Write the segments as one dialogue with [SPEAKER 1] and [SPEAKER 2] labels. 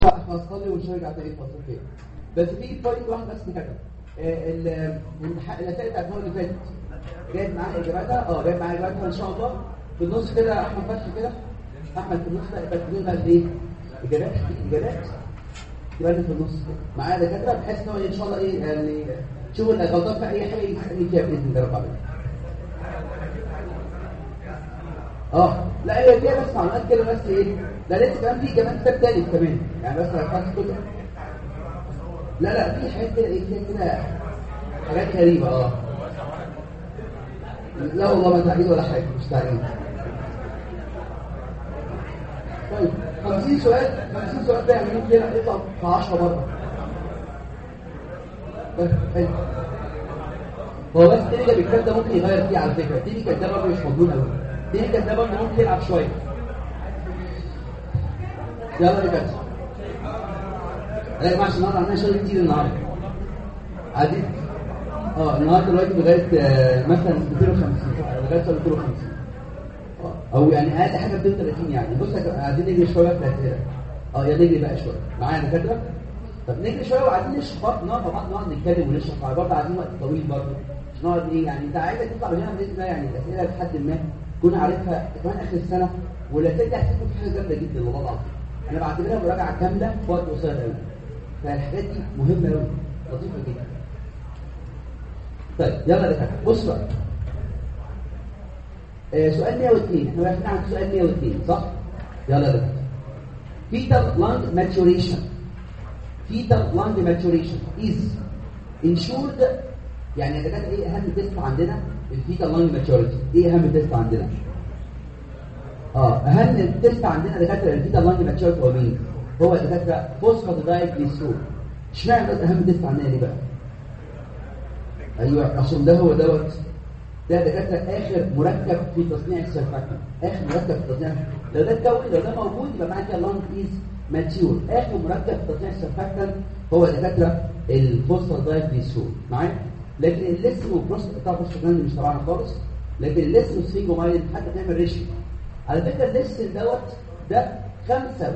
[SPEAKER 1] هصلي ومش هرجع تاني فتره خير بس في بوينت واحد بس كده النتائج بتاعت المره اللي فاتت جايب معايا اجاباتها اه جايب معايا اجاباتها ان شاء الله في النص كده احمد فتحي كده احمد في النص بقى يبقى بقى ايه اجابات اجابات يبقى في النص معايا دكاتره بحيث ان هو ان شاء الله ايه يعني شوفوا اللي غلطان في اي حاجه يسالني فيها باذن الله رب العالمين اه لا هي فيها بس معلومات كده بس ايه ده لسه كمان في كمان كتاب تالت كمان يعني بس هتحط كده لا لا في حاجات كده ايه فيها كده حاجات غريبه اه لا والله ما تعيد ولا حاجه مش تعيد طيب 50 سؤال 50 سؤال ده يعني ممكن يطلع في 10 مره طيب حلو هو بس تيجي بالكتاب ده ممكن يغير فيه على فكره تيجي كتاب برضه مش مضمون قوي تيجي كتاب برضه ممكن يلعب شويه يلا يا كابتن يا جماعه عشان النهارده عندنا شغل كتير النهارده عادي اه النهارده دلوقتي لغايه آه، مثلا 250 لغايه 250 آه، او يعني اقل حاجه 230 يعني بص يا جماعة، عايزين نجري شويه في الاسئله اه يا نجري بقى شويه معايا دكاتره طب نجري شويه وعايزين نشرح برضه نقعد مع بعض نقعد نتكلم ونشرح مع بعض عايزين وقت طويل برضه مش نقعد ايه يعني انت عايزك تطلع من هنا باذن الله يعني الاسئله لحد ما تكون عارفها كمان اخر السنه والاسئله دي هتكون في حاجه جامده جدا والله العظيم انا بعتبرها مراجعه كامله في وقت قصير قوي فالحاجات دي مهمه قوي لطيفه جدا طيب يلا يا دكاتره بص بقى آه سؤال 102 احنا واقفين عند سؤال 102 صح يلا يا دكاتره fetal lung maturation fetal lung maturation is ensured يعني يا دكاتره ايه اهم تيست عندنا الفيتال لانج ماتيوريتي ايه اهم تيست عندنا اه اهم تيست عندنا دكاتره الفيتال لانج ماتيوريتي هو مين هو دكاتره فوسفاتيدايل جليسرول اشمعنى ده اهم تيست عندنا ليه بقى ايوه عشان ده هو دوت ده دكاتره اخر مركب في تصنيع السيرفاكتنت اخر مركب في تصنيع لو ده اتكون لو ده موجود يبقى معنى كده اللانج از ماتيور اخر مركب في تصنيع السيرفاكتنت هو دكاتره الفوسفاتيدايل جليسرول معايا لكن الليسن والبروست بتاع البروستاجلاند مش تبعنا خالص لكن الليسن والسفينجومايلين حتى بنعمل ريشيو على فكره الليسن دوت ده 75%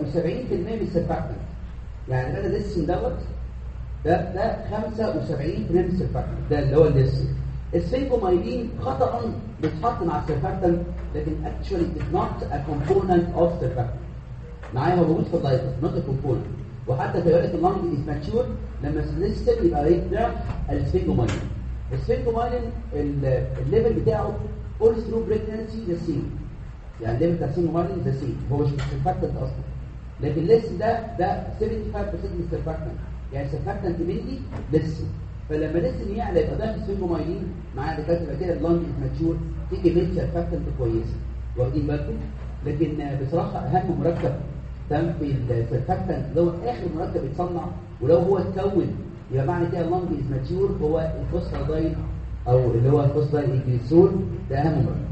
[SPEAKER 1] من السيرفاكتنت يعني ده الليسن دوت ده ده 75% من السيرفاكتنت ده اللي هو الليسن السفينجومايلين خطا بيتحط مع السيرفاكتنت لكن actually is not a component of surfactant معايا هو موجود في الدايت not a component وحتى في روايه اللانج از ماتشور لما السيستم يبقى يبدا السفينجومايلين السفينجومايلين الليفل بتاعه all through pregnancy the same يعني الليفل بتاع السفينجومايلين the same هو مش سيرفاكتنت اصلا لكن لسه ده ده 75% من السيرفاكتنت يعني السيرفاكتنت مني لسه فلما لسه يعلى يبقى ده السفينجومايلين معاه دكاتره كده اللانج از ماتشور في كميه سيرفاكتنت كويسه واخدين بالكم لكن بصراحه اهم مركب تم في السيرفاكتنت اللي هو اخر مركب يتصنع ولو هو اتكون يبقى معنى كده اللانج از ماتيور هو الفوسفاتيدايل او اللي هو الفوسفاتيدايل الجليسرول ده اهم مركب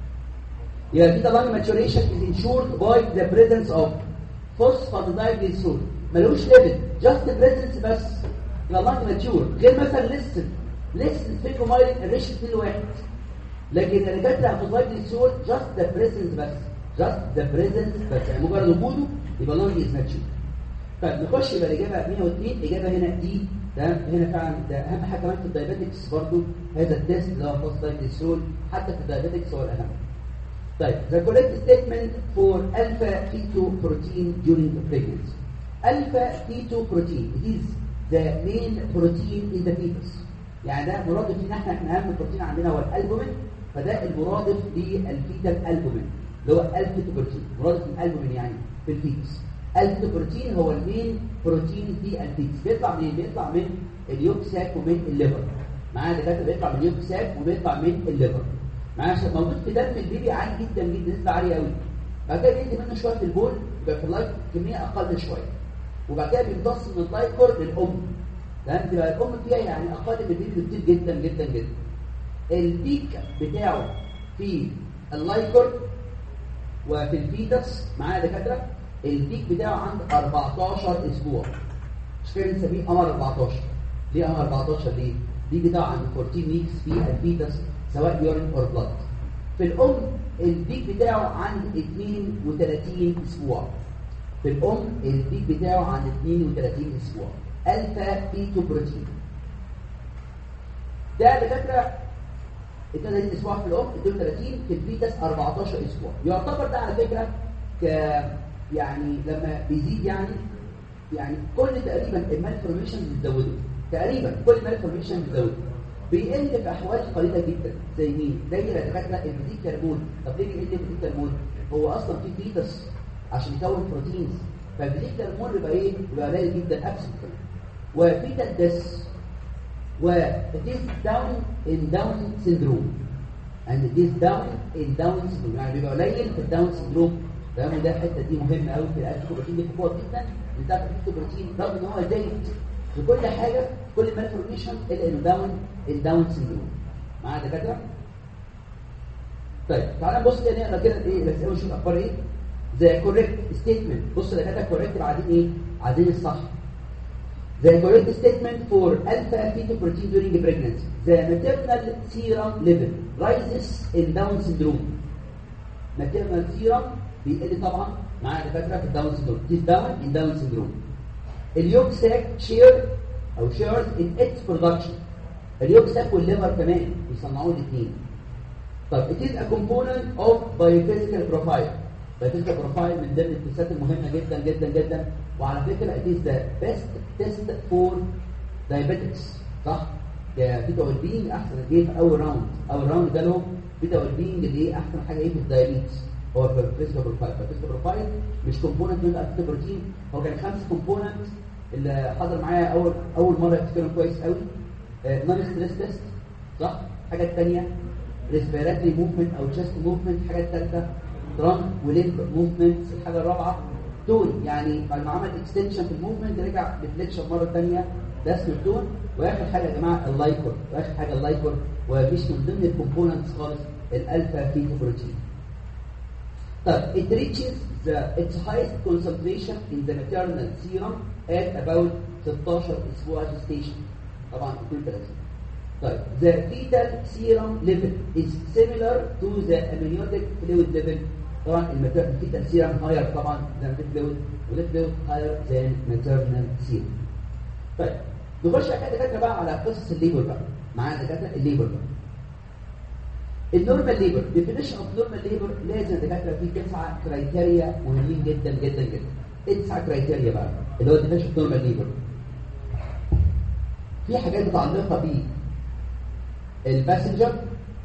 [SPEAKER 1] يبقى كده اللانج ماتيوريشن از انشورد باي ذا بريزنس اوف فوسفاتيدايل جليسرول ملوش ليفل جاست بريزنس بس يبقى اللانج ماتيور غير مثلا ليستن ليستن سبيكومايلين الريشيو 2 لواحد لكن اللي جت الفوسفاتيدايل جليسرول جاست ذا بريزنس بس just the presence بس يعني مجرد وجوده يبقى long is natural طيب نخش يبقى الاجابه 102 اجابه هنا دي تمام هنا فعلا ده اهم حاجه كمان في الدايابيتكس برضو هذا التيست اللي هو فوسفاتيدايل حتى في الدايابيتكس هو الاهم طيب the correct statement for alpha keto protein during the pregnancy alpha keto protein it is the main protein in the fetus يعني ده مرادف ان احنا احنا اهم بروتين عندنا هو الالبومين فده المرادف للفيتال البومين اللي هو الفيتوبروتين مرادف من الالبومين يعني في الفيتس الفيتوبروتين هو المين بروتين في الفيتس بيطلع منين بيطلع من اليوك ساك ومن الليفر معايا دكاتره بيطلع من اليوك ساك وبيطلع من الليفر معايا عشان موجود في دم البيبي عالي جدا جدا نسبه عاليه قوي بعد كده بيدي منه شويه في البول يبقى في اللايف كميه اقل شويه وبعد كده بيمتص من اللايكور للام لان تبقى الام فيها يعني اقل من البيبي بكتير جدا جدا جدا البيك بتاعه في اللايكور وفي الفيتس معايا دكاتره البيك بتاعه عند 14 اسبوع مش كده بنسميه قمر 14 ليه قمر 14 ليه البيك بتاعه عند 14 ويكس في الفيتس سواء يورين اور بلاد في الام البيك بتاعه عند 32 اسبوع في الام البيك بتاعه عند 32 اسبوع الفا بيتو بروتين ده دكاتره 32 اسبوع في الام 32 في الفيتس 14 اسبوع يعتبر ده على فكره ك يعني لما بيزيد يعني يعني كل تقريبا المالفورميشن بتزوده تقريبا كل المالفورميشن بتزوده بيقل في احوال قليله جدا زي مين زي دكاتره البيتيك هرمون طب ليه بيقل البيتيك هرمون هو اصلا في فيتس عشان يكون بروتينز فالبيتيك هرمون بيبقى ايه بيبقى قليل جدا ابسنت وفيتال ديس و it is down in down syndrome and it is down in down syndrome يعني بيبقى قليل في الداون سيندروم تمام وده الحته دي مهمه قوي في الالكتروبروتين دي قوه جدا بتاعت الالكتروبروتين رغم ان هو زايد في كل حاجه كل مالفورميشن الا الداون الداون سيندروم معايا دكاتره طيب تعالى نبص كده نقرا كده ايه بس اول نشوف اخبار ايه زي كوريكت ستيتمنت بص ده كده كوريكت بعدين ايه بعدين الصح The correct statement for alpha fetoprotein during pregnancy. The maternal serum level rises in Down syndrome. Maternal serum بيقل طبعا مع دكاتره في الداون سيندروم. It is down in Down syndrome. اليوك ساك شير او shares in its production. اليوك ساك والليفر كمان بيصنعوه الاثنين. طب it is a component of biophysical profile. biophysical profile من ضمن التستات المهمه جدا جدا جدا وعلى فكره it is the best test for diabetics صح؟ بيتا والبينج احسن ايه في اول راوند اول راوند جالهم بيتا والبينج اللي ايه احسن حاجه ايه في الدايابيتس هو الفيزيكال بروفايل الفيزيكال بروفايل مش كومبوننت من الفيتا بروتين هو كان خمس كومبوننت اللي حضر معايا اول اول مره يفتكرهم كويس قوي نون ستريس تيست صح؟ الحاجه الثانيه ريسبيراتري موفمنت او تشست موفمنت الحاجه الثالثه ترانك وليمب موفمنت الحاجه الرابعه تون يعني بعد ما عمل اكستنشن في الموفمنت رجع ريفليكشن مره ثانيه ده اسمه التون واخر حاجه يا جماعه اللايكور واخر حاجه اللايكور ومش من ضمن الكومبوننتس خالص الالفا فيتو بروتين طيب it reaches the its highest concentration in the maternal serum at about 16 اسبوع gestation طبعا 32 طيب the fetal serum level is similar to the amniotic fluid level طبعا الفيتال سيرم هاير طبعا than the fluid وده fluid higher than maternal serum طيب نخش كده دكاتره بقى على قصص الليبر بقى معانا دكاتره الليبر بقى النورمال ليبر ديفينيشن اوف نورمال ليبر لازم دكاتره فيه تسعه كرايتيريا مهمين جدا جدا جدا ايه تسعه كرايتيريا بقى اللي هو ديفينيشن اوف نورمال ليبر في حاجات متعلقه ب الباسنجر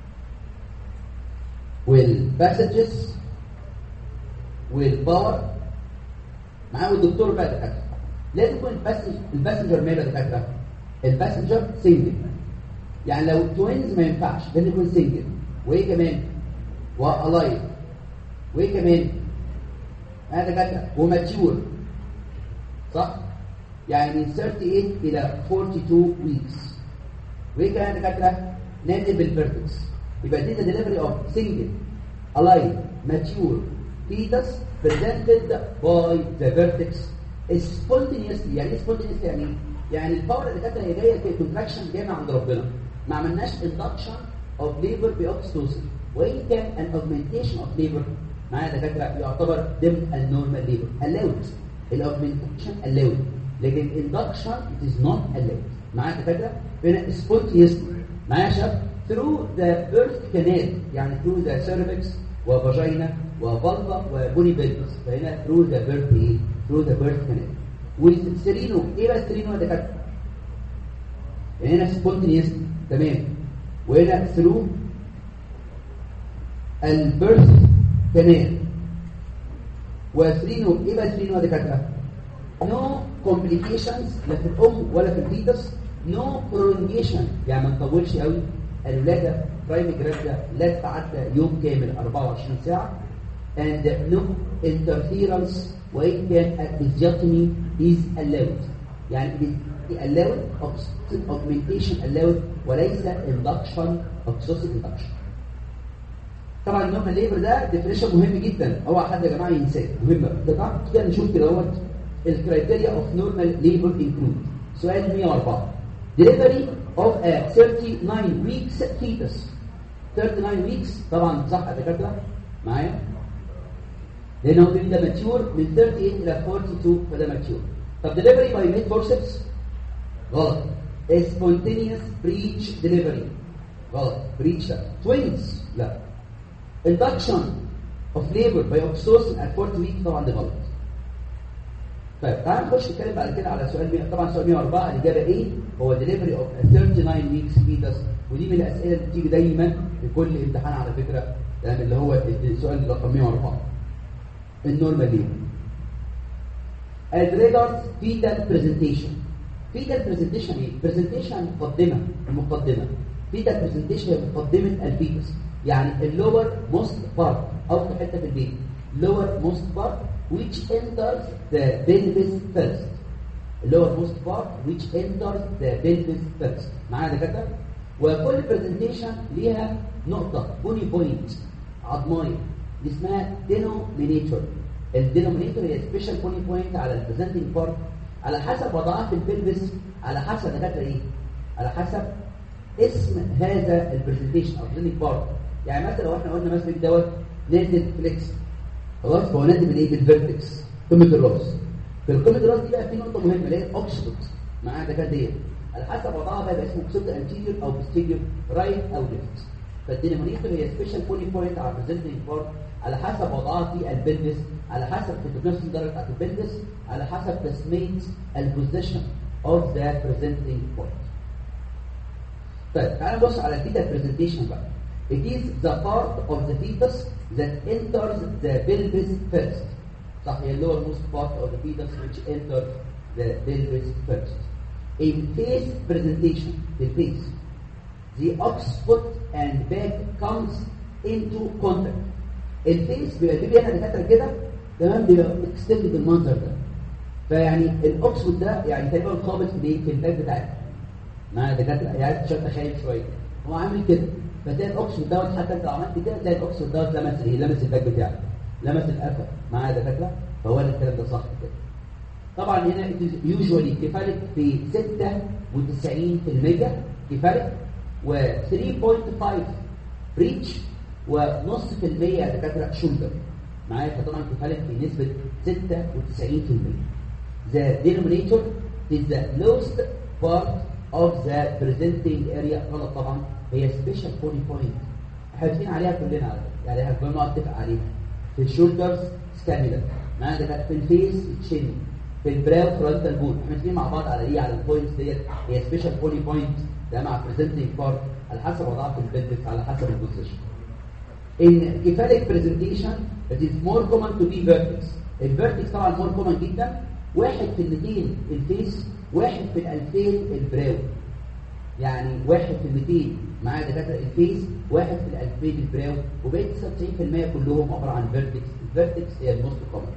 [SPEAKER 1] والباسجز والباور معاه الدكتور بقى دكاتره لازم يكون الباسنجر ماله دكاتره الباسنجر سنجل يعني لو توينز ما ينفعش لازم يكون سنجل وايه كمان والايف وايه كمان هذا دكاتره وماتيور صح يعني من 38 الى 42 ويكس وايه كمان دكاتره نازل بالفيرتكس يبقى دي ديليفري اوف سنجل الايف ماتيور fetus presented by the vertex spontaneously يعني ايه spontaneously يعني يعني الباور اللي كانت هي جايه في كونتراكشن جايه من عند ربنا ما عملناش induction of labor باوكسيتوسين وان كان an augmentation of labor معايا دكاتره يعتبر ضمن النورمال labor allowed الاوجمنتيشن allowed لكن induction it is not allowed معايا دكاتره هنا spontaneously معايا شباب through the birth canal يعني through the cervix وفاجينا وفالفا وبوني بيلبس فهنا ثرو ذا بيرث ايه ثرو ذا بيرث كانال والسترينو ايه بقى سترينو ده كده هنا سبونتينيوس تمام وهنا ثرو البيرث كانال وثرينو ايه بقى ثرينو ده كده نو كومبليكيشنز لا في الام ولا في الفيتس نو برولونجيشن يعني ما تطولش قوي الولاده برايم جرافيا لا تتعدى يوم كامل 24 ساعه and no interference وإن كان episiotomy is allowed يعني it is allowed augmentation allowed وليس induction oxytocin induction طبعا النورمال ليبر ده ديفينيشن مهم جدا اوعى حد يا جماعه ينساه مهم طبعا كده نشوف كده اهوت الكرايتيريا اوف نورمال ليبر انكلود سؤال 104 delivery of a 39 weeks fetus 39 weeks طبعا صح يا دكاتره معايا لان هو ده ماتيور من 38 الى 42 فده ماتيور طب ديليفري باي ميد فورسبس غلط spontaneous breech delivery غلط breech لا twins لا induction of labor by oxytocin at 40 week طبعا ده غلط طيب تعال نخش نتكلم بعد كده على سؤال مية. طبعا سؤال 104 الاجابه ايه هو delivery of a 39 weeks fetus ودي من الاسئله اللي بتيجي دايما في كل امتحان على فكره يعني اللي هو السؤال رقم 104 النورمال ليه as regards fetal presentation fetal presentation ايه presentation مقدمه المقدمه fetal presentation هي مقدمه الفيتس يعني اللور موست بارت او في حته في البيت lower most part which enters the pelvis first lower most part which enters the pelvis first معايا يا دكاتره وكل برزنتيشن ليها نقطه بوني بوينت عظمايه دي اسمها denominator الدينومينيتور هي سبيشال بوني بوينت على البرزنتنج بارت على حسب وضعها في البلبس على حسب دكاتره ايه على حسب اسم هذا البرزنتيشن او برزنتنج بارت يعني مثلا لو احنا قلنا مثلا دوت نازل فليكس خلاص هو نازل من ايه بالفيرتكس قمه الراس في القمه الراس دي بقى في نقطه مهمه اللي هي اوكسيدوت معاها دكاتره ديت على حسب وضعها بقى يبقى اسمه اوكسيدوت انتيريور او بوستيريور رايت او ليفت فالدينومينيتور هي سبيشال بوني بوينت على البرزنتنج بارت على حسب وضعها في البلبس على حسب نفس الدرجه بتاعت البلبس على حسب تسميه البوزيشن اوف ذا بريزنتنج بوينت طيب تعالى نبص على الفيتا برزنتيشن بقى It is the part of the fetus that enters the pelvis first. صح هي lower most part of the fetus which enters the pelvis first. In face presentation, the face, the occiput and back comes into contact. الفيس بيبقى فيه هنا دكاتره كده تمام بيبقى اكستندد بالمنظر ده فيعني الاوكسفورد ده يعني تقريبا خابط في الايه في الباك بتاعك مع دكاتره يعني عشان تخيل شويه هو عامل كده فتلاقي الاوكسفورد دوت حتى انت لو عملت كده تلاقي الاوكسفورد دوت لمس ايه لمس الباك بتاعك لمس القفا معايا دكاتره فهو الكلام ده صح كده طبعا هنا يوجوالي كفالك في 96% كفالك و 3.5 بريتش ونص في المية يا دكاترة شولدر معايا فطبعا كفالك في نسبة 96% The denominator is the lowest part of the presenting area غلط طبعا هي special body point حاطين عليها كلنا على فكرة يعني احنا كلنا نتفق عليها في الشولدرز سكاميلا معايا دكاترة في الفيس تشين في البراو فرونتال بون احنا متفقين مع بعض على ايه على البوينتس ديت هي سبيشال بودي بوينت ده مع بريزنتنج بارت على حسب وضعها في البلفس على حسب البوزيشن in cephalic presentation it is more common to be vertex الفيرتكس طبعا more common جدا واحد في الميتين الفيس واحد في الالفين البراو يعني واحد في الميتين معايا دكاتره الفيس واحد في الالفين البراو وبقيت 99% كلهم عباره عن فيرتكس الفيرتكس هي الموست كومن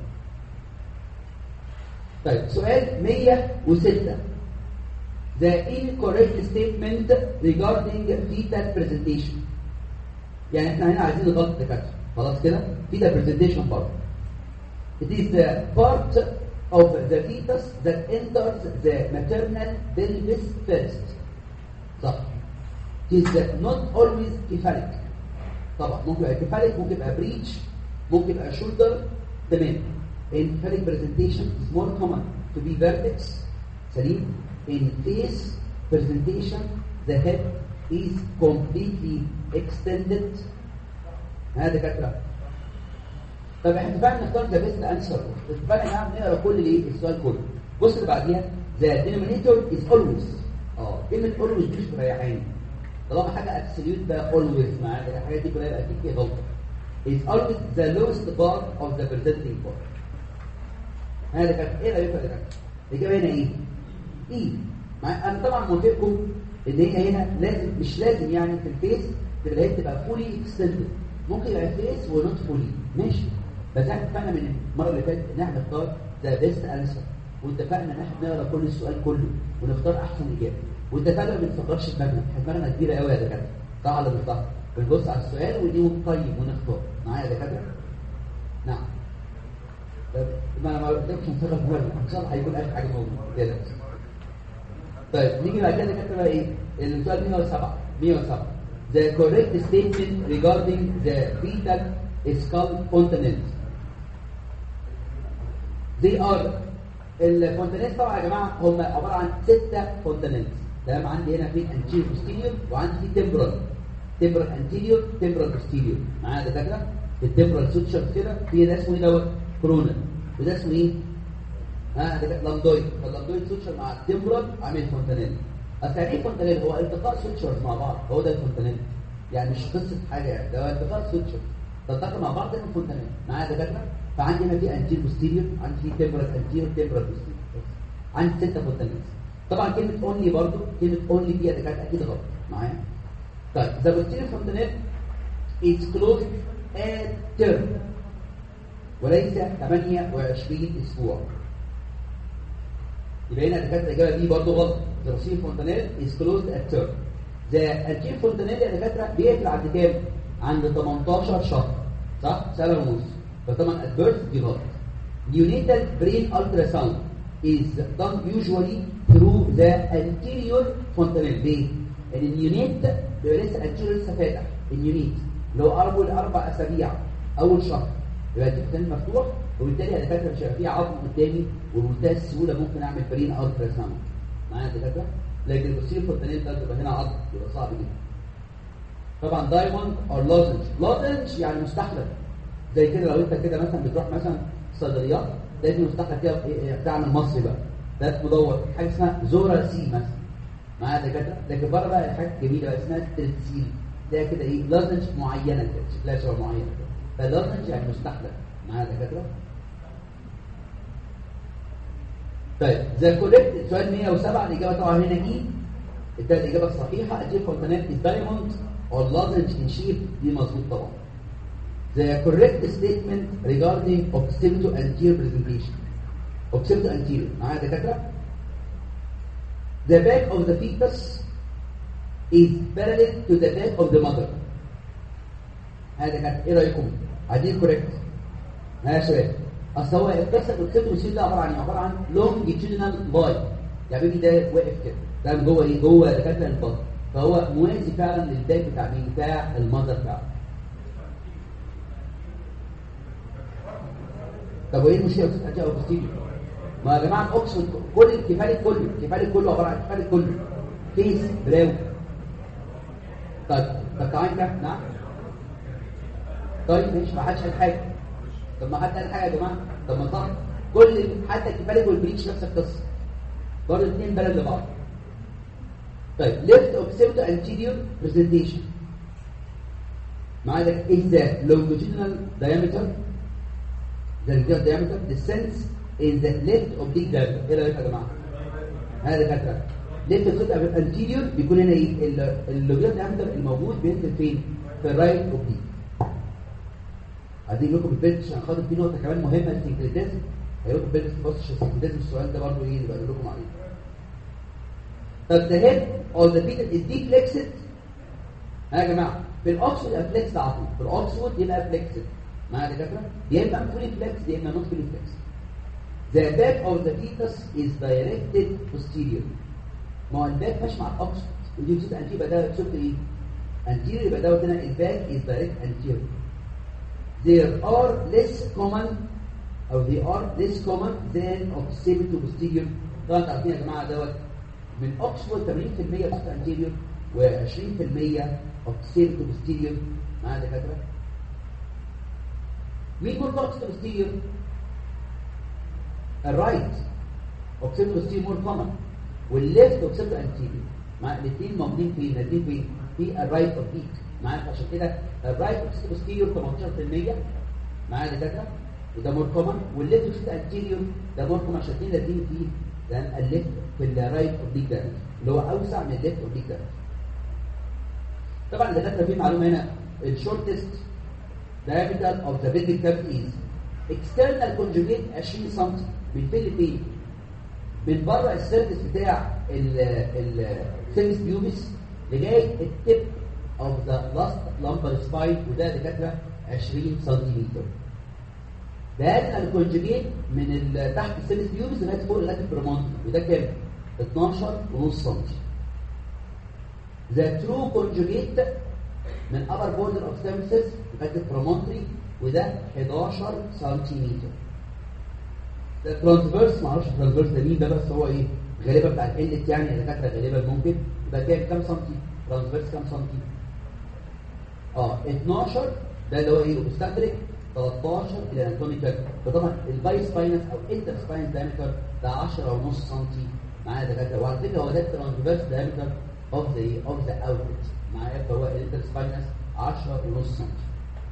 [SPEAKER 1] طيب سؤال 106 The incorrect statement regarding fetal presentation يعني احنا هنا عايزين نغلط الدكاتره خلاص كده fetal presentation برضه It is the part of the fetus that enters the maternal pelvis first صح It is not always cephalic طبعا ممكن يبقى cephalic ممكن يبقى breech ممكن يبقى shoulder تمام In cephalic presentation is more common to be vertex سليم In face presentation the head is completely extended هذا دكاتره طب احنا اتفقنا نختار ذا بيست انسر اتفقنا يا جماعه نقرا كل الايه السؤال كله بص اللي بعديها ذا denominator is always اه كلمه always مش مريحاني طالما حاجه ابسوليوت بقى always معاك الحاجات دي كلها يبقى اكيد فيها غلطه is always the lowest part of the presenting part هذا كانت ايه رايك يا دكاتره الاجابه هنا ايه ايه مع انا طبعا موافقكم ان هي هنا لازم مش لازم يعني في الفيس تبقى هي تبقى فولي اكستندد ممكن يبقى فيس ونوت فولي ماشي بس احنا اتفقنا من المره اللي فاتت ان احنا نختار ذا بيست انسر واتفقنا ان احنا نقرا كل السؤال كله ونختار احسن اجابه واتفقنا ما بنفكرش دماغنا دماغنا كبيره قوي يا دكاتره صح ولا مش صح بنبص على السؤال ونقيم طيب ونختار معايا يا دكاتره نعم طب ما انا ما قلتلكش نصرف دماغنا ان شاء الله هيكون اخر حاجه موجوده طيب نيجي بعد كده كاتبه ايه السؤال 107 107 the correct statement regarding the fetal skull continent زي ار الفونتانيلز طبعا يا جماعه هم عباره عن سته فونتانيلز تمام عندي هنا في انتيريور بوستيريور وعندي في تمبرال تمبرال انتيريور تمبرال بوستيريور معايا دكاتره التمبرال سوتشر كده في ده اسمه ايه دوت كرونال وده اسمه ايه ها ده لاندويد فاللاندويد سوتشر مع التمبرال عامل فونتانيل اصل يعني ايه فونتانيل هو التقاء سوتشرز مع بعض هو ده الفونتانيل يعني مش قصه حاجه يعني ده التقاء سوتشر تلتقي مع بعض ده فونتانيل معايا دكاتره فعندي هنا في انتير بوستيريور عندي في تمبرال انتيريور تمبرال بوستيريور عندي ستة فونتانيلز طبعا كلمة اونلي برضو كلمة اونلي دي ده كانت اكيد غلط معايا طيب the posterior fontanelle is closed at term وليس 28 اسبوع يبقى هنا دكاتره الاجابه دي برضو غلط the posterior fontanelle is closed at term the anterior fontanelle يا دكاتره بيقفل عند كام عند 18 شهر صح سنه ونص فطبعا adverse دي غلط neonatal brain ultrasound is done usually through the anterior fontanelle ليه؟ ان اليونيت بيبقى لسه anterior لسه فاتح اليونيت اللي هو اول اربع اسابيع اول شهر يبقى الفونتانيل مفتوح وبالتالي الدكاتره مش هيبقى فيه عظم قدامي وبمنتهى السهوله ممكن اعمل برين الترا ساوند معايا الدكاتره لكن البصير فونتانيل ده بيبقى هنا عظم بيبقى صعب جدا طبعا دايموند او لوزنج لوزنج يعني مستحلب زي كده لو انت كده مثلا بتروح مثلا صيدليات ده في مستحلب كده بتاعنا المصري بقى ده مدور حاجه اسمها زورا سي مثلا معايا دكاتره لكن بره بقى حاجه جميله بقى اسمها ستريتسيل ده كده ايه لوزنج معينه كده شكلها شبه معينه كده فلوزنج يعني مستحلب معايا دكاتره طيب ذا كوريكت سؤال 107 الاجابه طبعا هنا ايه ده الاجابه الصحيحه اجيب فونتانيل از دايموند اور لوزنج ان شيب دي مظبوط طبعا The correct statement regarding occipital anterior presentation. Occipital anterior. معايا دكاترة؟ The back of the fetus is parallel to the back of the mother. هذا كانت ايه رايكم؟ عايزين كوريكت. ها سؤال. اصل هو القصه الاوكسيبتال انتيريور ده عباره عن ايه؟ عباره عن longitudinal لاين. يعني بيجي ده واقف كده. ده من جوه ايه؟ جوه دكاتره البطن. فهو موازي فعلا للباك بتاع مين؟ بتاع المذر فعلا. طب وايه المشكله في الاتجاه اوبستيريور ما يا جماعه الاوكسفورد كل الكفالي كله الكفالي كله عباره عن الكفالي كله فيس براو طيب طب تعالى كده نعم طيب ماشي ما حدش قال حاجه طب ما حد قال حاجه يا جماعه طب ما صح كل حتى الكفالي والبريتش نفس القصه برضه الاثنين بلد لبعض طيب left occipital anterior presentation معاك is the longitudinal diameter the radial diameter descends in the left oblique diameter ايه رايك يا جماعه هذا كده left occipital anterior بيكون هنا ايه اللوبيال diameter الموجود بينزل فين في الرايت اوبليك عايزين لكم البيت عشان خاطر في نقطه كمان مهمه السنكريتيزم هيقول لكم بيت بص السنكريتيزم السؤال ده برضه ايه يبقى اقول لكم عليه طب the head or the feet is deflexed ها يا جماعه في الاوكسفورد يبقى فليكس على طول في الاوكسفورد يبقى فليكسد معايا دكاتره يا اما فولي فليكس يا اما نوت فولي فليكس the back of the fetus is directed posterior ما هو الباك ماشي مع الاوكسفورد ودي بتبقى انتير يبقى ده شفت ايه anterior يبقى دوت هنا الباك is direct anterior there are less common او they are less common than occipital posterior طبعا انتوا عارفين يا جماعه دوت من اوكسفورد 80% بس انتيريور و20% اوكسيبتو بوستيريور معايا دكاتره مين مور اوكسيبتو بوستيريور الرايت اوكسيبتو بوستيريور مور كومن والليفت اوكسيبتو انتيريور مع الاثنين موجودين فين الاثنين فين في الرايت اوبليك معايا عشان كده الرايت اوكسيبتو بوستيريور 18% معايا دكاتره وده مور كومن والليفت اوكسيبتو انتيريور ده مور كومن عشان الاثنين لازقين فيه لان الليفت في الرايت اوبليك ده اللي هو اوسع من الليفت اوبليك ده طبعا الدكاتره في معلومه هنا الشورتست diameter of the pelvic cavity is external conjugate 20 سم من فين لفين من بره السيرفس بتاع السيرفس بيوبس لغايه التip of the last lumbar spine وده دكاتره 20 سنتيمتر ده الكونجوجيت من ال- تحت السيرفس بيوبس لغايه فوق لغايه البرومونتري وده كام 12 ونص سم The true conjugate من upper border of semicus لغايه البرومونتري وده 11 سنتيمتر ده ترانسفيرس معرفش ترانسفيرس ده مين ده بس هو ايه غالبا بتاع القلت يعني الدكاتره غالبا ممكن يبقى كام كام سنتي ترانسفيرس كام سنتي اه 12 ده اللي هو ايه اوبستاتريك 13 الى اناتوميكال فطبعا الباي سباينس او انتر سباين دايمتر ده 10 ونص سنتي معايا دكاتره وعلى فكره هو ده الترانسفيرس دايمتر اوف ذا اوف ذا اوتلت معايا فهو الانتر سباينس 10 ونص سنتي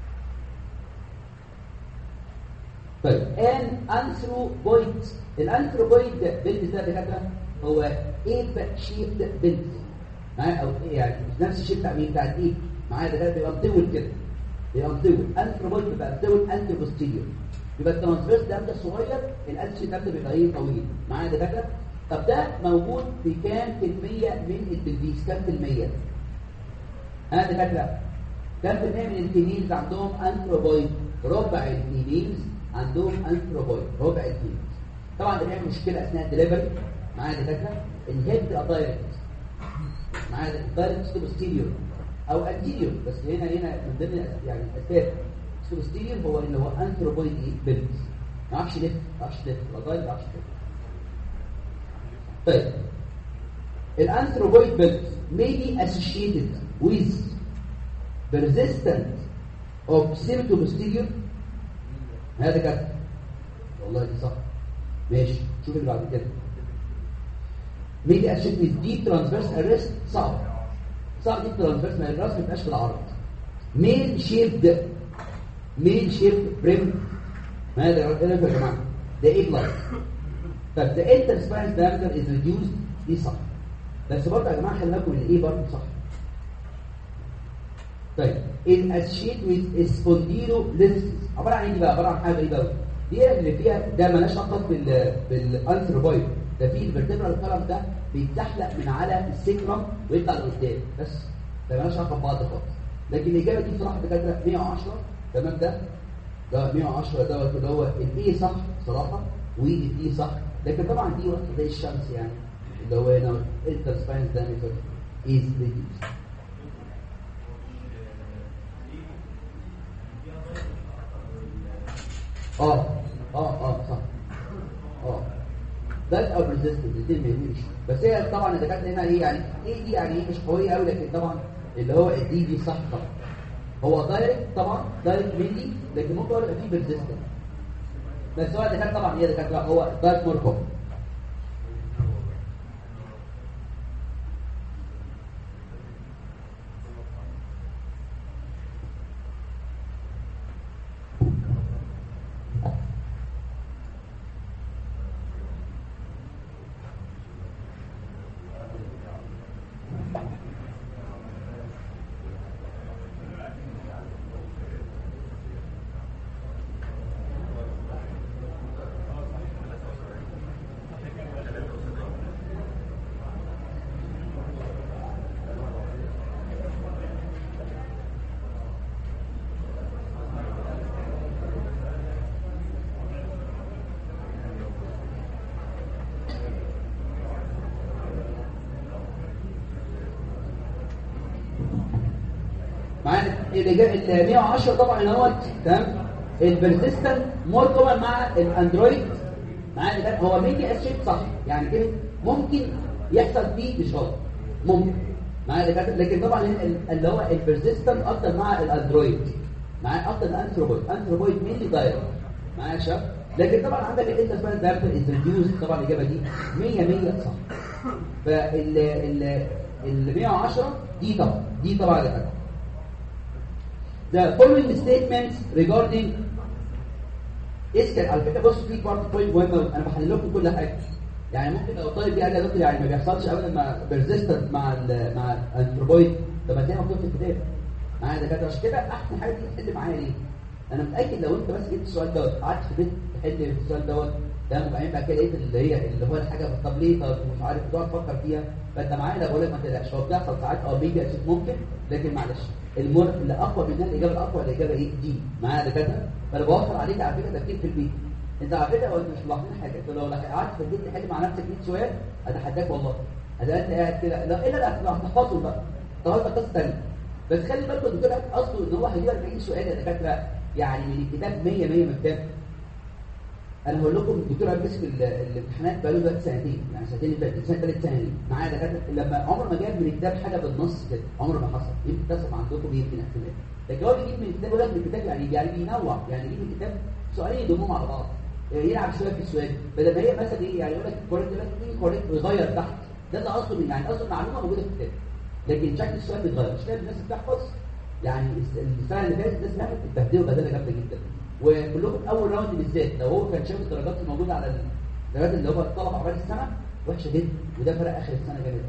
[SPEAKER 1] طيب ان انثروبويد الانثروبويد بيلد ده دكاتره هو ايب شيبد بيلد معايا او ايه يعني نفس الشيب بتاع مين بتاع الايب معايا ده بيبقى مطول كده بيبقى مطول انثروبويد بيبقى مطول انتي بوستيريور بيبقى الترانسفيرس ده ده صغير الانتي ده بيبقى ايه طويل معايا ده دكاتره طب ده موجود في كام في المية من البلفيس كام في المية ها دكاتره كام في المية من الفيميلز عندهم انثروبويد ربع الفيميلز عندهم انثروبويد ربع الفيميلز طبعا ده بيعمل مشكله اثناء الدليفري معايا دكاتره الهيد بتبقى دايركت معايا دايركت ستوبستيريور او انتيريور بس هنا هنا من ضمن يعني الاسباب ستوبستيريور هو اللي هو انثروبويد بيلز ما اعرفش ليه ما اعرفش ليه لا دايركت ما اعرفش ليه طيب الانثروبويد بيلز may be associated with persistent of semitoposterior هذا كده والله دي صح ماشي شوف اللي بعد كده may be associated with deep transverse arrest صعب صعب deep transverse ما الراس ما يبقاش في العرض ميل شيبد ميل شيبد بريم ما هذا ايه يا جماعه ده ايه بلاس طب the interspinous diameter is reduced دي صح بس برضه يا جماعه خلي بالكم ان ايه برضه صح طيب الاسشيت with spondylolisthesis عباره عن ايه دي بقى عباره عن حاجه غريبه قوي دي اللي فيها ده مالهاش علاقه بال بالانثروبويد ده في الفرتبرال كلام ده بيتزحلق من على السكرم ويطلع لقدام بس ده مالهاش علاقه ببعض خالص لكن الاجابه دي بصراحه دكاتره 110 تمام ده ده 110 دوت اللي هو الاي صح صراحه والدي صح لكن طبعا دي وقت زي الشمس يعني اللي هو هنا الانترسباينس دايمتر از ريديوس اه اه اه صح اه ده او ريزيستنس الاثنين ما يهمش بس هي طبعا الدكاتره هنا ايه يعني ايه دي يعني ايه مش قويه قوي لكن طبعا اللي هو الدي دي صح طبعا هو دايركت طبعا دايركت ميلي لكن ممكن يبقى فيه ريزيستنس بس هو الدكاتره طبعا هي دكاتره هو دايركت مور كومن معانا ال 110 طبعا اهوت تمام البرزيستنت مور طبعا مع الاندرويد معانا ده هو ميدي اس شيب صح يعني كده ممكن يحصل فيه اشاره ممكن معانا ده لكن طبعا اللي هو البرزيستنت اكتر مع الاندرويد معانا اكتر الانثروبويد انثروبويد مين دايركت معايا يا شباب لكن طبعا عندك الانترسبانس دايركتور از ريديوس طبعا الاجابه دي 100 100 صح فال ال ال 110 دي طبعا دي طبعا اللي حاجه The following statements regarding اسكت على فكره بص في بارت بوينت مهمه انا بحلل لكم كل حاجه يعني ممكن لو الطالب دي قال لي يا دكتور يعني ما بيحصلش ابدا مع بيرزيستنت مع ال مع الانثروبويد طب ما زي ما مكتوب في الكتاب معايا دكاتره عشان كده احسن حاجه دي تحل معايا ليه؟ انا متاكد لو انت بس جبت السؤال دوت قعدت في البيت تحل السؤال دوت ده وبعدين بعد كده لقيت اللي هي اللي هو الحاجه طب ليه طب مش عارف تقعد تفكر فيها فانت معايا لا بقول لك ما تقلقش هو بتحصل ساعات اه بيجي اشياء ممكن لكن معلش المر اللي اقوى منها الاجابه الاقوى الاجابه ايه دي معايا دكاتره فانا بوفر عليك على فكره تفكير في البيت انت على فكره انت مش ملاحظين حاجه انت لو قعدت في البيت تحل مع نفسك 100 سؤال اتحداك والله اذا انت قاعد كده لا الا لا هتحفظهم بقى طب قصه ثانيه بس خلي بالكم الدكتور قصده ان هو هيجيب 40 سؤال يا دكاتره يعني من الكتاب 100 100 من الكتاب انا هقول لكم الدكتور عبد مسك الامتحانات بقى له دلوقتي سنتين يعني سنتين اللي فاتت سنه ثلاث سنين معايا دكاتره لما عمر ما جاب من الكتاب حاجه بالنص كده عمر ما حصل يمكن تحصل عندكم يمكن احتمال لكن هو بيجيب من الكتاب ولا من الكتاب يعني يعني بينوع يعني يجيب من الكتاب سؤالين يضمهم على بعض يلعب شويه في السؤال بدل ما هي مثلا ايه يعني يقول لك كوريكت يقول لك مين كوريكت ويغير تحت ده اللي اصله يعني اصله معلومه موجوده في الكتاب لكن شكل السؤال بيتغير مش كده الناس بتحفظ يعني السنه اللي فاتت الناس نامت اتبهدلوا بدله جامده جدا وكلكم اول راوند بالذات لو هو كان شاف الدرجات الموجوده على الدرجات اللي هو الطلبه عمال السنه وحشه جدا وده فرق اخر السنه جامد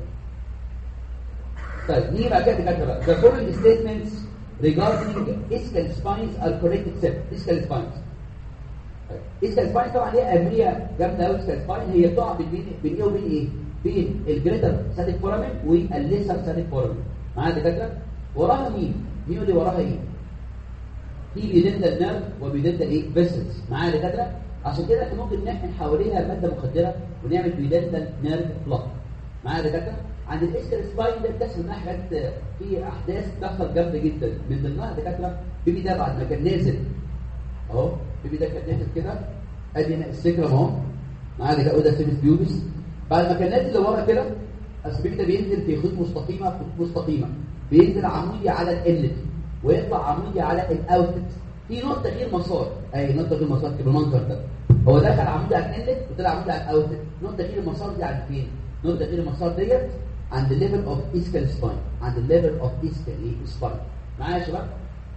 [SPEAKER 1] طيب نيجي بقى كده دكاتره بقى the following statements regarding ischial spines are correct except ischial spines ischial spines طبعا ليها اهميه جامده قوي ischial spine هي بتقع بين بين ايه وبين ايه بين الجريتر سادك فورامين والليسر سادك فورامين معايا دكاتره وراها مين مين اللي وراها ايه في بيدندا نيرف وبيدندا ايه فيسلز معايا دكاتره عشان كده احنا ممكن نحقن حواليها ماده مخدره ونعمل بيدندا نيرف بلوك معايا دكاتره عند الاسكال سباين ده بتحصل منها حاجات في احداث بتحصل جامده جدا من ضمنها دكاتره بيبي ده بعد ما كان نازل اهو بيبي ده كان نازل كده ادي السكرم اهو معايا دكاتره وده سيريس بيوبس بعد ما كان نازل لورا كده البيبي ده بينزل في خطوط مستقيمه خطوط مستقيمه بينزل عمودي على الانلت ويطلع عمودي على الاوتلت في نقطه تغيير مسار اي نقطه تغيير مسار كده بالمنظر ده هو دخل عمودي على الانلت وطلع عمودي على الاوتلت نقطه تغيير المسار دي عند فين نقطه تغيير المسار ديت عند الليفل اوف اسكال سباين عند الليفل اوف اسكال سباين معايا يا شباب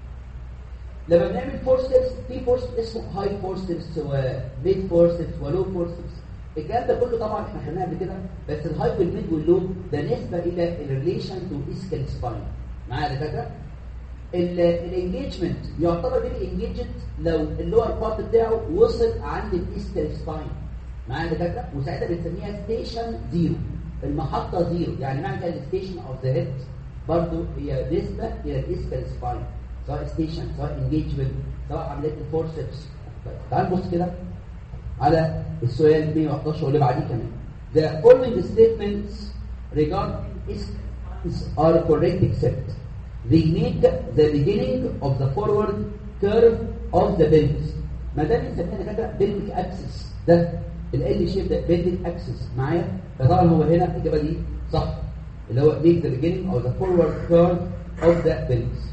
[SPEAKER 1] لما بنعمل فورسبس في فورس اسمه هاي فورسبس وميد فورسبس ولو فورسبس الكلام ده كله طبعا احنا خدناه قبل كده بس الهاي والميد واللو ده نسبه الى الريليشن تو اسكال سباين معايا يا دكاتره الانجيجمنت يعتبر بين انجيجمنت لو اللور بارت بتاعه وصل عند الاسكال سباين معايا دكاتره وساعتها بنسميها ستيشن زيرو المحطه زيرو يعني معنى كده الستيشن اوف ذا هيد برضه هي نسبه الى الاسكال سباين سواء ستيشن سواء انجيجمنت سواء عمليه الفورسبس تعال نبص كده على السؤال 111 واللي بعديه كمان The following statements regarding is are correct except they make the beginning of the forward curve of the pelvis ما ده بنسميها كده pelvic axis ده ال شيب ده pelvic axis معايا فطبعا هو هنا الاجابه دي صح اللي هو make the beginning of the forward curve of the pelvis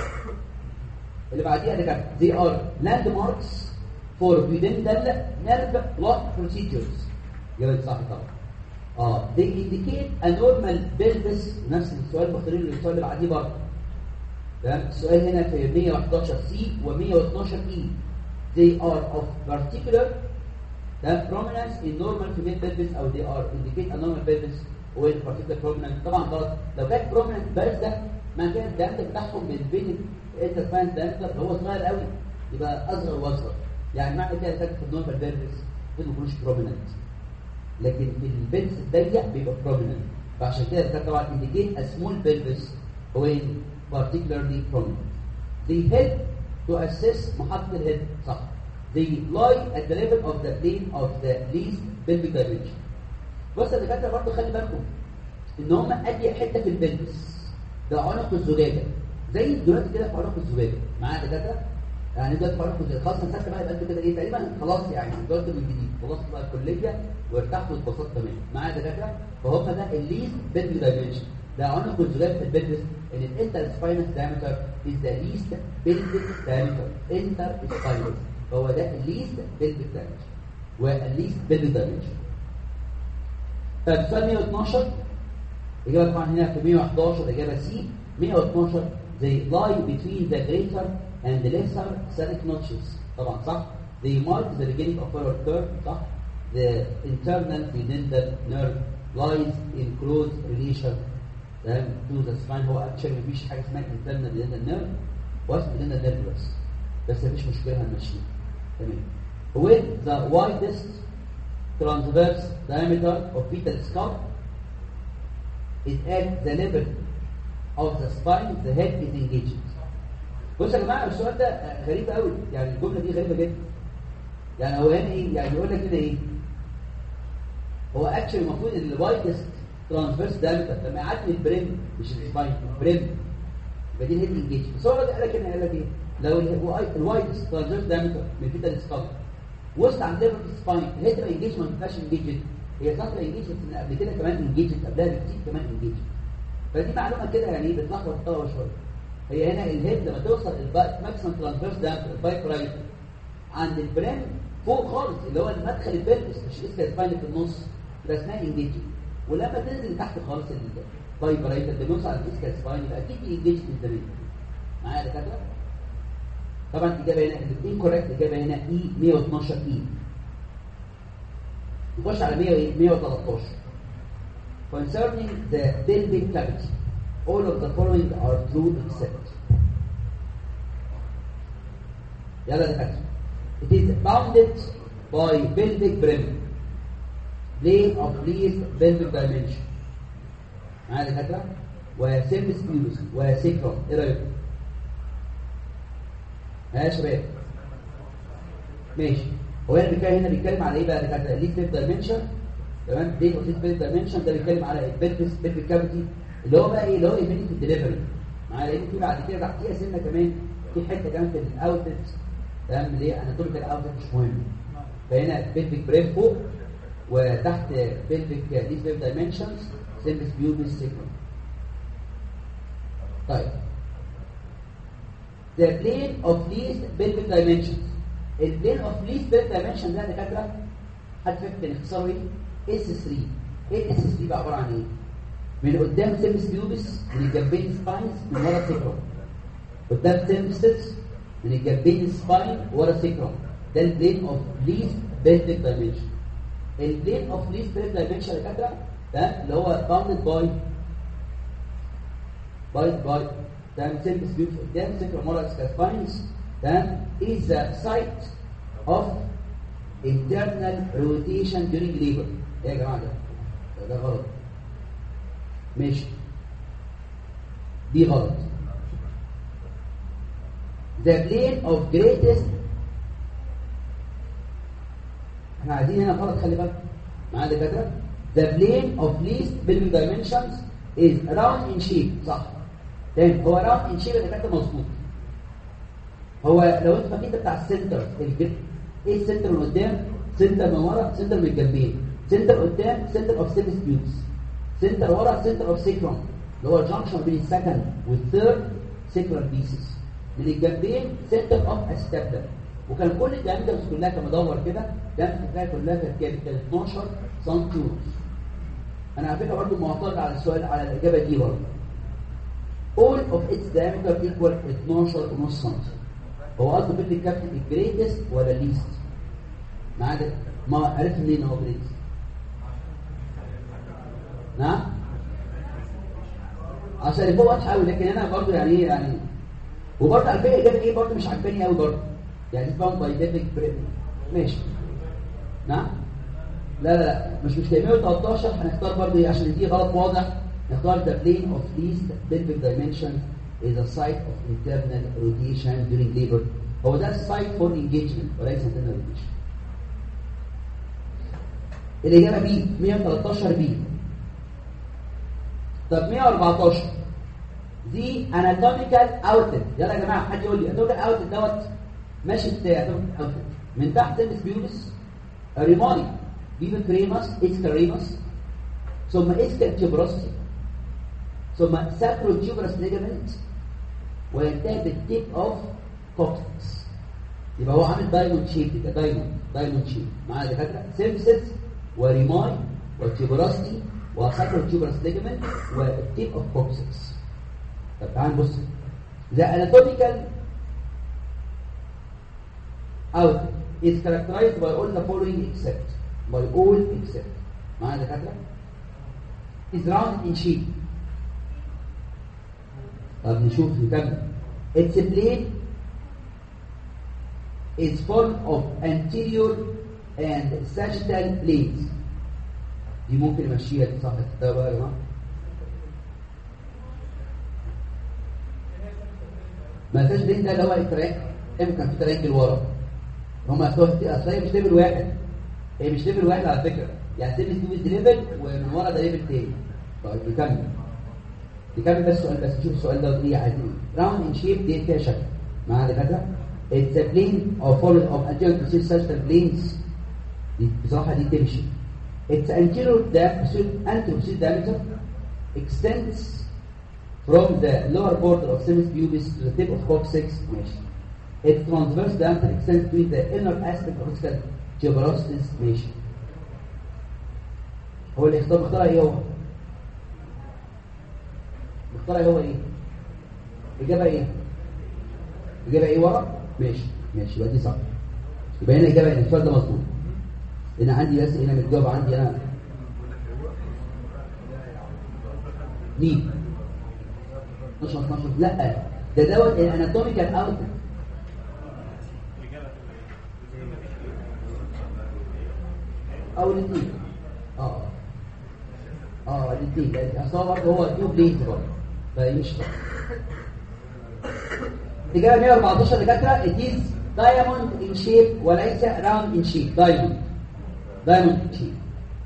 [SPEAKER 1] اللي بعديها ده كده they are landmarks for pudendal nerve block procedures جابت صح طبعا اه they indicate a normal pelvis نفس السؤال مختارين السؤال اللي بعديه برضه تمام السؤال هنا في 111 سي و112 اي they are of particular تمام prominence in normal female pelvis او they are indicate a normal pelvis with particular prominence طبعا غلط لو كانت prominent بس ده ما كان الداتا بتاعهم من بين الانترفانس داتا هو صغير قوي يبقى اصغر واصغر يعني معنى كده فاكر في النورمال بيلفس ما بيكونوش بروميننت لكن في البلفس الضيق بيبقى بروميننت فعشان كده كان طبعا indicate a small pelvis when particularly prominent they help to assess محطة الهيد صح they lie at the level of the plane of the least pelvic dimension بص يا دكاتره برضه خلي بالكم ان هم اضيق حته في البلفس ده عنق الزجاجه زي دلوقتي كده في عنق الزجاجه معايا دكاتره يعني دلوقتي في عنق الزجاجه خلاص مسكت بقى يبقى انت كده ايه تقريبا خلاص يعني دلوقتي من جديد خلصت بقى الكليه وارتحت واتبسطت تمام معايا دكاتره فهم ده الليست بيلفيك دايمنشن ده عنق الزجاجه في البلفس ان الانتر سباينس دايمتر از ذا ليست بيلفيك دايمتر انتر سباينس فهو ده الليست بيلفيك دايمنشن والليست بيلفيك دايمنشن طيب السؤال 112 إجابة طبعا هنا في 111 إجابة سي 112 they lie between the greater and the lesser sonic notches طبعا صح they mark the beginning of forward curve صح the internal pudendal nerve lies in close relation تمام to the spine هو actually مفيش حاجة اسمها internal pudendal nerve واسم pudendal nerve بس بس مفيش مشكلة هنمشيها تمام with the widest transverse diameter of fetal skull is at the level of the spine the head is engaged بصوا يا جماعه السؤال ده غريب قوي يعني الجمله دي غريبه جدا يعني هو هنا ايه يعني يقول لك هنا ايه هو اكشلي المفروض ان الوايدست ترانسفيرس دايمتر لما يعدي البريم مش السباين بريم يبقى دي الهيد انجيج بس هو قال لك هنا قال لك ايه لو الوايدست ترانسفيرس دايمتر من فيتال سكال وسط عند ليفر سباين الهيترا انجيج ما ينفعش انجيجد هي فتره انجيجد من قبل كده كمان انجيجد قبلها بكتير كمان انجيجد فدي معلومه كده يعني ايه بتلخبط الطلبه شويه هي هنا الهيد لما توصل الماكسيمم ترانسفيرس ده البايك رايت عند البرين فوق خالص اللي هو المدخل البلبس مش اسكال سباين في النص ده اسمها انجيجد ولما تنزل تحت خالص البايك رايت اللي بيوصل على الاسكال سباين يبقى اكيد في انجيجد من زمان معايا يا دكاتره طبعا الاجابه هنا الاثنين كوريكت الاجابه هنا اي 112 اي نخش على 100 113 concerning the pelvic cavity all of the following are true except يلا دكاتره it is bounded by pelvic brim plane of least pelvic dimension معايا دكاتره وسيرفيس بيوس وسيكرم ايه رايكم ها يا شباب ماشي هو هنا بيتكلم هنا بيتكلم على ايه بقى دكاتره ليست دايمنشن تمام دي اوف ليست دايمنشن ده بيتكلم على البلفس بلفس كافيتي اللي هو بقى ايه اللي هو ايمينيت الدليفري معايا لان في بعد كده تحتيها سنه كمان في حته كمان في الاوتلت تمام اللي هي اناتوميكال اوتلت مش مهم فهنا بلفيك بريف فوق وتحت بلفيك ليست دايمنشنز سيرفيس بيوبس سيكرم طيب the plane of least pelvic dimensions البلين اوف least pelvic dimension ده يا دكاتره حد فاكر كان اختصاره ايه اس 3 ايه اس 3 بقى عباره عن ايه من قدام سيرفيس بيوبس من الجنبين سباينز من ورا سيكروم قدام سيرفيسز من الجنبين سباين ورا سيكروم ده البلين اوف least pelvic dimension البلين اوف least pelvic dimension يا دكاتره ده اللي هو bounded by by by تمام سيرفيس بيوبس قدام سيكروم ورا سباينز تمام is the site of internal rotation during labor ايه يا جماعه ده ده, ده غلط ماشي دي غلط the plane of greatest احنا عايزين هنا غلط خلي بالك معايا دكاتره the plane of least building dimensions is round in shape صح تمام هو round in shape ده كده مظبوط هو لو انت فاكر بتاع السنتر ايه السنتر من قدام سنتر من ورا سنتر من الجنبين سنتر قدام سنتر اوف سيرفيس بيوتس سنتر ورا سنتر اوف سيكرون اللي هو الجنكشن بين السكند والثيرد سيكرال بيسز من الجنبين سنتر اوف استابلر وكان كل الدايمترز كلها كما ادور كده الدايمترز كلها كانت كام كانت 12 سنتيمتر انا على فكره برضه معترض على السؤال على الاجابه دي برضه all of its diameter equal 12 ونص سنتي هو قصده بيت الكابتن الجريتست ولا ليست ما ده ما عرفت منين هو جريتست نعم عشان اللي فوق واضح قوي لكن انا برضه يعني ايه يعني وبرضه على فكره الاجابه ايه برضه مش عجباني قوي برضه يعني فاوند باي ديفيك ماشي نعم لا لا لا مش مش 113 هنختار برضه ايه عشان دي غلط واضح نختار the plane of least pelvic dimension is a site of internal rotation during labor هو ده site for engagement وليس internal rotation الإجابة بي 113 بي طب 114 دي anatomical outlet يلا يا جماعة حد يقول لي anatomical outlet دوت ماشي بتاع anatomical outlet من تحت سيرفيس بيوبس ريمالي بيبي كريماس اسكاريماس ثم اسكال تيوبروستي ثم ساكرو تيوبرس ليجامنت وينتهي بالتيب اوف كوكسكس يبقى هو عامل دايموند شيب كده دايموند دايموند شيب معايا دكاتره سيرفيسز وريماي وتيوبراستي وساكرو تيوبرس ليجامنت والتيب اوف كوكسكس طب تعال نبص The anatomical outlet is characterized by all the following except by all except معايا دكاتره is round in shape طب نشوف نكمل its plane is formed of anterior and sagittal planes دي ممكن نمشيها دي صح الكتاب يا جماعه ما فيش بين ده اللي هو التراك كان في تراك ورا هم اصل هي مش ليفل واحد هي مش ليفل واحد على فكره يعني سيرفيس تو ليفل ومن ورا ده ليفل تاني طيب نكمل نكمل بس السؤال بس نشوف السؤال ده ايه عايزين راوند ان شيب دي فيها شكل معايا دكاتره it's a plane or followed of anterior posterior sagittal planes دي بصراحة دي تمشي it's anterior diameter anterior posterior diameter extends from the lower border of semis pubis to the tip of coccyx ماشي its transverse diameter extends between the inner aspect of the tuberosity ماشي هو اللي اختار مختار ايه هو مختار ايه هو ايه اجابه ايه اجابه ايه ورا ماشي ماشي يبقى دي صح يبقى هنا اجابه السؤال ده مظبوط هنا عندي بس هنا متجاوب عندي انا مين 12 12 لا ده دوت الاناتوميكال اوت او الاثنين اه اه الاثنين لان اصل هو برضه هو تيوب ليز برضه فمش صح إجابة 114 دكاترة it is diamond in shape وليس round in shape diamond diamond in shape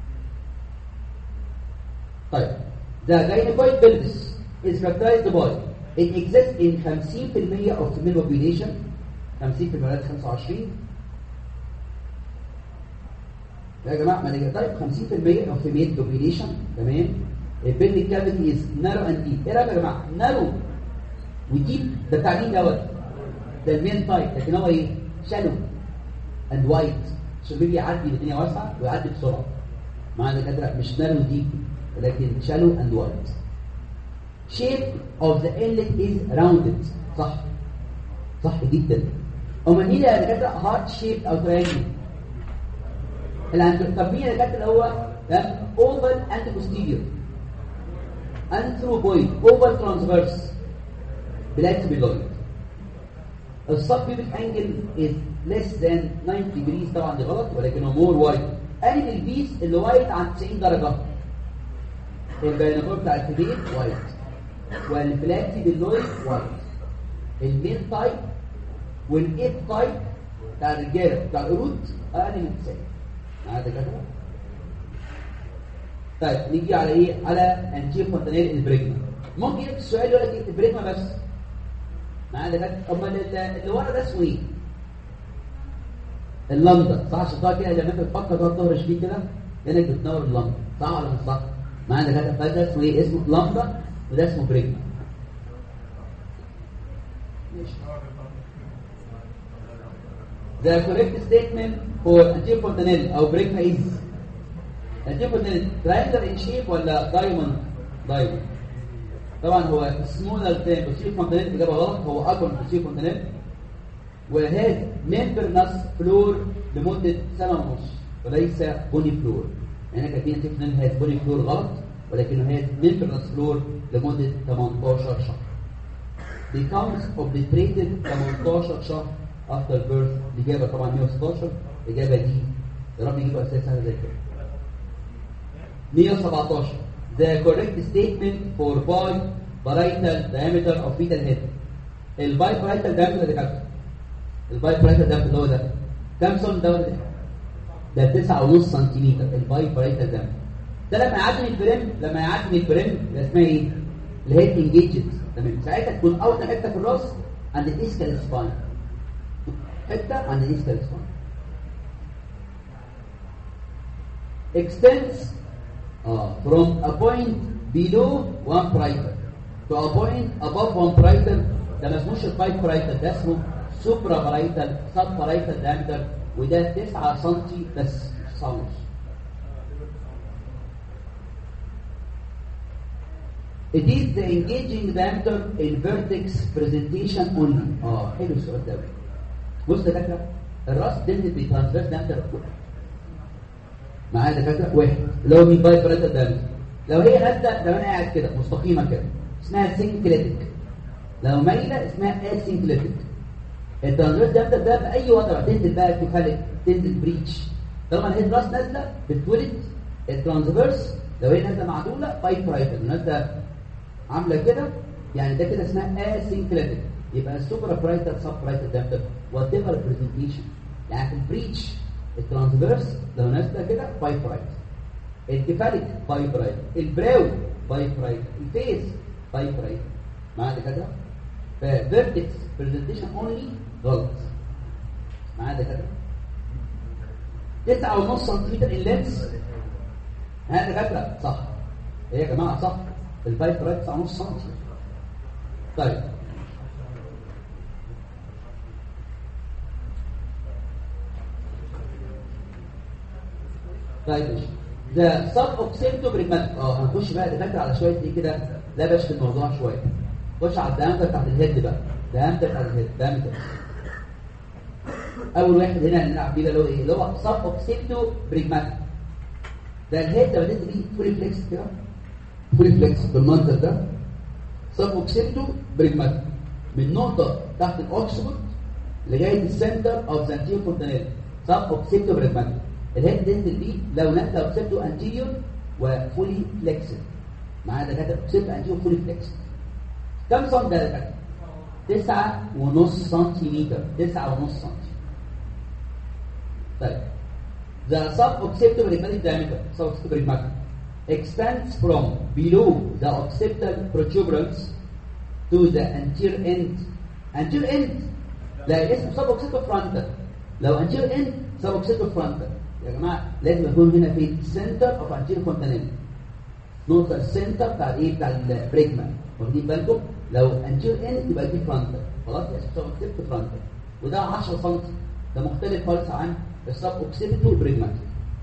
[SPEAKER 1] طيب the gynecoid pelvis is characterized by it exists in 50% of female population 50 في البلاد 25 يا جماعة ما نجي طيب 50% of female population تمام البلفيك cavity is narrow and deep ايه رأيك يا جماعة narrow وديب ده بتاع مين دوت ده المين تايب لكن هو ايه شالو اند وايت عشان بيجي يعدي الدنيا واسعه ويعدي بسرعه مع دكاتره مش نارو ديب ولكن شالو اند وايت shape of the inlet is rounded صح صح جدا امال مين يا دكاتره هارت شيب او تريانجل الانتر طب مين يا دكاتره اللي هو اوفر انتي بوستيريور انثروبويد اوفر ترانسفيرس بلاك بيلويد السب بيبك انجل is less than 90 degrees طبعا دي غلط ولكنه مور وايد انهي البيس اللي وايد عن 90 درجه البيانات بتاع الفيبيت وايد والفلاكسي باللويد وايد المين تايب والايب تايب بتاع الرجاله بتاع القرود اقل من 90 معايا دكاتره طيب نيجي على ايه على انتير فونتانيل البريجما ممكن يجي السؤال يقول لك ايه البريجما بس معايا دكاتره امال اللي ورا ده اسمه ايه اللمضه صح عشان تقعد كده لما انت تفكر تقعد تهرش فيه كده لانك بتنور اللمضه صح ولا مش صح معايا دكاتره فده اسمه ايه اسمه لمضه وده اسمه بريجما The correct statement for anterior fontanelle او بريجما is anterior fontanelle triangular in shape ولا diamond diamond طبعا هو smaller than posterior fontanelle اجابه غلط هو اكبر من posterior fontanelle وهاز membranous فلور لمده سنه ونص وليس بوني فلور يعني كاتبين anterior fontanelle هاز بوني فلور غلط ولكنه هاز membranous فلور لمده 18 شهر becomes obliterated 18 شهر after birth الإجابة طبعا 116 الإجابة دي يا رب يجيبوا أسئلة سهلة زي كده 117 The correct statement for biparietal diameter of fetal head البايبرايتال diameter ده كام؟ البايبرايتال diameter اللي هو ده كام سم ده ده 9.5 سنتيمتر البايبرايتال diameter ده لما يعدي من البريم لما يعدي من البريم ده اسمها ايه؟ الهيد انجيجد تمام ساعتها تكون اول حته في الراس عند الاسكال سباين حته عند الاسكال سباين extends uh, from a point below one parietal to a point above one parietal ده ما اسموش الفايف parietal ده اسمه supra parietal sub parietal diameter وده 9 سم بس 9 ونص It is the engaging diameter in vertex presentation only. اه حلو السؤال ده بص يا دكاتره الراس دنت بترانسفيرس دايمتر معايا دكاتره واحد اللي هو مين باي بريتال دايمتر لو هي نازله لو انا قاعد كده مستقيمه كده اسمها سينكليتك لو مايله اسمها اسينكليتك الترانسفيرس دايمتر ده باي وضع تنزل بقى كفالك تنزل بريتش طالما الهيد راس نازله بتولد الترانسفيرس لو هي نازله معدوله باي برايتال نازله عامله كده يعني ده كده اسمها اسينكليتك يبقى السوبر برايتال سب برايتال دايمتر وات ايفر برزنتيشن يعني في البريتش الترانسفيرس لو نازله كده باي برايت الكفاليك باي برايت البراو باي برايت الفيس باي برايت معايا كده ففيرتكس برزنتيشن اونلي غلط معايا دكاتره تسعة ونص سنتيمتر اللينس ها دكاتره صح ايه يا جماعه صح البايب رايت 9 ونص سم طيب طيب ده سب اوكسيبتو بريجماتيك اه هنخش بقى دكاتره على شويه ايه كده لبش في الموضوع شويه خش على الدايمتر بتاعت الهيد بقى الدايمتر بتاعت الهيد دايمتر اول واحد هنا هنلعب بيه اللي هو ايه اللي هو سب اوكسيبتو بريجماتيك ده الهيد ده بدات بيه فولي فليكس كده فولي فليكس بالمنظر ده سب اوكسيبتو بريجماتيك من نقطه تحت الاوكسبوت لغايه السنتر اوف زانتيو فونتانيل سب اوكسيبتو بريجماتيك الهيد تنزل بيه لو نزل اوكسبتو انتيريور وفولي فليكسد معايا دكاتره اوكسبتو انتيريور فولي فليكسد كم سم ده دكاتره؟ تسعة ونص سنتيمتر تسعة ونص سنتي طيب the suboccipital rheumatic diameter suboccipital rheumatic extends from below the occipital protuberance to the anterior end anterior end لا اسمه suboccipital frontal لو anterior end suboccipital frontal يا جماعه لازم يكون هنا في center of anterior fontanelle نقطه السنتر بتاع الايه بتاع البريجما واخدين بالكم لو anterior end يبقى دي frontal خلاص اسمه suboccipital frontal وده 10 سم ده مختلف خالص عن السب اوكسيبيتو بريجماتيك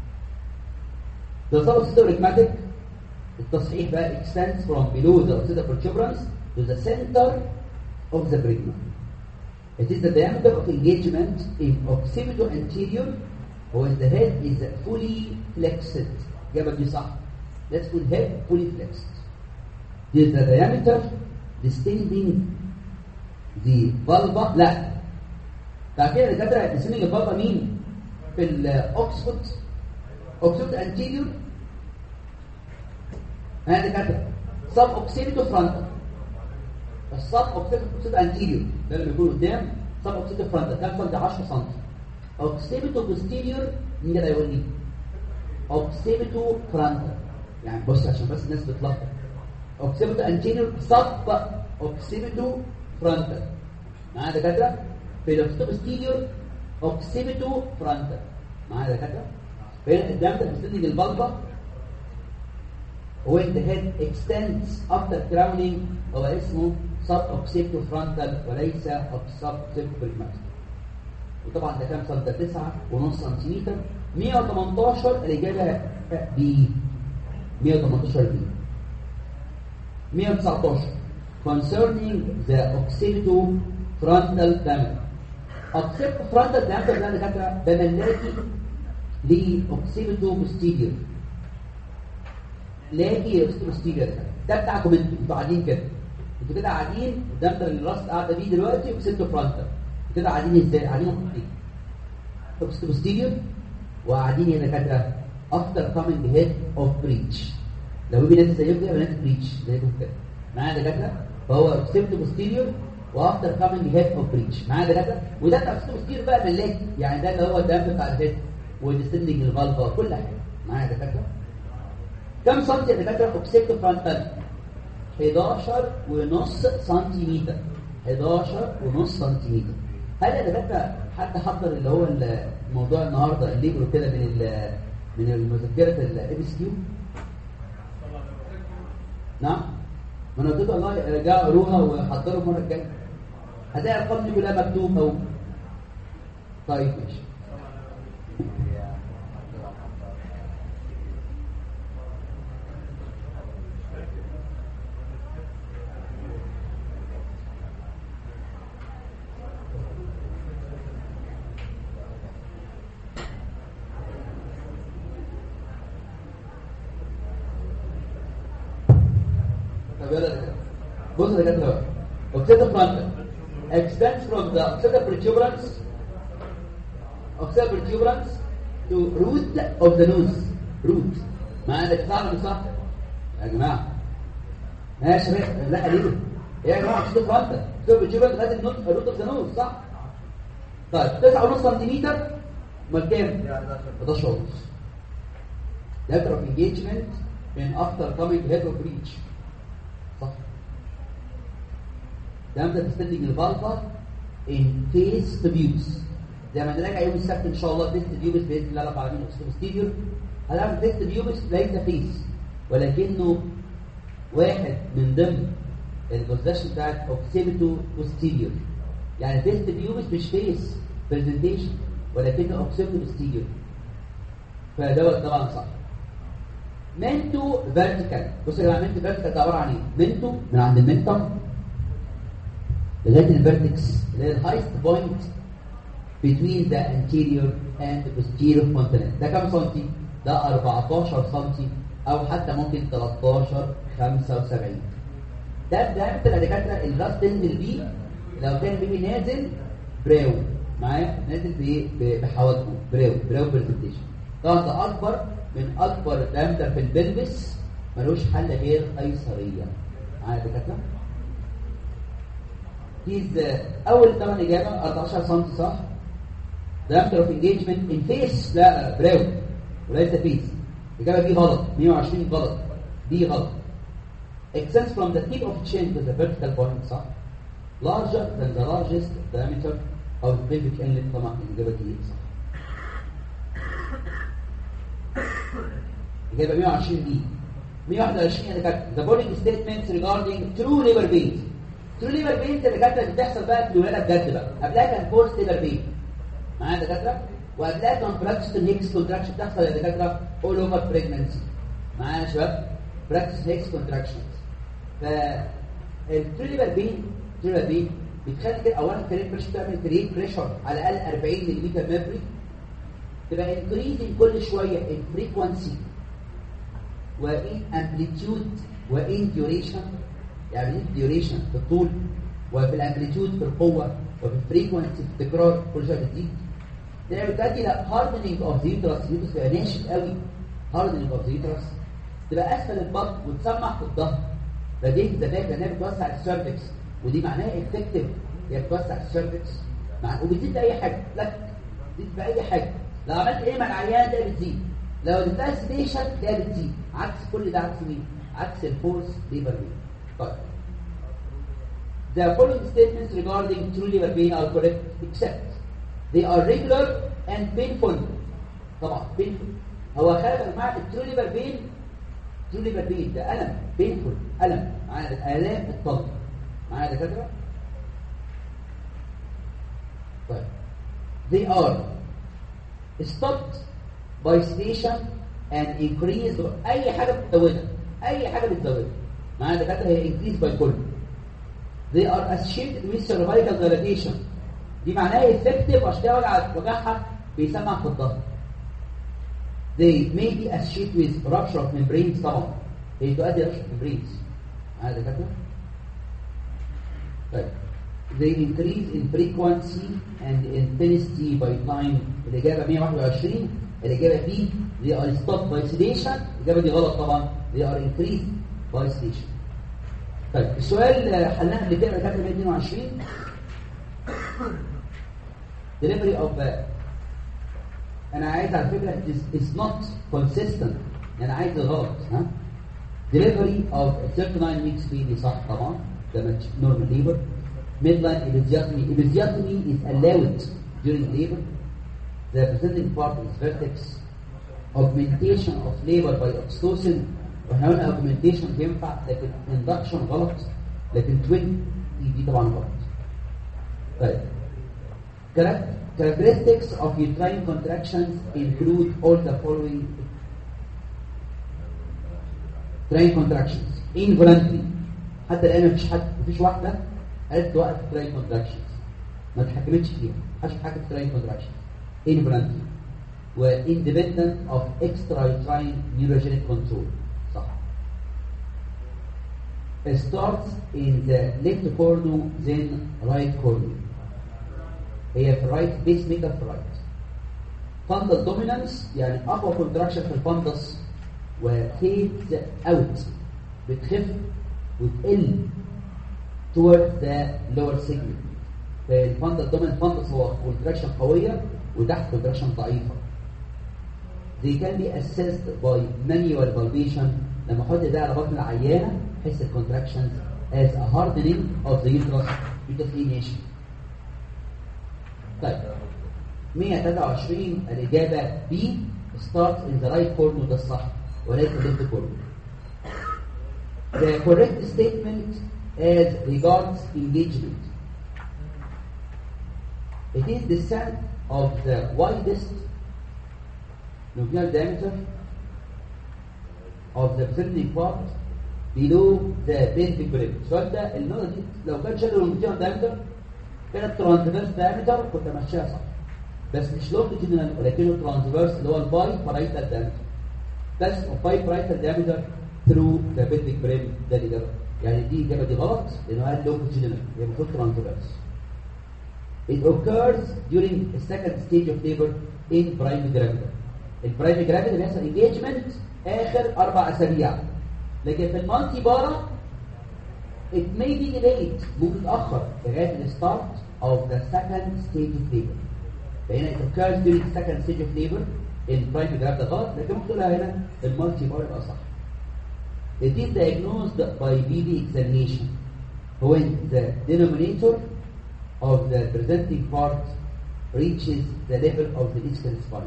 [SPEAKER 1] The suboccipital التصحيح بقى extends from below the occipital protuberance to the center of the brigma. It is the diameter of engagement in occipital anterior when the head is fully flexed. إجابة دي صح. Let's put head fully flexed. This is the diameter distending the vulva. لا. تعرفين يا دكاترة distending الفالفا مين؟ في الاوكسفورد اوكسفورد انتيريور ها دكاتره سب اوكسيبيتو فرونتال السب اوكسيبيتو انتيريور ده اللي بيكون قدام سب اوكسيبيتو فرونتال كام سم 10 سم اوكسيبيتو بوستيريور مين اللي هيقول لي اوكسيبيتو فرونتال يعني بص عشان بس الناس بتلخبط اوكسيبيتو انتيريور سب اوكسيبيتو فرونتال معايا دكاتره في الاوكسيبيتو بوستيريور اوكسيبيتو فرونتال معايا دكاتره فين قدام ده بيستني البلبه when the head extends after crowning هو اسمه sub occipital frontal وليس sub occipital pragmatic وطبعا ده كام سم ده 9 ونص سنتيمتر 118 الاجابه ب 118 ب 119 concerning the occipital frontal diameter occipital frontal diameter ده دكاتره ده ملاكي لاوكسيبيتو بوستيريور لاقي بوستيريور ده بتاعكم انتوا انتوا قاعدين كده انتوا كده قاعدين ده انت الراس قاعده بيه دلوقتي اوكسيبيتو فرونتال كده قاعدين ازاي قاعدين مخطوطين اوكسيبيتو بوستيريور وقاعدين هنا دكاتره افتر كامينج هيد اوف بريتش لو في ناس زيكم كده بنات بريتش زيكم كده معايا دكاتره فهو اوكسيبيتو بوستيريور وافتر كامينج هيد اوف بريتش معايا دكاتره وده اوكسيبيتو بوستيريور بقى ملاكي يعني ده اللي هو الدم بتاع الهيد وديستندنج الفالفا وكل حاجه معايا دكاتره كم سنتي يا دكاتره اوكسيبتو فرونتال 11 ونص سنتيمتر 11 ونص سنتيمتر هل يا دكاتره حد حضر اللي هو الموضوع النهارده الليبرو كده من ال من المذكره الاي بي اس كيو نعم ما انا قلت والله رجعوا قروها وحضروا المره الجايه هتلاقي الارقام دي كلها مكتوبه اهو طيب ماشي بص يا دكاتره occipital frontal extends from the occipital protuberance occipital protuberance to root of the nose root معانا ده صح ولا صح يا جماعه ماشي لا ليه يا جماعه occipital frontal occipital protuberance لازم نوت root of the nose صح طيب 9 ونص سنتيمتر امال كام 11 ونص letter of engagement in after coming head of breach صح ده انت تستنتج الفالفا in face tubes زي ما نراجع يوم السبت ان شاء الله فيست تيوبس باذن الله رب العالمين اوستيريور هنعمل فيست تيوبس ليس فيس ولكنه واحد من ضمن البوزيشن بتاعت اوكسيبيتو بوستيريور يعني فيست تيوبس مش فيس برزنتيشن ولكنه اوكسيبيتو بوستيريور فدوت طبعا صح منتو فيرتيكال بصوا يا جماعه منتو فيرتيكال ده عباره عن ايه؟ منتو من عند المنتم لغايه الفيرتكس اللي هي الهايست بوينت between the anterior and the posterior continent ده كام سنتي؟ ده 14 سنتي او حتى ممكن 13 75 ده الدايمتر يا دكاتره الراس تنزل بيه لو كان بيبي نازل براو معايا نازل بايه؟ بحواجبه براو براو برزنتيشن طبعا ده اكبر من اكبر دايمتر في البلبس ملوش حل غير قيصريه معايا يا دكاتره؟ هيز اول طبعا اجابه 14 سم صح diameter of engagement in face لا براو وليس face الاجابه دي غلط 120 غلط دي غلط extends from the tip of chin to the vertical point صح larger than the largest diameter of the pelvic inlet طبعا الاجابه دي صح اجابه 120 دي 121 يا دكاتره the following statements regarding true labor pains true labor pains اللي كانت بتحصل بقى في الولاده بجد بقى قبلها كان فورس labor pain معايا يا دكاتره وقبلها كان براكتس هيكس كونتراكشن بتحصل يا دكاتره اول اوفر بريجننسي معايا يا شباب براكتس هيكس كونتراكشنز ف التريبل بين التريبل بين بتخلي كده اولا كريت بريشر تعمل كريت بريشر على الاقل 40 ملم ميركوري تبقى انكريزنج كل شويه الفريكونسي وان امبليتيود وان ديوريشن يعني ديوريشن في الطول وفي الامبليتيود في القوه وفي الفريكونسي في التكرار كل شويه بتزيد تلاقي بتأدي لا هاردنينج اوف ذا يوترس اليوترس بيبقى ناشف قوي هاردنينج اوف ذا يوترس تبقى اسفل البطن وتسمع في الظهر فدي زمان لانها بتوسع السيرفكس ودي معناها افكتيف هي بتوسع السيرفكس مع وبتزيد باي حاجه لا بتزيد باي حاجه لو عملت ايه مع العيان ده بتزيد لو اديتها سبيشال ده بتزيد عكس كل ده عكس مين؟ عكس الفورس ليبر بين طيب The following statements regarding true liver pain are correct except they are regular and painful طبعا painful هو خلق يا جماعه الترو ليفر بين ترو ليفر بين ده الم painful الم معايا الام الطلق معايا يا دكاتره طيب they are stopped by sedation and increased اي حاجه بتزودها اي حاجه بتزودها معايا يا دكاتره هي increased by كله they are associated with cervical dilatation دي معناها effective عشان كده وجع وجعها بيسمع في الظهر they may be associated with rupture of membranes طبعا هي تؤدي rupture of membranes معايا يا دكاتره طيب they increase in frequency and intensity by time الإجابة 121 الإجابة B they are stopped by sedation الإجابة دي غلط طبعا they are increased by sedation طيب السؤال حلناه قبل كده كاتب 122 delivery of انا عايز على فكره is, is not consistent انا عايز الغلط ها delivery of 39 weeks baby صح طبعا ده normal labor midline episiotomy episiotomy is allowed during labor the presenting part is vertex augmentation of labor by oxytocin واحنا قلنا augmentation بينفع لكن induction غلط لكن twin دي طبعا غلط طيب characteristics of uterine contractions include all the following uterine contractions involuntary حتى الان مفيش حد مفيش واحده قالت توقف uterine contractions ما اتحكمتش فيها محدش اتحكم في uterine contractions involuntary و independent of extrauterine neurogenic control صح It starts in the left corner then right corner هي في الرايت بيس ميكر في الرايت فاندس دومينانس يعني اقوى كونتراكشن في الفاندس وفيد اوت بتخف وتقل toward the lower segment فالفاندس دومينانت فاندس هو كونتراكشن قويه وتحت كونتراكشن ضعيفه They can be assessed by manual palpation لما احط ده على بطن العيانه احس الكونتراكشنز as a hardening of the uterus uterus nation طيب 123 الإجابة B starts in the right corner ده الصح وليس left corner The correct statement as regards engagement It is the sum of the widest nuclear diameter of the presenting part below the pelvic rim السؤال ده النقطة دي لو كان شغل longitudinal diameter كانت transverse diameter كنت ماشيها صح بس مش longitudinal ولكنه transverse اللي هو الباي parietal diameter بس باي parietal diameter through the pelvic rim ده الإجابة يعني دي الإجابة دي غلط لأنه قال longitudinal هي المفروض transverse It occurs during the second stage of labor in primary gravity. البرايمري جرافيتي بيحصل engagement آخر أربع أسابيع. لكن في المالتي بارا it may be delayed ممكن تأخر لغاية ال start of the second stage of labor. فهنا it occurs during the second stage of labor in primary gravity غلط لكن ممكن تقولها هنا المالتي بارا يبقى صح. It is diagnosed by BD examination when the denominator of the presenting part reaches the level of the ischial spine.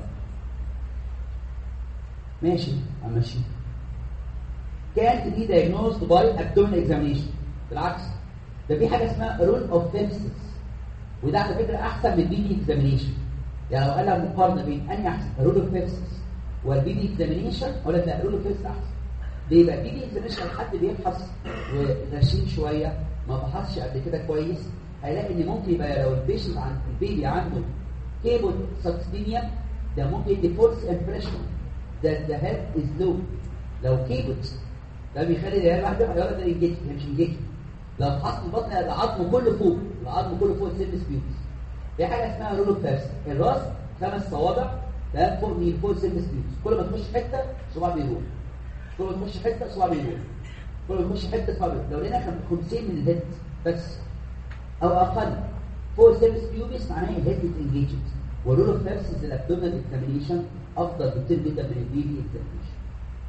[SPEAKER 1] ماشي امشي can't be diagnosed by abdominal examination بالعكس ده في حاجه اسمها rule of Phelps وده على فكره احسن من البي دي اكزامينيشن يعني لو قال لك مقارنه بين انهي احسن رول اوف Phelps والبي دي اكزامينيشن اقول لك لا رول اوف Phelps احسن ليه بقى البي دي اكزامينيشن حد بيبحث وغشيم شويه ما بحثش قبل كده كويس هيلاقي ان ممكن يبقى لو البيشنت عند البيبي عنده كيبل سبستينيا ده ممكن يدي فولس امبريشن ده ده هيد از لو لو كيبلز ده بيخلي العيال واحده يقول ده انجيج مش انجيج لو حط البطن العظم كله فوق العظم كله فوق السيرفس بيوتس في حاجه اسمها رول اوف فيرس الراس خمس صوابع ده فوق مين فوق السيرفس بيوتس كل ما تخش حته صباع بيروح كل ما تخش حته صباع بيروح كل ما تخش حته صباع بيروح لو لقينا 50 من الهيد بس او اقل فوق السيرفس بيوبس معناه الهيد انجيجد والرول اوف فيرس الابدومينال اكزامينيشن افضل بكتير جدا من البيبي اكزامينيشن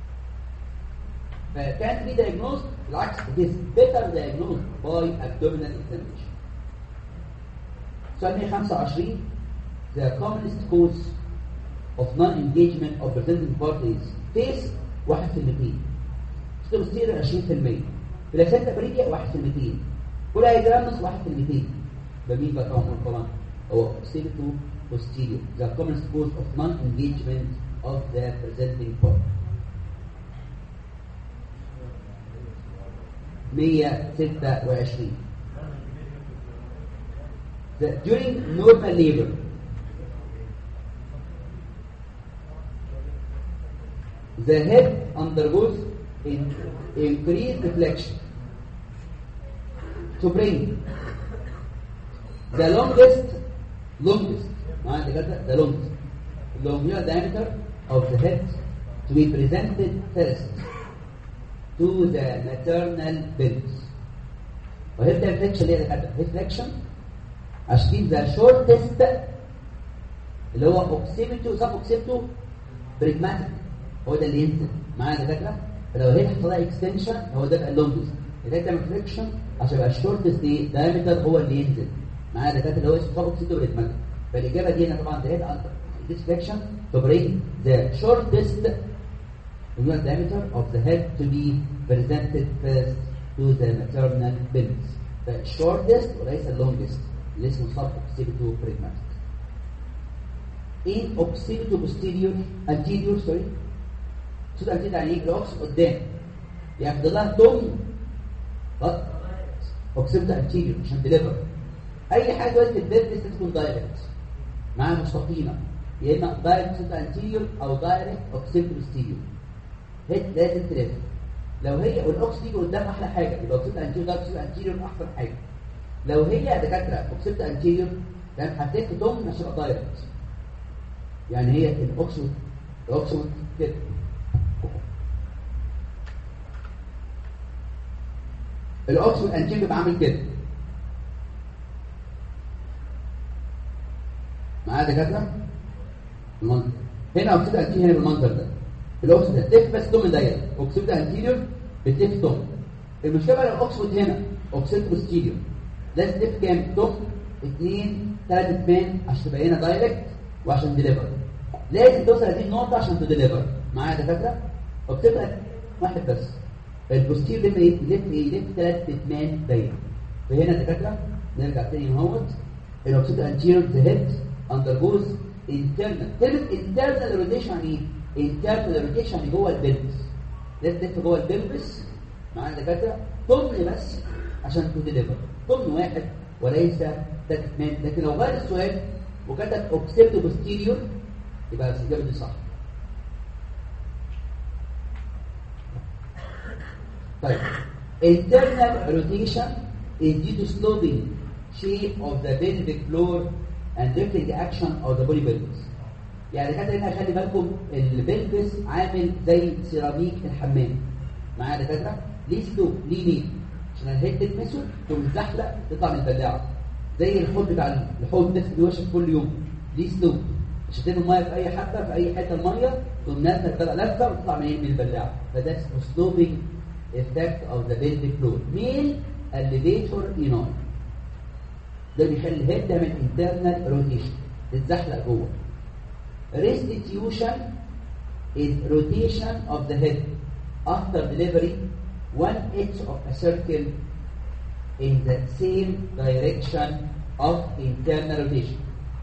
[SPEAKER 1] فكانت بي diagnosed بالعكس it is better diagnosed by abdominal examination سؤال 125 the commonest cause of non-engagement of presenting part is face 1% ستيروستير 20% بلاسنتا بريديا 1 في 200 كل هيدرامس 1 في 200 بمين بقى طبعا طبعا هو ستيرتو posterior the commonest cause of non-engagement of the presenting part 126 the, during normal labor the head undergoes in, increased deflection to bring the longest longest معنى كده the longest longular diameter of the head to be presented first to the maternal pelvis وهيبدا الفليكشن اللي هي كده الفليكشن عشان ذا شورتست اللي هو اوكسيمتو سب اوكسيمتو بريجماتيك هو ده اللي ينزل معايا دكاتره فلو هي حصل لها اكستنشن هو ده بقى اللونجست ده تعمل فليكشن عشان يبقى الشورتست دي دايمتر هو اللي ينزل معايا دكاتره اللي هو اسمه سب اوكسيمتو بريجماتيك فالاجابه دي هنا طبعا ده هيد this flexion to bring the shortest lunar diameter of the head to be presented first to the maternal pelvis. The shortest وليس longest اللي اسمه sub occipital pragmatic. In occipital posterior anterior sorry صوت anterior يعني ايه؟ الأوكس قدام. ياخد لها توم غلط occipital anterior عشان deliver. أي حاجة دلوقتي في البيرفس تكون دايركت معاها مستقيمة يا إما دايركت occipital anterior أو دايركت occipital posterior. هيد لازم تلف لو هي والاوكس تيجي قدام احلى حاجه يبقى اوكسيد انتيريور ده اوكسيد انتيريور احسن حاجه لو هي دكاتره اوكسيد انتيريور تمام هتلف توم مش هتبقى دايركت يعني هي الاوكسيد الاوكسيد كده الاوكسيد انتيريور بيبقى عامل كده معايا دكاتره المنظر هنا اوكسيد انتيريور هنا بالمنظر ده الاوكسيد هتلف بس توم دايره اوكسيد انتيريور بتلف توم المشكله بقى الاوكسيد هنا اوكسيد بوستيريور لازم تلف كام توم اثنين ثلاث اتمان عشان تبقى هنا دايركت وعشان ديليفر لازم توصل هذه النقطه عشان تديليفر معايا يا دكاتره وبتبقى واحد بس البوستير لف ايه لف ايه لف ثلاث اتمان دايره فهنا يا دكاتره نرجع تاني اهوت الاوكسيد انتيريور ذا هيد اندرجوز انترنال كلمه انترنال روتيشن يعني ايه انترنال روتيشن يعني جوه البلبس لازم تلف جوه البلبس معايا يا دكاتره طن بس عشان تديليفر طن واحد وليس ثلاث اتمان لكن لو غير السؤال وكتب اوكسيد بوستيريور يبقى الاجابه دي صح طيب internal rotation is due to sloping shape of the pelvic floor and lifting action of the body pelvis يعني كده هنا خلي بالكم البلبس عامل زي سيراميك الحمام معايا دكاتره ليه سلوب ليه ليه عشان الهيد تتمسك تقوم تزحلق تطلع من البلاعه زي الحوض بتاع الحوض ده بيوشك كل يوم ليه سلوب مش هترمي الميه في اي حته في اي حته الميه تقوم نازله تبقى لفه وتطلع منين من البلاعه فده اسمه سلوبينج effect of the pelvic floor male elevator enol ده بيخلي الهيد تعمل internal rotation تتزحلق جوه restitution is rotation of the head after delivery one edge of a circle in the same direction of internal rotation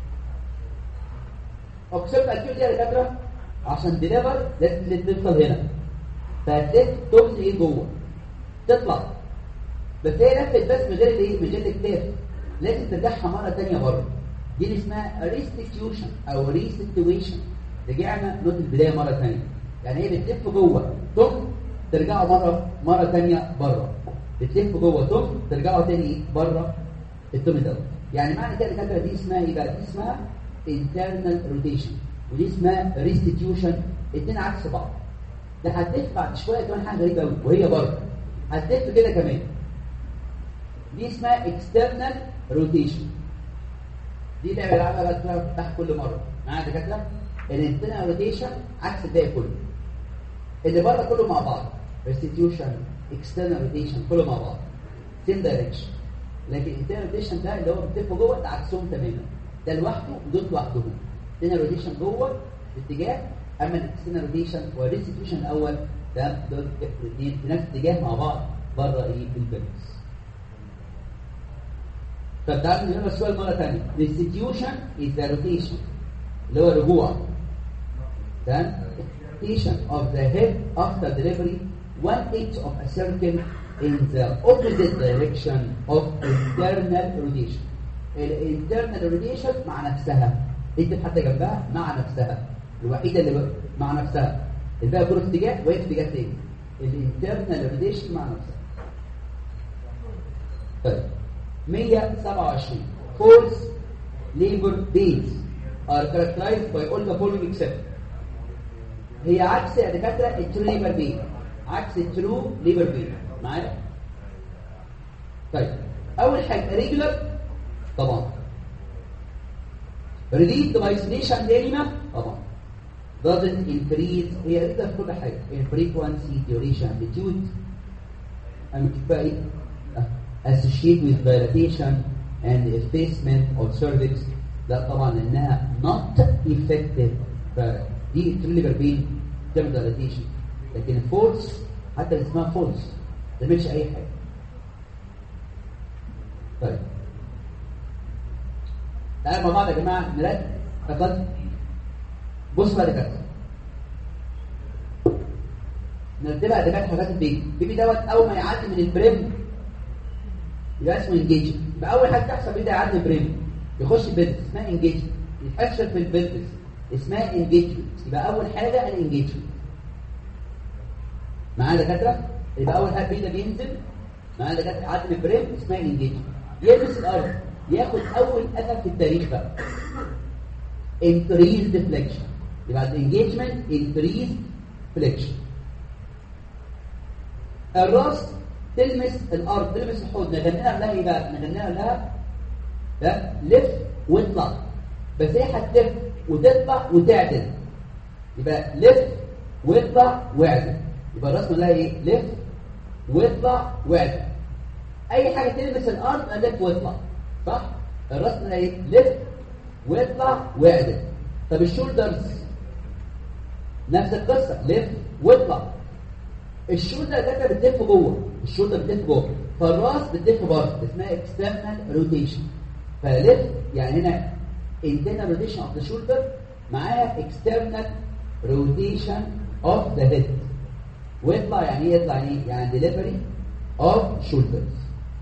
[SPEAKER 1] اقسم اكيد يا دكاتره عشان ديليفر لازم تفضل هنا فهتلف تمس ايه جوه تطلع بس هي لفت بس من غير الايه من غير الكتاف لازم ترجعها مره ثانيه بره دي اللي اسمها ريستيتيوشن او ريستيتيويشن رجعنا نوت البدايه مره ثانيه يعني هي بتلف جوه ثم ترجعوا مره مره ثانيه بره بتلف جوه ثم ترجعوا تاني بره التوم دوت يعني معنى كده الفكره دي اسمها ايه بقى دي اسمها internal rotation ودي اسمها restitution الاثنين عكس بعض ده هتلف بعد شويه كمان حاجه غريبه قوي وهي بره هتلف كده كمان دي اسمها external rotation دي لعبه بيلعبها بقى بتفتح كل مره معايا دكاتره الانترنال روتيشن عكس الباقي كله اللي بره كله مع بعض restitution external rotation كله مع بعض same direction لكن الانترنال روتيشن ده اللي هو بتلف جوه ده عكسهم تماما ده لوحده ودول لوحدهم الانترنال روتيشن جوه في اتجاه اما الاكسترنال روتيشن والريستيتيوشن الاول ده دول الاثنين في نفس الاتجاه مع بعض بره ايه البلبس طب تعالوا نقرا السؤال مره ثانيه restitution is the rotation اللي هو رجوع تمام rotation of the head after delivery one eighth of a circle in the opposite direction of internal rotation الانترنال روتيشن مع نفسها اكتب حتى جنبها مع نفسها الوحيده اللي مع نفسها الباقي كله في اتجاه وهي في اتجاه تاني الانترنال روتيشن مع نفسها طيب 127 force labor pains are characterized by all the following except هي عكس يا دكاتره الترو ليبر بين عكس الترو ليبر بين معايا طيب اول حاجه ريجولار طبعا relieved by sedation enema طبعا doesn't increase هي ريجولار في كل حاجه in frequency duration amplitude بقى ايه associated with dilatation and effacement of cervix لا طبعا انها not effective فدي تريليبر بين تعمل dilatation لكن فولس حتى اللي اسمها فولس ما تعملش اي حاجه طيب تعالوا مع بعض يا جماعه نرد فقط بص بقى دكاتره نرتبها دكاتره حاجات البيبي البيبي دوت اول ما يعدي من البريم يبقى اسمه انجيج يبقى اول حاجه تحصل بيبدا يعدي البريم يخش البيلفس اسمها انجيج يتحشر في البيلفس اسمها انجيجمنت يبقى اول حاجه الانجيجمنت معايا دكاتره يبقى اول حاجه بيبدا بينزل معايا دكاتره يعدي من البريم اسمها انجيجمنت يلمس الارض ياخد اول اثر في التاريخ بقى increased deflection يبقى الانجيجمنت increased flexion الراس تلمس الارض تلمس الحوض نغنيها لها ايه بقى نغنيها لها ده لف واطلع بس هي هتلف وتطلع وتعدل يبقى لف واطلع واعدل يبقى الراس لها ايه لف واطلع واعدل اي حاجه تلمس الارض لف واطلع صح الراس منها ايه ليفت ويطلع ويعدل طب الشولدرز نفس القصه ليفت واطلع الشولدر ده بتلف جوه الشولدر بتلف جوه فالراس بتلف بره اسمها اكسترنال روتيشن فليفت يعني هنا internal rotation of the shoulder معاها external rotation of the head ويطلع يعني ايه يطلع يعني ايه يعني delivery of shoulders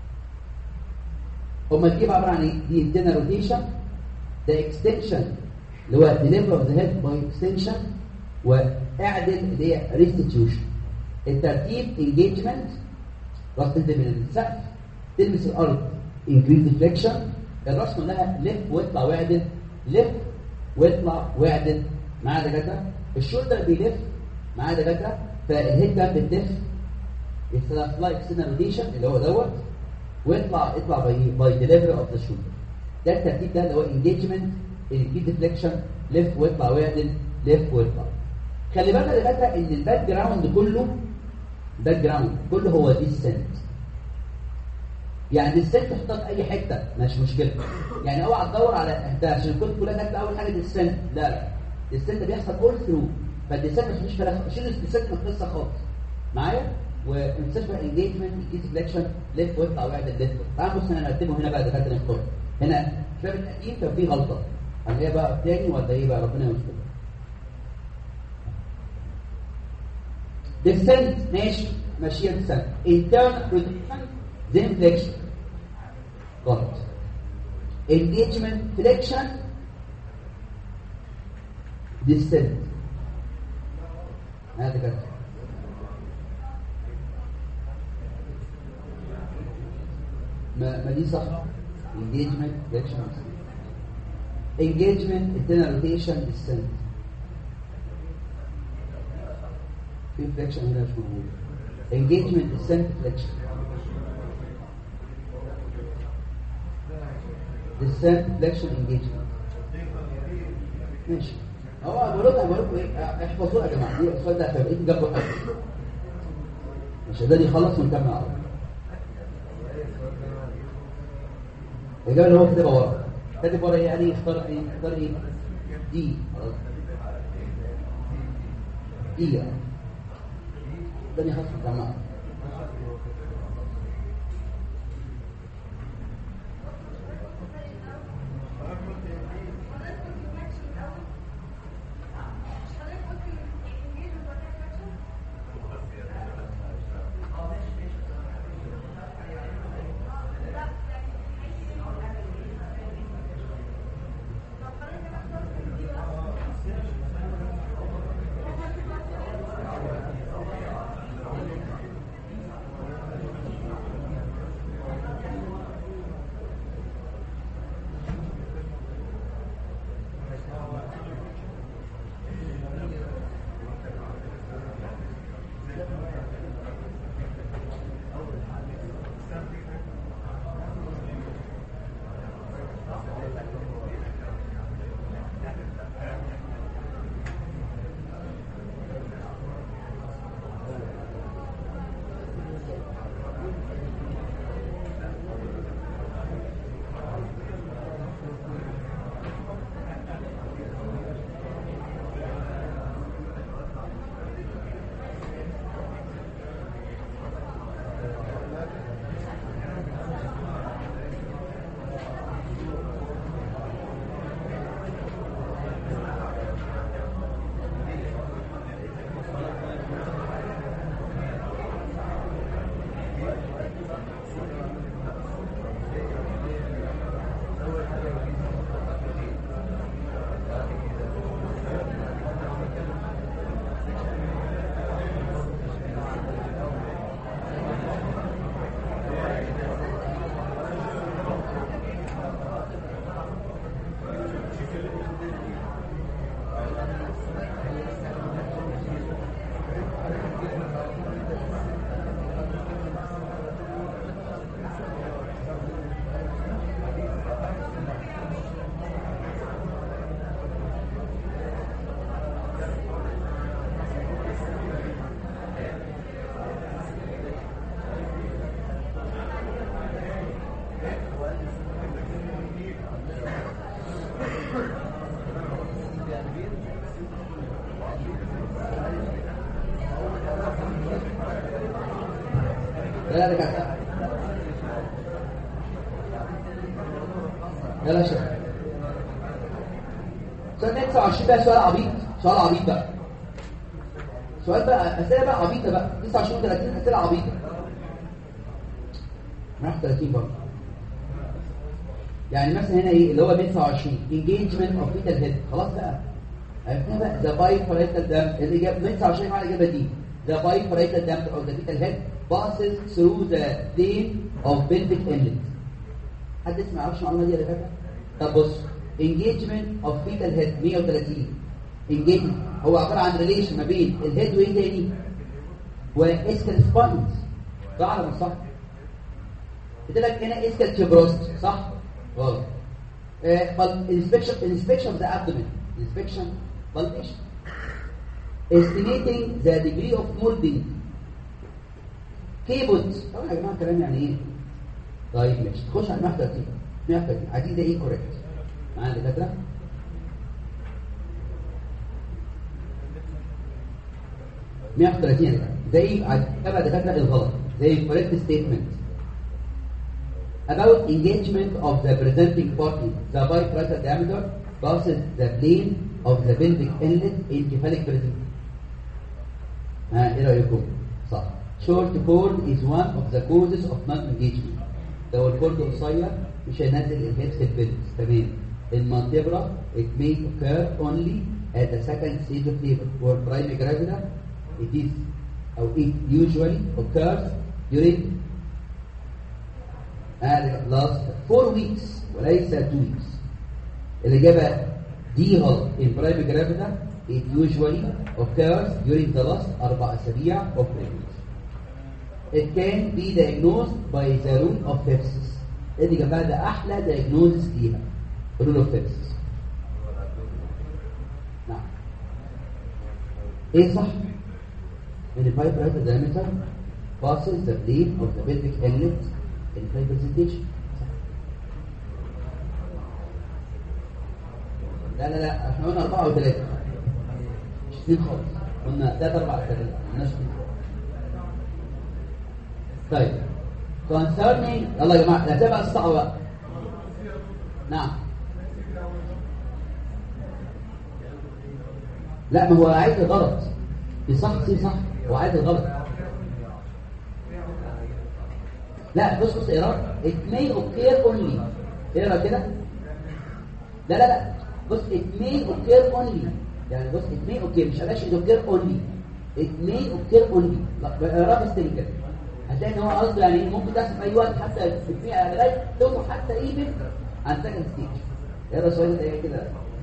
[SPEAKER 1] هما تجيب عباره عن ايه دي internal rotation ده extension اللي هو delivery of the head by extension واعدل اللي هي restitution الترتيب engagement راس تنزل من السقف تلمس الارض increase deflection الراس كلها لف واطلع واعدل لف واطلع واعدل معايا دكاتره الشولدر بيلف معايا دكاتره فالهيد كان بتلف يحصل لها اكسترنال روتيشن اللي هو دوت ويطلع يطلع باي باي ديليفري اوف ذا شولدر ده الترتيب ده اللي هو انجيجمنت الكي ديفليكشن لف واطلع واعدل لف واطلع خلي بالك يا دكاتره ان الباك جراوند كله باك جراوند كله هو ديسنت يعني السنت تحطها في اي حته مش مشكله يعني اوعى تدور على انت عشان كنت كلها نكتب اول حاجه السنت لا لا السنت بيحصل اول ثرو فالديسنت مش مش فلاح شيل الديسنت من القصه خالص معايا ومستشفى انجيجمنت كيس فليكشن ليفت واطلع واحد الليفت تعال بص انا هرتبه هنا بقى دكاتره الكل هنا كتاب التقييم كان فيه غلطه هل هي بقى تاني ولا ايه بقى ربنا يستر ديسنت ماشي ماشيه ديسنت internal rotation then flexion غلط engagement flexion descent هذا كده ما ما دي صح engagement flexion engagement internal rotation descent في flexion هنا مش موجود engagement descent flexion descent flexion engagement ماشي هو برد بقول لكم ايه احفظوها يا جماعه دي السؤال ده هتبقى جنبه حاجه مش ده يخلص ونكمل على طول الاجابه اللي هو كاتبها ورا كاتب ورا ايه يعني اختار ايه اختار ايه دي خلاص دي يعني ده يخلص ونكمل لا لا كده يلا يا شباب سؤال 29 بقى سؤال عبيط سؤال عبيط بقى سؤال بقى اسئله بقى عبيطه بقى 29 30 اسئله عبيطه راح 30 برضه يعني مثلا هنا ايه اللي هو 29 engagement of fetal head خلاص بقى عرفنا بقى the biparietal dam الاجابه 29 مع الاجابه دي the biparietal dam of the fetal head passes through the plane of pelvic inlet حد اسمع يعرفش المعلومه دي ولا فاكر طب بص engagement of fetal head 130 engagement هو عباره عن ريليشن ما بين الهيد وايه تاني واسكال سباينز صح ولا مش صح قلت لك هنا اسكال تيوبروست صح غلط inspection inspection of the abdomen inspection palpation estimating the degree of molding كيبوت طبعا يا جماعه الكلام يعني ايه طيب ماشي تخش على 130 130 عايزين ده ايه كوريكت معانا دكاتره مية وثلاثين زي تبع دكاتره الغلط زي correct statement about engagement of the presenting party the biparietal diameter passes the plane of the pelvic inlet in cephalic presentation ها ايه رايكم صح short cord is one of the causes of non-engagement لو الكورد قصير مش هينزل الهيبس البلس تمام المانتبرا it may occur only at the second stage of labor for primary gravida it is or it usually occurs during uh, last four weeks وليس two weeks الإجابة دي غلط in primary gravida it usually occurs during the last أربع أسابيع of pregnancy it can be diagnosed by the rule of sepsis ادي جنبها ده احلى diagnosis ليها rule of sepsis نعم ايه صح ان الفايبرات diameter passes the plane of the pelvic inlet in presentation لا لا لا احنا قلنا أربعة وثلاثة مش اثنين خالص قلنا ثلاثة أربعة ثلاثة مش اثنين طيب concerning يلا يا جماعه لا تبقى الصعبه بقى نعم لا ما هو عايز الغلط دي صح دي صح هو عايز الغلط لا بص بص اقرا it may occur only اقرا كده لا لا لا بص it may occur only يعني بص it may occur مش قالش it occur only it may occur only اقرا بس كده هتلاقي ان هو قصده يعني ايه ممكن تحصل في اي وقت حتى في لغايه توصل حتى ايفن عن سكند ستيج يلا سؤال ده كده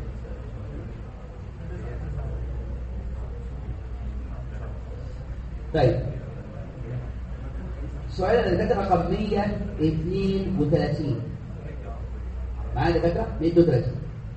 [SPEAKER 1] طيب السؤال اللي كاتب رقم 132 معايا دكاتره 132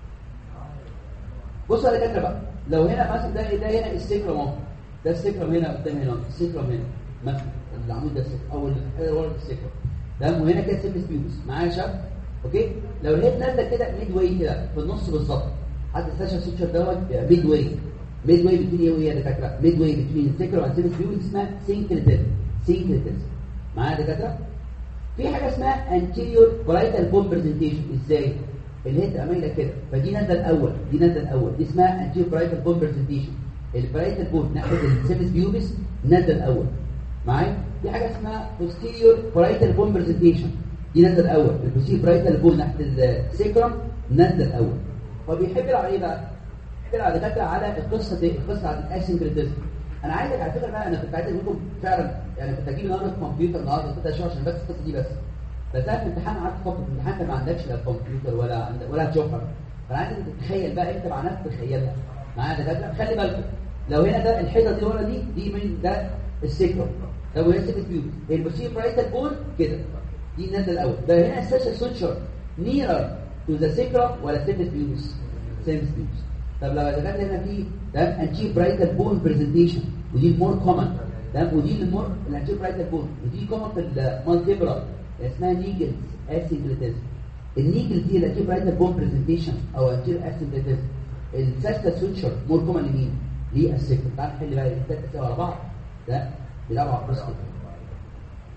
[SPEAKER 1] بصوا يا دكاتره بقى لو هنا مثلا ده ده هنا السكرم اهو ده السكرم هنا قدام هنا السكرم هنا مثلا العمود ده السكر او ورا السكر تمام وهنا كده سيمس بيوس معايا شاب اوكي لو الهيد نازله كده ميد واي كده في النص بالظبط حد السيشن سوتشر دوت ميد واي ميد واي بتوين ايه وايه يا دكاتره ميد واي بتوين السكر والسيمس بيوس اسمها سينكريتيز سينكريتيز معايا دكاتره في حاجه اسمها انتيريور برايتال بون برزنتيشن ازاي الهيد تبقى مايله كده فدي نازله الاول دي نازله الاول دي اسمها انتيريور برايتال بون برزنتيشن البرايتال بون ناحيه السيمس بيوبس نازله الاول معايا في حاجه اسمها posterior parietal bone presentation دي نازله الاول البوستيريور parietal bone ناحيه السيكرم نازله الاول فبيحب يلعب ايه بقى بيحب يلعب دكاتره على القصه دي القصه عن الاسynchronism انا عايزك على فكره بقى انا كنت عايز اقول لكم فعلا يعني كنت اجيب النهارده الكمبيوتر النهارده كنت اشرح عشان بس القصه دي بس بس انا في الامتحان قعدت فتره في الامتحان انت ما عندكش لا كمبيوتر ولا عندك ولا هتشوفها فانا عايزك تتخيل بقى انت مع نفسك تخيلها معايا دكاتره خلي بالكم لو هنا ده الحيطه دي ورا دي دي من ده السيكرم لو هي سيكس بيوت البوستيريور برايتال بون كده دي النازله الاول ده هنا السيشن سوتشر نيرر تو ذا سيكرم ولا سيكس بيوس سيكس بيوس طب لو دخلت هنا في تمام انتي برايتال بون برزنتيشن ودي المور كومن تمام ودي المور الانتي برايتال بون ودي كومن في المالتيبرا اسمها نيجلز اسينكريتيزم النيجل دي الانتي برايتال بون برزنتيشن او انتي اسينكريتيزم السيستا سوتشر مور كومن لمين؟ للسيكرم تعال نحل بقى الثلاث اسئله ورا بعض ده بيلعبوا على القصه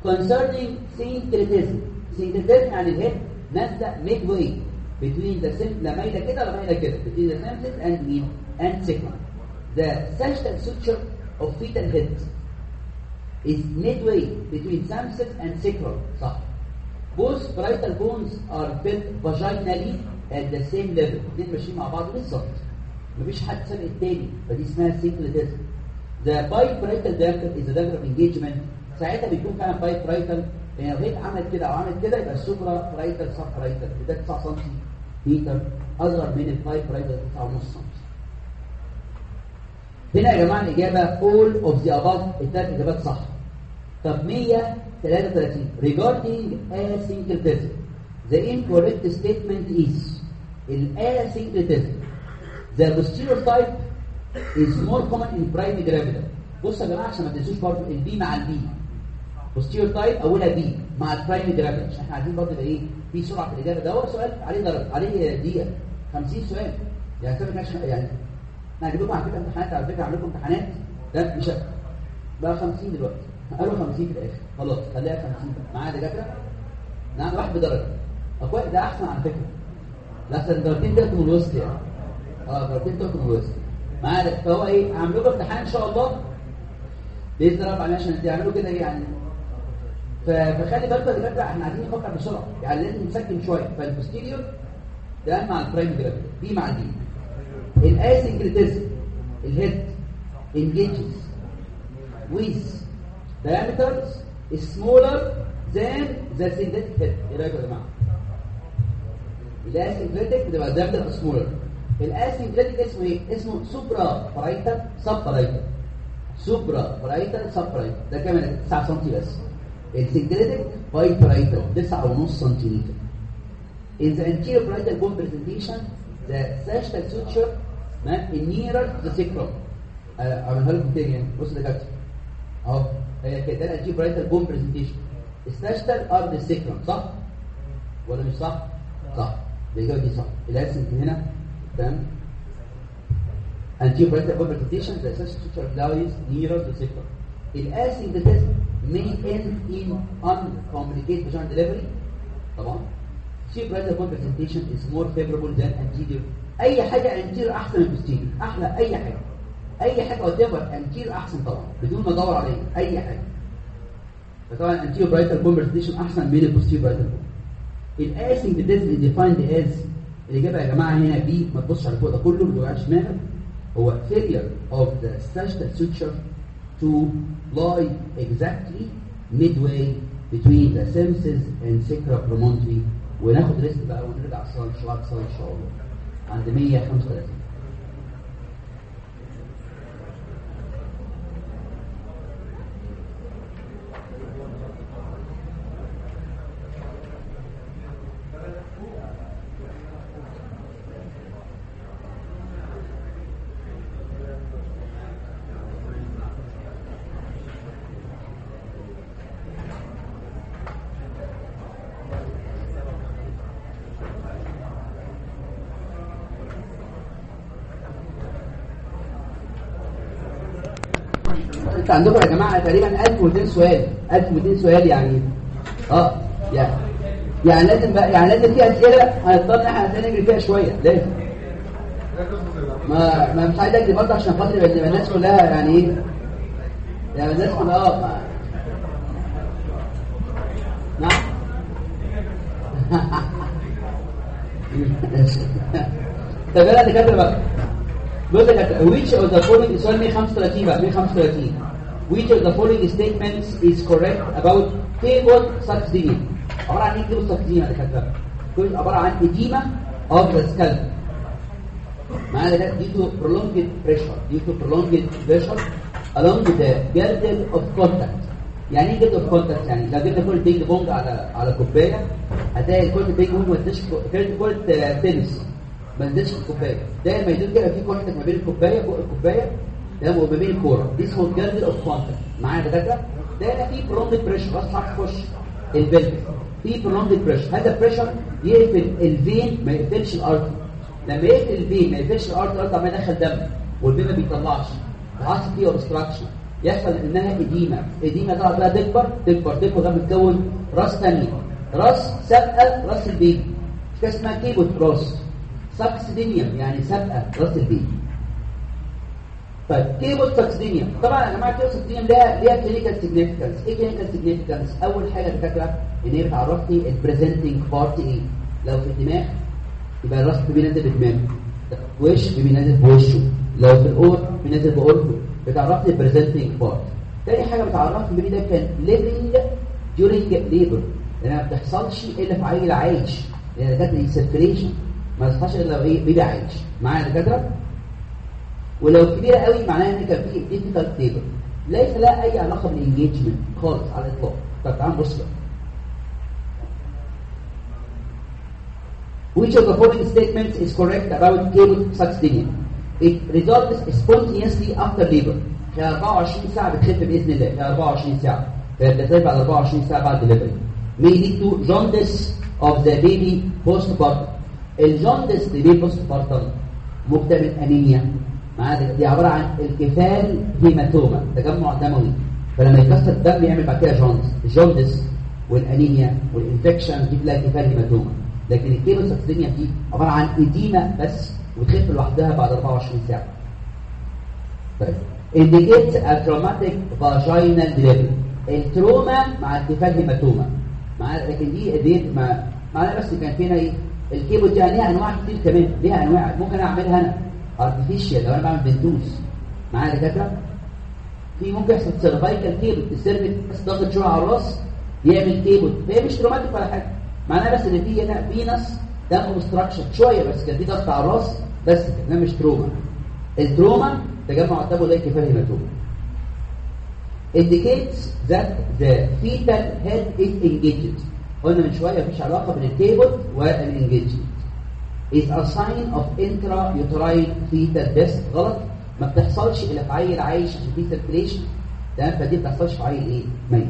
[SPEAKER 1] concerning syncretism syncretism يعني الهيد نازله midway between the sim لا مايله كده ولا مايله كده between the symphysis and mean and sacrum the sagittal suture of fetal head is midway between symphysis and sacrum صح both parietal bones are built vaginally at the same level الاثنين ماشيين مع بعض بالظبط مفيش حد سابق التاني فدي اسمها syncretism the biparietal diameter is the diameter of engagement ساعتها بيكون فعلا biparietal يعني لو هيك عملت كده او عملت كده يبقى السوبرا برايتال سب برايتال ده 9 سم متر اصغر من الباي برايتال 9.5 سم هنا يا جماعه الاجابه all of the above الثلاث اجابات صح طب 133 regarding asyncretism the incorrect statement is الاسynchronism the posterior type is more common in primary gravida بص يا جماعه عشان ما تنسوش برضه البي مع البي posterior type اولها بي مع البرايمري جرافيتي عشان احنا عايزين برضه يبقى ايه في سرعه في الاجابه ده هو سؤال عليه درجه عليه دقيقه 50 سؤال يعني سؤال مش يعني انا هجيب لكم على فكره امتحانات على فكره هعمل لكم امتحانات ده مش بقى 50 دلوقتي قالوا 50 في الاخر خلاص خليها 50 معايا دكاتره نعم واحد بدرجه اخويا ده احسن على فكره لا احسن درجتين تاخدوا من الوسط يعني اه درجتين تاخدوا من الوسط معايا فهو ايه هعمل لكم امتحان ان شاء الله باذن الله رب عشان تعملوا كده يعني فخلي بالك يا دكاتره احنا عايزين نفكر بسرعه يعني لازم نسكن شويه فالبوستيريور ده مع البرايم جرافيتي دي مع دي الاسنكريتيزم الهيد engages with diameters smaller than the synthetic head ايه رايكم يا جماعه الاسنكريتيك بتبقى diameter smaller الاسنكريتيك اسمه ايه اسمه سوبرا برايتال سب برايتال سوبرا برايتال سب برايتال ده كمان 9 سم بس السنكريتيك باي برايتال 9.5 سم In the anterior parietal bone presentation, the sagittal suture ما nearer to the sacrum. اعملها لكم تاني يعني بصوا ده كده. اهو هي كده ده الانتيريور parietal bone presentation. الساجيتال ار ذا سيكرم صح؟ ولا مش صح؟ صح. الاجابه دي صح. الاسم هنا تمام؟ anterior parietal bone presentation, the sagittal suture lies nearer to the sacrum. الاسynchronism may end in uncomplicated vaginal delivery طبعا cheap right bone presentation is more favorable than anterior اي حاجه anterior احسن من posterior احلى اي حاجه اي حاجه whatever anterior احسن طبعا بدون ما ادور عليه اي حاجه فطبعا anterior right bone presentation احسن من posterior right bone الاسynchronism is defined as الاجابه يا جماعه هنا بي ما تبصش على فوق ده كله ما توقعش دماغك هو failure of the sagittal suture to lie exactly midway between the symphysis and sacral promontory وناخد ريست بقى ونرجع الصلاه ان شاء الله الصلاه ان شاء الله عند 135 انت عندكم يا جماعه تقريبا 1200 سؤال 1200 سؤال يعني اه يعني يعني لازم بقى يعني لازم في اسئله هنضطر ان احنا نجري فيها شويه لازم ما ما مش عايز اجري برضه عشان خاطر يبقى الناس كلها يعني ايه يعني الناس كلها اه ما... نعم طب يلا دكاتره بقى بص يا كابتن which of the following سؤال 135 بقى 135 which of the following statements is correct about table subsidy عباره عن ايه table subsidy يا دكاتره كل عباره عن edema of the scalp معانا ده due to prolonged pressure due to prolonged pressure along the girdle of contact يعني ايه girdle of contact يعني لو جبنا كل بينج بونج على على كوبايه هتلاقي كل بينج بونج ما اداش كل تنس ما نزلش في الكوبايه دايما ما يدور كده في كونتاكت ما بين الكوبايه فوق الكوبايه تمام وما بين الكوره دي اسمه جاردل اوف كونتاكت معايا دكاتره دايما في برولونج بريشر بس هتخش البلفس في برولونج بريشر هذا بريشر يقفل الفين ما يقفلش الارض لما يقفل الفين ما يقفلش الارض الارض عمال يدخل دم والفين ما بيطلعش حاصل فيه اوبستراكشن يحصل انها اديمه اديمه تقعد بقى تكبر تكبر تكبر ده بتكون راس ثانيه راس سابقه راس البيبي مش كده اسمها كيبوت راس ساكسيدينيوم يعني سابقه راس البيبي طيب كيبوت ساكسيدينيوم طبعا يا جماعه كيبوت ساكسيدينيوم ليها ليها كلينيكال سيجنيفيكانس ايه كلينيكال سيجنيفيكانس اول حاجه دكاتره ان هي بتعرفني البريزنتنج بارت ايه لو في الدماغ يبقى الراس بيبي نازل بدماغه وش بيبي نازل بوشه لو في الاور بينزل بأورته بتعرفني البريزنتنج بارت تاني حاجه بتعرفني البيبي ده كان ليفنج during ليبر لان ما بتحصلش الا في عيل عايش لان الدكاتره دي سيركيليشن ما بتحصلش الا لو ايه بيبي عايش معايا دكاتره ولو كبيره قوي معناها ان كان في ديفيكالت ليبر ليس لها اي علاقه بالانجيجمنت خالص على الاطلاق طب تعال نبص بقى Which of the following statements is correct about cable succeeding? It results spontaneously after labor. في 24 ساعة بتخف بإذن الله في 24 ساعة فبتخف بعد 24 ساعة بعد delivery. May lead to jaundice of the baby postpartum. الجوندس لبيبي postpartum مكتمل أنيميا معاها دي عبارة عن الكفال هيماتوما تجمع دموي فلما يكسر الدم يعمل بعد كده جوندس الجوندس والأنيميا والإنفكشن دي تلاقي كفال هيماتوما لكن الكيبل سكسينيا دي عبارة عن إديمة بس وتخف لوحدها بعد 24 ساعة طيب indicates a traumatic vaginal delivery التروما مع ارتفاع هيماتوما مع لكن دي دي ما معناها بس كان فينا ايه الكيبل دي ليها انواع كتير كمان ليها انواع ممكن اعملها انا ارتفيشال لو انا بعمل بنتوس معايا دكاتره في ممكن يحصل سيرفايكال كيبل السيرفيك بس ضغط شويه على الراس يعمل كيبل فهي مش تروماتيك ولا حاجه معناها بس ان في هنا فينس دم اوبستراكشن شويه بس كان في ضغط على الراس بس ده مش تروما التروما تجمع الدم زي كفايه هيماتوما indicates that the fetal head is engaged قلنا من شويه مفيش علاقه بين التيبل والانجيجمنت is a sign of intrauterine fetal death غلط ما بتحصلش الا في عيل عايش عشان في circulation تمام فدي ما بتحصلش في عيل ايه ميت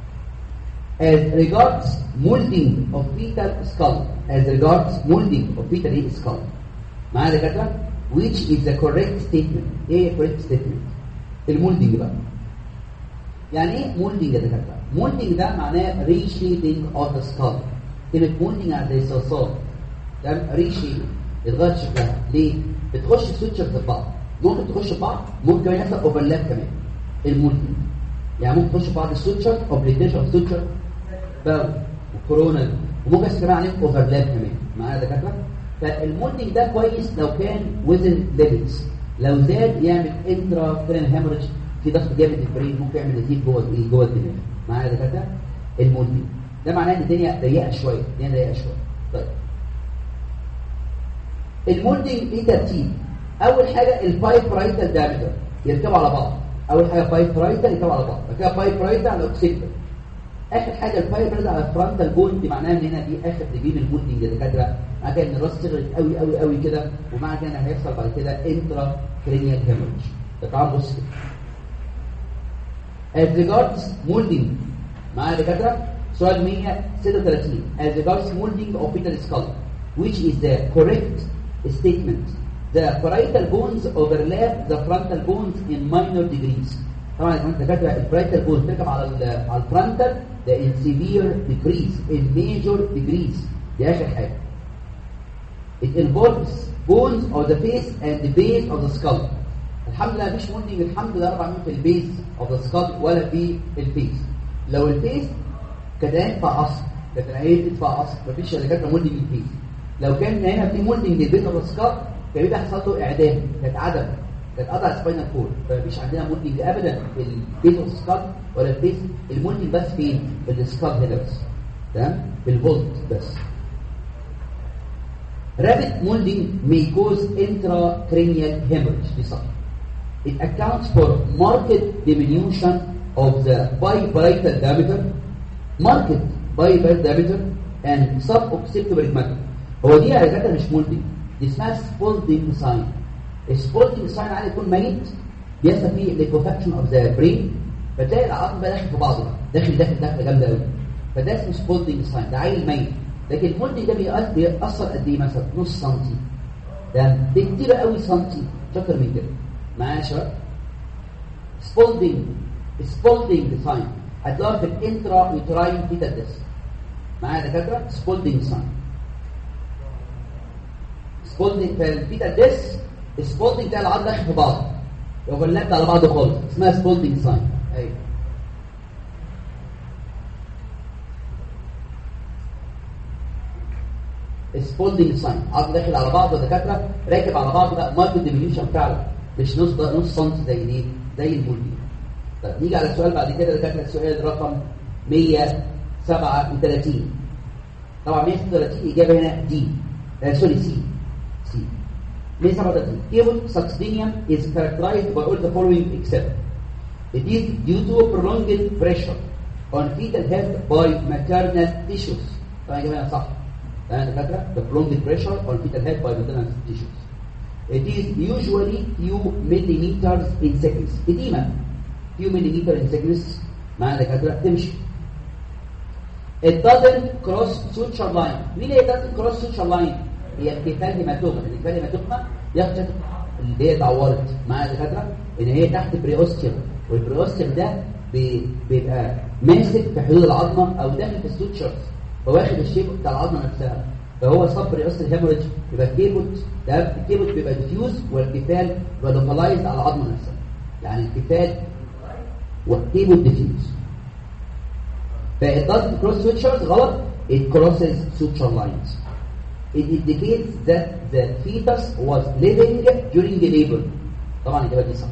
[SPEAKER 1] as regards molding of fetal skull as regards molding of fetal skull معايا دكاتره which is the correct statement ايه correct statement المولدنج بقى يعني ايه مولدنج يا دكاتره مولدنج ده معناه reshaping of the skull كلمه مولدنج يعني زي صلصال تمام ريشيبنج يتغير شكلها ليه بتخش سوتشر في بعض ممكن تخش في بعض ممكن كمان يحصل اوفرلاب كمان المولدنج يعني ممكن تخش في بعض السوتشر اوبليتيشن اوف سوتشر باو وكورونا وممكن يحصل كمان عليهم اوفرلاب كمان معايا دكاتره فالمولدنج ده كويس لو كان وزن ليميتس لو زاد يعمل انترا فرين هيموريج في ضغط جامد في البرين ممكن يعمل نزيف جوه الايه جوه الدماغ معايا دكاتره المولدنج ده معناه ان الدنيا ضيقه شويه الدنيا ضيقه شويه طيب المولدنج ليه ترتيب اول حاجه البايب رايتال دايمتر يركبوا على بعض اول حاجه بايب رايتال يركبوا على بعض بعد كده بايب رايتال على اوكسيتال اخر حاجه البايب رايتال على الفرونتال بون دي معناها ان هنا دي اخر تجيب المولدنج يا دكاتره معناها كده ان الراس صغرت قوي قوي قوي كده ومعنى كده ان هيحصل بعد كده انترا كرينيال هيموريج تعال بص كده as regards molding معايا دكاتره سؤال 136 as regards molding of fetal skull which is the correct statement the parietal bones overlap the frontal bones in minor degrees طبعا انت كاتب البرايتال بون تركب على ال على الفرونتال ده in severe degrees in major degrees دي اخر حاجه it involves bones of the face and the base of the skull الحمد لله مفيش مولدنج الحمد لله رب العالمين في البيز اوف ذا سكال ولا في الفيس لو الفيس كان ينفع اصل لكن هي تدفع اصل مفيش دكاتره مولدنج الفيس لو كان هنا في مولدنج للبيز اوف ذا سكال كان بيبقى حصل له اعدام كانت عدم كانت قطع سباينال كورد فمفيش عندنا مولدنج ابدا في البيز اوف ذا سكال ولا الفيس المولدنج بس فين في السكال هنا بس تمام في الفولت بس Rapid molding may cause intracranial hemorrhage دي صح it accounts for marked diminution of the biparietal diameter, marked biparietal diameter and suboccipital pragmatic. هو دي على فكره مش مولدنج دي اسمها سبولدنج ساين السبولدنج ساين عادي يكون ميت بيحصل فيه ليكوفاكشن اوف ذا برين فتلاقي العظم بقى داخل في بعضه داخل داخل داخل جامده قوي فده اسمه سبولدنج ساين ده عيل ميت لكن المولدنج ده بيأثر قد ايه مثلا نص سنتي ده بكتير قوي سنتي مش اكتر من كده معايا يا شباب سبولدنج سبولدنج ساين هتلاقوها في الانترا يوتراين فيتال ديس معايا يا دكاتره سبولدنج ساين سبولدنج في الفيتال ديس سبولدنج ده العضله داخل في بعض يوفرلاب على بعضه خالص اسمها سبولدنج ساين ايوه سبولدنج ساين عضله داخل على بعض ودكاتره راكب على بعض بقى مايكرو ديمينيوشن فعلا مش نص نص سم زي دي زي المولدي طب نيجي على السؤال بعد كده دكاتره السؤال رقم 137 طبعا 136 اجابه هنا دي آه سوري سي سي 137 Cable succedaneum is characterized by all the following except it is due to prolonged pressure on fetal head by maternal tissues طبعا يا جماعه صح انا فاكره the prolonged pressure on fetal head by maternal tissues it is usually few millimeters in seconds edema few millimeters in seconds معنى دكاتره تمشي it doesn't cross suture line مين اللي doesn't cross suture line هي الكفال هيماتوما الكفال هيماتوما يخشى اللي هي اتعورت معايا دكاتره ان هي تحت بريوستيوم والبريوستيوم ده بي- بيبقى ماسك في حدود العظمه او داخل في السوتشرز فواخد الشيب بتاع العظمه نفسها فهو صب بريوستيوم هيموريدج يبقى الكيبوت ده الكيبوت بيبقى ديفيوز والكفال بيبقى لوكالايزد على العظمه نفسها يعني الكفال والكيبوت ديفيوز فit doesn't cross sutures غلط it crosses suture lines it indicates that the fetus was living during the labor طبعا الإجابة دي صح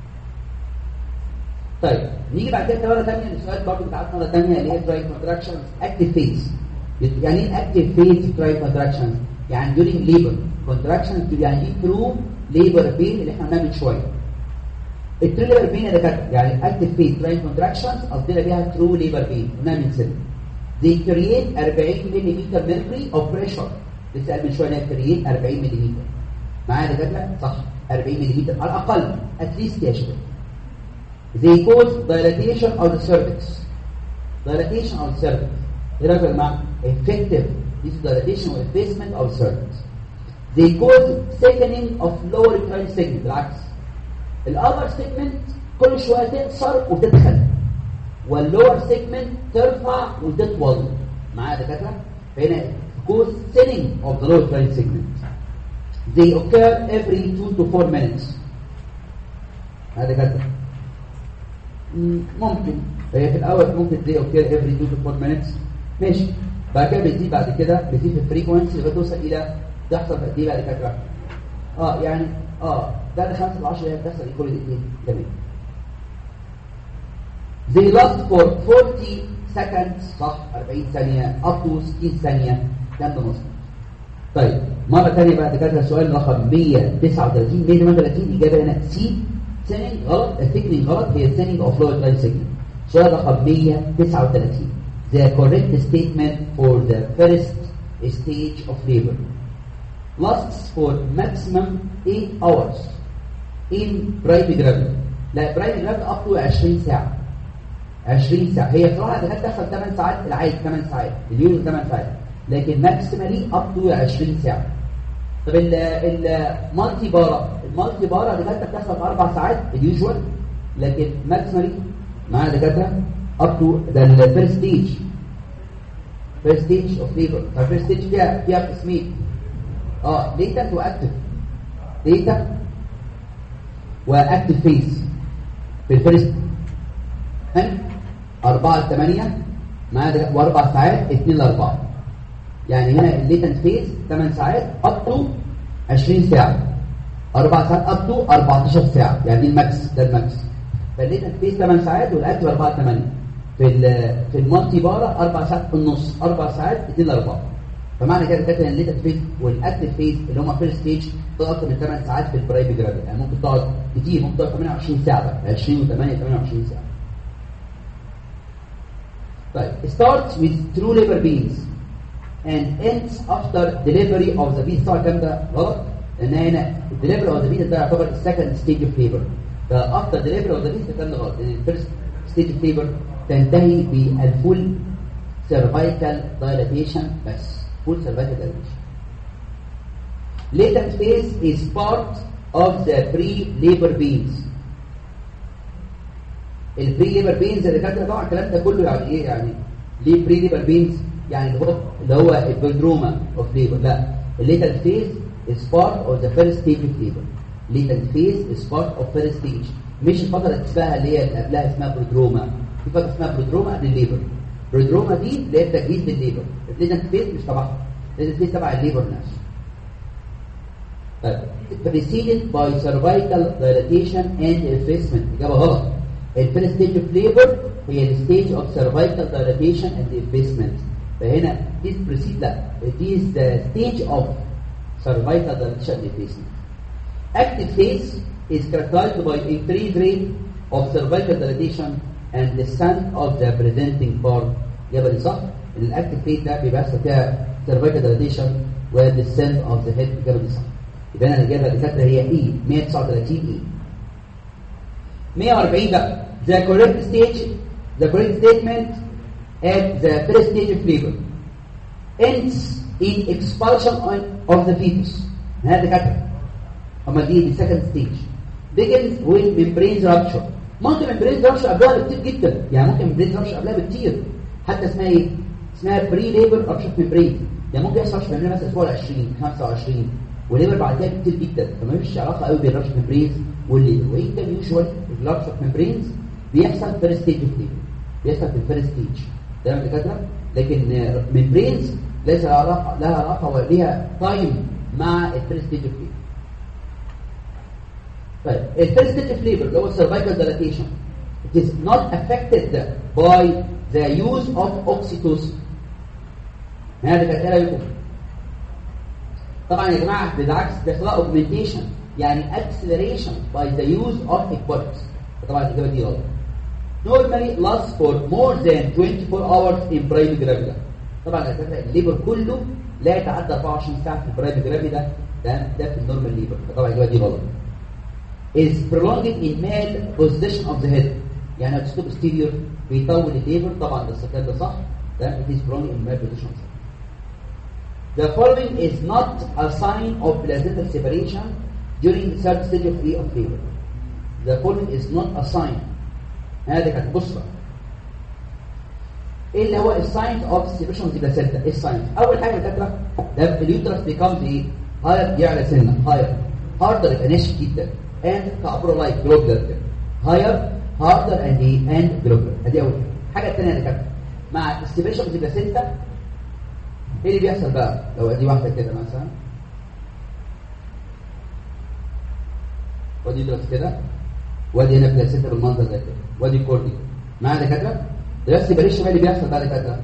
[SPEAKER 1] طيب نيجي بعد كده مرة تانية للسؤال برضه بتاعت مرة تانية اللي هي dry contractions active phase يعني ايه active phase dry contractions يعني during labor contractions يعني دي through labor pain اللي احنا قلناها من شوية الترو ليبر بين يا دكاتره يعني اكتف فيس تراين كونتراكشنز قصدنا بيها ترو ليبر بين قلناها من سنه they create 40 ملم mercury of pressure لسه قال من شويه انها create 40 ملم معايا يا دكاتره صح 40 ملم على الاقل اتليست يا شباب they cause dilatation of the cervix dilatation of the cervix ايه رايك يا جماعه effective this is dilatation or effacement of the cervix they cause thickening of lower uterine segment بالعكس الأبر سيجمنت كل شوية تقصر وتدخل واللور سيجمنت ترفع وتطول معايا يا دكاترة فهنا cause thinning of the lower uterine segment they occur every 2 to 4 minutes هذا دكاترة مم، ممكن هي في الأول ممكن they occur every 2 to 4 minutes ماشي بعد كده بتزيد بعد كده بتزيد في الفريكونسي لغايه توصل الى تحصل في قد ايه بقى يا دكاتره اه يعني اه ده 5 ل 10 هي بتحصل كل دقيقتين تمام they last for 40 seconds صح 40 ثانية up to 60 ثانية كام ده مظبوط طيب مرة ثانية بقى دكاترة سؤال رقم 139 138 إجابة هنا سي سيننج غلط الثيكنينج غلط هي سيننج اوف لور لاين سيجنال سؤال رقم 139 the correct statement for the first stage of labor lasts for maximum 8 hours in private gravity لا private gravity up to 20 ساعة 20 ساعة هي بصراحة ده تدخل 8 ساعات العادي 8 ساعات اليوم 8 ساعات لكن ماكسيمالي اب تو 20 ساعة طب المالتي بارا المالتي بارا دكاتره بتحصل في 4 ساعات اليوجوال لكن ماكسيمالي معانا دكاتره اب تو ده الفيرست ستيج فيرست ستيج اوف ليبر فالفيرست ستيج فيها فيها قسمين اه ليتنت واكتف ليتنت واكتف فيز في الفيرست هم 4 ل 8 معانا واربع ساعات 2 ل 4 يعني هنا الليتنت فيز 8 ساعات اب تو 20 ساعه 4 ساعات اب تو 14 ساعه يعني دي الماكس ده الماكس فالليتنت فيز 8 ساعات والاكتف 4 8 في ال في المالتي بارا 4 ساعات ونص 4 ساعات 2 ل 4 فمعنى كده كده ان الليتنت فيز والاكتف فيز اللي هم فيرست ستيج تقعد اكتر من 8 ساعات في البرايم جرافيتي يعني ممكن تقعد كتير ممكن تقعد 28 ساعه بقى 20 و8 28 ساعه طيب starts with true labor pains and ends after delivery of the beast طبعا الكلام ده غلط لان هنا delivery of the beast ده يعتبر second stage of labor ف after delivery of the beast الكلام ده غلط لان first stage of labor تنتهي بالفول cervical dilatation بس full cervical dilatation latent phase is part of the pre-labor pains البري ليبر بينز اللي كانت طبعا الكلام ده كله يعني ايه يعني ليه بري ليبر بينز يعني اللي هو اللي هو البلدروما اوف ليبر لا الليتال فيز is part of the first stage of labor latent phase is part of first stage مش الفترة اللي اسمها اللي هي اللي قبلها اسمها برودروما في فترة اسمها برودروما قبل الليبر برودروما دي اللي هي التجهيز للليبر الليتنت فيز مش تبعها الليتنت فيز تبع الليبر نفسه طيب preceded by cervical dilatation and effacement إجابة غلط الفيرست ستيج اوف ليبر هي الستيج اوف cervical dilatation and effacement فهنا this precede لا this is the stage of cervical dilatation and effacement active phase is characterized by increased rate of cervical dilatation and descent of the presenting part يبقى دي صح ان الاكتف فيز ده بيبقى يحصل فيها cervical dilatation و descent of the head يبقى دي صح يبقى انا الاجابه اللي كاتبه هي اي 139 اي 140 بقى the correct stage the correct statement at the first stage of labor ends in expulsion of the fetus هذا كاتب اما دي دي second stage begins with membrane rupture ممكن membrane rupture قبلها بكتير جدا يعني ممكن membrane rupture قبلها بكتير حتى اسمها ايه اسمها بري ليبر rupture membrane يعني ممكن يحصل في مثلا الاسبوع 20 25 وليبر بعد كده كتير جدا فما فيش علاقه قوي بين الرابشر ممبرينز والليبر وان كان يوجوال الرابشر ممبرينز بيحصل في الفيرست ستيج اوف ليبر بيحصل في الفيرست ستيج تمام الدكاتره لكن ممبرينز ليس لها علاقه لها علاقه وليها تايم مع الفيرست ستيج اوف ليبر طيب الفيرست ستيج اوف ليبر اللي هو السيرفايكال ديلاتيشن it is not affected by the use of oxytocin هذا كده لكم طبعا يا جماعه بالعكس بيحصل augmentation يعني acceleration by the use of equipment طبعا الاجابه دي غلط normally lasts for more than 24 hours in primary gravity طبعا على فكره الليبر كله لا يتعدى 24 ساعه في البرايم جرافي ده ده ده في النورمال ليبر فطبعا الاجابه دي غلط is prolonged in male position of the head يعني الاسلوب posterior بيطول الليبر طبعا ده السكان ده صح ده it is prolonged in male position of the head The following is not a sign of placental separation during the third stage of free of labor. The following is not a sign. هذا كانت بصرة. ايه اللي هو الساينز اوف separation of the placenta؟ ايه الساينز؟ اول حاجه الكاتره ده اليوترس becomes ايه؟ هاير يعلى سنه هاير هاردر يبقى ناشف جدا and كابرو لايك جلوبلر هاير هاردر اند ايه؟ اند جلوبلر ادي اول حاجه الحاجه الثانيه اللي كانت مع السيبريشن اوف the placenta ايه اللي بيحصل بقى لو ادي واحده كده مثلا وادي درس كده وادي هنا بلاسيتا بالمنظر ده كده وادي كوردي معايا دكاتره دلوقتي بلاش بقى اللي بيحصل بقى دكاتره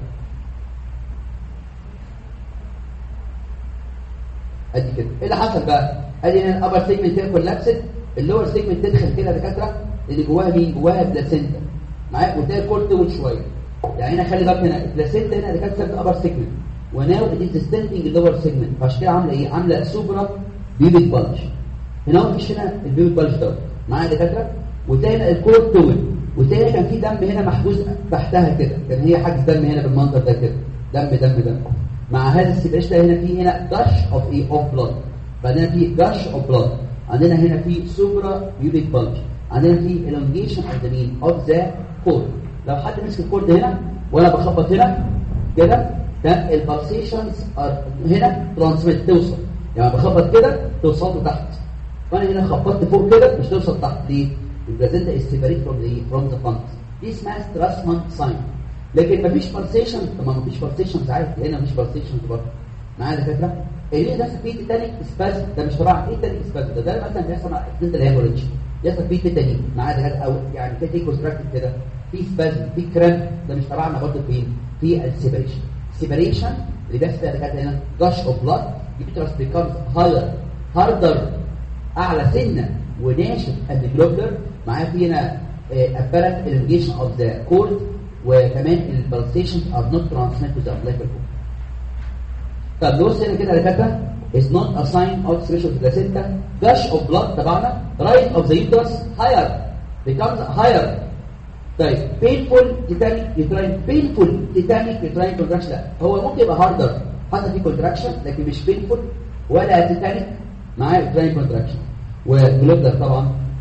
[SPEAKER 1] ادي كده ايه اللي حصل بقى ادي هنا الابر سيجمنت هنا كولابسد اللور سيجمنت تدخل كده دكاتره اللي جواها مين جواها بلاسينتا معايا وتلاقي الكورد طول شويه يعني هنا خلي بالك هنا البلاسينتا هنا دكاتره الابر سيجمنت وناو ات از ستاندنج اللور سيجمنت فعشان كده عامله ايه عامله سوبرا بيبيك بالج هنا هو مفيش هنا البيبيك بالج ده معايا دكاتره وتلاقي هنا الكور طول وتلاقي كان في دم هنا محجوز تحتها كده كان هي حاجز دم هنا بالمنظر ده كده دم دم دم مع هذا السبريش ده هنا في هنا جاش اوف ايه اوف بلاد بعدين في جاش اوف بلاد عندنا هنا في سوبرا بيبيك بالج عندنا في elongation of the mean of the cord لو حد مسك الكورد هنا وانا بخبط هنا كده ده البالسيشنز هنا ترانسميت توصل يعني بخبط كده توصل له تحت فانا هنا خبطت فوق كده مش توصل تحت ليه البلازنتا is separate from the from the fungus دي اسمها ستراسمان ساين لكن مفيش بالسيشن طب ما مفيش بالسيشنز عادي هنا مفيش بالسيشنز برضه معايا دكاتره اللي ده في تاني سباز ده مش طبعا ايه تاني سباز ده ده مثلا بيحصل مع اكسنت الهيموريدج يحصل فيه تاني معايا دكاتره او يعني في كونستراكتد كده في سباز في كرام ده مش تبعنا برضه فين في السيبريشن سيبريشن اللي بيحصل دكاتره هنا جاش اوف بلاد يبترس بيكمز هاير هاردر اعلى سنه وناشف الجلوبلر معاه في هنا apparent elongation of the cord وكمان البلسيشنز are not transmitted to the umbilical cord. طب بص هنا كده يا دكاتره is not a sign of special placenta gush of blood تبعنا right of the uterus higher becomes higher طيب painful tetanic uterine painful tetanic uterine contraction لا هو ممكن يبقى harder حصل فيه contraction لكن مش painful ولا tetanic معاه uterine contraction وجلوبلر طبعا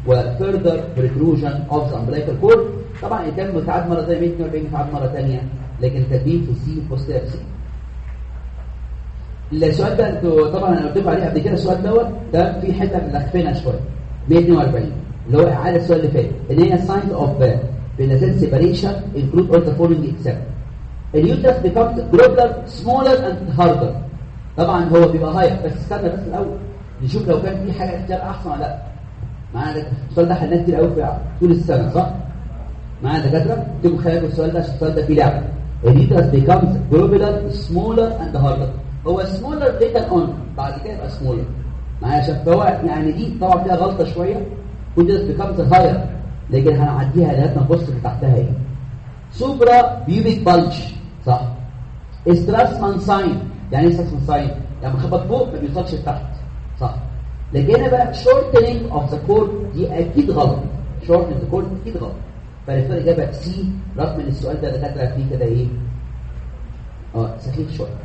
[SPEAKER 1] وفيرذر بريتروجن اوف ذا امبليكال كورد طبعا الدم متعاد مره زي 142 متعاد مره ثانيه لكن تدريب في سي بوستير سي السؤال ده انتوا طبعا انا قلت لكم عليه قبل كده السؤال دوت ده في حته ملخفنه شويه 142 اللي هو اعاده السؤال اللي فات اللي هي ساينز اوف بلاسنت سيبريشن انكلود اول ذا فولوينج اكسبت اليوترس becomes globular smaller and harder طبعا هو بيبقى هاير بس استنى بس الاول نشوف لو كان في حاجه اختيار احسن ولا لا معانا ده السؤال ده حلناه كتير قوي في طول السنه صح معانا دكاتره اكتبوا خلال السؤال ده عشان السؤال ده فيه لعبه اليوترس becomes globular smaller and harder هو smaller later on بعد كده يبقى smaller معايا عشان فهو يعني دي طبعا فيها غلطه شويه اليوترس becomes higher لكن هنعديها لغايه ما نبص اللي تحتها ايه سوبرا بيوبيك بلج صح استراسمان ساين يعني ايه استراسمان ساين يعني خبط فوق ما بيوصلش لتحت صح لكن هنا بقى شورتنينج اوف ذا كورد دي اكيد غلط شورتنج ذا كورد اكيد غلط فالاختيار الاجابه سي رغم ان السؤال ده دكاتره فيه كده ايه اه سخيف شويه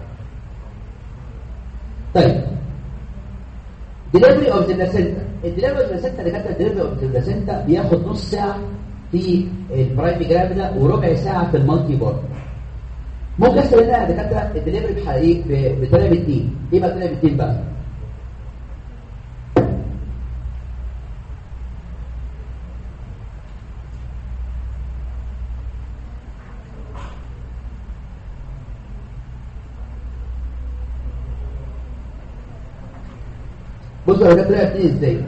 [SPEAKER 1] طيب دليفري اوف ذا بلاسينتا الدليفري اوف ذا بلاسينتا دكاتره الدليفري اوف ذا بلاسينتا بياخد نص ساعه في البرايم جرافيدا وربع ساعه في المالتي بورد ممكن احسب هنا دكاتره الدليفري بحقيقي بطريقه باثنين ايه بقى طريقه باثنين بقى بصوا يا دكاتره باثنين ازاي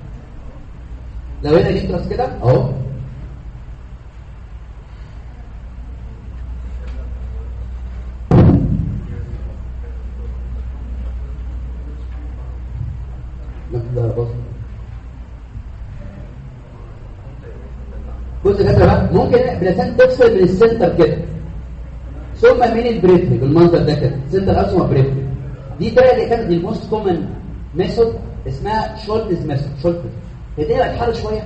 [SPEAKER 1] لو هنا جيت راس كده اهو بص بص يا كده بقى ممكن بلسان تفصل من السنتر كده ثم من البريفري بالمنظر ده كده سنتر اسمه بريفري دي طريقه اللي كانت الموست كومن ميثود اسمها شولتز ميثود شولتز هي دي بقت حر شويه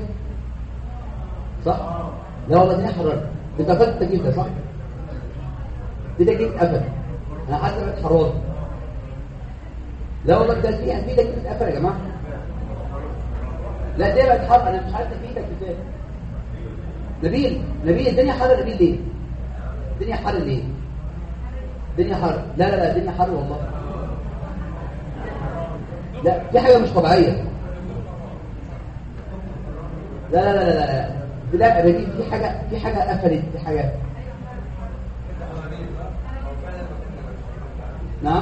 [SPEAKER 1] صح لا والله دي حراره انت فاكر التكييف ده صح دي تكييف قفل انا حاسس بقت حراره لا والله ده في في تكييف قفل يا جماعه لا دي بقت حر انا مش عارف في تكييفات نبيل نبيل الدنيا حر نبيل ليه الدنيا حر ليه الدنيا حر لا لا لا الدنيا حر والله لا في حاجه مش طبيعيه لا لا لا لا لا لا رديف في حاجه في حاجه قفلت في حاجه نعم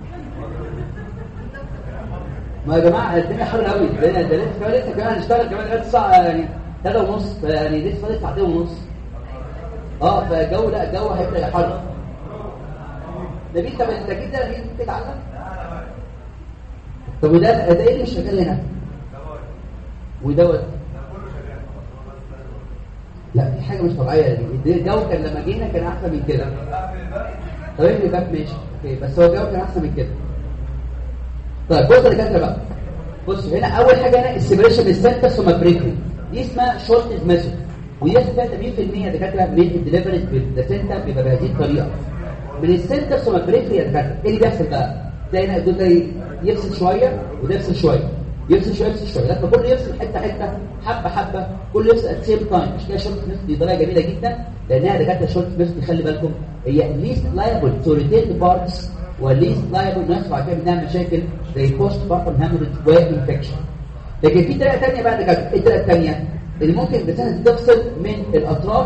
[SPEAKER 1] ما يا جماعه الدنيا حر قوي ده ده لسه لسه كمان هنشتغل كمان لغايه الساعه يعني 3 ونص يعني لسه فاضل ساعتين ونص اه فالجو لا الجو هيبقى حر نبيل طب التكييف ده نبيل بتتعلم طب وده ده ايه اللي مش شغال هنا ودوت لا في حاجه مش طبيعيه دي الجو كان لما جينا كان احسن من كده طب ايه اللي باب ماشي اوكي بس هو الجو كان احسن من كده طيب بص يا دكاتره بقى بص هنا اول حاجه هنا السيبريشن السنتر ثم بريكري دي اسمها شورتز ميثود ودي فيها 80% دكاتره من الدليفري بالبلاسينتا بيبقى بهذه الطريقه من السنتر ثم بريكري يا دكاتره ايه اللي بيحصل بقى تلاقي هنا الدول ده يفصل شويه وده يفصل شويه يفصل شويه يفصل شويه لما كله يفصل حته حته حبه حبه كله يفصل ات سيم تايم مش كده شورت ميثود دي طريقه جميله جدا لانها دكاتره شورت ميثود خلي بالكم هي ليست لايبل تو ريتين بارتس وليست لايبل ناس بعد كده بنعمل مشاكل زي بوست بارتم هاموريج وانفكشن لكن في طريقه ثانيه بقى دكاتره ايه الطريقه الثانيه اللي ممكن بتسهل تفصل من الاطراف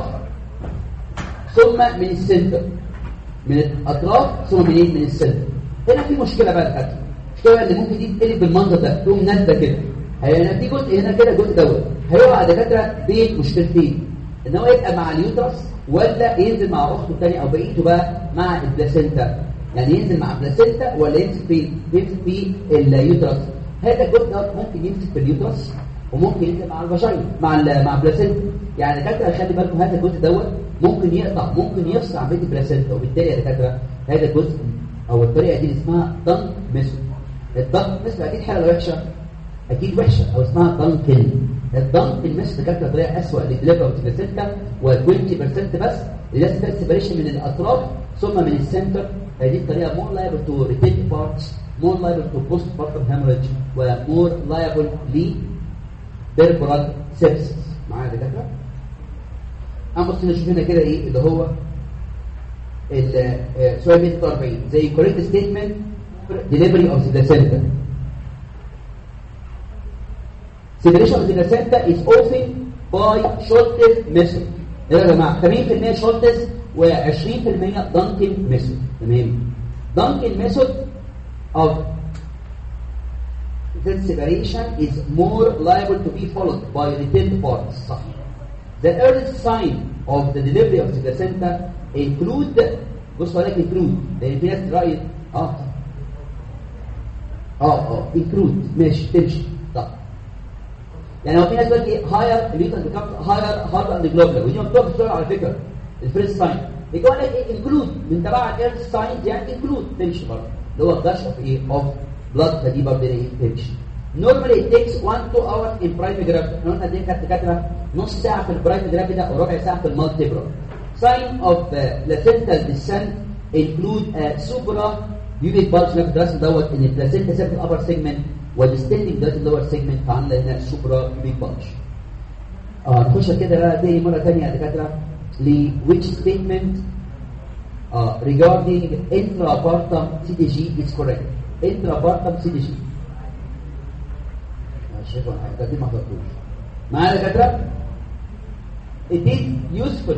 [SPEAKER 1] ثم من السنتر من الاطراف ثم من ايه من السنتر هنا في مشكله بقى دكاتره المشكله اللي ممكن دي تقلب بالمنظر ده تقوم نازله كده هنا في جزء هنا كده جزء دوت هيقع دكاتره بين مشكلتين ان هو يبقى مع اليوترس ولا ينزل مع اخته الثانيه او بقيته بقى مع البلاسينتا يعني ينزل مع البلاسينتا ولا يمسك في يمسك في اليوترس هذا الجزء دوت ممكن يمسك في اليوترس وممكن ينزل مع الفاجينا مع ال مع البلاسينتا يعني دكاتره خلي بالكم هذا الجزء دوت ممكن يقطع ممكن يفصل عن بيت البلاسينتا وبالتالي يا دكاتره هذا الجزء او الطريقه دي اسمها دنك ميثود الدنك ميثود اكيد حاجه وحشه اكيد وحشه او اسمها دنكن الدنك الميثود كانت طريقه اسوء للدليفر بلاسينتا و20% بس اللي لازم تعمل سيبريشن من الاطراف ثم من السنتر هذه الطريقه مور لايبل تو ريتيت بارتس مور لايبل تو بوست بارتم هيموريج ومور لايبل ل بيربرال سيبسس معايا يا دكاتره انا بص نشوف هنا كده ايه اللي هو السؤال 140 زي correct statement delivery of the placenta separation of the placenta is often by shortest method ايه يا جماعه 80% shortest و20% Duncan method تمام Duncan method of this separation is more liable to be followed by retained parts صحيح The earliest sign of the delivery of the placenta include بص عليك include لان في ناس رأي اه اه اه include ماشي تمشي طب يعني هو في ناس بتقول ايه higher الليتر becomes higher harder than global ودي مكتوبه في السؤال على فكره الفيرست ساين يقول لك ايه include من تبع الفيرست ساين يعني include تمشي برضه اللي هو الدش اوف ايه اوف بلاد فدي برضه ايه تمشي normally it takes 1 2 hours in primary gravity احنا قلنا دي كانت كاتبه نص ساعه في البرايمري جرافيتي ده وربع ساعه في المالتيبرال sign of uh, placental descent include a supra pubic bulge نفس الرسم دوت ان البلاسينتا سابت الابر سيجمنت والديستندنج دلوقتي اللور سيجمنت فعامله هنا سوبرا بيبيك بلج اه نخش كده بقى تاني مره ثانيه يا دكاتره ل which statement uh, regarding intrapartum CDG is correct intrapartum CDG شايف ولا حاجه دي ما حضرتوش معايا يا دكاتره it is useful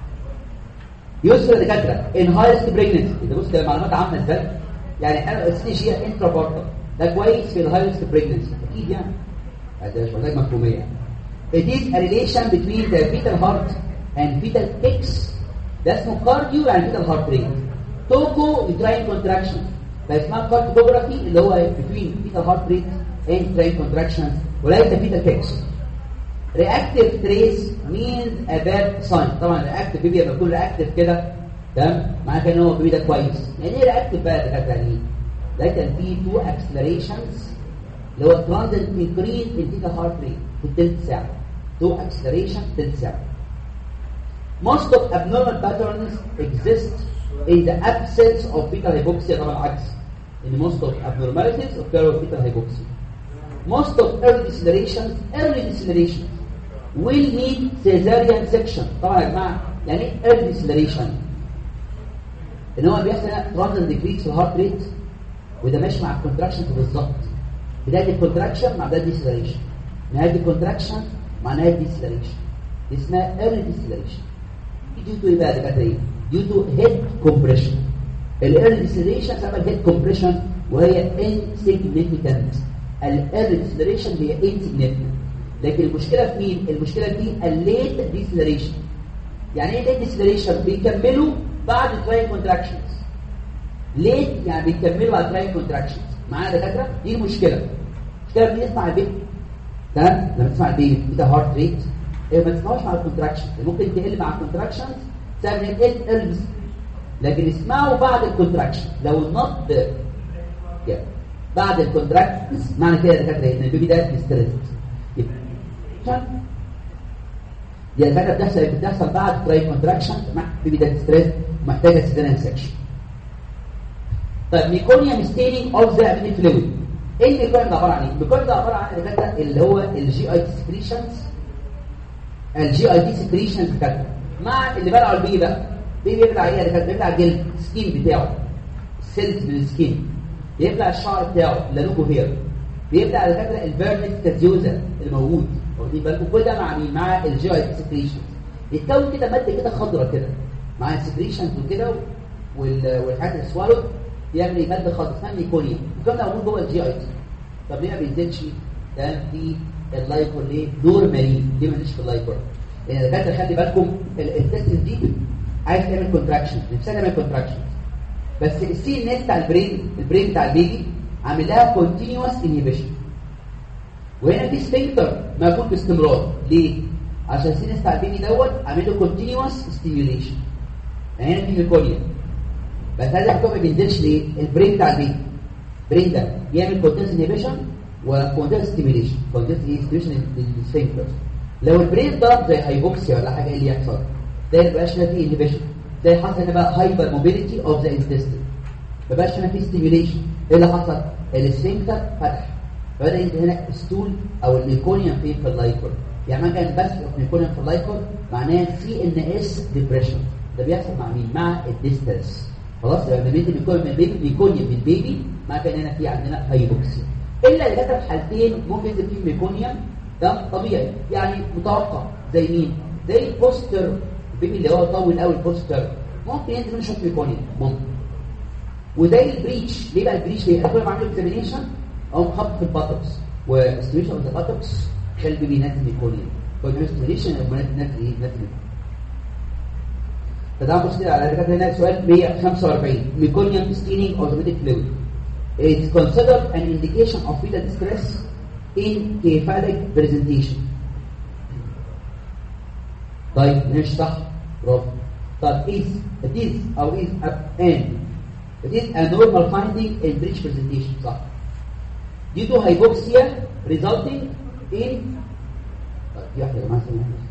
[SPEAKER 1] useful يا دكاتره in highest pregnancy ده بص كده معلومات عامه ازاي يعني احنا السي جي انترابارتم ده كويس في الهايست بريجنسي اكيد يعني ده مش محتاج مفهوميه it is a relation between the fetal heart and fetal kicks ده اسمه كارديو يعني fetal heart rate توكو uterine contraction فاسمها كارديوجرافي اللي هو between fetal heart rate and uterine contractions وليس fetal kicks reactive trace means a bad sign طبعا reactive بيبي لما يكون reactive كده تمام معناه كان هو البيبي ده كويس يعني ايه reactive بقى ده يعني ده كان فيه two accelerations اللي هو transient increase in fetal heart rate في تلت ساعه two acceleration تلت ساعه most of abnormal patterns exist in the absence of fetal hypoxia طبعا العكس ان most of abnormalities occur with fetal hypoxia most of early decelerations early decelerations will need cesarean section طبعا يا جماعه يعني ايه early deceleration ان هو بيحصل transient decrease في الهارت ريت وده ماشي مع الكونتراكشن بالظبط بدايه الكونتراكشن مع بدايه الديسلريشن نهايه الكونتراكشن مع نهايه الديسلريشن دي اسمها early deceleration دي تو ايه بقى ده كانت ايه due to head compression الايرلي ديسلريشن سبب الهيد كومبريشن وهي insignificant الايرلي ديسلريشن هي insignificant لكن المشكله في مين المشكله في الليت ديسلريشن يعني ايه ليت ديسلريشن بيكملوا بعد تراين كونتراكشنز ليت يعني بيكملوا بعد تراين كونتراكشنز معايا دكاتره دي المشكله المشكله في نسمع البيت تمام لما تسمع البيت ده هارت ريت إيه ما تسمعوش مع الكونتراكشنز ممكن تقل مع الكونتراكشنز بسبب ان ال البس لكن اسمعوا بعد الكونتراكشن لو النبض يعني بعد الكونتراكشنز معنى كده يا دكاتره ان البيبي ده ستريس دي الفكره بتحصل بتحصل بعد تراي كونتراكشن البيبي ده ستريس محتاجه سيزاريان سكشن طيب ميكونيوم ستينينج اوف ذا ابني فلويد ايه الميكونيوم ده عباره عن ايه الميكونيوم ده عباره عن الدكاتره اللي هو الجي اي تي سكريشنز الجي اي تي سكريشنز دكاتره مع اللي بلعوا البيبي بقى بيبي بيبلع ايه دكاتره بيبلع الجلد السكين بتاعه السيلز من السكين بيبلع الشعر بتاعه اللانوكو هير بيبلع دكاتره الفيرنكس كازيوزا اللي موجود واخدين بالكم كل ده مع مين مع الجي اي تي سكريشنز يتكون كده ماده كده خضراء كده مع السكريشنز وكده والحاجات السوالو يعمل ماده خضراء اسمها ميكونيوم الكلام ده موجود جوه الجي اي تي طب ليه ما بينزلش ده في اللايكور ليه دور مريض ليه ما نزلش في اللايكور يعني الدكاتره خلي بالكم التستن دي عايز تعمل كونتراكشن نفسها تعمل كونتراكشن بس السي ان اس بتاع البرين البرين بتاع البيبي عامل لها كونتينوس انهبيشن وهنا في سفنكتر موجود باستمرار ليه عشان السي ان اس بتاع البيبي دوت عامل له كونتينوس ستيميوليشن يعني هنا في ميكونيوم بس هذا الحكم ما بينزلش ليه البرين بتاع البيبي البرين ده يعمل كونتينوس انهبيشن وكونتينوس ستيميوليشن كونتينوس ستيميوليشن للسفنكتر لو البرين ضرب زي هايبوكسيا ولا حاجه ايه اللي يحصل ده ما بقاش فيه انهبيشن ده حصل هنا بقى هايبر موبيليتي اوف ذا انتستين ما بقاش هنا فيه ستيميوليشن ايه اللي حصل السفنكتر فتح فبدا ينزل هنا ستول او الميكونيوم فين في اللايكور يعني مثلا بس يكون في اللايكون معناها سي ان اس ديبريشن ده بيحصل مع مين مع الديستنس خلاص يبقى البيبي بيكون من البيبي بيكون من البيبي مع كان هنا في عندنا هايبوكسيا الا اذا كانت في حالتين ممكن ينزل فيه ميكونيوم ده طبيعي يعني متوقع زي مين زي البوستر البيبي اللي هو طول قوي البوستر ممكن ينزل منه شويه ميكونيوم ممكن وزي البريتش ليه بقى البريتش ليه كل ما عملوا اكزامينيشن او مخبط في الباتوكس واستيميشن اوف ذا باتوكس خلي البيبي ينزل ميكونيوم فالستيميشن او نزل ايه نزل فده مشكله على فكره هنا سؤال 145 ميكونيوم ستينينج اوزميتيك فلويد It's considered an indication of fetal distress in cephalic presentation. طيب ماشي صح برافو طب is it is او is an it is a normal finding in breech presentation صح due to hypoxia resulting in طيب دي واحده يا جماعه ثانية.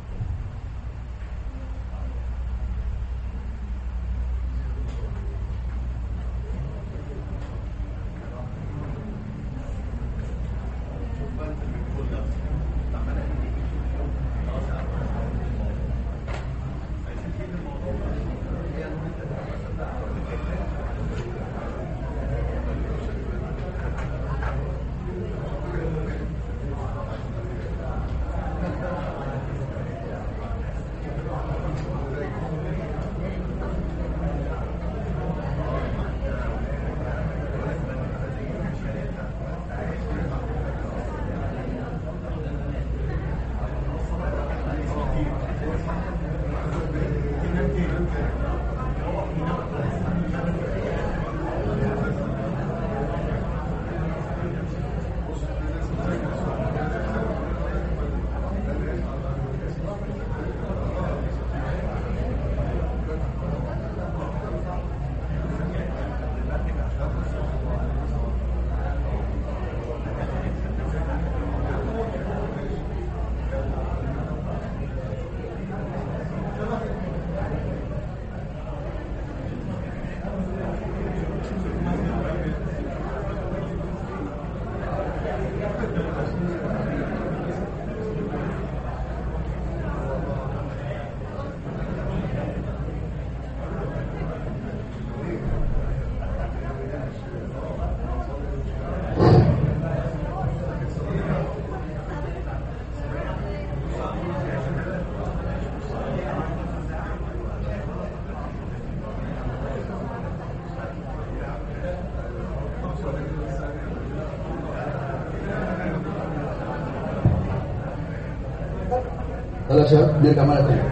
[SPEAKER 1] يلا يا شباب نرجع مرة تانية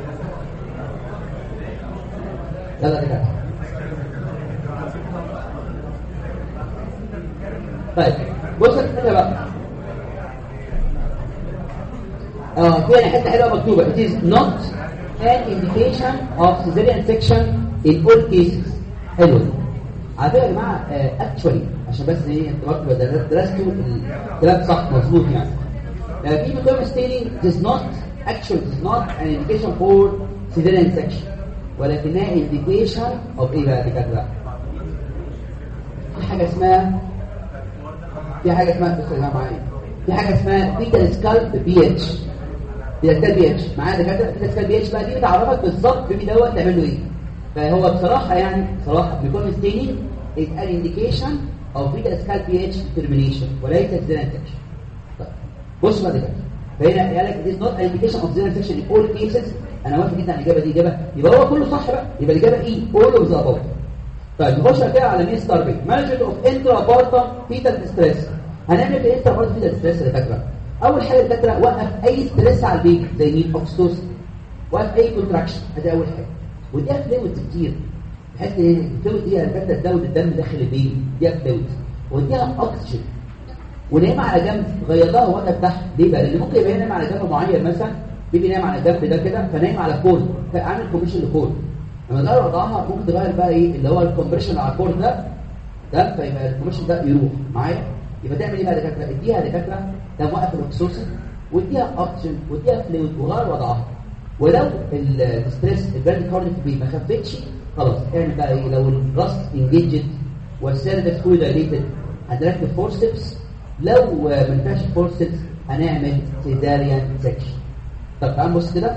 [SPEAKER 1] يلا دكاترة طيب بص الفكرة بقى اه في هنا حتة حلوة مكتوبة it is not an indication of cesarean section in all cases حلو على فكرة يا جماعة اكشولي عشان بس ايه انت برضه درستوا الكلام صح مظبوط يعني Uh, people come stating does not actually is not an indication for cesarean section ولكنها indication of ايه بقى دكاتره في حاجه اسمها في حاجه اسمها بصوا يا جماعه معايا في حاجه اسمها بيتا سكالب بي اتش بيتا سكالب بي اتش معايا دكاتره بيتا سكالب بي اتش بقى دي بتعرفك بالظبط بيبي دوت تعمل له ايه فهو بصراحه يعني بصراحه بيكون ستينينج is an indication of beta scalp pH determination وليس cesarean section بص بقى كده فهنا قال لك this not an indication of zero section in all cases انا موافق جدا على الاجابه دي اجابه يبقى هو كله صح بقى يبقى الاجابه ايه all of the above طيب نخش كده على مين ستار بي مانجمنت اوف انترا بارتم فيتال ستريس هنعمل ايه انترا بارتم فيتال ستريس يا دكاتره اول حاجه الدكاتره وقف اي ستريس على البيبي زي مين اوكسيتوسن وقف اي كونتراكشن ادي اول حاجه وديها فلويدز كتير بحيث ان الفلويد دي الدكاتره تزود الدم داخل البيبي ديها فلويدز وديها اكسجين ونايم على جنب غير لها وقت تحت ليه بقى لان ممكن يبقى نايم على جنب معين مثلا بيبي نايم على جنب ده كده فنايم على كورد فعامل كومبريشن لكورد لما تغير وضعها ممكن تغير بقى ايه اللي هو الكومبريشن على الكورد ده ده فيبقى الكومبريشن ده يروح معايا يبقى تعمل ايه بقى دكاتره اديها دكاتره ده موقف الاكسوسن واديها اوكسجين واديها فلويد وغير وضعها ولو الستريس البراند كارد في ما خفتش خلاص اعمل بقى ايه لو الراس انجيجد والسيرفكس فول دايليتد هنركب فورسبس لو ما ينفعش فورسبس هنعمل سيزاريان سكشن طب تعال نبص كده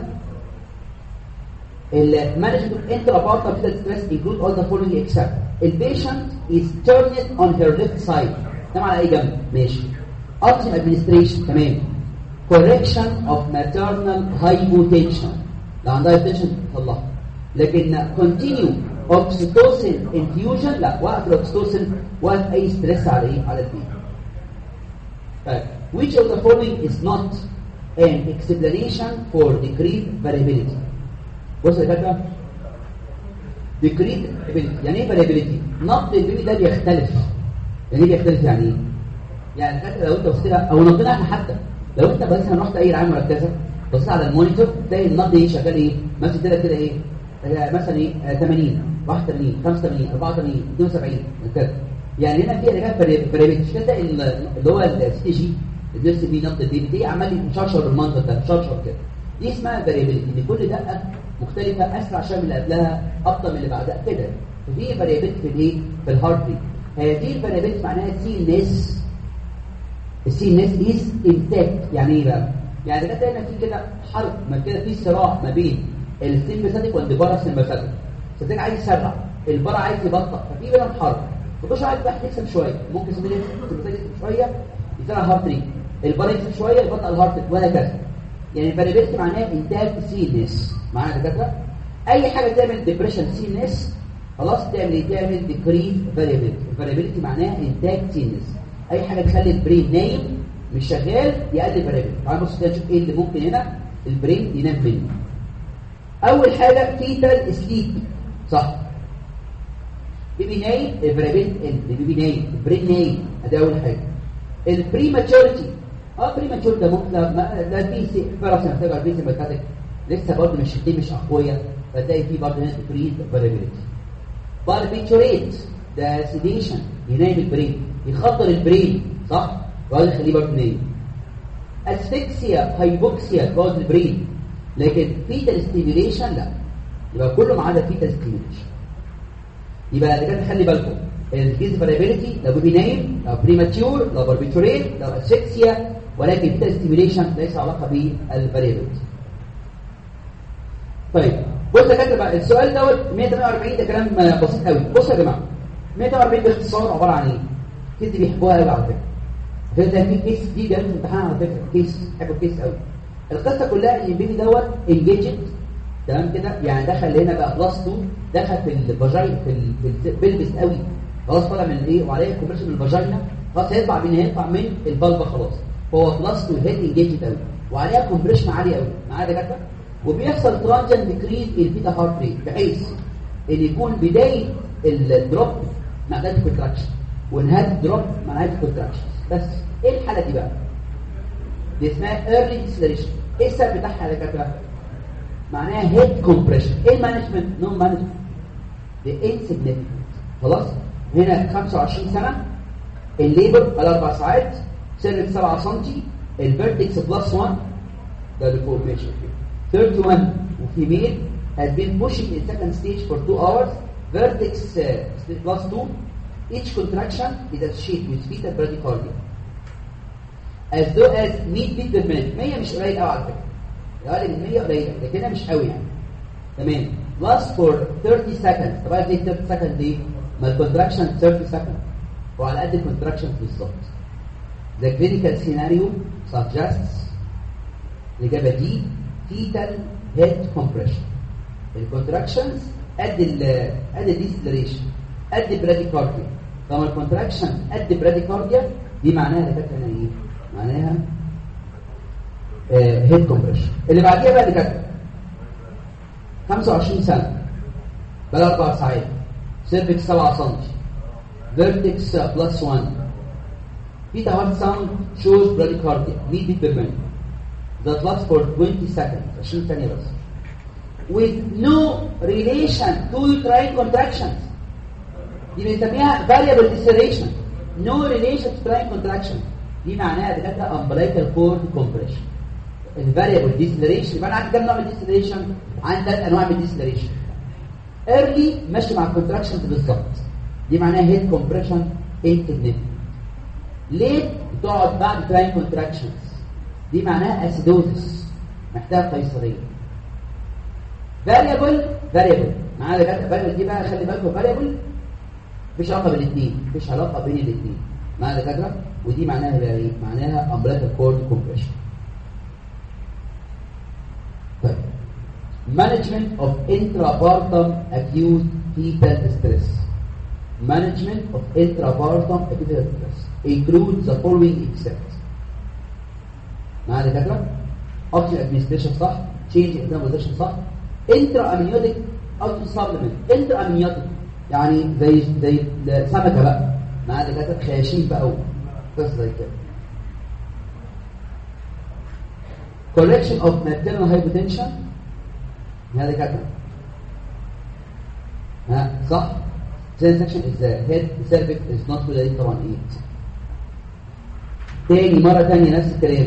[SPEAKER 1] المانجمنت of intrapartum fetal stress include all the following except البيشنت is turned on her left side ده على اي جنب ماشي option administration تمام correction of maternal hypotension لو عندها hypotension طلعها لكن continue oxytocin infusion لا وقف الاكسيتوسين وقف اي ستريس على ايه على البيبي طيب which of the following is not an explanation for decreased variability بص يا كده decreased variability يعني ايه variability نبض البيبي ده بيختلف يعني ايه بيختلف يعني ايه يعني فاكر لو انت بصيت او نبضنا احنا حتى لو انت مثلا رحت اي رعايه مركزه بصيت على المونيتور تلاقي النبض ايه شغال ايه مثلا كده كده ايه آه مثلا ايه آه 80 81 85 84 72 كده يعني هنا في حاجات بريبيت مش كده اللي هو السي تي جي النفس بيه نبض البيبي دي عمال يشرشر بالمنظر ده يشرشر كده دي اسمها فاريبيليتي ان كل دقه مختلفه اسرع شويه من اللي قبلها ابطا من اللي بعدها كده ففي فاريبيليتي في الايه في الهارت ريت هذه الفاريبيليتي معناها سي ان اس السي ان اس از انتاكت يعني ايه بقى يعني ده هنا في كده حرب ما كده في صراع ما بين السيمباثيك والباراسيمباثيك السيمباثيك عايز يسرع البارا عايز يبطأ ففي بينهم حرب فكل عايز واحد يكسب شويه ممكن السيمباثيك يكسب شويه يسرع الهارت ريت البارا يكسب شويه يبطأ الهارت ريت وهكذا يعني الفاريبيلتي معناها انتاج سي ان اس معانا دكاتره اي حاجه تعمل ديبريشن سي ان اس خلاص تعمل ايه تعمل ديكريز فاريبيلتي الفاريبيلتي معناها انتاج سي ان اس اي حاجه تخلي البرين نايم مش شغال يقلل فاريبيلتي تعال بص كده نشوف ايه اللي ممكن هنا البرين ينام منه اول حاجه فيتال سليب صح بيبي نايم الفاريبيلتي البيبي نايم البرين نايم ادي اول حاجه البريماتشورتي اه بريماتشور ده ممكن لا في سي فرصه محتاجه في سيمباتيك لسه برضه مش دي مش اقوياء فتلاقي في برضه هنا ديكريز فاريبيلتي باربيتوريت ده سيديشن ينام البرين يخطر البرين صح وهذا يخليه برضه نايم اسفكسيا هايبوكسيا جوز البرين لكن فيتال ستيميوليشن لا يبقى كله ما عدا فيتال ستيميوليشن يبقى ده كده خلي بالكم الكيس فاريبيلتي لو بيبي نايم لو بريماتيور لو باربيتوريت لو اسفكسيا ولكن فيتال ستيميوليشن ليس علاقه بالفاريبيلتي طيب بص يا كاتب بقى السؤال دوت 148 ده كلام بسيط قوي بصوا يا جماعه 148 باختصار عباره عن ايه كيس دي بيحبوها قوي على فكره فده في كيس دي جايه في امتحان على فكره كيس حاجه كيس قوي القصه كلها ان البيبي دوت انجيجد تمام كده يعني دخل هنا بقى بلس 2 دخل في الفاجاين في البلبس قوي خلاص طالع من ايه وعليه كومبريشن من الفاجينا خلاص هيطلع من هيطلع من البلبه خلاص هو بلس 2 هيد انجيجد قوي وعليها كومبريشن عالي قوي معايا دكاتره وبيحصل ترانجن ديكريز البيتا هارت ريت بحيث ان يكون بدايه الدروب مع بدايه الكونتراكشن ونهايه الدروب مع نهايه الكونتراكشن بس ايه الحاله دي بقى دي اسمها early deceleration ايه السبب بتاعها يا دكاتره معناها هيد كومبريشن ايه المانجمنت نو مانجمنت دي insignificant خلاص هنا 25 سنه الليبر على اربع ساعات سيرفكس 7 سم الفيرتكس بلس 1 ده الفورميشن 31 female has been pushing in second stage for 2 hours vertex uh, plus 2 each contraction is associated with fetal bradycardia as though as 100 beat per minute 100 مش قليل قوي على فكره اقل من 100 قليله لكنها مش قوي يعني تمام last for 30 seconds طبعا دي 30 seconds دي ما الكونتراكشن 30 seconds وعلى قد الكونتراكشن بالظبط the clinical scenario suggests الإجابة دي fetal head compression الكونتراكشنز قد ال قد الديسلريشن قد البراديكارديا طبعا الكونتراكشن قد البراديكارديا دي معناها اللي كانت ايه معناها هيد كومبريشن اللي بعديها بقى اللي كانت 25 سنه بقى اربع ساعات سيرفكس 7 سم فيرتكس بلس 1 بيتا هارت ساوند شوز براديكارديا 100 بيت بير مينت that lasts for 20 seconds 20 ثانية بس with no relation to uterine contractions دي بنسميها variable deceleration no relation to uterine contraction دي معناها بجد umbilical cord compression الفاريبل deceleration يبقى انا عندي كام نوع من deceleration عندي ثلاث انواع من deceleration early ماشي مع الكونتراكشنز بالظبط دي معناها head compression insignificant late بتقعد بعد uterine contractions دي معناها اسيدوزس محتاج قيصريه فاريبل فاريبل معانا دكاتره فاريبل دي بقى خلي بالكم فاريبل مفيش علاقه بالاثنين مفيش علاقه بين الاثنين معانا دكاتره ودي معناها بقى ايه معناها امبلاك كورد كومبريشن طيب management of intrapartum acute fetal distress management of intrapartum acute fetal distress includes the following except معانا دكاتره oxygen administration صح change in position صح intra amniotic oxygen supplement intra amniotic يعني زي زي سمكه بقى معانا دكاتره خياشيم بقى قصه زي كده correction of maternal hypertension هذا كده ها صح section is the head cervix is not related طبعا ايه تاني مرة تانية نفس الكلام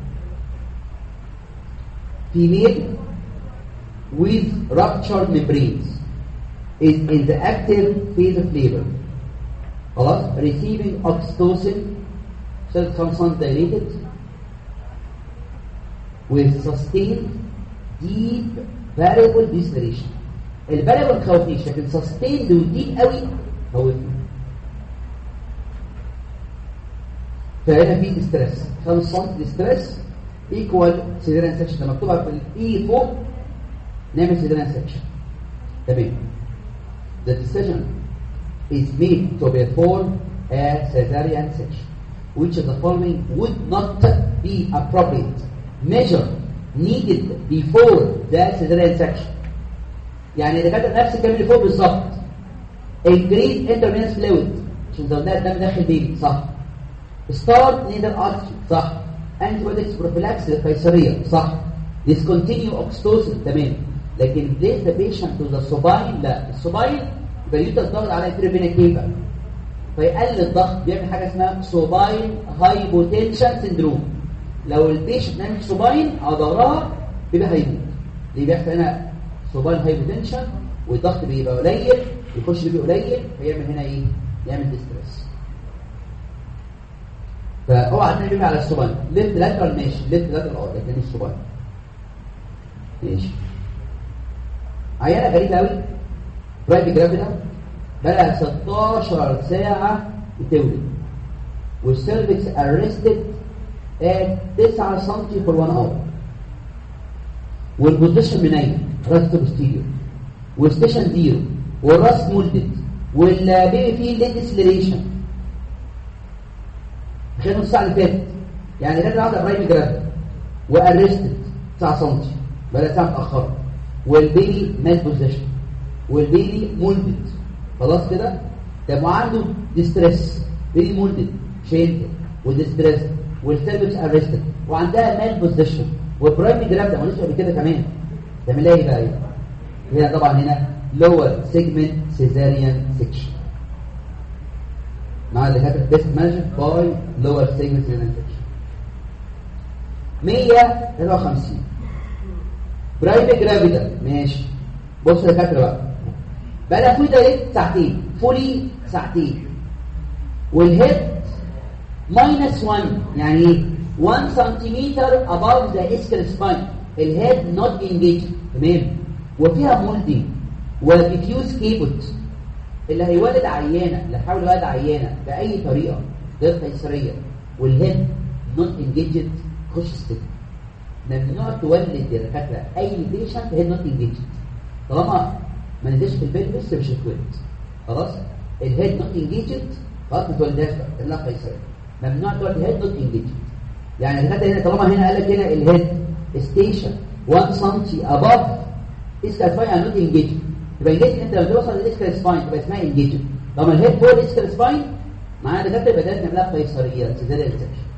[SPEAKER 1] female with ruptured membranes is in the active phase of labor خلاص receiving oxytocin cell constant dilated with sustained deep variable deceleration الفاريبل خوفنيش لكن sustained وديب قوي خوفني فهنا في ستريس 5 سم ستريس ايكوال سيزيريان سكشن لما مكتوبه في الاي فوق نعمل سيزيريان سكشن تمام the decision is made to perform a cesarean section which of the following would not be appropriate measure needed before the cesarean section يعني اللي كاتب نفس الكلام اللي فوق بالظبط increase intravenous fluid عشان زودنا الدم داخل بيبي صح start needle artery صح antibiotics prophylaxis للقيصريه صح discontinue oxytocin تمام لكن place the patient to the supine لا السوباين يبقى يوتر الضغط على التربينة كيفا فيقلل الضغط بيعمل حاجه اسمها سوباين هايبوتنشن سندروم لو البيشنت نام سوباين على ظهرها بيبقى هيموت اللي بيحصل هنا سوباين هايبوتنشن والضغط بيبقى قليل يخش بيه قليل فيعمل هنا ايه يعمل ديستريس فاوعى تعمل بيه على السوباين ليفت لاترال ماشي ليفت لاترال اه لكن مش سوباين ماشي عيانه غريبه قوي برايفي جرافيدا بقى 16 ساعه بتولد والسيرفكس ارستد at 9 سم for 1 hour والبوزيشن منين راس بوستيريور والستيشن زيرو والراس مولدد والبيبي فيه ليد ديسلريشن خلال الساعه اللي فاتت يعني كانت واحده برايم جرافيد وارستد 9 سم بقى ساعه متاخره والبيبي مال بوزيشن والبيبي مولدد خلاص كده طب وعنده ديستريس بيبي مولدد شيلد وديستريس والسيرفكس ارستد وعندها مال بوزيشن والبرايم جرافيد ما قبل كده كمان تعمل لها ايه بقى ايه هنا طبعا هنا lower segment cesarean section مع اللي كاتب best managed by lower segment cesarean section 153 برايفت جرافيدا ماشي بص يا كاتب بقى بقى لها فولي دايركت ساعتين فولي ساعتين والهيد ماينس 1 يعني ايه 1 سنتيمتر above the ischial spine الهيد نوت انجيج تمام وفيها مولدنج وديفيوز كيبوت اللي هيولد عيانه اللي حاول يولد عيانه باي طريقه غير قيصريه والهيد نوت انجيجد خش ستيب ممنوع تولد يا دكاتره اي بيشنت هيد نوت انجيجد طالما ما نزلش في البيت لسه مش هتولد خلاص الهيد نوت انجيجد خلاص ما تولدهاش بقى الا قيصريه ممنوع تولد هيد نوت انجيجد يعني الدكاتره هنا طالما هنا قال لك هنا الهيد ستيشن 1 سم above اسكال سباين ار نوت انجيج يبقى انجيج انت لما توصل للاسكال سباين تبقى اسمها انجيج لما الهيد فوق الاسكال سباين معانا دكاتره يبقى ده نعملها قيصريه سيزاريان سكشن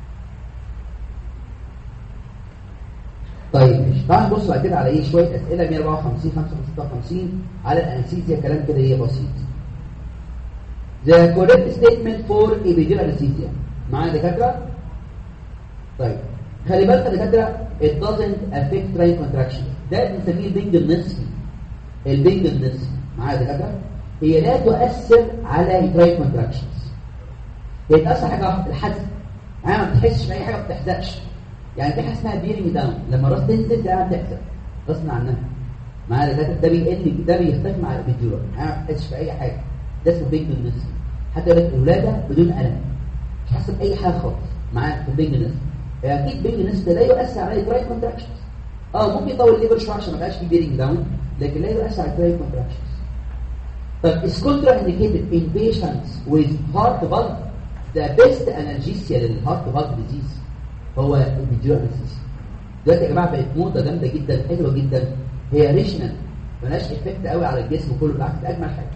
[SPEAKER 1] طيب ماشي تعال نبص بعد كده على ايه شويه اسئله 154 55 على الانستيزيا كلام كده ايه بسيط The correct statement for epidural anesthesia معانا دكاتره طيب خلي بالك يا دكاتره it doesn't affect train contraction ده بنسميه البنج النصفي البنج النصفي معايا يا دكاتره هي لا تؤثر على التراي كونتراكشنز هي تاثر حاجه واحده الحزق يعني ما بتحسش باي حاجه ما بتحزقش يعني في حاجه اسمها بيرنج داون لما الراس تنزل ده بتحصل غصب عنها معايا ده ده بيقل ده بيختفي مع الفيديو انا ما بحسش في اي حاجه ده اسمه بينج نس حتى لك الولاده بدون الم مش حاسس باي حاجه خالص معاك في البينج نس اكيد بينج نس ده لا يؤثر على الكراي كونتراكشنز اه ممكن يطول الليبر شويه عشان ما يبقاش في بيرنج داون لكن لا يؤثر على الكراي كونتراكشنز طب is contraindicated in patients with heart valve the best analgesia للهارت valve disease هو الفيديو انستيزيا دلوقتي يا جماعه بقت موضه جامده جدا حلوه جدا هي ريشنال ملهاش افكت قوي على الجسم كله بالعكس ده اجمل حاجه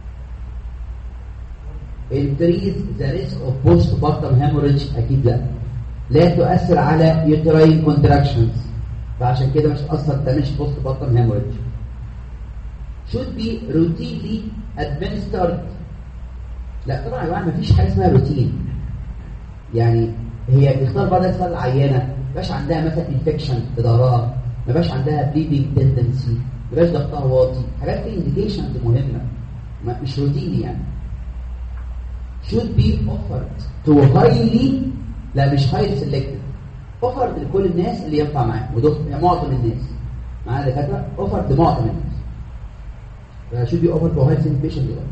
[SPEAKER 1] increase the risk of postpartum hemorrhage اكيد لا لا تؤثر على uterine contractions فعشان كده مش اصلا تعملش postpartum hemorrhage should be routinely administered لا طبعا يا جماعه مفيش حاجه اسمها روتين يعني هي بتختار بعض الاسئله العيانه ما يبقاش عندها مثلا انفكشن في ظهرها ما يبقاش عندها بليدنج تندنسي ما يبقاش ضغطها واطي حاجات في انديكيشنز مهمه ما- مش روتيني يعني should be offered to highly لا مش highly selected offered لكل الناس اللي ينفع معاهم وده يعني معظم الناس معانا دكاتره offered لمعظم الناس ف should be offered to highly selected patient دلوقتي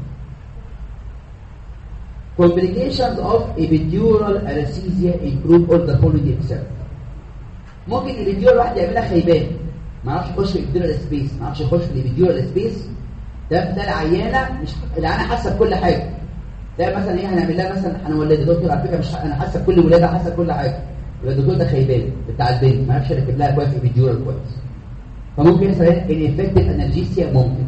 [SPEAKER 1] complications of epidural anesthesia include all the following except ممكن الابيديورال واحد يعملها خيبان ما يعرفش يخش في الابيديورال سبيس ما يعرفش يخش في الابيديورال سبيس ده ده العيانه مش العيانه حاسه بكل حاجه ده مثلا ايه هنعمل لها مثلا هنولد دكتور على فكره مش انا حاسه بكل ولاده حاسه بكل حاجه يبقى الدكتور ده خيبان بتاع البنت ما يعرفش يركب لها كويس ابيديورال كويس فممكن يحصل انفكتيف انالجيسيا ممكن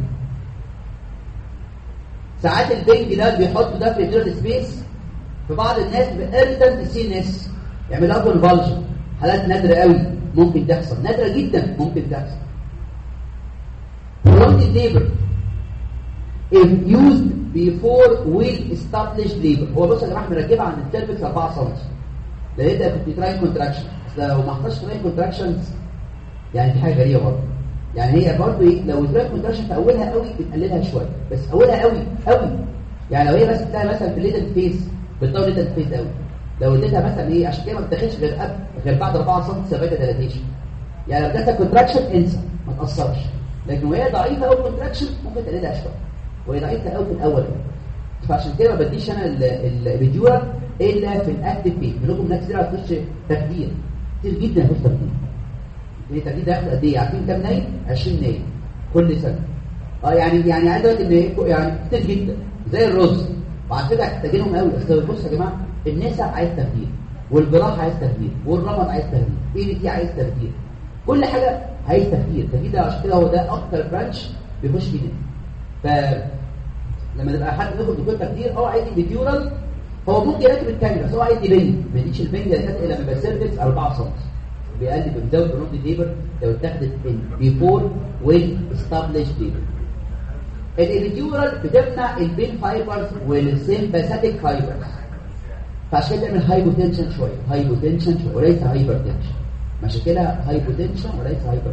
[SPEAKER 1] ساعات البنج ده بيحطوا ده في الابيديورال سبيس في بعض الناس بإردن سي ان اس يعمل لها كونفالجن حالات نادره قوي ممكن تحصل نادره جدا ممكن تحصل prolonged labor if used before well established labor هو بص يا جماعه مركبها عند التربكس 4 سم ده يبدا في التراين كونتراكشن اصل لو ما حطش تراين كونتراكشنز يعني في حاجه غريبه برضه يعني هي برضه ايه لو التراين كونتراكشن في اولها قوي بتقللها شويه بس اولها قوي قوي يعني لو هي بس بتلاقي مثلا في الليتل فيس بتطول ليتل فيس قوي لو اديتها مثلا ايه عشان كده ما بتاخدش غير قبل غير بعد 4 سم ثبات ديلاتيشن يعني لو اديتها كونتراكشن انسى ما تاثرش لكن وهي ضعيفه قوي كونتراكشن ممكن تقللها شويه وهي ضعيفه قوي في الاول فعشان كده ما بديش انا الفيديورال الا في الاكتف بيت منكم ناس كتير هتخش تخدير كتير جدا هيخش تخدير التخدير ده ياخد قد ايه عارفين كام نايم 20 نايم كل سنه اه يعني يعني عايز اقول لك ان يعني كتير جدا زي الرز وعلى فكره محتاجينهم قوي اصل بص يا جماعه النساء عايز تخدير والجراحه عايز تخدير والرمد عايز تخدير ايه دي عايز تخدير كل حاجه عايز تخدير التخدير ده عشان كده هو ده اكتر برانش بيخش فيه ف لما تبقى حد بياخد دكتور تخدير هو عايز فيديورال هو ممكن يركب الكاميرا بس هو عايز يبنج ما يديش البنج اللي كانت لما يبقى سيرفكس 4 سم بيقلل بيزود الروند ليبر لو اتاخدت بيفور ويل استابليش ليبر الفيديورال بتمنع البين فايبرز والسيمباثيك فايبرز فعشان كده تعمل هايبوتنشن شويه هايبوتنشن شويه وليس هايبر تنشن مشاكلها هايبوتنشن وليس هايبر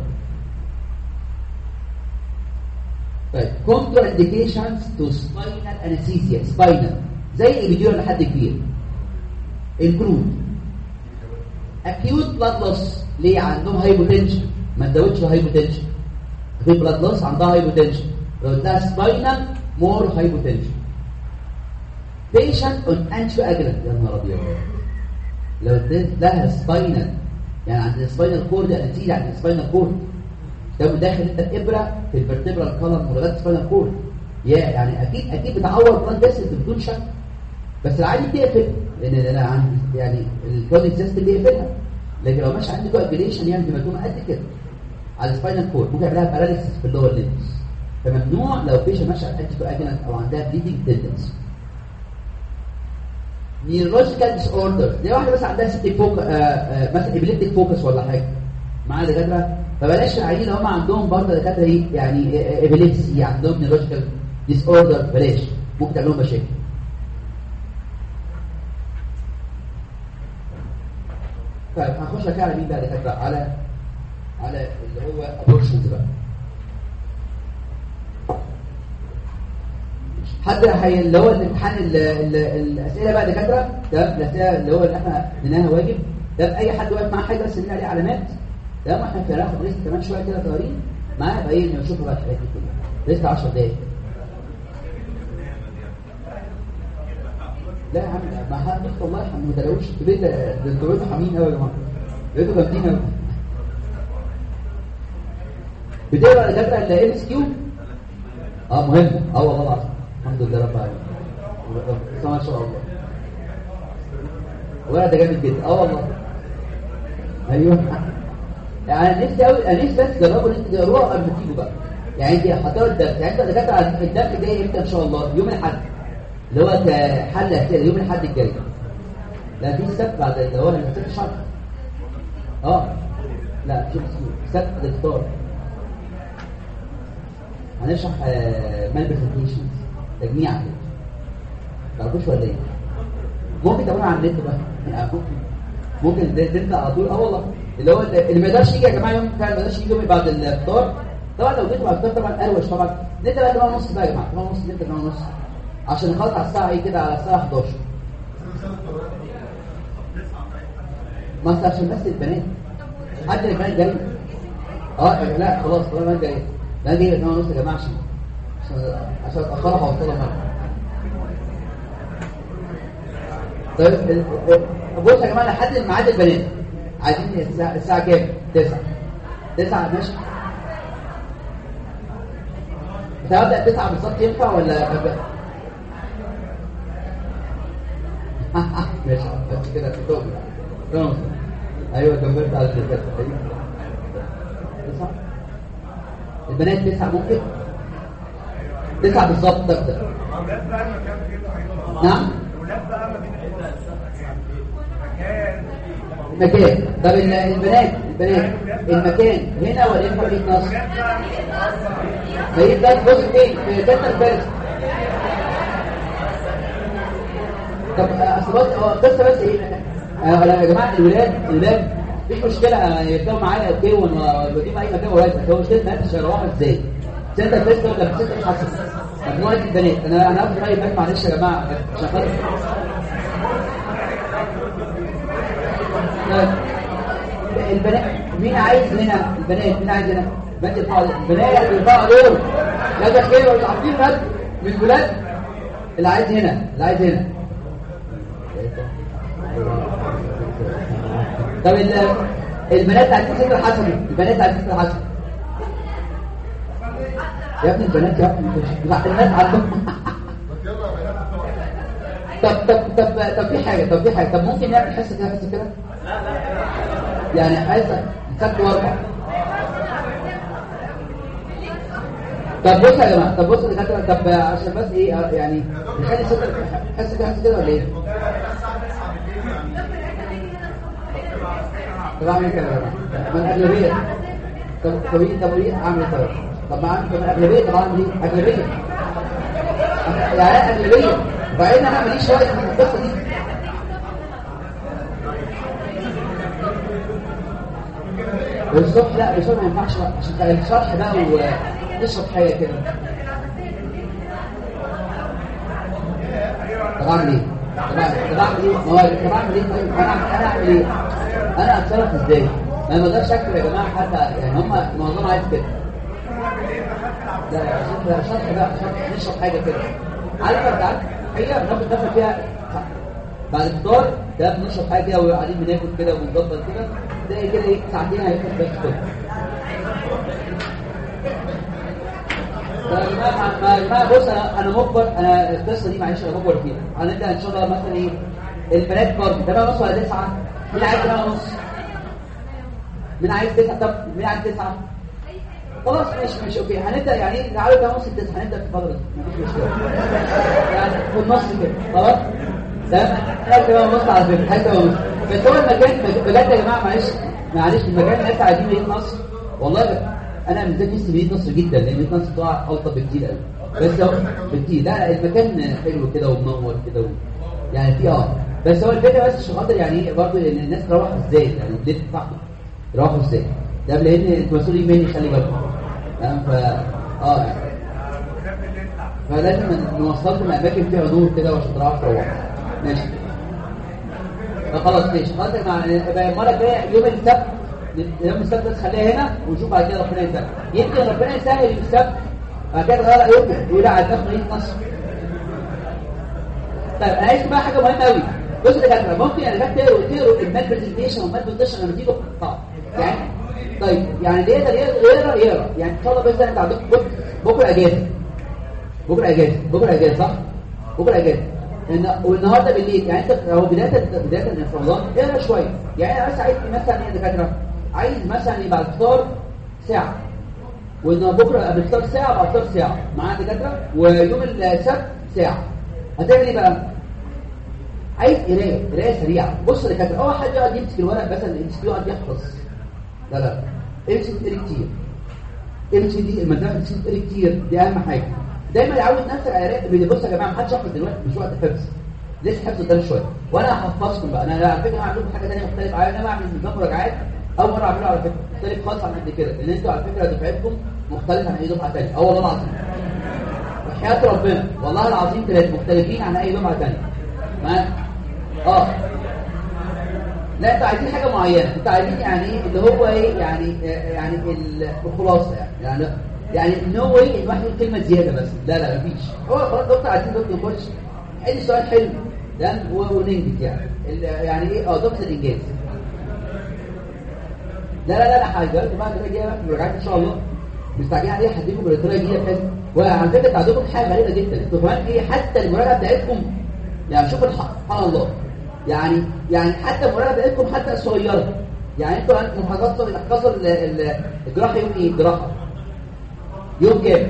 [SPEAKER 1] طيب كونتر انديكيشنز تو سباينال انستيزيا سباينال زي الفيديو لحد كبير انكلود اكيوت بلاد لوس ليه عندهم هايبوتنشن ما تزودش هايبوتنشن في بلاد لوس عندها هايبوتنشن لو اديها سباينال مور هايبوتنشن patient on anticoagulant يا نهار ابيض لو اديت لها سباينال يعني عند السباينال كورد انتيل عند السباينال كورد ده داخل انت ابره في الفرتبرال كولم ولغايه السباينال كورد يا يعني اكيد اكيد بتعور بلاد فيسلز بدون شك بس العادي بتقفل لان انا عندي يعني الكوديك سيستم بيقفلها لكن لو ماشي عندي كواجيليشن يعني هيماتوما قد كده على السباينال كورد ممكن يعملها باراليسيس في اللور ليمبس فممنوع لو بيشن ماشي على انتي كواجيلانت او عندها بليدنج تندنسي نيورولوجيكال ديس اوردر دي واحده بس عندها ست فوق مثلا ابيليبتيك فوكس ولا حاجه معايا دكاتره فبلاش العيانين اللي هم عندهم برضه دكاتره ايه يعني ابيليبسي عندهم نيورولوجيكال ديس اوردر بلاش ممكن تعمل لهم مشاكل طيب هنخش كده على مين بقى دكاتره على على اللي هو ابورشنز بقى حد هي اللي هو الامتحان ال- ال- الاسئله بقى دكاتره تمام الاسئله اللي هو اللي احنا اديناها واجب ده اي حد واقف معاه حاجه بس عليه علامات تمام احنا في هناخد ريست كمان شويه كده صغيرين معاه يبقى ايه نشوف بقى الحاجات دي كلها ريست 10 دقايق لا يا عم ما حد والله ما تلاقوش البيت ده انتوا بيتوا حامين قوي يا جماعه بيتوا جامدين قوي بتقرا الدكاتره الام اس كيو اه مهم اه والله العظيم الحمد لله رب العالمين ما شاء الله ولا ده جامد جدا اه والله ايوه يعني نفسي قوي انا نفسي بس تجربوا ان انتوا تجربوها قبل ما تيجوا بقى يعني انت حاطين الدم يعني انت دكاتره الدم جاي امتى ان شاء الله يوم الاحد اللي هو كحل كده يوم الاحد الجاي لا في السبت بعد اللي هو السبت شهر اه لا شوف السبت الافطار هنشرح مال برزنتيشنز تجميع كده تعرفوش ولا ايه ممكن تقول على النت بقى يعني ممكن ممكن ده انت على طول اه والله اللي هو اللي ما يقدرش يجي يا جماعه يوم بتاع ما يقدرش يجي يوم بعد الافطار طبعا لو جيت بعد الافطار طبعا اروش طبعا نت بقى 8 ونص بقى يا جماعه 8 ونص نت 8 ونص عشان نخلص على الساعه ايه كده على الساعه 11 ما عشان بس البنات حد البنات جاي اه لا خلاص طالما البنات جاي لا دي 8 ونص يا جماعه عشان عشان اتاخرها هوصلها طيب بص يا جماعه لحد ميعاد البنات عايزين الساعه الساعه كام 9 9 ماشي هتبدا 9 بالظبط ينفع ولا أبدأ؟ ماشي بس كده في توبه خلاص ايوه كملت على الشركات ايوه 9 البنات 9 ممكن 9 بالظبط تبدا نعم مكان طب البنات البنات المكان هنا ولا في مدينه نصر مدينه نصر بص فين في داتا فارس طب اصل بص هو القصه بس ايه آه يا جماعه الولاد الولاد مفيش مشكله يركبوا معايا اوكي ودي اي مكان وهذا هو مشكله ما هيروحوا ازاي سنتر فيست ولا في سنتر حسن مجموعه البنات انا انا هاخد راي البنات معلش يا جماعه عشان خاطر البنات مين عايز هنا البنات مين عايز هنا بنات الفاضل البنات يرفعوا دول لا داخلين ولا عارفين بس من الولاد اللي عايز هنا اللي عايز هنا طب البنات عايزين ستر حسني البنات عايزين ستر حسني يا ابني البنات يا ابني بتاع الناس عندهم طب طب طب طب في حاجه طب في حاجه طب ممكن نعمل حصه كده حصه كده يعني حصه سبت واربع طب بص يا جماعه طب بص يا دكاتره طب عشان بس ايه يعني نخلي ستة حصه كده حصه كده ولا ايه طب اعمل ايه كده يا جماعه من الاغلبيه طب طب ايه طب ايه اعمل ايه طب طب ما اعمل طب الاغلبيه طب اعمل ايه اغلبيه يعني اغلبيه وبعدين انا ماليش وقت في القصه دي والصبح لا الصبح ما ينفعش بقى عشان الشرح بقى ونشرب حاجه كده طب اعمل ايه؟ طب اعمل ايه؟ ما هو طب اعمل ايه طيب؟ انا انا اعمل ايه؟ انا اتصرف ازاي؟ انا ما اقدرش اكتب يا جماعه حتى يعني هم معظمهم عايز كده لا لا شرح بقى شرح نشرب حاجه كده عارف انت عارف هي بناخد دخل فيها بعد الفطار ده بنشرب حاجه كده وقاعدين بناكل كده وبنظبط كده تلاقي كده ايه ساعتين هياخد بس كده يا جماعه يا جماعه بص انا انا مجبر انا القصه دي معلش انا مجبر فيها هنبدا ان شاء الله مثلا ايه البنات برضه ده ونص ولا تسعه مين عايز ده ونص مين عايز تسعه طب مين عايز تسعه خلاص ماشي ماشي اوكي هنبدا يعني تعالوا ده نص التسعه هنبدا في الفتره دي مفيش مشكله يعني في النص كده خلاص ده حاجه بقى نص على فكره حاجه بقى نص بس هو المكان بجد يا جماعه معلش معلش المكان الناس عايزين مدينه نصر والله انا من ذات نفسي مدينه نصر جدا لان مدينه نصر طلع الطف بكتير قوي بس هو بكتير لا المكان حلو كده ومنور كده و... يعني في اه بس هو الفكره بس عشان خاطر يعني برضه ان الناس تروح ازاي يعني الليل بتاعهم يروحوا ازاي ده لان انتوا مسؤولين مني خلي بالكم تمام ف اه يعني فلازم نوصلكم اماكن فيها نور كده وعشان تعرفوا تروحوا ماشي فخلاص ماشي خلاص مع المره الجايه يوم السبت يوم السبت تخليها هنا ونشوف بعد كده ربنا يسهل يمكن ربنا يسهل يوم السبت بعد كده غير يوم يقول على الدخل ايه نص طيب انا عايز بقى حاجه مهمه قوي بص يا دكاتره ممكن يعني تقروا تقروا المال برزنتيشن والمال برزنتيشن لما تيجوا طبعا يعني طيب يعني اللي يقدر يقرا يقرا يعني ان شاء الله بس انت عندك بكره اجازه بكره اجازه بكره اجازه صح بكره اجازه إن والنهارده بالليل يعني انت هو بدايه بدايه من رمضان اقرا شويه يعني انا بس عايز مثلا ايه يا دكاتره عايز مثلا يبقى الفطار ساعه وان بكره قبل الفطار ساعه بعد الفطار ساعه معايا دكاتره ويوم السبت ساعه هتعمل ايه بقى عايز قرايه قرايه سريعه بص يا دكاتره اول حد يقعد يمسك الورق مثلا الام سي يقعد يحفظ لا لا امسك تقري كتير امسك دي المدرسه تمسك تقري كتير دي اهم حاجه دايما يعود نفسك على قرايه بص يا جماعه ما حدش يحفظ دلوقتي مش وقت حفظ لسه حفظ قدام شويه وانا هحفظكم بقى انا على فكره هعمل لكم حاجه ثانيه مختلفه انا بعمل نظام مراجعات اول مره اعمله على فكره مختلف خالص عن قبل كده لان انتوا على فكره دفعتكم مختلفه عن اي دفعه ثانيه اه والله العظيم وحياه ربنا والله العظيم ثلاثه مختلفين عن اي دفعه ثانيه ما اه لا انتوا عايزين حاجه معينه انتوا عايزين يعني ايه اللي هو ايه يعني يعني الخلاصه يعني يعني يعني نو واي ان واحد يقول كلمه زياده بس لا لا مفيش هو خلاص دكتور عايزين دكتور يخش ادي سؤال حلو ده وننجز يعني يعني ايه اه دكتور الانجاز لا لا لا لا حاجه بعد كده جايه مراجعات ان شاء الله مستعجلين عليها هديكم بالطريقه دي بحيث وعلى فكره تعديكم حاجه غريبه جدا انتوا كمان ايه حتى المراجعه بتاعتكم يعني شوف سبحان الله يعني يعني حتى المراجعه بتاعتكم حتى الصغيره يعني انتوا محاضرات اختصر الجراحه يوم ايه الجراحه يوم كام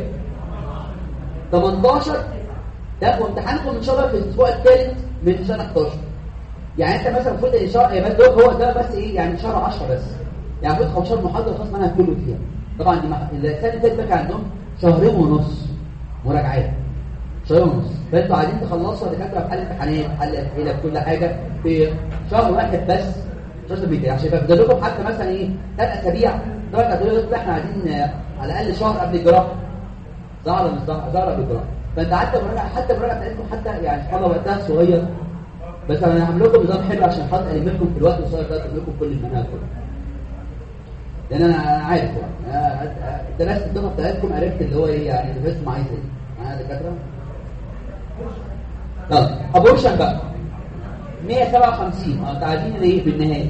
[SPEAKER 1] 18 ده وامتحانكم ان شاء الله في الاسبوع الثالث من سنه 11 يعني انت مثلا المفروض ان شهر يا دول هو ده بس ايه يعني شهر 10 بس يعني المفروض 15 محاضره خلاص منها كله فيها طبعا دي مح... السنه اللي فاتت كان عندهم شهرين ونص مراجعات شهرين ونص فانتوا عايزين تخلصوا دكاتره في حل امتحانات حل اسئله في كل حاجه في شهر واحد بس شهر بيتي عشان يبقى فاضل لكم حتى مثلا ايه ثلاث اسابيع دلوقتي هتقولوا لكم احنا عايزين على الاقل شهر قبل الجراحه ظهر مش ظهر ظهر قبل الجراحه فانت حتى مراجعه حتى المراجعه بتاعتكم حتى يعني سبحان الله وقتها صغير بس انا هعمل لكم نظام حلو عشان خاطر الم لكم في الوقت القصير ده لكم كل المنهج كله لان انا عارف يعني درست الدفعه بتاعتكم عرفت اللي هو ايه يعني درست معايا ازاي معايا دكاتره طب ابورشن بقى 157 اه عايزين ايه بالنهايه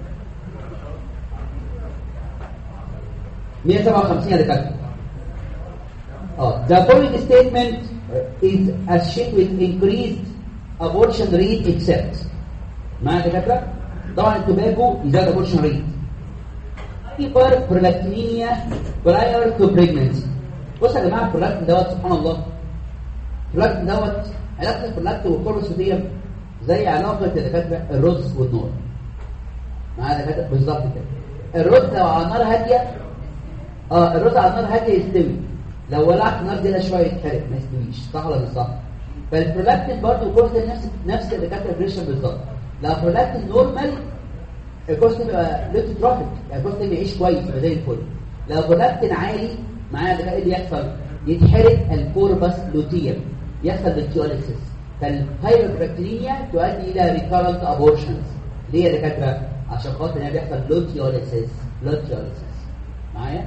[SPEAKER 1] 157 يا دكاتره اه the following statement is associated with increased abortion rate except معايا دكاتره طبعا التوباكو يزود abortion rate hyperprolactinemia prior to pregnancy بصوا يا جماعه البرولاكتين دوت سبحان الله البرولاكتين دوت علاقه البرولاكتين والكولوسيديوم زي علاقه الدكاتره الرز والنار معايا دكاتره بالظبط كده الرز لو على نار هاديه اه الرز على نار هاديه يستوي لو ولعت النار دي شويه يتحرق ما يستويش صح ولا مش صح فالبرولاكتين برضه الكورس نفس نفس الدكاتره بريشن بالظبط لو البرولاكتين نورمال الكورس بيبقى لوتوتروفيك يعني الكورس بيعيش كويس يبقى زي الفل لو البرولاكتين عالي معايا ده ايه اللي يحصل يتحرق الكوربس لوتيوم يحصل بالتيوليسيس فالهايبربكتيريا تؤدي الى ريكارنت ابورشنز ليه يا دكاتره عشان خاطر هنا بيحصل لوتيوليسيس لوتيوليسيس معايا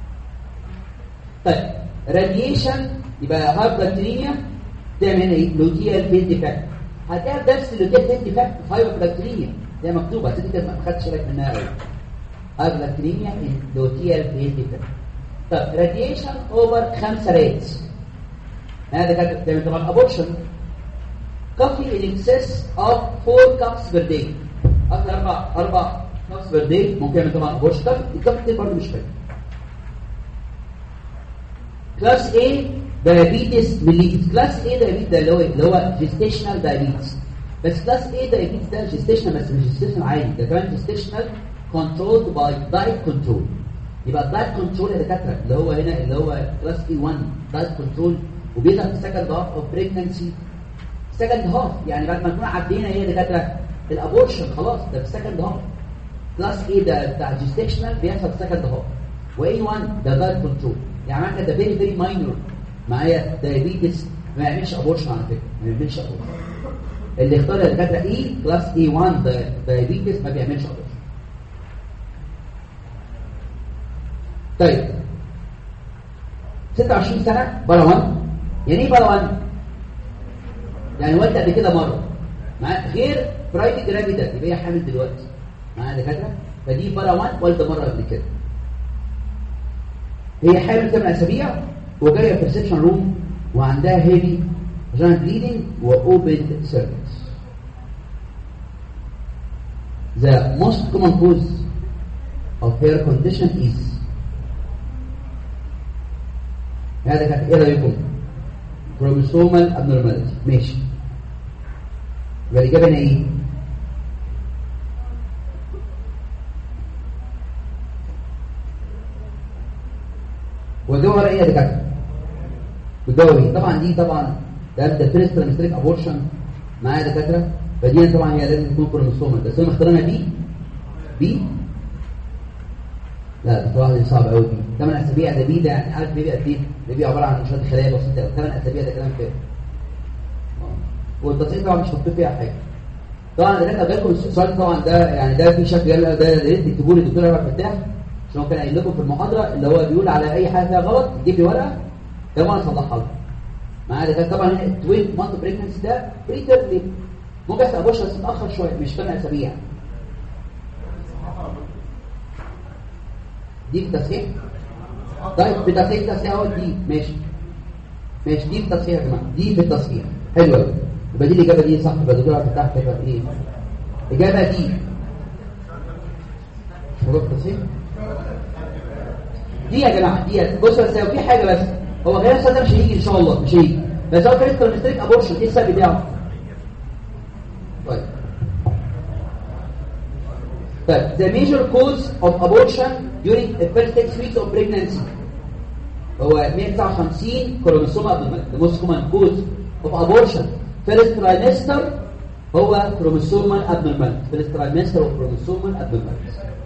[SPEAKER 1] طيب راديشن يبقى هايبربكتيريا تعمل هنا ايه لوتيال فيز ديفكت هتلاقي نفس اللوتيال فيز ديفكت في هايبربكتيريا زي مكتوبه بس انت ما خدتش بالك منها قوي هايبربكتيريا لوتيال فيز ديفكت طب راديشن اوفر خمسة ريتس هذا كانت تعمل طبعا ابورشن كافي ان اكسس اوف 4 كابس بير داي اكثر اربع اربع كابس بير داي ممكن يعمل طبعا ابورشن كافي الكافي برضه مش فاهم كلاس A diabetes mellitus كلاس A diabetes ده اللي هو اللي هو gestational diabetes بس كلاس A diabetes ده gestational بس مش gestational عادي ده كمان gestational controlled by diet control يبقى الدايت كنترول يا دكاتره اللي هو هنا اللي هو كلاس اي 1 دايت كنترول وبيظهر في سكند هاف اوف بريجنسي سكند هاف يعني بعد ما نكون عدينا هي دكاتره الابورشن خلاص ده في سكند هاف كلاس اي ده بتاع جيستيشنال بيحصل في سكند هاف واي 1 ده دايت كنترول يعني معنى ده فيري فيري ماينور معايا دايابيتس ما يعملش ابورشن على فكره ما يعملش ابورشن اللي اختار الدكاتره اي كلاس اي 1 دايابيتس ما بيعملش ابورشن طيب 26 سنه بره 1 يعني ايه بره 1 يعني والده قبل كده مره مع غير برايفت جرافيدا يبقى هي حامل دلوقتي معايا دكاتره فدي بره 1 والده مره قبل كده هي حامل 8 اسابيع وجايه في الريسبشن روم وعندها هيفي جاينت بليدنج واوبن سيرفكس The most common cause of hair condition is هذا كانت ايه رايكم؟ chromosomal abnormality ماشي يبقى الاجابه هنا ايه؟ والجوهر ايه يا دكاتره؟ والجوهر ايه؟ طبعا دي طبعا ده ده فيرست تريمستريك ابورشن معايا دكاتره فدي طبعا هي لازم تكون كروموسومال بس هم اختارنا بي بي لا بصراحه دي صعبه قوي دي 8 اسابيع ده بي ده يعني عارف بيبي قد ايه؟ بيبي عباره عن مشاهد خلايا بسيطه قوي 8 اسابيع ده كلام فارغ والتصحيح طبعا مش مكتوب فيها حاجه طبعا اللي انا جالكم السؤال طبعا ده يعني ده في شكل يلا ده يا ريت تكتبوا لي الدكتور عبد الفتاح عشان هو كان قايل لكم في المحاضره اللي هو بيقول على اي حاجه فيها غلط يجيب لي ورقه ده وانا اصلحها له معايا ده طبعا هنا 12 مانث بريجنسي ده بريترلي ممكن يحصل ابوشن بس متاخر شويه مش 8 اسابيع دي في التصحيح طيب في تصحيح تصحيح اهو دي ماشي ماشي دي في التصحيح يا جماعه دي في التصحيح حلو قوي يبقى دي الاجابه دي صح يبقى الدكتور عبد الفتاح كتب ايه الاجابه دي موضوع التصحيح دي يا جماعه دي بصوا بس في حاجه بس هو غير السؤال ده مش هيجي ان شاء الله مش هيجي بس هو كريستال ميستريك ابورشن ايه السبب بتاعه طيب طيب the major cause of abortion during the first six weeks of pregnancy هو 159 كروموسوم abnormal the most common cause of abortion first trimester هو chromosomal abnormal first trimester هو chromosomal abnormal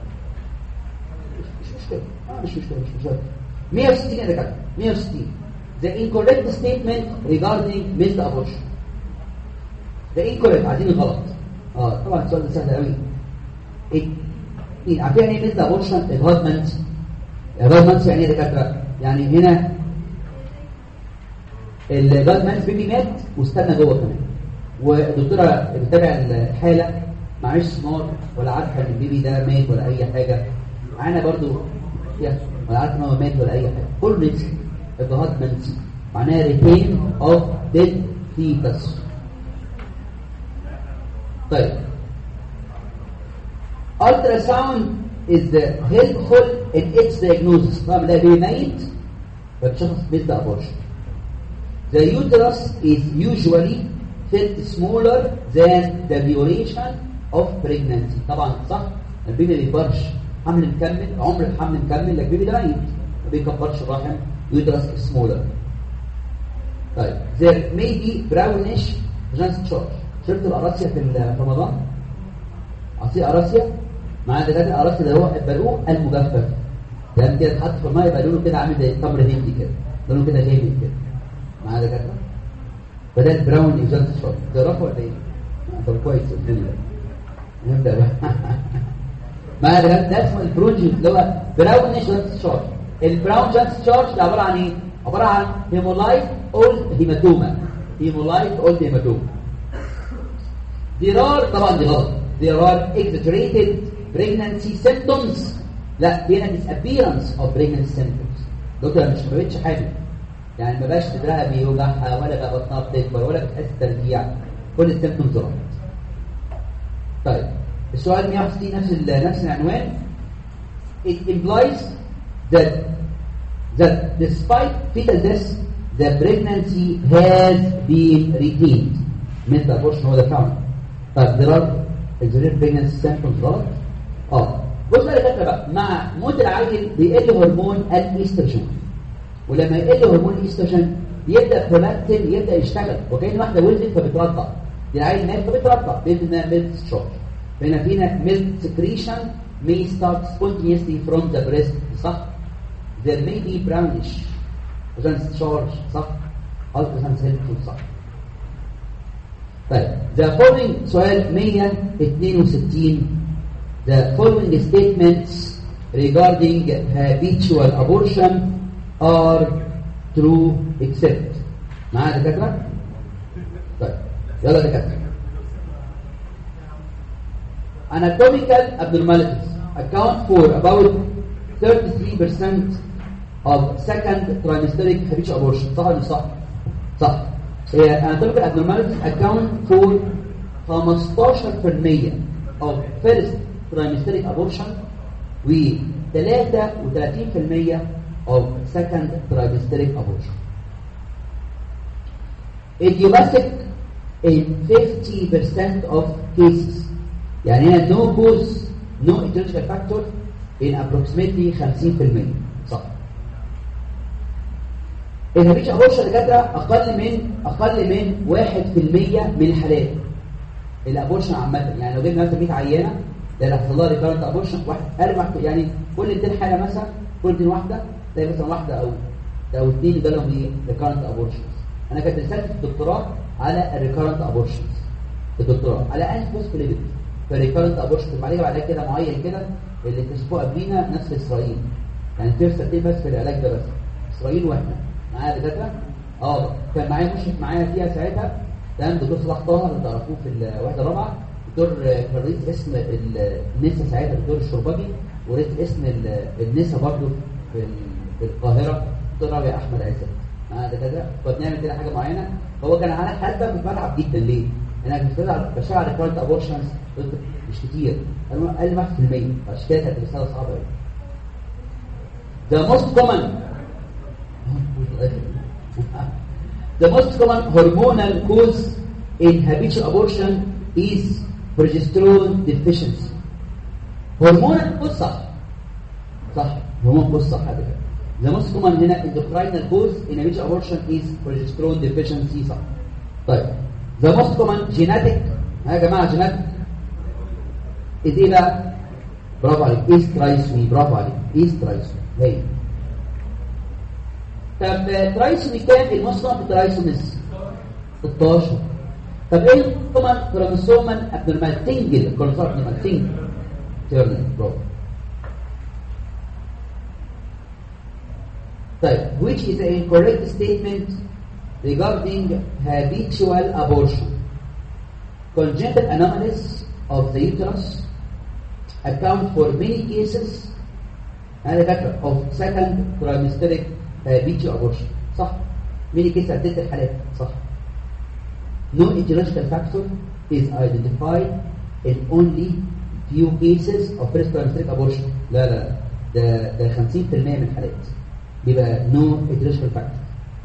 [SPEAKER 1] مش مشكلة آه مش مشكلة مش مشكلة 160 يا دكاتره 160 the incorrect statement regarding missed abortion the incorrect عايزين الغلط اه طبعا السؤال ده سهل قوي ايه ايه عارفين يعني ايه missed abortion اجهاضمنت اجهاضمنت يعني ايه يا دكاتره يعني هنا الجادمنت بيبي مات واستنى جوه كمان والدكتوره بتتابع الحاله معيش سمار ولا عارفه ان البيبي ده مات ولا اي حاجه معانا برضو يا ولا عارف ان هو مات ولا اي حاجه كل ريسك الجهاضمنت معناها ريتين اوف ديد فيتس طيب ultrasound is helpful in its diagnosis طبعا ده بيبي ميت فبتشخص مثل abortion The uterus is usually fit smaller than the duration of pregnancy طبعا صح البيبي ما بيكبرش حمل مكمل عمر الحمل مكمل لكن البيبي ده ميت ما بيكبرش الرحم uterus is smaller طيب there may be brownish discharge شربت القراصية في رمضان عصير قراصية مع دكاتره القراصية ده هو البلوغ المجفف تمام كده اتحط في الميه يبقى لونه كده عامل زي التمر هندي كده لونه كده جامد كده معايا دكاتره فده البراون ايجنت شوت تعرفوا ولا ايه؟ طب كويس الدنيا نبدا بقى معايا دكاتره ده اسمه البروجي اللي هو براون ايجنت شوت البراون جانت شارج ده عباره عن ايه؟ عباره عن هيمولايت اولد هيماتوما هيمولايت اولد هيماتوما there are طبعا دي غلط there are exaggerated pregnancy symptoms لا في هنا disappearance of pregnancy symptoms دكتور مش ما بقتش حامل يعني ما بقاش صدرها بيوجعها ولا بقى بطنها بتكبر ولا بتحس ترجيع كل السيمبتومز غلط طيب السؤال 160 نفس نفس العنوان it implies that that despite fetal death the pregnancy has been retained مثل abortion هو ده فعلا طيب there are exaggerated pregnancy symptoms غلط اه بص بقى الفكره بقى مع موت العيل بيقل هرمون الاستروجين ولما يقل هرمون الاستروجين يبدا برولاكتين يبدا يشتغل وكأن واحده ولدت فبترضع دي العيل مات فبترضع باذن الله ميلك ستشارج هنا فينا ميلك سكريشن may start spontaneously from the breast صح there may be brownish discharge صح ultrasound symptoms صح طيب the following سؤال 162 the following statements regarding habitual abortion are true except معايا دكاتره طيب يلا دكاتره anatomical abnormalities account for about 33% of second trimesteric habitual abortion صح ولا صح صح هي anatomical abnormalities account for 15% of first trimesteric abortion و 33% of second trimesteric abortion idiopathic in 50% of cases يعني هنا no cause no etiological factor in approximately 50% صح الهبيش ابورشن دكاتره اقل من اقل من 1% من الحالات الابورشن عامه يعني لو جبنا مثلا 100 عيانه ده اللي حصل لها ريكارنت ابورشن واحد اقل واحد يعني كل 200 حاله مثلا كل 200 واحده تلاقي مثلا واحده او او اثنين جالهم ايه ريكارنت ابورشنز انا كانت رسالتي في الدكتوراه على الريكارنت ابورشنز الدكتوراه على انف فوسفوليبيد فريكارنت ابورشن عليها بعد كده معين كده اللي اكتشفوه قبلينا ناس في اسرائيل يعني في سنتين بس في العلاج ده بس اسرائيل واحنا معايا دكاتره اه كان معايا مشرف معايا فيها ساعتها تمام دكتور صلاح طه اللي تعرفوه في الوحده الرابعه دكتور كان رئيس اسم النسا ساعتها دكتور الشربجي ورئيس اسم النسا برضه في في القاهره دكتور رابع احمد عزت معايا دكاتره فبنعمل كده حاجه معينه هو كان على حد كنت بتعب جدا ليه؟ انا كنت بشتغل على ريكارنت ابورشنز مش كتير اقل 1% عشان كده كانت رساله صعبه قوي The most common The most common hormonal cause in habitual abortion is progesterone deficiency. هرمونال cause صح صح هرمون cause صح هذا The most common هنا endocrinal cause in habitual abortion is progesterone deficiency صح طيب The most common genetic ها يا جماعه genetic is ايه بقى؟ برافو عليك ايست ترايسومي برافو عليك ايست ترايسومي هي طب ترايسومي كام المصنع في ترايسوميز 16 طب ايه طبعا كروموسومال ابنورمال تنجل كروموسوم ابنورمال تنجل تيرنال برافو طيب which is a incorrect statement regarding habitual abortion congenital anomalies of the uterus account for many cases هذا فكرة of second trimesteric habitual abortion صح many cases عدت الحالات صح no etiological factor is identified in only few cases of first trimesteric abortion لا لا ده ده 50% من الحالات بيبقى no etiological factor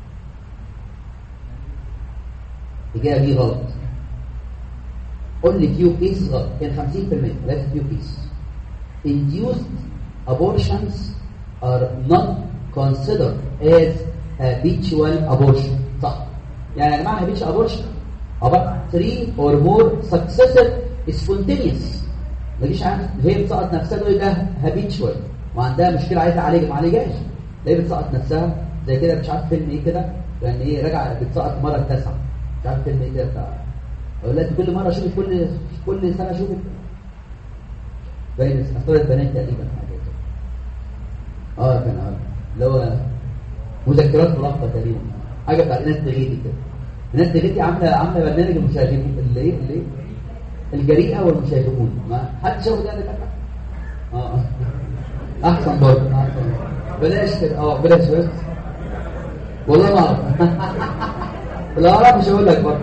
[SPEAKER 1] الإجابة دي غلط only few cases غلط كان 50% لازم few cases induced abortions are not considered as habitual abortion صح يعني يا جماعه habitual abortion عباره عن 3 or more successive spontaneous ما تجيش عارف هي بتسقط نفسها تقول ده habitual وعندها مشكله عايزه اعالجها ما عالجهاش هي بتسقط نفسها زي كده مش عارف فيلم ايه كده يعني ايه راجعه بتسقط مره التاسعه مش عارف فيلم ايه كده بتاع اقول لها كل مره اشوفك كل كل سنه اشوفك باين اسطوره البنات تقريبا حاجه كده اه كان اه اللي هو مذكرات مراقبه تقريبا حاجه بتاع الناس تغيتي كده الناس تغيتي عامله عامله برنامج المشاهدين اللي ايه اللي ايه الجريئه والمشاهدون ما حد شاف ده ده اه احسن برضه احسن بلاش كده اه بلاش بس والله ما اعرف لا اعرف مش هقول لك برضه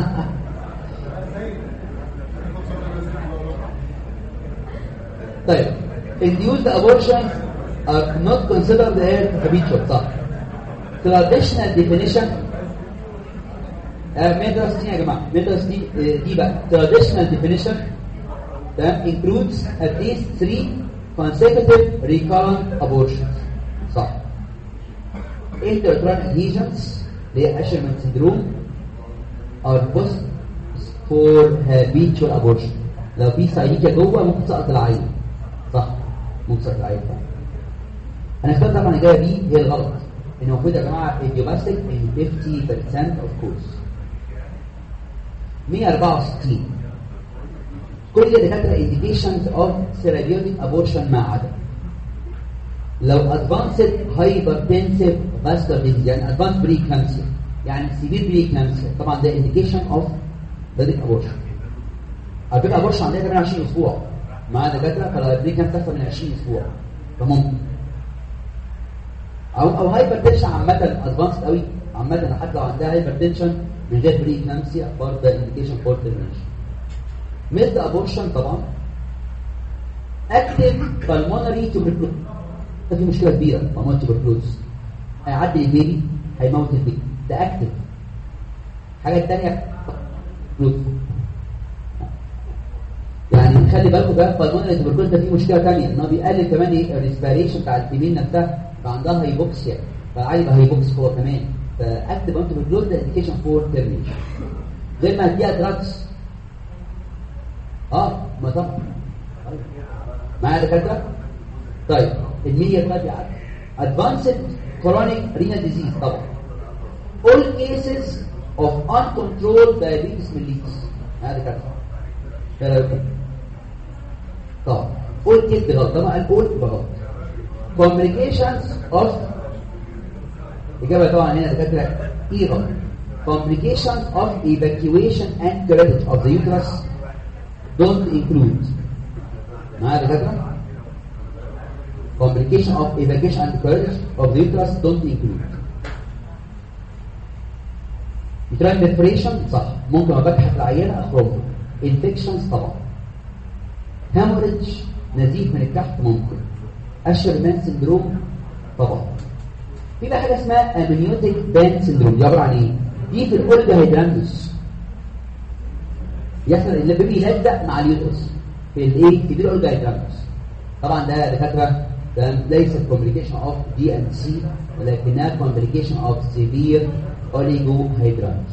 [SPEAKER 1] طيب induced abortions are not considered as habitual صح traditional definition مدرس دي يا جماعه مدرس دي دي بقى traditional definition تمام includes at least three consecutive recurrent abortions صح intrauterine adhesions اللي هي Asherman syndrome are post for habitual abortion لو في سايكيا جوه ممكن تسقط العين صح ممكن تسقط العين صح انا اخترت طبعا الاجابه دي هي الغلط ان المفروض يا جماعه idiopathic in 50% of course 164 كل دكاتره indications of therapeutic abortion ما عدا لو advanced hypertensive vascular disease يعني advanced preeclampsia يعني severe preeclampsia طبعا ده indication of therapeutic abortion على فكره abortion عندنا كمان 20 اسبوع مع دكاتره فلو preeclampsia تحصل من 20 اسبوع فممكن او او هايبرتنشن عامه ادفانسد قوي عامه حتى لو عندها هايبرتنشن من غير بريكلامسيا برضه انديكيشن فور ترمينيشن مثل ابورشن طبعا اكتف بالمونري توبركلوز ده في مشكله كبيره بالمونري توبركلوز هيعدي البيبي هيموت البيبي ده اكتف الحاجه الثانيه يعني خلي بالكم ده بالمونري توبركلوز ده فيه مشكله ثانيه ان هو بيقلل كمان ايه الريسبيريشن بتاع الفيميل نفسها فعندها هايبوكسيا فعايز يبقى هايبوكس هو كمان فاكتب انت بالجلوز ده انديكيشن فور ترميشن غير ما اديها دراجز اه ما طبعا معايا دكاتره طيب المية طيب يعني advanced chronic renal disease طبعا all cases of uncontrolled diabetes mellitus معايا دكاتره كده طبعا all case بغلط طبعا قال all بغلط complications of إجابة طبعا هنا دكاترة إيرا complications of evacuation and credit of the uterus don't include معايا دكاترة complication of evacuation and credit of the uterus don't include uterine perforation صح ممكن أبحث العينة أخرجها infections طبعا hemorrhage نزيف من الكحت ممكن اشرمان سندروم طبعا في بقى حاجه اسمها امنيوتيك بان سندروم دي عباره عن ايه دي في الاولجا هيدرانوس يحصل ان البيبي يلزق مع اليوترس في الايه في الاولجا هيدرانوس طبعا ده دكاتره ده ليس كومبليكيشن اوف دي ان سي ولكنها كومبليكيشن اوف سيفير اوليجو هيدرانوس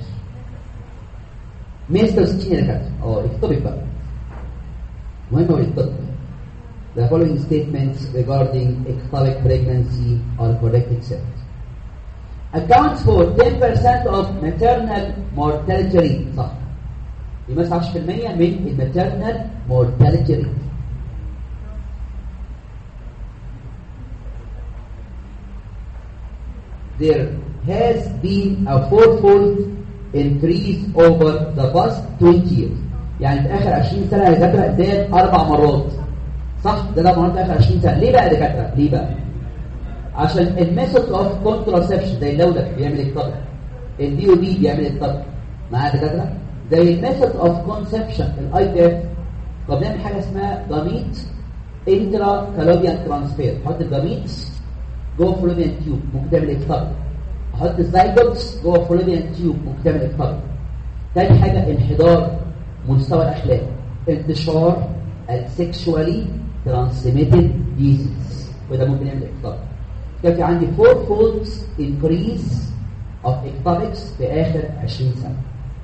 [SPEAKER 1] مستر ستين يا دكاتره اه اكتبك بقى مهم قوي اكتبك The following statements regarding ectopic pregnancy are correct except accounts for 10% of maternal mortality rate صح يمثل 10% من الماتernal mortality rate there has been a fourfold increase over the past 20 years يعني في اخر 20 سنه يا دكاتره زاد اربع مرات صح ده ده مرات اخر 20 سنه ليه بقى يا دكاتره ليه بقى عشان الميثود اوف كونتراسبشن زي اللولك بيعمل الطبق البي او بي بيعمل الطبق معايا دكاتره زي الميثود اوف كونسبشن الاي بي اف طب نعمل حاجه اسمها جاميت انترا كالوبيان ترانسفير حط الجاميت جوه فلوبيان تيوب ممكن تعمل الطبق احط الزايجوتس جوه فلوبيان تيوب ممكن تعمل الطبق تاني حاجه انحدار مستوى الاخلاق انتشار السكشوالي ترانسميتد ديزيز وده ممكن يعمل اكتئاب كان في عندي فور فولدز انكريز اوف اكتابكس في اخر 20 سنه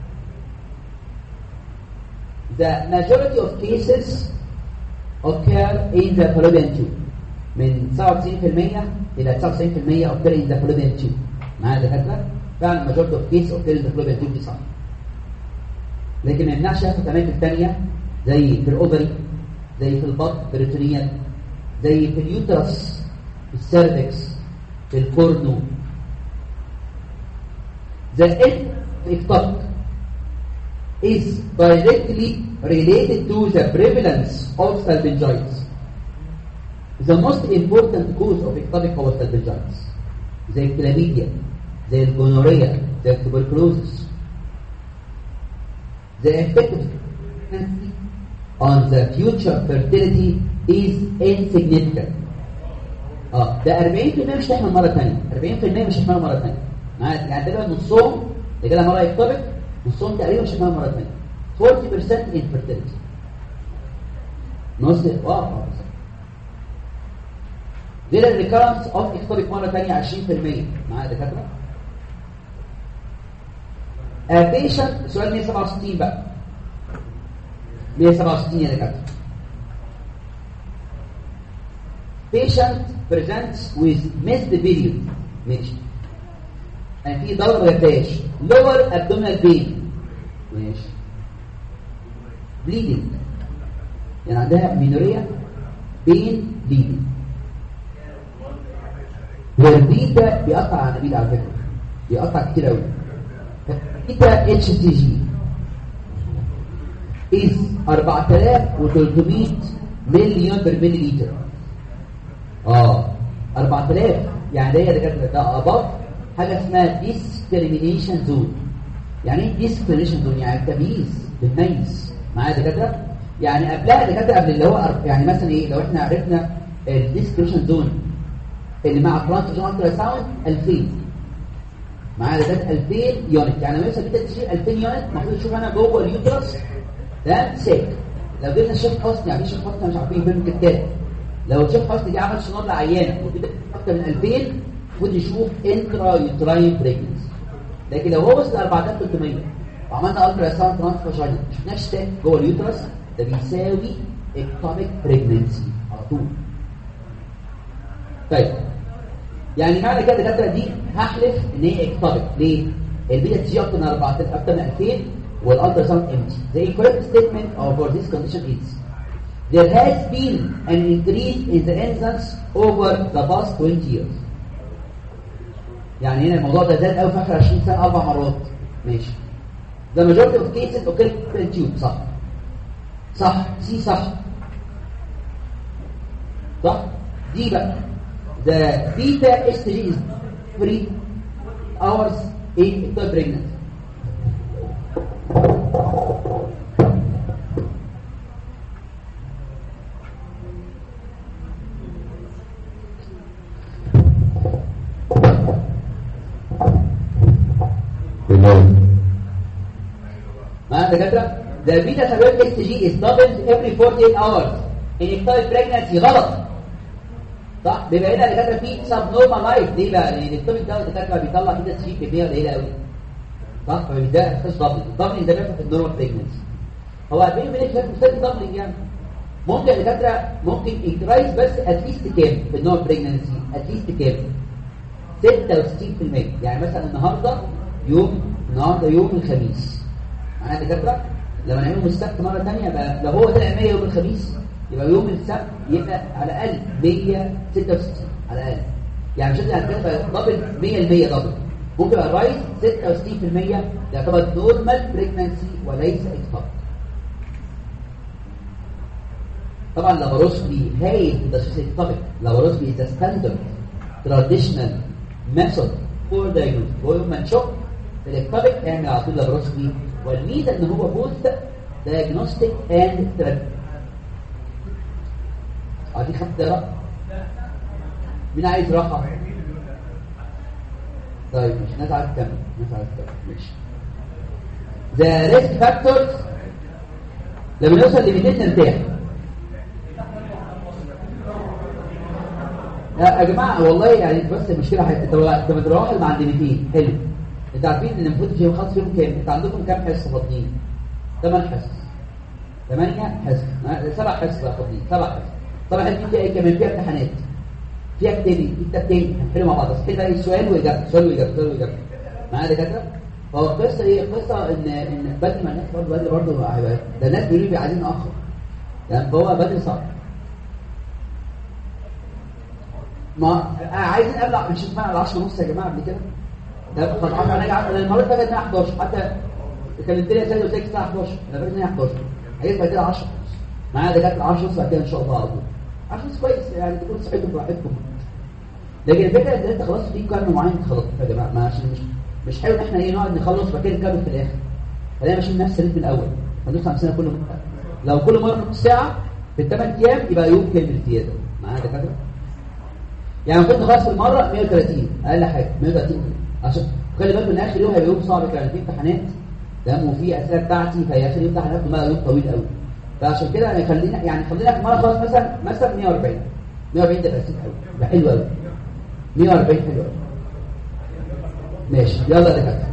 [SPEAKER 1] The majority of cases occur in the fallopian tube من 97% إلى 99% occur in the fallopian tube معايا دكاترة؟ فعلا majority of cases occur in the fallopian tube دي صح لكن ما يمنعش يحصل في أماكن تانية زي في الأوفري زي في البطن بريتونيال زي في اليوترس في السيرفكس في الكورنو The ectopic is directly related to the prevalence of salpingitis. The most important cause of ectopic هو salpingitis. زي الكلاميديا زي الجونوريا زي التوبركلوزس The effect of pregnancy on the future fertility is insignificant. اه ده 40% مش هيحمل مره ثانيه 40% مش هيحمل مره ثانيه يعني تقريبا نصهم اللي جالها مره يكتبك نصهم تقريبا مش هيحمل مره ثانيه 40% infertility نص اه غير الريكارنس اوف اكتبك مره ثانيه 20% معايا دكاتره A patient سؤال 167 بقى 167 يا دكاتره patient presents with missed period ماشي يعني في دورة ما جاتهاش lower abdominal pain ماشي بليدنج يعني عندها مينوريا بين بليدنج والبيتا بيقطع على النبيل على فكره بيقطع كتير قوي بيتا اتش تي جي is 4300 مليون برميل لتر اه 4000 يعني ده ده ده اباف حاجه اسمها discrimination zone يعني ايه discrimination zone يعني تمييز بتميز معايا دكاتره يعني قبلها دكاتره قبل اللي هو يعني مثلا ايه لو احنا عرفنا الديسكريبشن زون اللي مع ترانس الترا ساوند 2000 معايا دكاتره 2000 يونت يعني مثلا بدك تشيل 2000 يونت المفروض تشوف انا جوه اليوترس ده سيك لو جبنا الشيخ حسني يعني الشيخ حسني مش عارفين فين الكتاب لو الشيخ حسني دي عمل سونار لعيانه وكده اكتر من 2000 المفروض يشوف انترا يوتراين بريجنسي لكن لو هو وصل 4300 وعملنا الترا ساوند ترانس فاجينا ما شفناش سيك جوه اليوترس ده بيساوي اكتوميك بريجنسي على طول طيب يعني معنى كده الدكاتره دي هحلف ان هي اكتوميك ليه؟ البيتا تي اكتر من 4000 اكتر من 2000 والالتراساوند empty. The incorrect statement of for this condition is there has been an increase in the incidence over the past 20 years. يعني هنا الموضوع ده زاد قوي في اخر 20 سنه اربع مرات ماشي. The majority of cases occur in tube صح. صح سي صح. صح؟ دي بقى the beta estrogen is free hours in pregnancy. معايا دكاتره the beta thyroid HCG is doubled every 48 hours in ectopic pregnancy غلط صح بيبقى هنا دكاتره في subnormal life ليه بقى لان التوبيك ده الدكاتره بيطلع بيتا سي كميه قليله قوي صح فده اساس دبل الدبل ده بيحصل في النورمال بريجنسي هو بيني وبينك شايف مستني دبلنج يعني ممكن الدكاتره ممكن يكرايز بس اتليست كام في النورمال بريجنسي اتليست كام 66% يعني مثلا النهارده يوم النهارده يوم الخميس معايا دكاتره لما نعمله السبت مره ثانيه يبقى لو هو طلع 100 يوم الخميس يبقى يوم السبت يبقى على الاقل 166 على الاقل يعني مش هتبقى دبل 100% دبل ممكن يبقى الرايس 66% يعتبر نورمال بريجنانسي وليس اكتوب طبعا لاباروسكوبي هايل في تشخيص اكتوبيك لاباروسكوبي is a standard traditional method for diagnosis هو يوم ما نشوف الاكتوبيك اعمل على طول لاباروسكوبي والميزه ان هو بوث diagnostic and therapy عايزين خمس دقايق مين عايز راحه طيب مش ناس عايز تكمل ناس عايز تكمل ماشي ذا ريسك فاكتورز لما نوصل ل 200 نرتاح يا جماعه والله يعني بس المشكله حاجه انت انت بتروح مع عند 200 حلو انت عارفين ان المفروض فيهم خاص فيهم كام انت عندكم كام حصه فاضيين 8 حصص 8 حصص سبع حصص فاضيين سبع حصص طبعا دي فيها ايه كمان فيها امتحانات فيها كتابي في كتابتين هنحل مع بعض بس كده ايه سؤال واجابه سؤال واجابه سؤال واجابه معايا دكاتره هو القصه ايه القصه ان ان بدري ما الناس برضه بدري برضه هيبقى ده الناس بيقولوا لي عايزين ناخر يعني هو بدري صعب ما عايزين قبل مش اسمها على 10 ونص يا جماعه قبل كده ده خلاص انا المره اللي فاتت 11 حتى كلمت لي سيد قلت لك الساعه 11 انا فاكر ان هي 11 هيبقى كده 10 معايا دكاتره 10 ونص بعد كده ان شاء الله على طول 10 ونص كويس يعني تكون صحتكم براحتكم لكن الفكره ان انت خلاص في قرن معين تخلص يا جماعه ما عشان مش مش حلو ان احنا ايه نقعد نخلص وبعد كده نكمل في الاخر خلينا ماشيين نفس الريتم الاول هندوس على نفسنا كل مره لو كل مره نص ساعه في الثمان ايام يبقى يوم كامل زياده معايا دكاتره يعني المفروض نخلص في المره 130 اقل حاجه 130 عشان خلي بالكم ان اخر يوم هيبقى يوم صعب كان في امتحانات تمام وفي اسئله بتاعتي فهي اخر يوم امتحانات بقى يوم طويل قوي فعشان كده يعني خلينا يعني خلينا في مره خلاص مثلا مثلا 140 140 ده بسيط قوي ده حلو قوي 140 حلو قوي ماشي يلا يا دكاتره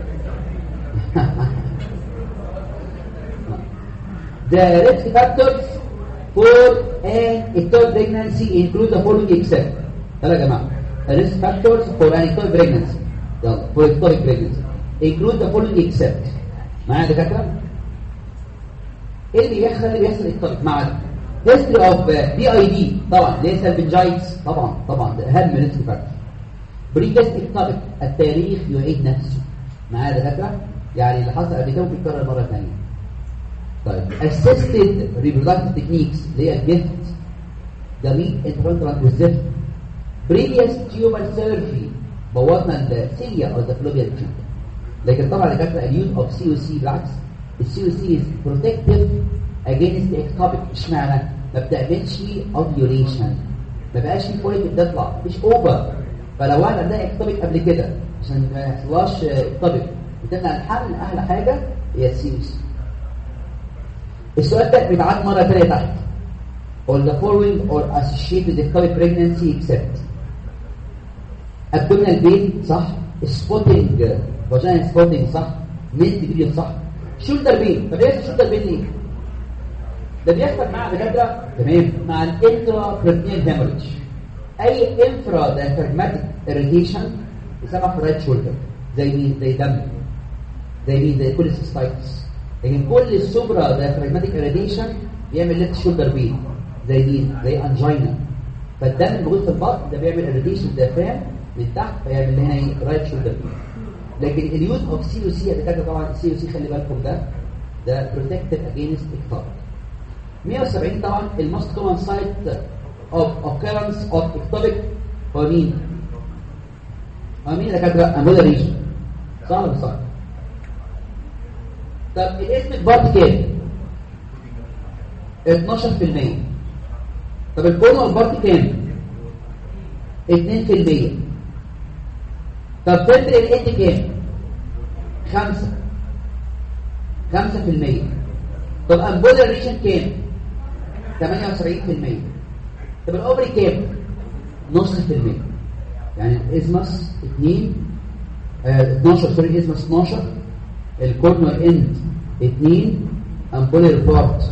[SPEAKER 1] The risk factors for an ectopic pregnancy include the following except يلا يا جماعه The risk factors for an ectopic pregnancy يلا for ectopic pregnancy include the following except معايا يا دكاتره ايه اللي بيحصل اللي بيحصل اكتوبيك مع هيستوري اوف بي اي دي طبعا ليه سالفنجايتس طبعا طبعا ده اهم ريسك فاكتور بريجاس اكتوبيك التاريخ يعيد نفسه معايا دكاتره يعني اللي حصل قبل كده ممكن يتكرر مره ثانيه طيب assisted reproductive techniques اللي هي الجفت جميل انترنترال والزفت previous tubal surgery بوظنا السيليا او الفلوبيا تيوب لكن طبعا دكاتره اليوز اوف سي او سي بالعكس السي او سي از بروتكتيف اجينست اكتوبيك اشمعنى ما بتعملش اوفيوليشن ما بقاش في فوليك بتطلع مش اوفر فلو واحد عندها اكتوبيك قبل كده عشان ما يحصلهاش اكتوبيك بتمنع الحمل احلى حاجه هي السي او سي السؤال ده بيتعاد مره ثانيه تحت or the following or associated with ectopic pregnancy except abdominal pain صح spotting vagina spotting صح mid period صح shoulder pain طب ايه shoulder pain ليه؟ ده بيحصل مع دكاتره تمام مع الانترا بريتنيال هيموريدج اي انفرا دايفرماتيك اريتيشن يسمى في رايت شولدر زي مين زي دم زي مين زي كوليسيستايتس لكن كل السوبرا دايفرماتيك اريتيشن بيعمل ليفت شولدر بين زي مين زي انجينا فالدم اللي موجود في البطن ده بيعمل اريتيشن دافام من تحت فيعمل هنا ايه رايت شولدر بين لكن اليوز اوف سي او سي اللي كاتب طبعا السي او سي خلي بالكم ده ده بروتكتد اجينست اكتار 170 طبعا الموست كومن سايت اوف occurrence اوف ectopic هو مين؟ هو مين اللي كاتب امولا ريجن صح ولا مش صح؟ طب الاسم بارت كام؟ 12% طب الكورنر بارت كام 2% طب تلت الاند كام 5 5% طب امبولر ريشن كام 78% طب الاوبري كام نص في المية يعني الازمس 2 آه 12 سوري الازمس 12 الكورنر اند 2 امبولر بارت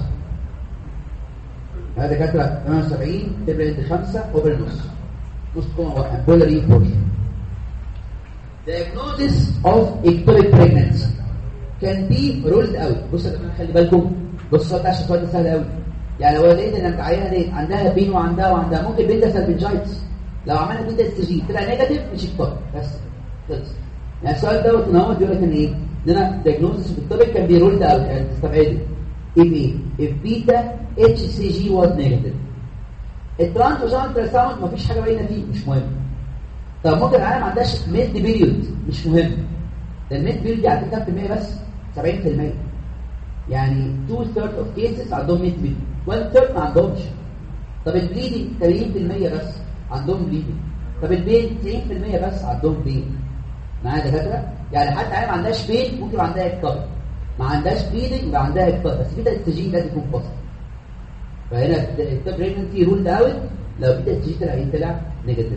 [SPEAKER 1] هذا دكاتره 78 تبقى انت 5 اوفر نص نص تكون واحد بولاري بورشن diagnosis of ectopic pregnancy can be ruled out بص يا جماعه خلي بالكم بص السؤال ده عشان السؤال ده سهل قوي يعني لو لقيت ان العيانه دي عندها بين وعندها وعندها ممكن بين ده سالفنجايتس لو عملنا بين ده استجيب طلع نيجاتيف مش ectopic بس خلص يعني السؤال دوت ان هو بيقول لك ان ايه ان انا diagnosis of ectopic can be ruled out يعني تستبعده if ايه if beta HCG was negative الترانس ساوند مفيش حاجه باينه فيه مش مهم طب ممكن العالم ما عندهاش ميد بيريود مش مهم ده الميد بيريود على فكره كام بس 70% يعني 2 ثيرد اوف كيسز عندهم ميد بيريود 1 ثيرد ما عندهمش طب البليدنج 30% بس عندهم بليدنج طب البين 90% بس عندهم بين معايا دكاتره يعني حتى عيال ما عندهاش بين ممكن يبقى عندها اكتر ما عندهاش بليدنج يبقى عندها اكتر بس بدا التسجيل لازم يكون بوزيتيف فهنا التوب بريجنسي رولد اوت لو بدا التسجيل طلع طلع نيجاتيف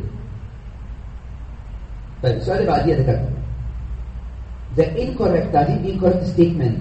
[SPEAKER 1] طيب السؤال اللي بعديه يا دكاتره the incorrect تعديل incorrect statement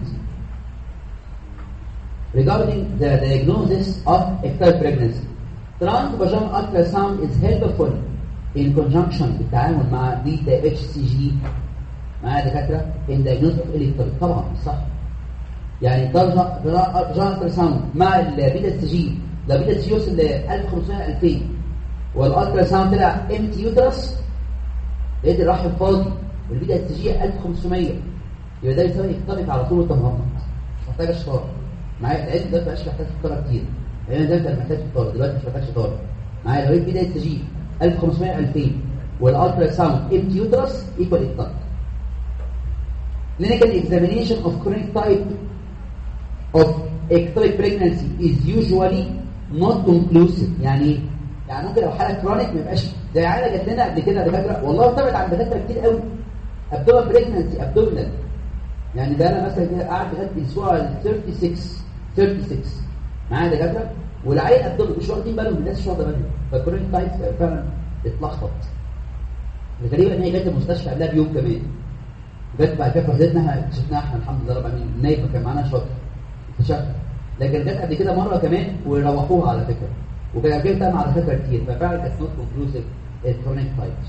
[SPEAKER 1] regarding the diagnosis of ectopic pregnancy transvaginal ultrasound is helpful in conjunction بالتعامل مع بيتا اتش سي جي معايا دكاتره in diagnosis of ectopic طبعا صح يعني درجه درجه التراساوند مع البيتا اس جي لو بيتا اس جي يوصل ل 1500 2000 والالترا ساوند طلع امتي يوترس لقيت الرحم فاضي والبيتا اس جي 1500 يبقى ده يساوي اكتبك على طول وتمهمط مش محتاج اشطار معايا العلم ده مبقاش محتاج شطاره كتير لان ده كان محتاج شطاره دلوقتي مش محتاج شطاره معايا لو لقيت بيتا اس جي 1500 2000 والالترا ساوند امتي يوترس ايكوال اكتبك clinical examination of chronic type of ectopic pregnancy is usually not conclusive يعني يعني ممكن لو حاله كرونيك ما يبقاش زي عيله جات لنا قبل كده دكاتره والله ارتبط عند دكاتره كتير قوي ابدومن بريجننسي ابدومينال يعني ده انا مثلا كده قاعد لغايه الاسبوع 36 36 معايا دكاتره والعيل ابدومن مش واخدين بالهم الناس مش واخده بالهم فالكرونيك تايب فعلا اتلخبط غريبه ان هي جت المستشفى قبلها بيوم كمان جت بعد كده فرزتنا اكتشفناها احنا الحمد لله رب العالمين نايفه كان معانا شاطر اكتشفنا لكن جت قبل كده مره كمان وروحوها على فكره وكان قبل كده مع دكاتره كتير ففعلا كانت نوت كونكلوسيف الكرونيك تايبس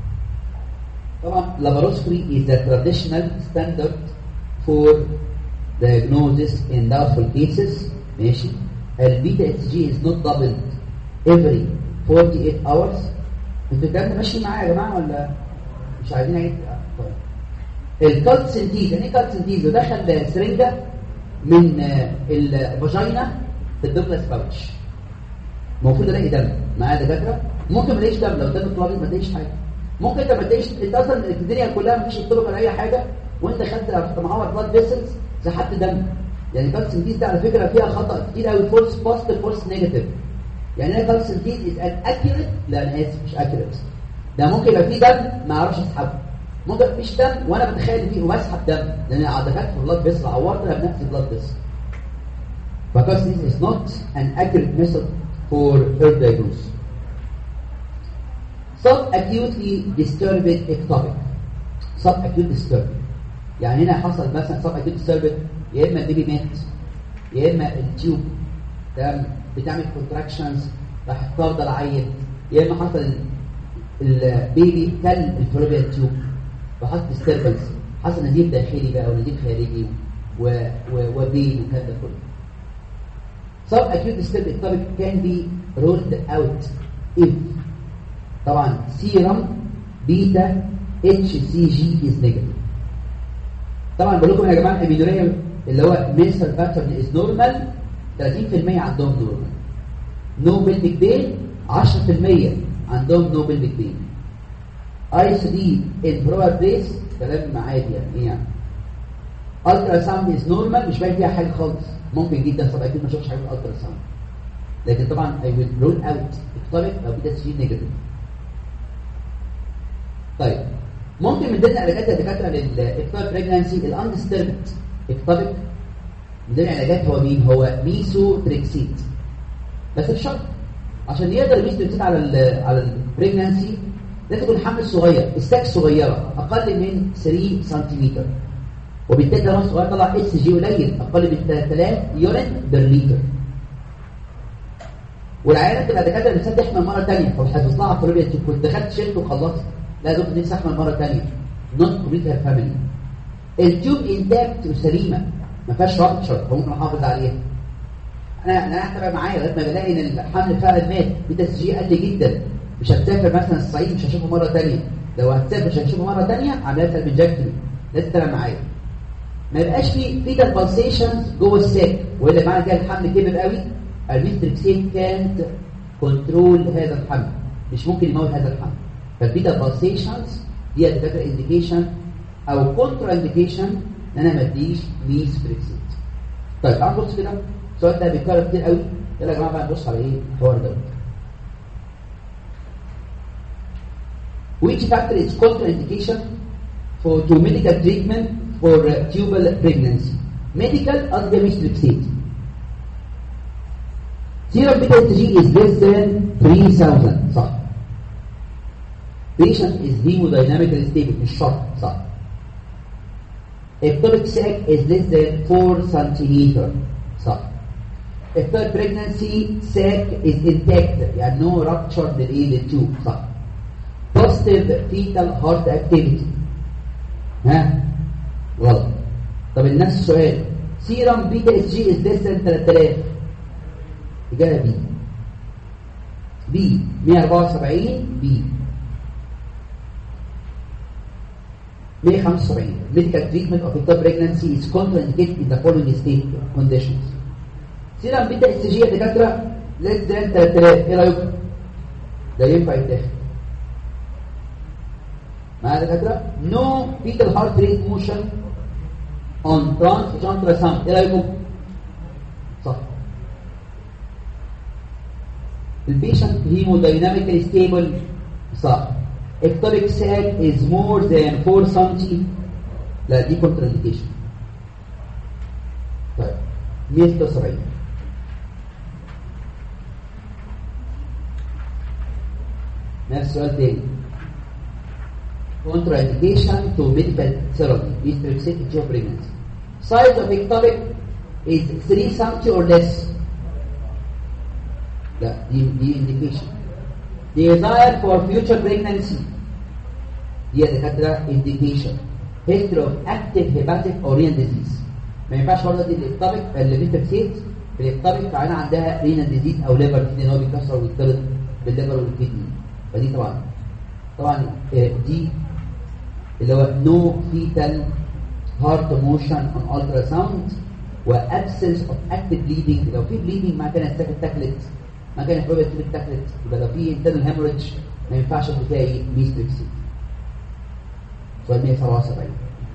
[SPEAKER 1] طبعا laparoscopy is the traditional standard for diagnosis in doubtful cases ماشي البيتا اس جي is not doubled every 48 hours انتوا الكلام ده ماشي معايا يا جماعه ولا مش عايزين اعيد طيب الكالت سنتيز يعني ايه كالت سنتيز ودخل سرنجه من الفاجينا في الدوبلاس باوتش المفروض الاقي دم معايا دكاتره ممكن ما الاقيش دم لو دم طلابي ما تلاقيش حاجه ممكن انت ما تلاقيش انت اصلا الدنيا كلها ما فيش اكتوبر ولا اي حاجه وانت خدت معاها بلاد فيسلز سحبت دم يعني كالت سنتيز ده على فكره فيها خطا كتير قوي فولس بوزيتيف فولس نيجاتيف يعني ايه كالت سنتيز از اكيوريت لا انا اسف مش اكيوريت ده ممكن يبقى فيه دم ما اعرفش اسحبه ممكن مفيش دم وانا بتخيل فيه وبسحب دم لان عضلات في البلاد فيسل عورتها بنفس البلاد فيسل because this is not an accurate method for earth diagnosis. Sub-acutely disturbed ectopic. Sub-acute disturbed. يعني هنا حصل مثلا sub-acute disturbed يا اما البيبي مات يا اما التيوب تمام بتعمل contractions راح طارده العيل يا اما حصل البيبي كل الفلوبيا تيوب وحصل disturbance حصل نزيف داخلي بقى ونزيف خارجي و... و... وبين والكلام ده كله Sub-acute disturbed ectopic can be ruled out if طبعا serum beta HCG is negative طبعا بقول لكم يا جماعه الامينوريا اللي هو menstrual pattern is normal 30% عندهم normal no pelvic pain 10% عندهم no pelvic pain ICD in proper place كلام عادي يعني ايه يعني الترا ساوند از نورمال مش باين فيها حاجه خالص ممكن جدا طبعا اكيد ما شافش حاجه في الالترا ساوند لكن طبعا اي ويل رول اوت اختلط او بيتا سي نيجاتيف طيب ممكن من ضمن علاجات الدكاتره للاكتوبيك بريجنانسي الاندستربت اكتوبيك من ضمن العلاجات هو مين هو ميسو تريكسيت بس بشرط عشان يقدر ميسو تريكسيت على ال على البريجنانسي لازم يكون حمل صغير الساك صغيره اقل من 3 سنتيمتر وبالتالي ده صغير طلع اس جي قليل اقل من 3000 يورين بير لتر والعيانه تبقى دكاتره نفسها تحمل مره ثانيه فبتحفظ لها فلوبيا كنت دخلت شلت وخلصت لا دكتور نفسي احمل مره ثانيه نوت كوميت هير فاميلي التيوب انتاكت وسليمه ما فيهاش رابتشر فممكن احافظ عليها انا انا هتابع معايا لغايه ما بلاقي ان الحمل فعلا مات بيتا اس جي قل جدا مش هتسافر مثلا الصعيد مش هشوفه مره ثانيه لو هتسافر مش هشوفه مره ثانيه عمليه سلبنجكتومي لازم تتابع معايا ما يبقاش في فيتال بالسيشنز جوه الساك والا معنى كده الحمل كبر قوي الميستريكسين كانت كنترول هذا الحمل مش ممكن يموت هذا الحمل فالفيتال بالسيشنز دي هتفكر انديكيشن او كونترا انديكيشن ان انا ما اديش ميستريكسين طيب تعالوا نبص كده السؤال ده بيتكرر كتير قوي يلا يا جماعه بقى نبص على ايه الحوار ده Which factor is contraindication for to medical treatment for uh, tubal pregnancy. Medical قصدي مش تريكسيت. Serum beta Hg is less than 3000 صح. Patient is hemodynamically stable مش شرط صح. Ectopic sac is less than 4 centimeter صح. Ectopic pregnancy sac is intact يعني no rupture للايه للتوب صح. Positive fetal heart activity ها غلط طب النفس السؤال سيرم بيتا اس جي از ليس ذان 3000 اجابه بي بي 174 بي 175 medical treatment of ectopic pregnancy is contraindicated in the following state conditions سيرم بيتا اس جي يا دكاتره ليس ذان 3000 ايه رايكم ده ينفع يتاخد معايا دكاتره نو fetal heart rate motion on transvaginal ultrasound ايه رايكم صح البيشنت هيمودايناميكالي ستيبل صح ectopic sac is more than 4 سم لا دي كونترانديكيشن طيب 176 نفس السؤال تاني contraindication to medical therapy is restricted to pregnancy. Size of ectopic is 3 cm or less. لا دي دي indication. Desire for future pregnancy. دي دكاترة indication. History of active hepatic or renal disease. ما ينفعش برضه دي الاكتابك اللي انت نسيت الاكتابك فعلا عندها رينا ديزيز او ليفر ديزيز ان هو بيكسر ويتطرد بالليفر والكدني فدي طبعا طبعا آه، دي اللي هو نو فيتال هارت موشن اون الترا ساوند وابسنس اوف اكتيف بليدنج لو في بليدنج ما كانت الساك اتاكلت ما كانت الفلويد تيوب اتاكلت يبقى لو في انترنال هيموريدج ما ينفعش تلاقي ميستريكسي سؤال 177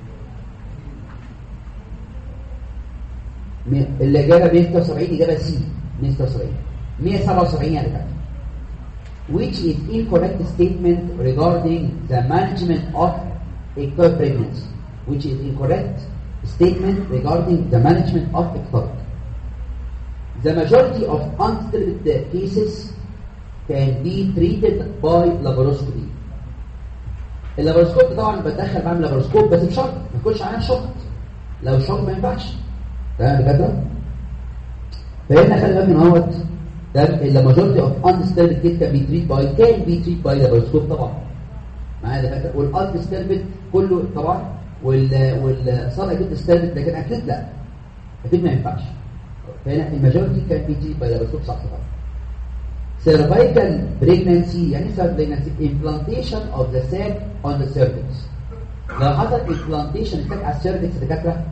[SPEAKER 1] م- الإجابة 176 إجابة سي 176 177 يعني بقى which is incorrect statement regarding the management of ectopic pregnancy which is incorrect statement regarding the management of ectopic the majority of undisturbed cases can be treated by laparoscopy اللابروسكوب طبعا بتدخل بعمل لابروسكوب بس بشرط ما يكونش عليها شوط لو شوط ما ينفعش تمام كده فهنا خلي بالك من اهوت ده الماجورتي اوف اندستربد كيس كان بيتريت باي كان بيتريت باي لابروسكوب طبعا معايا ده فاكر والاندستربد كله طبعا وال والصنع اكيد ديستربد لكن اكيد لا اكيد ما ينفعش فهنا الماجورتي كان بيتريت باي لابروسكوب صح طبعا cervical pregnancy يعني ايه cervical pregnancy implantation of the sac on the cervix لو حصل implantation الساك على السيرفكس دكاتره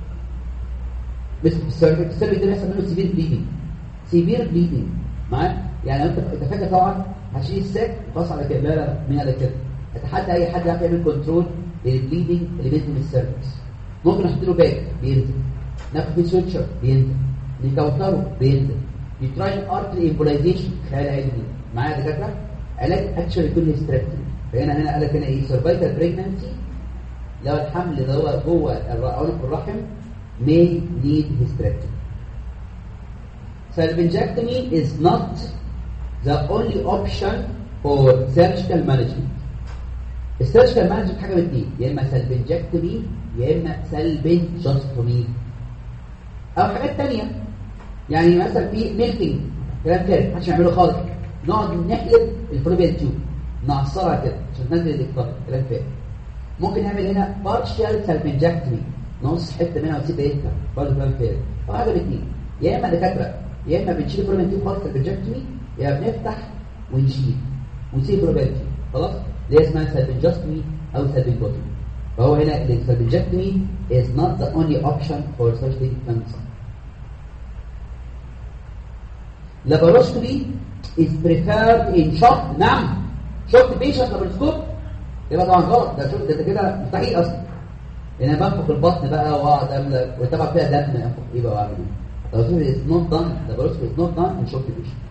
[SPEAKER 1] مثل السيرفكس السيرفكس ده بيحصل منه سيفير بليدنج سيفير بليدنج معايا يعني انت انت فاكر طبعا هشيل الساك وخلاص على كده لا لا من على كده اتحدى اي حد يعرف يعمل كنترول للبليدنج اللي بينزل من السيرفكس ممكن نحط له باك بينزل ناخد فيه سويتشر بينزل نكوتره بينزل يتراين ارتري امبولايزيشن خيال علمي معايا دكاتره علاج اكشن يكون هيستريكتومي فهنا هنا قال لك هنا ايه سيرفايكال بريجنانسي لو الحمل اللي هو جوه عنق الرحم may need hysterectomy. Salpingectomy is not the only option for surgical management. السيرجيكال مانجمنت حاجه من اتنين يا اما سلبنجكتومي يا اما سلبنجستومي او حاجات تانية يعني مثلا في ميلكينج كلام كده محدش يعمله خالص نقعد نحلب الفلوبيان تيوب نعصرها كده عشان تنزل الاكتار كلام فارغ ممكن نعمل هنا بارشال سلبنجكتومي نص حته منها ونسيب بقيتها برضه كلام فارغ فحاجه من اتنين يا اما دكاتره يا اما بنشيل الفلوبيان تيوب خالص سلبنجكتومي يا بنفتح ونشيل ونسيب الفلوبيان تيوب خلاص اللي هي اسمها سلبنجكتومي او سلبنجوتومي فهو هنا السلبنجكتومي is not the only option for surgery cancer laparoscopy is preferred in shock نعم شفت بيشنت لابروسكوب يبقى طبعا غلط ده شفت ده كده مستحيل اصلا لان انا بنفخ البطن بقى واقعد املى وطبعا فيها دم انفخ ايه بقى واعمل ايه لو شفت it's not done laparoscopy is not done in shock patient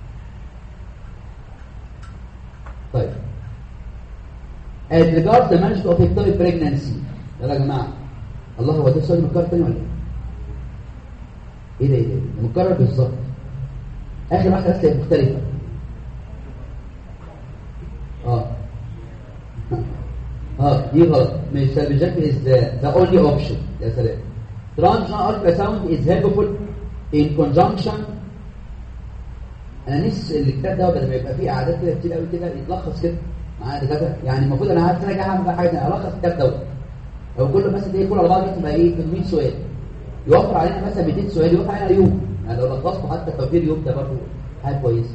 [SPEAKER 1] طيب as regards the management of ectopic pregnancy يلا يا جماعه الله هو ده السؤال متكرر تاني ولا ايه؟ ايه ده ايه ده؟ ده متكرر بالظبط اخر واحده بس مختلفه اه اه دي غلط مش سلبجاك is the, the only option يا سلام transvaginal ultrasound is helpful in conjunction انا نفسي الكتاب ده بدل ما يبقى فيه اعداد كده كتير قوي كده يتلخص كده معايا دكاتره يعني المفروض انا عارف انا هعمل بقى حاجه الخص الكتاب دوت او كله مثلا ايه كل على بعض تبقى ايه 800 سؤال يوفر علينا مثلا 200 سؤال يوفر علينا يوم يعني لو لخصته حتى توفير يوم ده برضه حاجه كويسه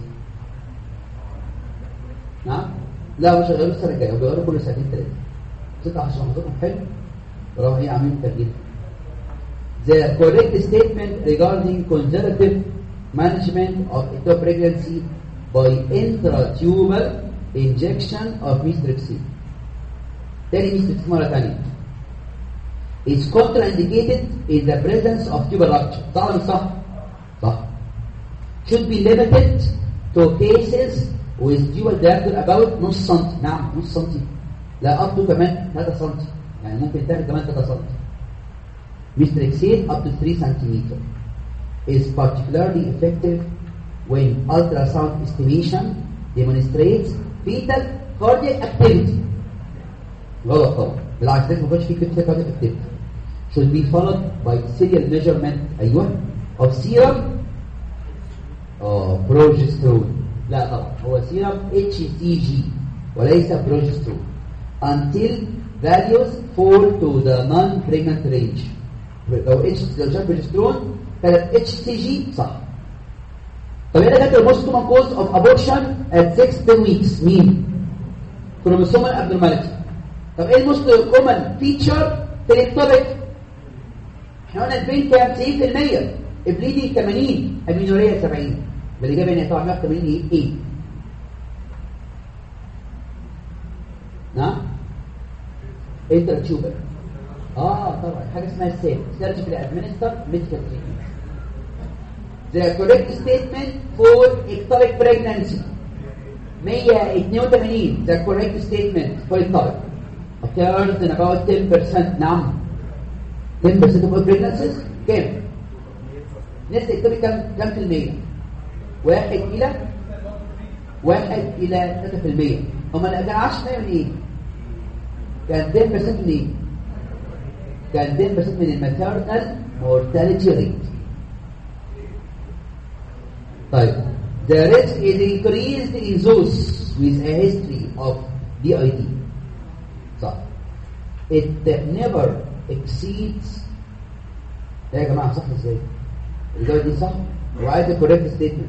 [SPEAKER 1] نعم لا مش هيغيروا السنه الجايه بيغيروا كل سنتين ثلاثه ست عشان حضرتك حلو راهو ايه عاملين تغيير The correct statement regarding conservative management of ectopic pregnancy by intratubal injection of methotrexate. تاني methotrexate مرة تانية. is contraindicated in the presence of tubal rupture. صح ولا مش صح؟ صح. should be limited to cases with dual diameter about نص سنتي نعم نص سنتي لا up to كمان 3 سنتي يعني ممكن تاخد كمان 3 سنتي methotrexate up to 3 centimeter is particularly effective when ultrasound estimation demonstrates fetal cardiac activity غلط طبعا بالعكس لازم ما يكونش في fetal cardiac activity should be followed by serial measurement ايوه of serum اه progesterone لا طبعا هو serum HCG وليس progesterone until values fall to the non-pregnant range لو اتش لو شاف بروجسترون كانت اتش سي جي صح طب هنا كانت الموست كومن كوز اوف ابورشن ات 6 10 ويكس مين كروموسومال ابنورماليتي طب ايه الموست كومن فيتشر في التوبيك احنا قلنا البين كام 90% البليدنج 80 امينوريا 70 بالاجابه هنا طبعا 180 ايه نعم انترا تيوبر اه طبعا حاجه اسمها السيل سيرجيكال ادمنستر ميديكال تريتمنت The correct statement for ectopic pregnancy 182 The correct statement for ectopic occurs in about 10% نعم 10% of all pregnancies كام؟ نسبة ectopic كام كام في المية؟ واحد إلى واحد إلى 3% هما كان 10% من إيه؟ كان 10% من إيه؟ كان 10% من الماتيرنال mortality rate طيب the risk is increased in those with a history of DID صح it never exceeds ده يا جماعة صح ازاي الإجابة دي صح وعايز الكوريكت ستيتمنت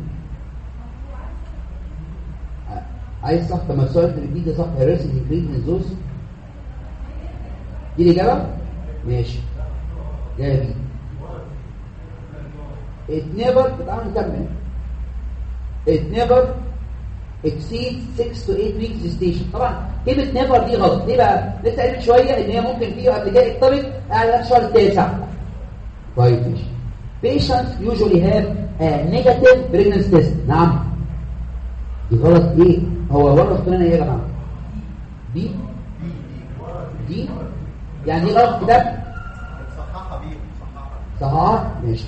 [SPEAKER 1] عايز صح طب ما السؤال اللي بيجي ده صح الريسك increased in those دي الإجابة ماشي جايه بي it never تعالوا نكمل it never exceeds 6 to 8 weeks gestation طبعا كلمه never دي غلط ليه بقى لسه قايل شويه ان هي ممكن فيه قبل كده يختلط على الشهر التاسع طيب ماشي patients usually have a negative pregnancy test نعم دي غلط ايه هو ورط لنا ايه يا جماعه دي دي يعني دي غلط كتاب
[SPEAKER 2] صححها بيه صححها
[SPEAKER 1] صحاح ماشي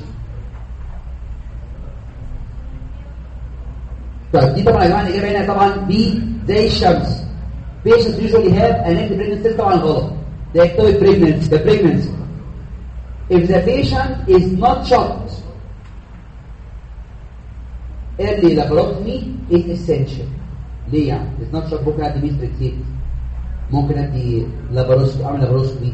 [SPEAKER 1] طيب دي طبعا يا جماعه الاجابه هنا طبعا بي زي الشمس patients usually have an active pregnancy طبعا غلط ده ectopic pregnancy the pregnancy if the patient is not shocked early laparotomy is essential ليه يعني is not shocked ممكن ادي ميستريكسيت ممكن ادي لاباروسكوبي اعمل لاباروسكوبي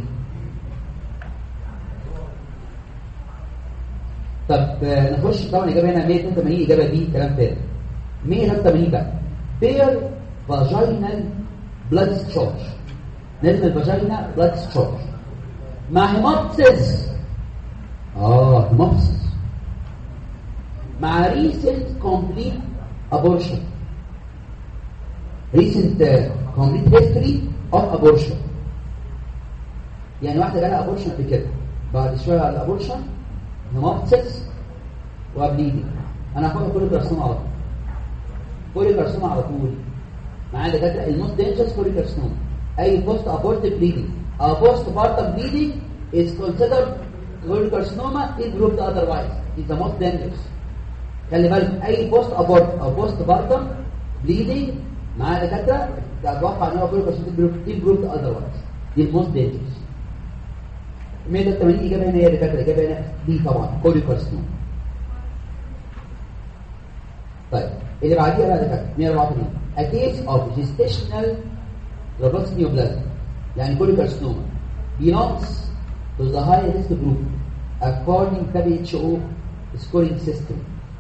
[SPEAKER 1] طب آه، نخش طبعا الاجابه هنا 182 اجابه بي كلام فارغ 183 بقى بير فاجينال بلاد ستشارج نزل الفاجينا بلاد ستشارج مع هيموبسيس اه هيموبسيس مع ريسنت كومبليت ابورشن ريسنت كومبليت هيستوري اوف ابورشن يعني واحده جالها ابورشن قبل كده بعد شويه على الابورشن هيموبسيس وبليدنج انا هاخد كل كارسوما على طول كل كارسوما على طول معايا دكاتره الموست دينجرس كل كارسوما اي بوست ابورت بليدنج او بوست بارتم بليدنج is considered كل كارسوما is grouped otherwise is the most dangerous خلي بالك اي بوست ابورت او بوست بارتم بليدنج معايا دكاتره اتوقع ان هو كل كارسوما is grouped otherwise دي الموست دينجرس 180 اجابه هنا هي دكاتره الاجابه هنا دي طبعا كل كارسوما طيب اللي بعديها بقى دكاتره 184 a case of gestational neoplasm يعني كل كارسينوما belongs to the high risk group according to WHO scoring system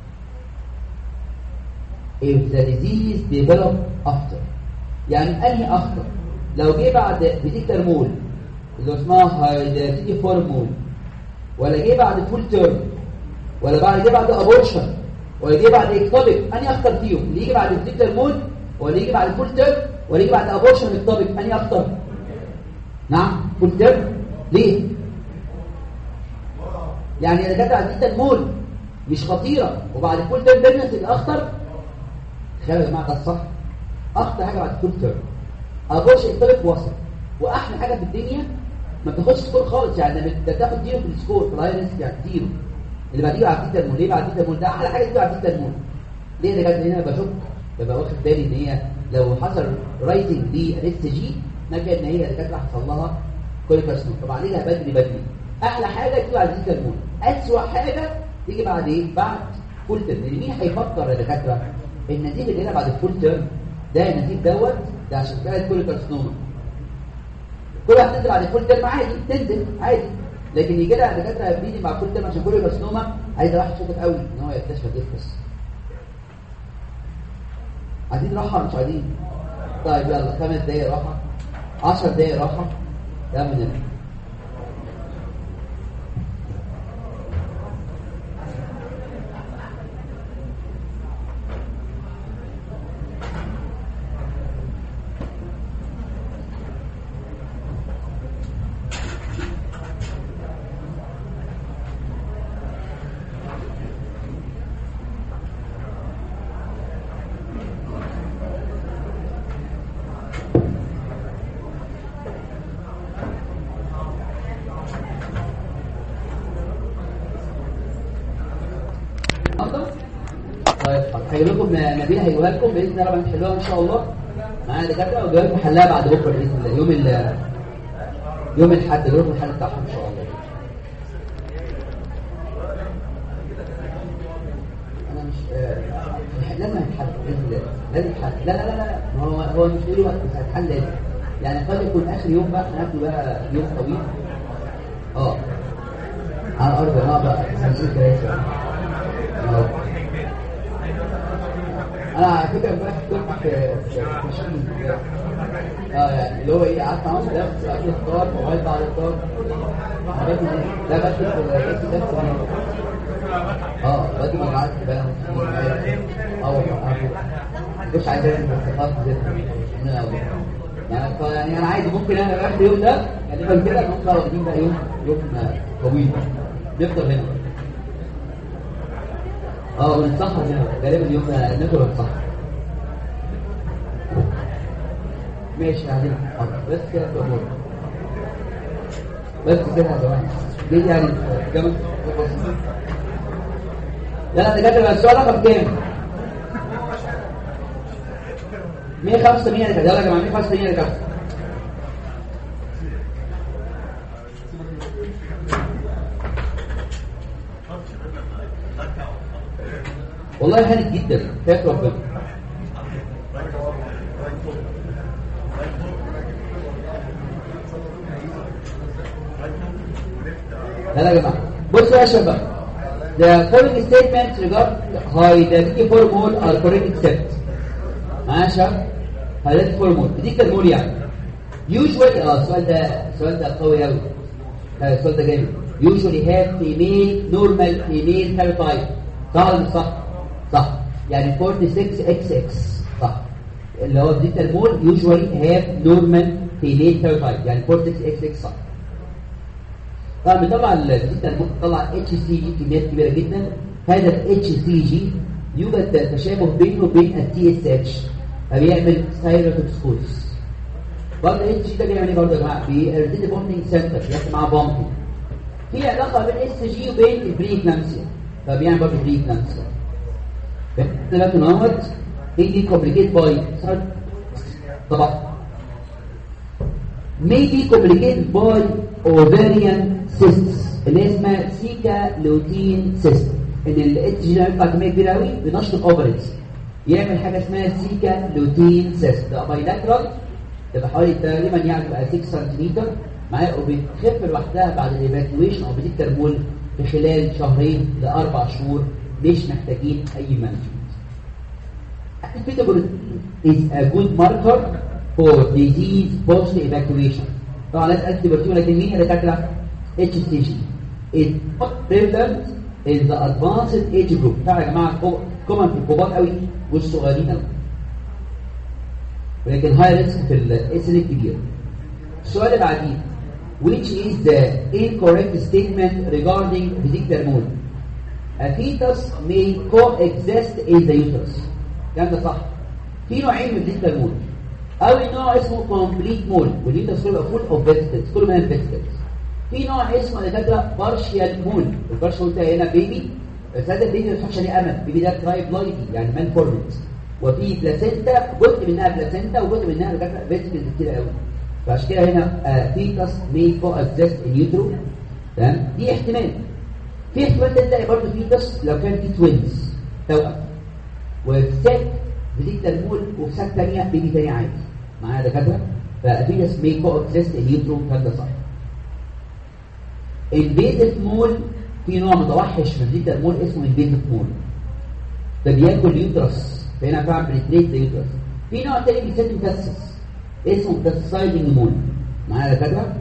[SPEAKER 1] if the disease develop after يعني انهي اخطر لو جه بعد فيتيكتر مول اللي اسمها هايداتيتي فورمول ولا جه بعد فول تيرم ولا بعد جه بعد ابورشن ولا جه بعد اكتوبيك انهي اخطر فيهم اللي يجي بعد فيتيكتر مول ولا يجي بعد فول تيرم ولا يجي بعد ابورشن اكتوبيك انهي اخطر نعم فول تيرم ليه يعني اذا كانت على فيتيكتر مول مش خطيره وبعد فول تيرم بريجنسي الاخطر خلي يا جماعه ده الصح اخطر حاجه بعد فول تيرم ابورشن اكتوبيك وسط واحلى حاجه في الدنيا ما بتاخدش سكور خالص يعني انت بتاخد زيرو في السكور في الهاي ريسك يعني زيرو اللي بعديه على فيتا المول ليه بعد فيتا المول ده احلى حاجه تيجي على فيتا المول ليه ده جت هنا بشوف ببقى واخد بالي ان هي لو حصل رايتنج للاس جي نجد ان هي كانت حصل لها كل كارسنوم طب عليها بدري بدري احلى حاجه تيجي على فيتا المول اسوء حاجه تيجي بعد ايه بعد فول تيرم لان مين هيفكر يا دكاتره النتيجه اللي هنا بعد الفول تيرم ده النتيجه دوت ده عشان كده كل كارسنوما كل واحد تنزل بعد الفول تيرم عادي تنزل عادي لكن يجي لها دكاتره بيدي مع كل ده عشان كل كارسينوما عايز واحد شاطر قوي ان هو يكتشف بس عايزين راحه ولا مش عايزين طيب يلا خمس دقايق راحه 10 دقايق راحه يلا من هنا طيب هيجي لكم نبيل هيجيبها لكم باذن الله لما تحلوها ان شاء الله معانا دكاتره وجايب لكم حلها بعد بكره باذن الله يوم ال يوم الاحد جايب لكم الحل بتاعهم ان شاء الله انا مش آه، لازم هيتحل باذن الله لازم يتحل لا لا لا لا ما هو هو مش له وقت بس هيتحل لازم يعني قد يكون اخر يوم بقى هناخده بقى يوم طويل اه على الارض اه بقى 50 كراسي اه انا على فكره امبارح كنت في في ماشين اه يعني اللي هو ايه قعدت 10 دقايق في قبل الفطار وقعدت بعد الفطار حاجات من دي. لا بس في الرئيس ده اه بدي مجموعات بقى اه والله مش عايز بس خلاص يعني ف- يعني انا عايز ممكن انا اخر يوم ده غالبا كده ممكن واخدين بقى يوم يوم طويل نفطر هنا اه ونتسحر هنا غالبا يوم ناكل ونتسحر ماشي قاعدين حاضر. بس كده في امور بس كده يا جماعه دي يعني جمل لا لا دكاتره بقى السؤال رقم كام 185 يا دكاتره يلا يا جماعه 185 يا دكاتره والله هانت جدا خايف ربنا لا لا يا جماعه بصوا يا شباب The following statements regard hydroxy formol are correct except معايا يا شباب hydroxy formol دي كالمول يعني usually اه السؤال ده السؤال ده قوي قوي السؤال ده جامد usually have female normal female karyotype صح ولا مش صح؟ صح يعني 46XX صح اللي هو دي كالمول usually have normal female karyotype يعني 46XX صح طبعا بيطلع الديجيتال بوك طلع اتش سي جي كميات كبيره جدا هذا الاتش سي جي يوجد تشابه بينه وبين التي اس اتش فبيعمل سايروتوكسكوز برضه الاتش جي ده بيعمل ايه برضه يا جماعه بيرتدي بوندنج سنتر بيحصل معاه بوندنج في علاقه بين اس جي وبين البري كلامسيا فبيعمل برضه بري كلامسيا دلوقتي نوت دي كومبليكيت باي طبعا may be complicated by ovarian cysts اللي اسمها سيكا لوتين cyst ان الاتش جي يطلع كميه كبيره قوي بنشط الاوفريز يعمل حاجه اسمها سيكا لوتين cyst ده بايلاترال تبقى حوالي تقريبا يعني بقى 6 سنتيمتر معايا وبتخف لوحدها بعد الايفاكيويشن او بتترمول في خلال شهرين لاربع شهور مش محتاجين اي مانجمنت Acceptable is a good marker for disease post evacuation. طبعا ناس قالت تبرتيو لكن مين اللي دكاتره؟ اتش سي جي. It's not prevalent in the advanced age group. طبعا يا جماعه كومن في الكبار قوي والصغيرين قوي. ولكن هاي ريسك في السن الكبير. السؤال اللي بعديه which is the incorrect statement regarding vesicular mold? A fetus may coexist in the uterus. الكلام ده صح. في نوعين من vesicular mold. اول نوع اسمه كومبليت مول ودي تصوير فول اوف فيجيتابلز كله منها فيجيتابلز في نوع اسمه دكاتره بارشيال مول البارشيال ده هنا بيبي بس هذا البيبي ما بيفتحش عليه امل البيبي ده ترايبلايدي يعني مان فورمت وفي بلاسينتا جزء منها بلاسينتا وجزء منها دكاتره فيجيتابلز كتير قوي فعشان كده هنا فيتاس مي كو اكزيست ان يوترو تمام دي احتمال في احتمال تلاقي برضه فيتاس لو كان في توينز توأم وفي ساك بتيجي المول وفي ساك ثانيه بيبي ثاني عادي معايا دكاتره ففي ناس مي كو اكزيست ان يوترو كان ده صح البيزل مول في نوع متوحش من فيتا مول اسمه البيزل مول ده بياكل يوترس فهنا فعلا بنتريت اليوترس في نوع تاني بيسمى مكسس اسمه مكسسايدنج مول معايا يا دكاتره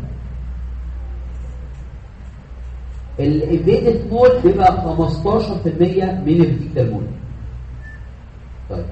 [SPEAKER 1] البيزل مول بيبقى 15% من الفيتا مول طيب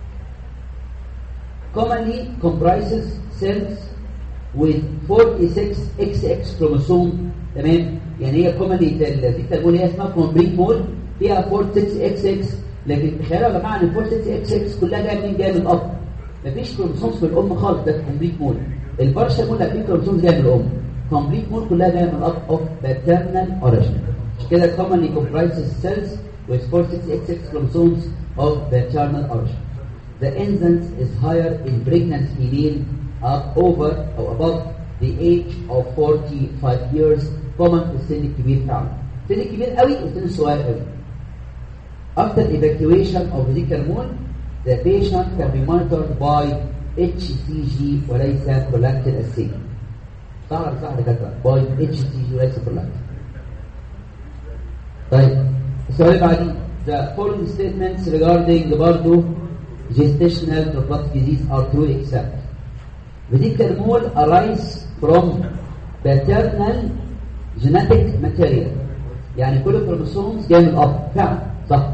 [SPEAKER 1] commonly comprises cells with 46XX chromosome تمام يعني هي commonly الفيتا مول هي اسمها complete مول فيها 46XX لكن تخيلوا يا جماعه ان 46XX كلها جايه منين جايه من الاب مفيش كروموسومز في الام خالص ده complete مول البارشال مول لا فيه كروموسومز جايه من الام complete مول كلها جايه من الاب of paternal origin عشان كده commonly comprises cells with 46XX chromosomes of paternal origin the incidence is higher in pregnant female up over or above the age of 45 years common في السن الكبير فعلا السن الكبير قوي والسن الصغير قوي after evacuation of vesical mole the patient can be monitored by HCG وليس prolactin assay صح صح دكاتره by HCG وليس prolactin طيب السؤال اللي بعديه the following statements regarding برضه gestational trophoblastic disease are true except vesical mole arise from paternal genetic material يعني كل الكروموسومز جايه من الاب فعلا صح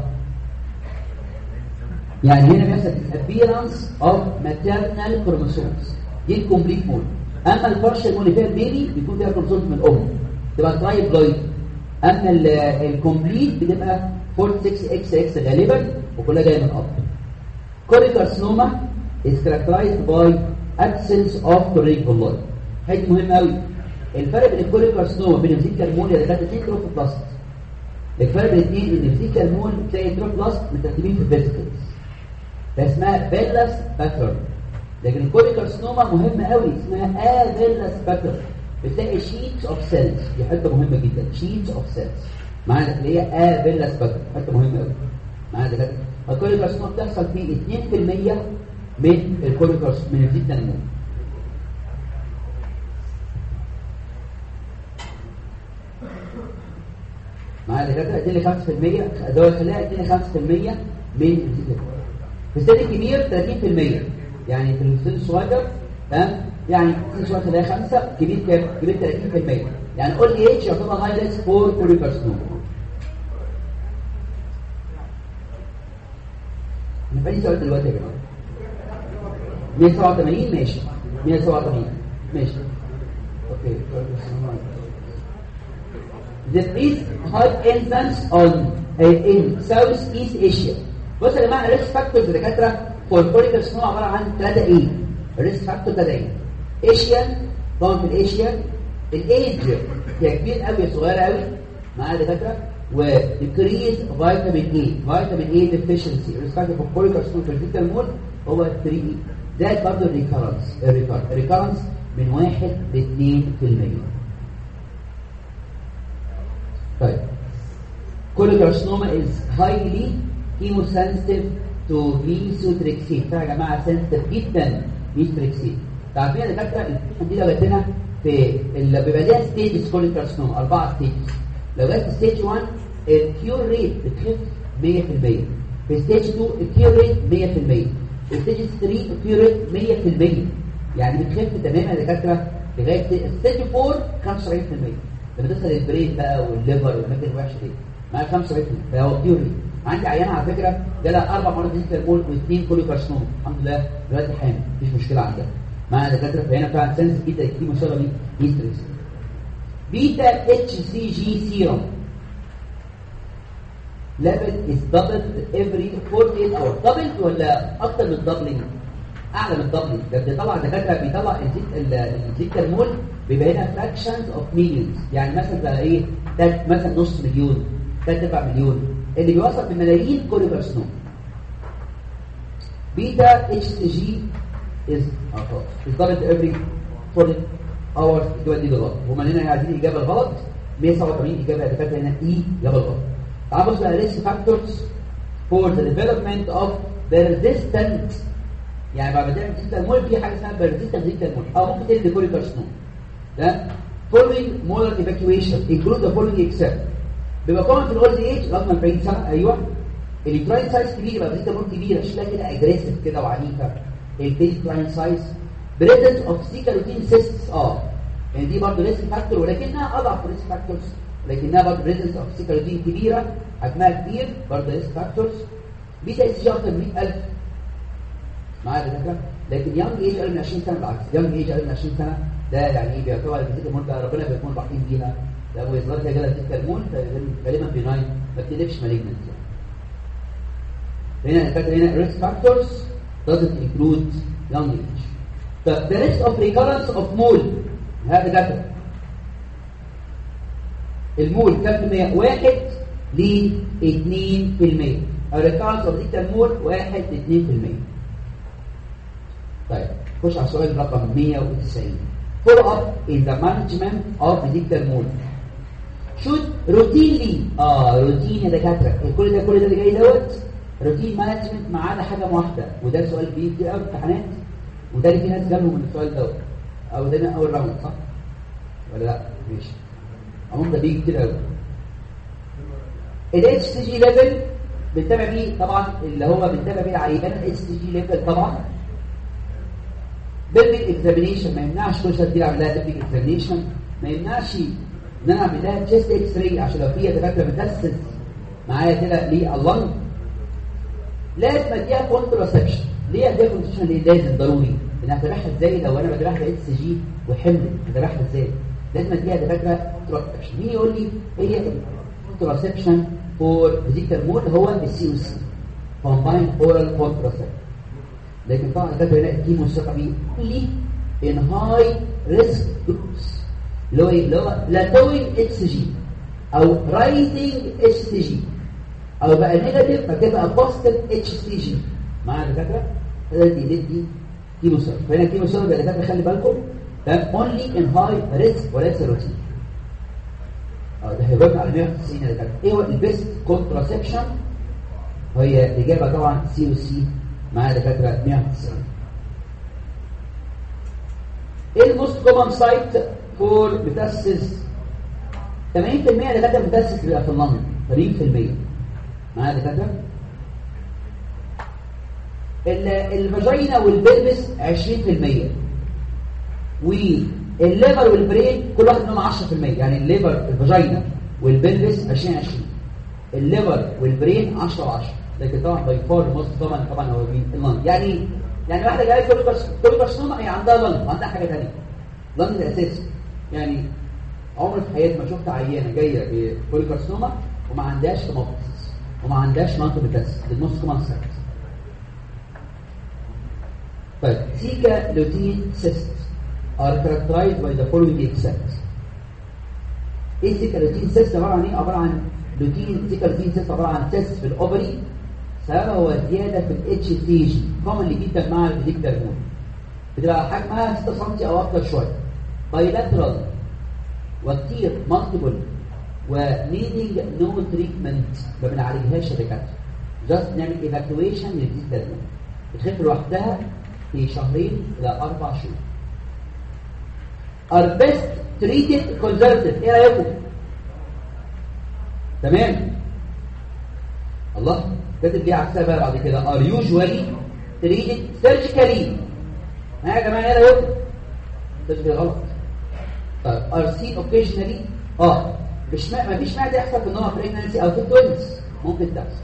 [SPEAKER 1] يعني هنا بيحصل appearance of maternal chromosomes دي الكومبليت مول اما البارشال مول اللي فيها البيبي بيكون فيها كروموسومز من الام تبقى ترايبلويد اما الكومبليت بتبقى 46 اكس اكس غالبا وكلها جايه من الاب كوريكارسنوما is characterized by absence of corriculoid حاجه مهمه قوي الفرق بين الكوريكارسنوما بين الفيتال مول اللي كانت اثنين تروفوبلاست الفرق بين الاثنين ان الفيتال مول تلاقي تروفوبلاست مترتبين في الفيسيكلز فاسمها فيلاس باترن لكن الكوريكارسنوما مهمه قوي اسمها افيلاس باترن بتلاقي شيتس اوف سيلز دي حته مهمه جدا شيتس اوف سيلز معانا اللي هي افيلاس باترن حته مهمه قوي معانا ده الكوريكارسنوما بتحصل في 2% من الكوريكارس من الفيتال مول معايا دكاتره اديني 5% دول خلايا اديني 5% من الفيتال في السن الكبير 30% يعني في السن الصغير تمام يعني السن الصغير خلايا 5 كبير كام كبير 30% يعني قول لي اتش يعتبر هاي ريسك فور كوريكارسنوما يبقى لي سؤال دلوقتي يا جماعه 187 ماشي 187 ماشي اوكي There is high incidence on uh, in Southeast Asia. بص يا جماعه الريسك فاكتورز دكاتره فور كوريكال سنو عباره عن 3 ايه الريسك فاكتور 3 ايه ايشيان طبعا في الايشيان الايج هي كبير قوي صغيره قوي معايا دكاتره وديكريز فيتامين اي فيتامين اي ديفيشنسي الريسك فاكتور فور كوريكال سنو في الفيتال مول هو 3 اي زائد برضه الريكارنس الريكارنس من 1 ل 2% طيب كوليكارسنوما is highly chemosensitive to methotrexate فيها يا جماعه sensitive جدا methotrexate تعرفين يا دكاتره الفيشن دي لو جت لنا في اللي بيبقى ليها ستيجز كوليكارسنوما اربعه ستيجز لو جت ستيج 1 الكيور ريت بتخف 100% في ستيج 2 الكيور ريت 100% في ستيج 3 الكيور ريت 100% يعني بتخف تماما يا دكاتره لغايه ستيج 4 75% لما توصل البرين بقى والليفر والاماكن الوحشه دي معايا 75 فهو بيوري عندي عيانه على فكره جالها اربع مرات ديجيتال مول واثنين كوليكارسنوما الحمد لله دلوقتي حامل مفيش مشكله عندها معايا دكاتره فهنا فعلا سنس جدا كتير ما شاء الله دي هيستريكس بيتا اتش سي جي سيرم level is doubled every 48 hours doubled ولا اكتر من doubling اعلى من doubling ده بيطلع دكاتره بيطلع الديجيتال مول بيبقى هنا fractions of millions يعني مثلا بقى ايه ده مثلا نص مليون ثلاث ارباع مليون اللي بيوصل بملايين كوليبرسنوم بيتا اتش سي جي از is doubled every 40 hours الإجابة دي غلط هما هنا عايزين الإجابة الغلط 187 إجابة يا دكاتره هنا إي إجابة الغلط تعال بص بقى risk factors for the development of the resistant يعني بعد ما تعمل ديجيتال مول في حاجه اسمها persistent ديجيتال مول او ممكن تدي كوليكارسنوم ده following molar evacuation include the following except بيبقى كومن في الاولد ايج لغايه ما 40 سنه ايوه الكلاين سايز كبير يبقى فيزيتا مول كبيره شكلها كده اجريسيف كده وعنيفه البيز كلاين سايز بريزنت اوف سيكا روتين سيستس اه يعني دي برضه ريسك فاكتور ولكنها اضعف ريسك فاكتورز لكنها برضه بريزنت اوف سيكا روتين كبيره حجمها كبير برضه ريسك فاكتورز بيتا اس جي اكتر من 100000 معايا دكاتره لكن يانج ايج اقل من 20 سنه بالعكس يانج ايج اقل من 20 سنه ده يعني ايه بيعتبر الفيزيكال مول ده ربنا بيكون رحيم بيها لو يظهر كده جالها فيزيكال مول غالبا بيناين ما بتقلبش مالجنت يعني هنا فاكر هنا ريسك فاكتورز doesn't include young age طب the risk of recurrence of mole هذا داتا المول كم في المية؟ واحد ل 2 في المية الريكارنس اوف ديجيتال مول واحد ل 2 في المية طيب خش على السؤال رقم 190 follow up in the management of the digital mode should routinely اه روتين يا دكاتره كل ده كل ده اللي جاي دوت روتين مانجمنت ما عدا حاجه واحده وده سؤال بيجي كتير قوي في امتحانات وده اللي في ناس جالهم من السؤال دوت او ده من اول راوند صح ولا لا ماشي عموما ده بيجي كتير قوي الاتش سي جي ليفل بنتابع بيه طبعا اللي هو بنتابع بيه العيان الاتش سي جي ليفل طبعا بيلدينج اكزامينيشن ما يمنعش كل شويه اعمل لها بيلدينج اكزامينيشن ما يمنعش ان انا اعمل لها تشيست اكس راي عشان لو في دكاتره بتاسس معايا كده لللنج لازم اديها كونتراسبشن ليه اديها كونتراسبشن ليه لازم ضروري ان اتابعها ازاي لو انا بتابعها اتش سي جي وحمل اتابعها ازاي لازم اديها دكاتره كونتراسبشن مين يقول لي ايه هي كونتراسبشن فور فيزيكال مود هو السي او سي كومباين اورال كونتراسبشن لكن طبعا الدكاتره هنا الكيموثيرابي لي ان هاي ريسك جروبس اللي هو ايه اللي هو لاتوينج اتش جي او رايتنج اتش سي جي او بقى نيجاتيف فتبقى بوزيتيف اتش سي جي معايا دكاتره هذا دي دي كيموثيرابي فهنا الكيموثيرابي يا دكاتره خلي بالكم ده اونلي ان هاي ريسك وليس روتين اه ده هيبقى على 190 يا دكاتره ايه هو البيست كونتراسبشن هي الاجابه طبعا سي او سي معايا دكاتره 190 ايه الموست كومن سايت فور ميتاسيس 80% دكاتره ميتاسيس بيبقى في اللنج 80% معايا دكاتره الفاجينا والبلبس 20% والليفر والبرين كل واحد منهم 10% يعني الليفر الفاجينا والبلبس 20 20 الليفر والبرين 10 و10 لكن طبعا باي فار موست طبعا طبعا هو مين اللنج يعني يعني واحده جايه كل كارسينوما هي عندها لنج وعندها حاجه ثانيه لنج الاساسي يعني عمري في حياتي ما شفت عيانه جايه بكل كارسينوما وما عندهاش توماتس وما عندهاش مانتو بتاس النص كمان سايت طيب سيكا لوتين سيست are characterized by the following except ايه سيكا لوتين سيست عباره عن ايه عباره عن لوتين سيكا لوتين سيست عباره عن سيست في الاوفري سببها هو زياده في الاتش تي جي كومنلي جدا مع الفيديك هرمون بتبقى حجمها 6 سم او اكتر شويه بايلاترال وكتير مالتيبل ونيدنج نو تريتمنت ما بنعالجهاش يا دكاتره جاست نعمل ايفاكويشن للفيديك هرمون بتخف لوحدها في شهرين الى اربع شهور are best treated conservative ايه رايكم تمام الله كاتب ليه عكسها بقى بعد كده are usually treated surgically ها يا جماعه ايه رايكم surgically غلط طيب are seen occasionally اه مش ما فيش معنى يحصل في النوع pregnancy او في التوينز ممكن تحصل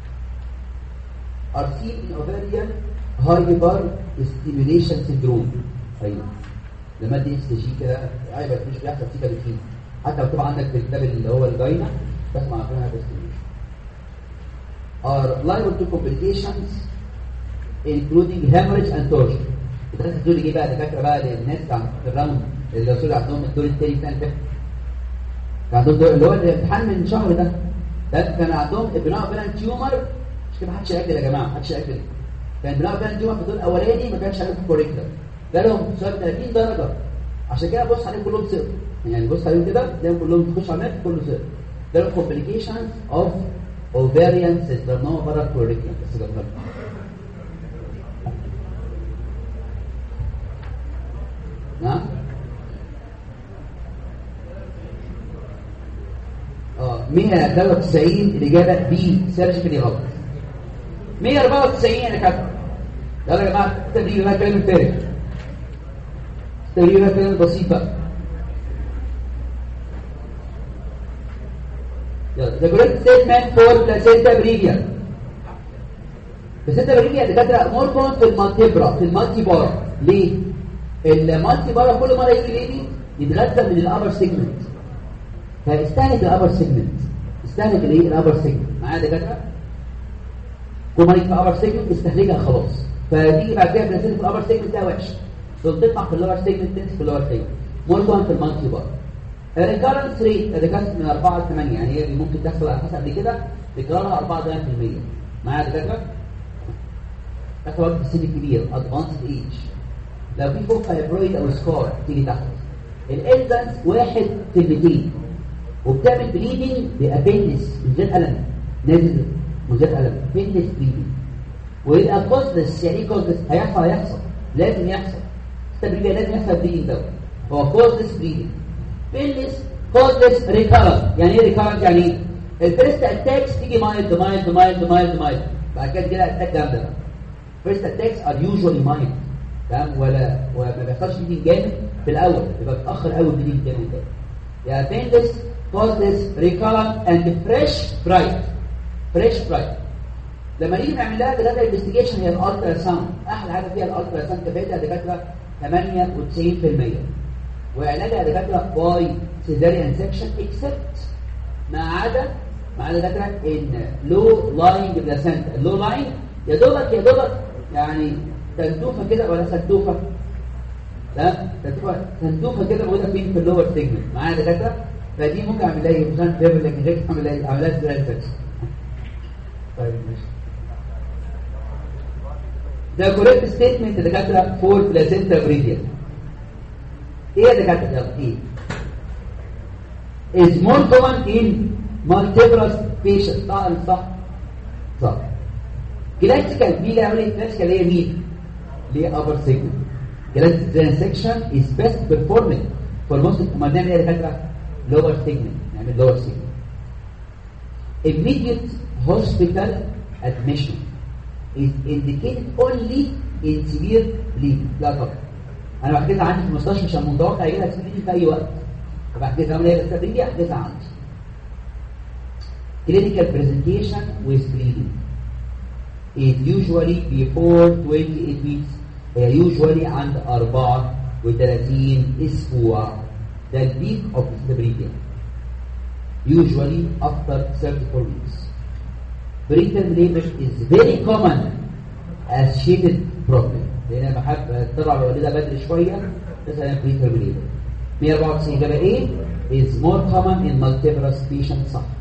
[SPEAKER 1] are seen in ovarian hyper stimulation syndrome ايوه لما دي اس جي كده عيبه مش بيحصل فيها بكتير حتى لو طبعا عندك في الكتاب اللي هو الجاينا بسمع فيها بس are liable to complications including hemorrhage and torsion الناس دول ايه بقى دكاتره بقى للناس بتاع الراوند اللي الرسول عندهم الدور الثاني بتاع الفقه كان عندهم دور اللي هو الامتحان من شهر ده ده كان عندهم بناء بلان تيومر مش كده ما حدش ياكل يا جماعه ما حدش ياكل كان بناء بلان تيومر في الدور الاولاني ما كانش عليهم كوريكتر جالهم سؤال 30 درجه عشان كده بص عليهم كلهم صفر يعني بص عليهم كده تلاقيهم كلهم تخش على النت كله صفر ده complications of ovarian cyst نوع بره كوريكتر بس ده نعم 193 الاجابه بي سيرجيكالي غلط 194 يا دكاتره يلا يا جماعه التدريب بقى كلام فارغ التدريب بقى كلام بسيط بقى يلا the correct statement for placenta previa placenta previa يا دكاتره مور كومن في المالتيبرا في المالتي بار ليه؟ المالتي بار كل مره يجي بيبي يتغذى من الابر سيجمنت فاستهلك الابر سيجمنت استهلك الايه الابر سيجمنت معايا يا دكاتره كل ما يجي في الابر سيجمنت استهلكها خلاص فتيجي بعد كده بلاسينتا في الابر سيجمنت ده وحش تقوم تطلع في اللور سيجمنت تنزل في اللور سيجمنت مور كومن في المالتي بار الريكارنس ريت الريكارنس من 4 ل 8 يعني هي ممكن تحصل على حسب قبل كده تكرارها 4 دقائق في المية معايا يا دكاتره تاخد وقت في السن الكبير ادفانسد ايج لو في فوق فايبرويد او سكار تيجي تحت الانزنس واحد في 200 وبتعمل بليدنج بابندس من غير الم نازل من غير الم بندس بليدنج ويبقى كوزلس يعني ايه كوزلس هيحصل هيحصل لازم يحصل التدريبيه لازم يحصل بليدنج ده هو كوزلس بليدنج بندس كوزلس ريكارنت يعني ايه ريكارنت يعني ايه الفيرست اتاكس تيجي مايلد مايلد مايلد مايلد مايلد بعد كده كده اتاك جامده فيرست اتاكس ار يوجوالي مايلد تمام ولا وما بيحصلش بليدنج جامد في الاول بيبقى متاخر قوي البليدنج جامد ده يعني بندس causeless recurrent and fresh bright fresh bright لما نيجي نعمل لها دكاتره انفستيجيشن هي الالترا ساوند احلى حاجه فيها الالترا ساوند كفايتها دكاتره 98% وعلاجها دكاتره باي سيزاريان سكشن اكسبت ما عدا ما عدا دكاتره ان لو لاينج بلاسنتا اللو لاين يا دوبك يا دوبك يعني تنتوفه كده ولا سنتوفه لا تنتوفه تنتوفه كده موجوده فين في اللور سيجمنت معايا دكاتره فدي ممكن اعمل لها بلان ليفل لكن غير اعمل لها اعمل لها سيزاريان سكشن طيب ماشي ده كوريكت ستيتمنت يا دكاتره فور بلاسنتا بريديا ايه يا دكاتره يلا ايه is more common in multiple patients صح ولا صح صح كلاسيكال دي اللي عملت كلاسيكال هي مين اللي هي upper segment كلاسيكال section is best performing for most ما نعمل ايه يا دكاتره lower segment نعمل lower segment immediate hospital admission is indicated only in severe bleeding لا طبعا انا بحكيها عندي في المستشفى عشان متوقع يجي لك bleeding في اي وقت فبحكيها كمان هي التدريبيه احكيها عندي clinical presentation with bleeding is usually before 28 weeks هي usually عند 34 اسبوع ده البيك of the usually after 34 weeks preterm labor is very common associated problem لان انا بحب طلع الوالده بدري شويه مثلا preterm labor 194 اجابه ايه is more common in multiple patients صح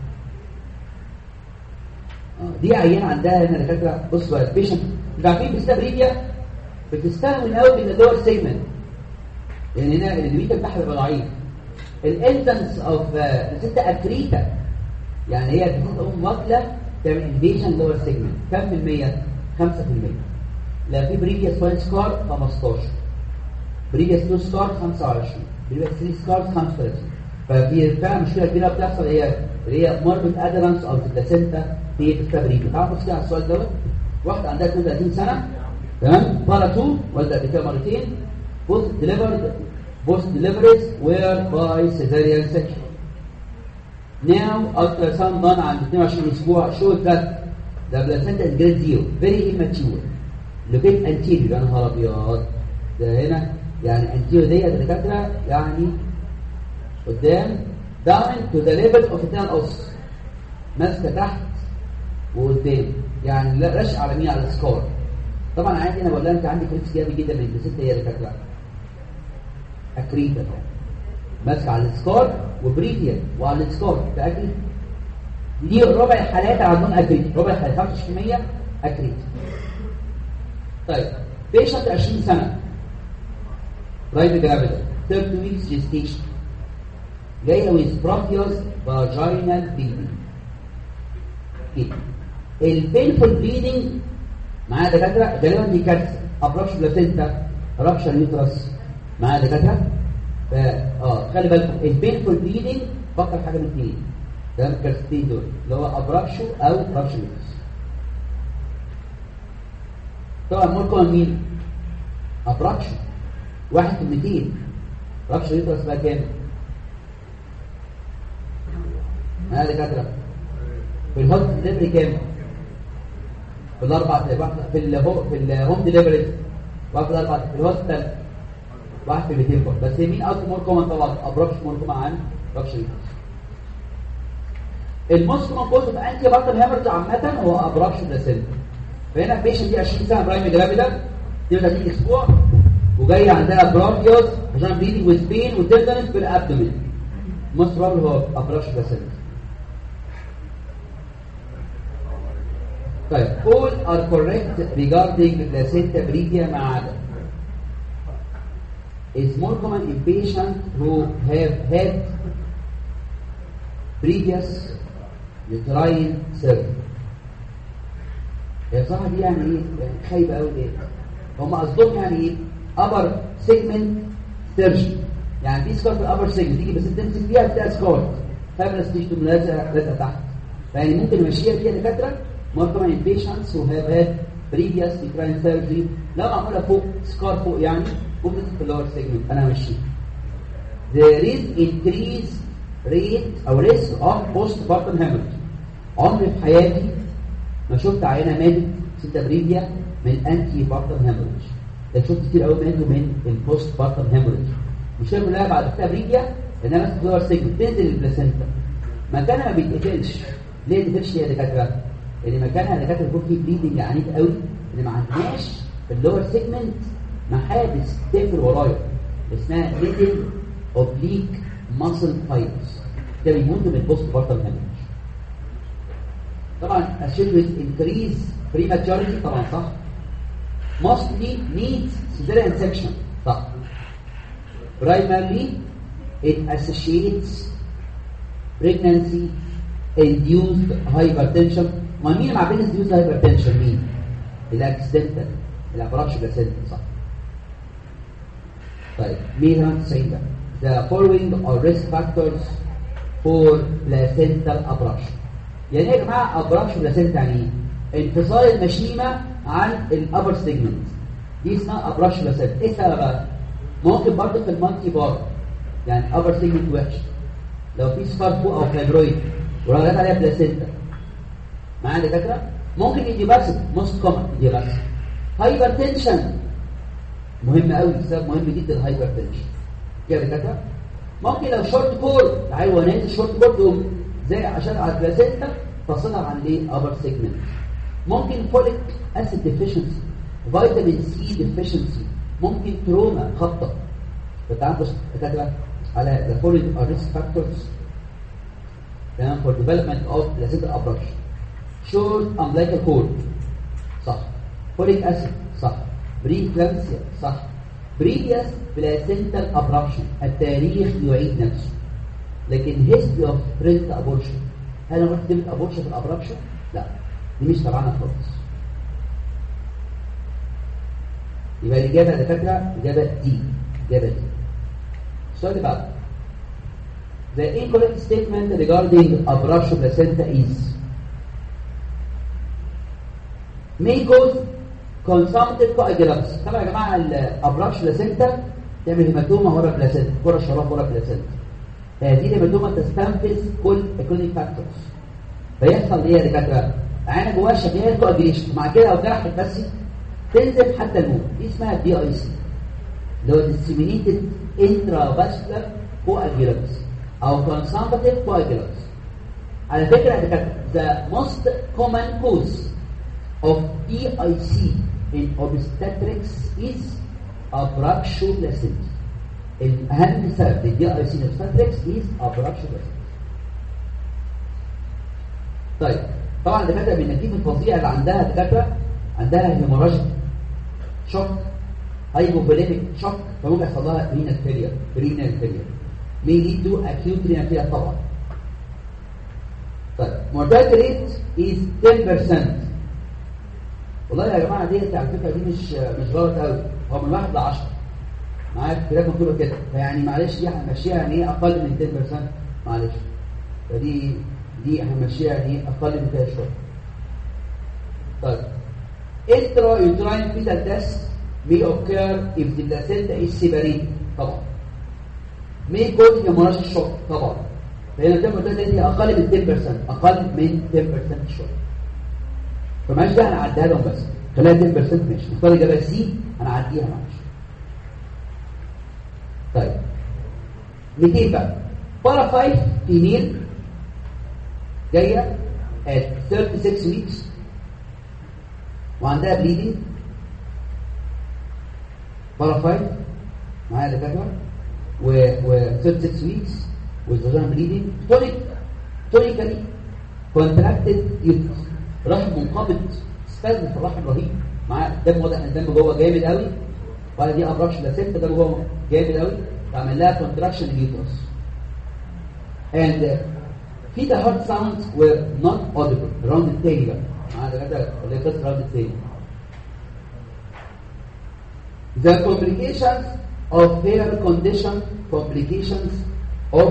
[SPEAKER 1] آه، دي عيان عندها هنا دكاتره بصوا بقى البيشنت انتوا عارفين بيستابريديا بتستهون قوي من اللور سيجمنت لان هنا البيتا بتاعها بيبقى ضعيف الانتنس اوف ستة اكريتا يعني هي بتقوم واكله تعمل انفيشن لور سيجمنت كم في المية؟ 5% لا في بريفيوس 1 سكار 15 بريفيوس 2 سكار 25 بريفيوس 3 سكار 35 ففي فعلا مشكله كبيره بتحصل هي اللي هي موربيد ادرانس او البلاسينتا في التبريد تعرفوا كده على السؤال دوت واحده عندها 32 سنه تمام بارا 2 والده قبل كده مرتين بوست ديليفرد بوست ديليفريز وير باي سيزاريان سكشن Now, ultrasound done عند 22 اسبوع showed that the placenta is grade zero, very immature. Locate anterior يا نهار ابيض. ده هنا يعني anterior ديت الدكاتره يعني قدام down to the level of the os ماسكه تحت وقدام يعني لا رش على مين على السكار طبعا عادي انا بقول لها انت عندك ريسك جامد جدا من البلاسنتا هي دكاتره اكريتا طبعا ماسكه على السكار وبريفيا وعلى السكار تاكد دي ربع الحالات عندهم اكريت ربع الحالات 25% اكريت طيب بيشنت 20 سنه رايت جرافيتي 30 ويكس جيستيشن جايه ويز براكيوس فاجينال بيبي كده البينفول بليدنج معايا دكاتره غالبا دي كارثه ابرش بلاسنتا رابشر يوترس معايا دكاتره ف اه خلي بالكم البينفول بليدنج فكر حاجه من اثنين ده الكارستين دول اللي هو ابرابشو او رابشو طبعا موركم مين ابرابشو واحد في 200 رابشو يوترس بقى كام انا دكاتره في الهوت ديليفري كام في الاربع في الهو في الهوم ديليفري واحد في الاربع في الهوستل واحد في 200 برضه بس مين اكتر مور كومن طبعا ابرابش مور كومن عن رابش الموست كومن كوز اوف انتي بارتم هيمرج عامه هو ابرابش بلاسينتا فهنا البيشنت دي 20 سنه برايم جرافيدا 32 اسبوع وجاي عندها برونكيوس عشان بليدنج ويز بين وتندنس في الابدومين موست بروبلي هو ابرابش بلاسينتا طيب all are correct regarding placenta previa ما عدا is more common in patients who have had previous uterine surgery هي صراحة دي يعني ايه خايبة قوي ليه هم قصدهم يعني ايه upper segment surgery يعني في سكار في الابر سيجمنت تيجي بس تمسك فيها بتاع سكار فابرس تيجي تقوم لازقه لازقه تحت فيعني ممكن نمشيها فيها دكاتره more common in patients who have had previous uterine surgery لو معموله فوق سكار فوق يعني ممكن في اللور سيجمنت انا ماشي there is increased rate او risk of postpartum hemorrhage عمري في حياتي ما شفت عينه ماتت ستة بريفيا من انتي بارتم هيموريج ده شفت كتير قوي ماتوا من البوست بارتم هيموريج مش كلها بعد ستة بريفيا انما بس اللور سيجمنت تنزل البلاسينتا مكانها ما بيتقفلش ليه ما تقفلش يا دكاتره؟ لان مكانها دكاتره يكون فيه بليدنج عنيف قوي اللي ما عندناش في اللور سيجمنت محابس تقفل ورايا اسمها ميدل اوبليك ماسل فايبرز ده بيموتوا من البوست بارتم هيموريج طبعا associated with increase prematurity طبعا صح mostly needs cesarean section صح primarily it associates pregnancy induced hypertension ما مين مع بين induced hypertension مين الاكسيدنتال الابراكش بلاسينتا صح طيب 198 بقى the following are risk factors for placental abrasion يعني ايه يا جماعه ابراكش بلاسينتا يعني ايه انفصال المشيمه عن الابر سيجمنت دي اسمها ابراكش بلاسينتا ايه السبب ممكن برضه في المالتي بار يعني ابر سيجمنت وحش لو في سكار فوق او فايبرويد ولو جت عليها بلاسينتا معايا دكاتره ممكن يجي بس موست كومن يجي بس هايبر تنشن مهم قوي سبب مهم جدا الهايبر تنشن كده دكاتره ممكن لو شورت كور عايز نازل شورت كور تقوم زي عشان على البلاسينتا فصلها عن ايه ابر سيجمنت ممكن فوليك اسيد ديفيشنسي فيتامين سي ديفيشنسي ممكن تروما خطه فتعرفوا دكاتره على the following are risk factors تمام for development of placental abrasion short umbilical cord صح folic acid صح preeclampsia صح previous placental abrasion التاريخ يعيد نفسه لكن history of present abortion هل انا قلت كلمه abortion في الابراكشن؟ لا دي مش تبعنا خالص يبقى الاجابه يا دكاتره اجابه دي اجابه دي السؤال اللي بعده The incorrect statement regarding abruption placenta is may cause consumptive coagulopathy طبعا يا جماعه الابرابشن بلاسينتا تعمل هيماتوما ورا بلاسينتا كره شراب ورا بلاسينتا هذه الهيماتوما تستنفذ كل ايكونيك فاكتورز فيحصل ايه يا دكاتره عينه جواها شغال كواجريشن مع كده لو جرحت بس تنزل حتى الموت دي اسمها دي اي سي اللي هو disseminated intravascular coagulopathy او consumptive coagulopathy على فكره يا دكاتره the most common cause of DIC in obstetrics is abruption placenta الأهم سبب للدي اي سي in obstetrics is abruption placenta طيب طبعا الدكاتره من النتيجه الفظيعه اللي عندها دكاتره عندها هيموراجيك شوك هايبوفوليميك شوك فممكن يحصل لها رينال فيلير رينال فيلير may lead to acute renal failure طبعا طيب mortality rate is 10% والله يا جماعه ديت على فكره دي مش مش غلط قوي هو من 1 ل 10 معايا الكتاب مكتوبه كده فيعني معلش دي هنمشيها يعني ايه اقل من 10% معلش فدي دي هنمشيها يعني اقل من كده شويه طيب intra uterine fetal death may occur if the placenta is separated طبعا may cause hemorrhagic shock طبعا فهنا زي ما قلت لك دي اقل من 10% اقل من 10% شويه فماشي ده هنعديها لهم بس خليها 10% ماشي نختار اجابه سي هنعديها معلش طيب 200 بقى بارا 5 فيميل جايه at 36 weeks وعندها bleeding بارا 5 معايا دكاتره و و 36 weeks والزوجان bleeding تونيك تونيكالي كونتراكتد يوترس رحم منقبض سبازم في الرحم رهيب معاه دم واضح ان الدم جوه جامد قوي ولا دي ابراش لاسيتا دم جوه جامد قوي فعمل لها كونتراكشن اليوترس and uh, في the heart sounds were not audible الراوند التاني بقى معاه دكاتره ولا قصه الراوند التاني the complications of hair condition complications of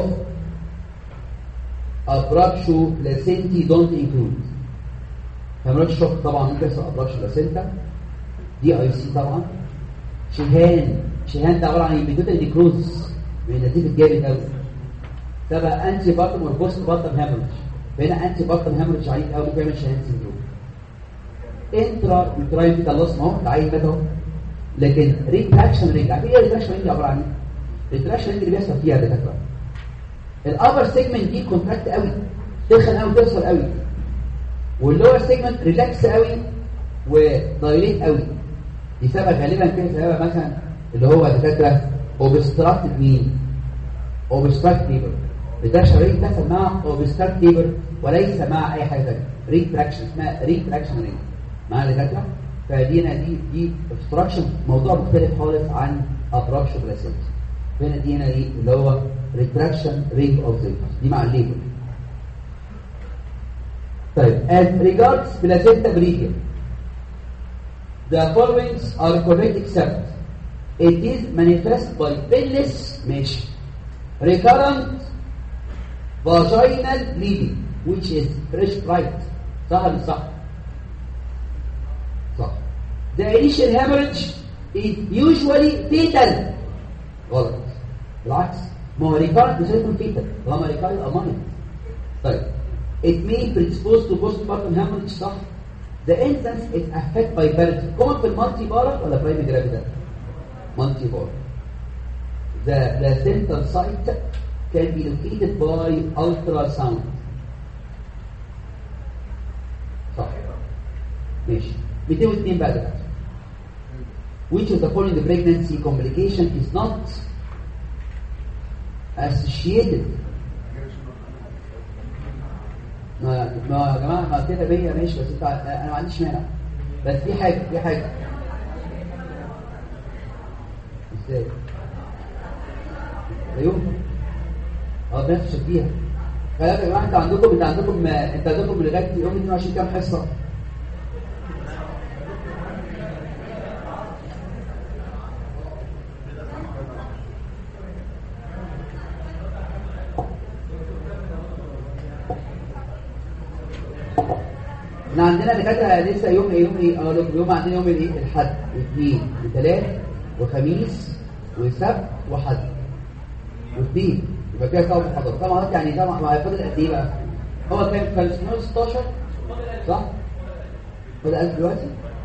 [SPEAKER 1] abruptio placenti don't include هيموراج شوك طبعا ممكن يحصل ابراج بلاسينتا دي اي سي طبعا شهان شهان ده عباره عن بيتوتال نيكروز من نتيجه جامد قوي ده بقى انتي بارتم اور بوست بارتم هيموراج فهنا انتي بارتم هيموراج عنيف قوي ممكن يعمل شهان سندروم انترا يوتراين فيتال لوس ما هو ده عيل مات اهو لكن ريتراكشن رينج عارف ايه ريتراكشن رينج عباره عن ايه؟ ريتراكشن رينج اللي بيحصل فيها ده الابر سيجمنت دي كونتراكت قوي تخن قوي توصل قوي واللور سيجمنت ريلاكس قوي ودايليت قوي دي سبب غالبا كده سبب مثلا اللي هو دكاتره اوبستراكتد مين اوبستراكت ليبر ده شرايين تحصل مع اوبستراكت ليبر وليس مع اي حاجه ثانيه ريتراكشن اسمها ريتراكشن رينج مع الدكاتره فدي هنا دي دي اوبستراكشن موضوع مختلف خالص عن ابراكشن بلاسينتا هنا دي هنا دي اللي هو ريتراكشن رينج اوف دي مع الليبر طيب as regards placenta previa the following are correct except it is manifest by painless ماشي recurrent vaginal bleeding which is fresh bright صح ولا صح صح the initial hemorrhage is usually fatal غلط بالعكس ما هو recurrent مش هيكون fatal طالما recurrent أماني طيب it may predispose to postpartum hemorrhage صح the instance is affected by parity common في المالتي بارا ولا برايمري جرافيدا multi ball the placental site can be located by ultrasound صح ماشي 202 بقى ده which of the following pregnancy complication is not associated ما ما يا جماعه ما كده بيا ماشي بس انت انا ما عنديش مانع بس في حاجه في حاجه ازاي ايوه اه بنفس فيها خلي بالك يا جماعه انت عندكم انت عندكم انت عندكم لغايه يوم 22 كام حصه احنا عندنا دكاتره لسه يوم ايه يوم ايه اه يوم عندنا يوم الايه الحد واثنين وثلاث وخميس وسبت وحد واثنين يبقى كده سبع محاضرات طبعا يعني طبعا ما فاضل قد ايه بقى هو كان كان 16 صح فاضل 1000 دلوقتي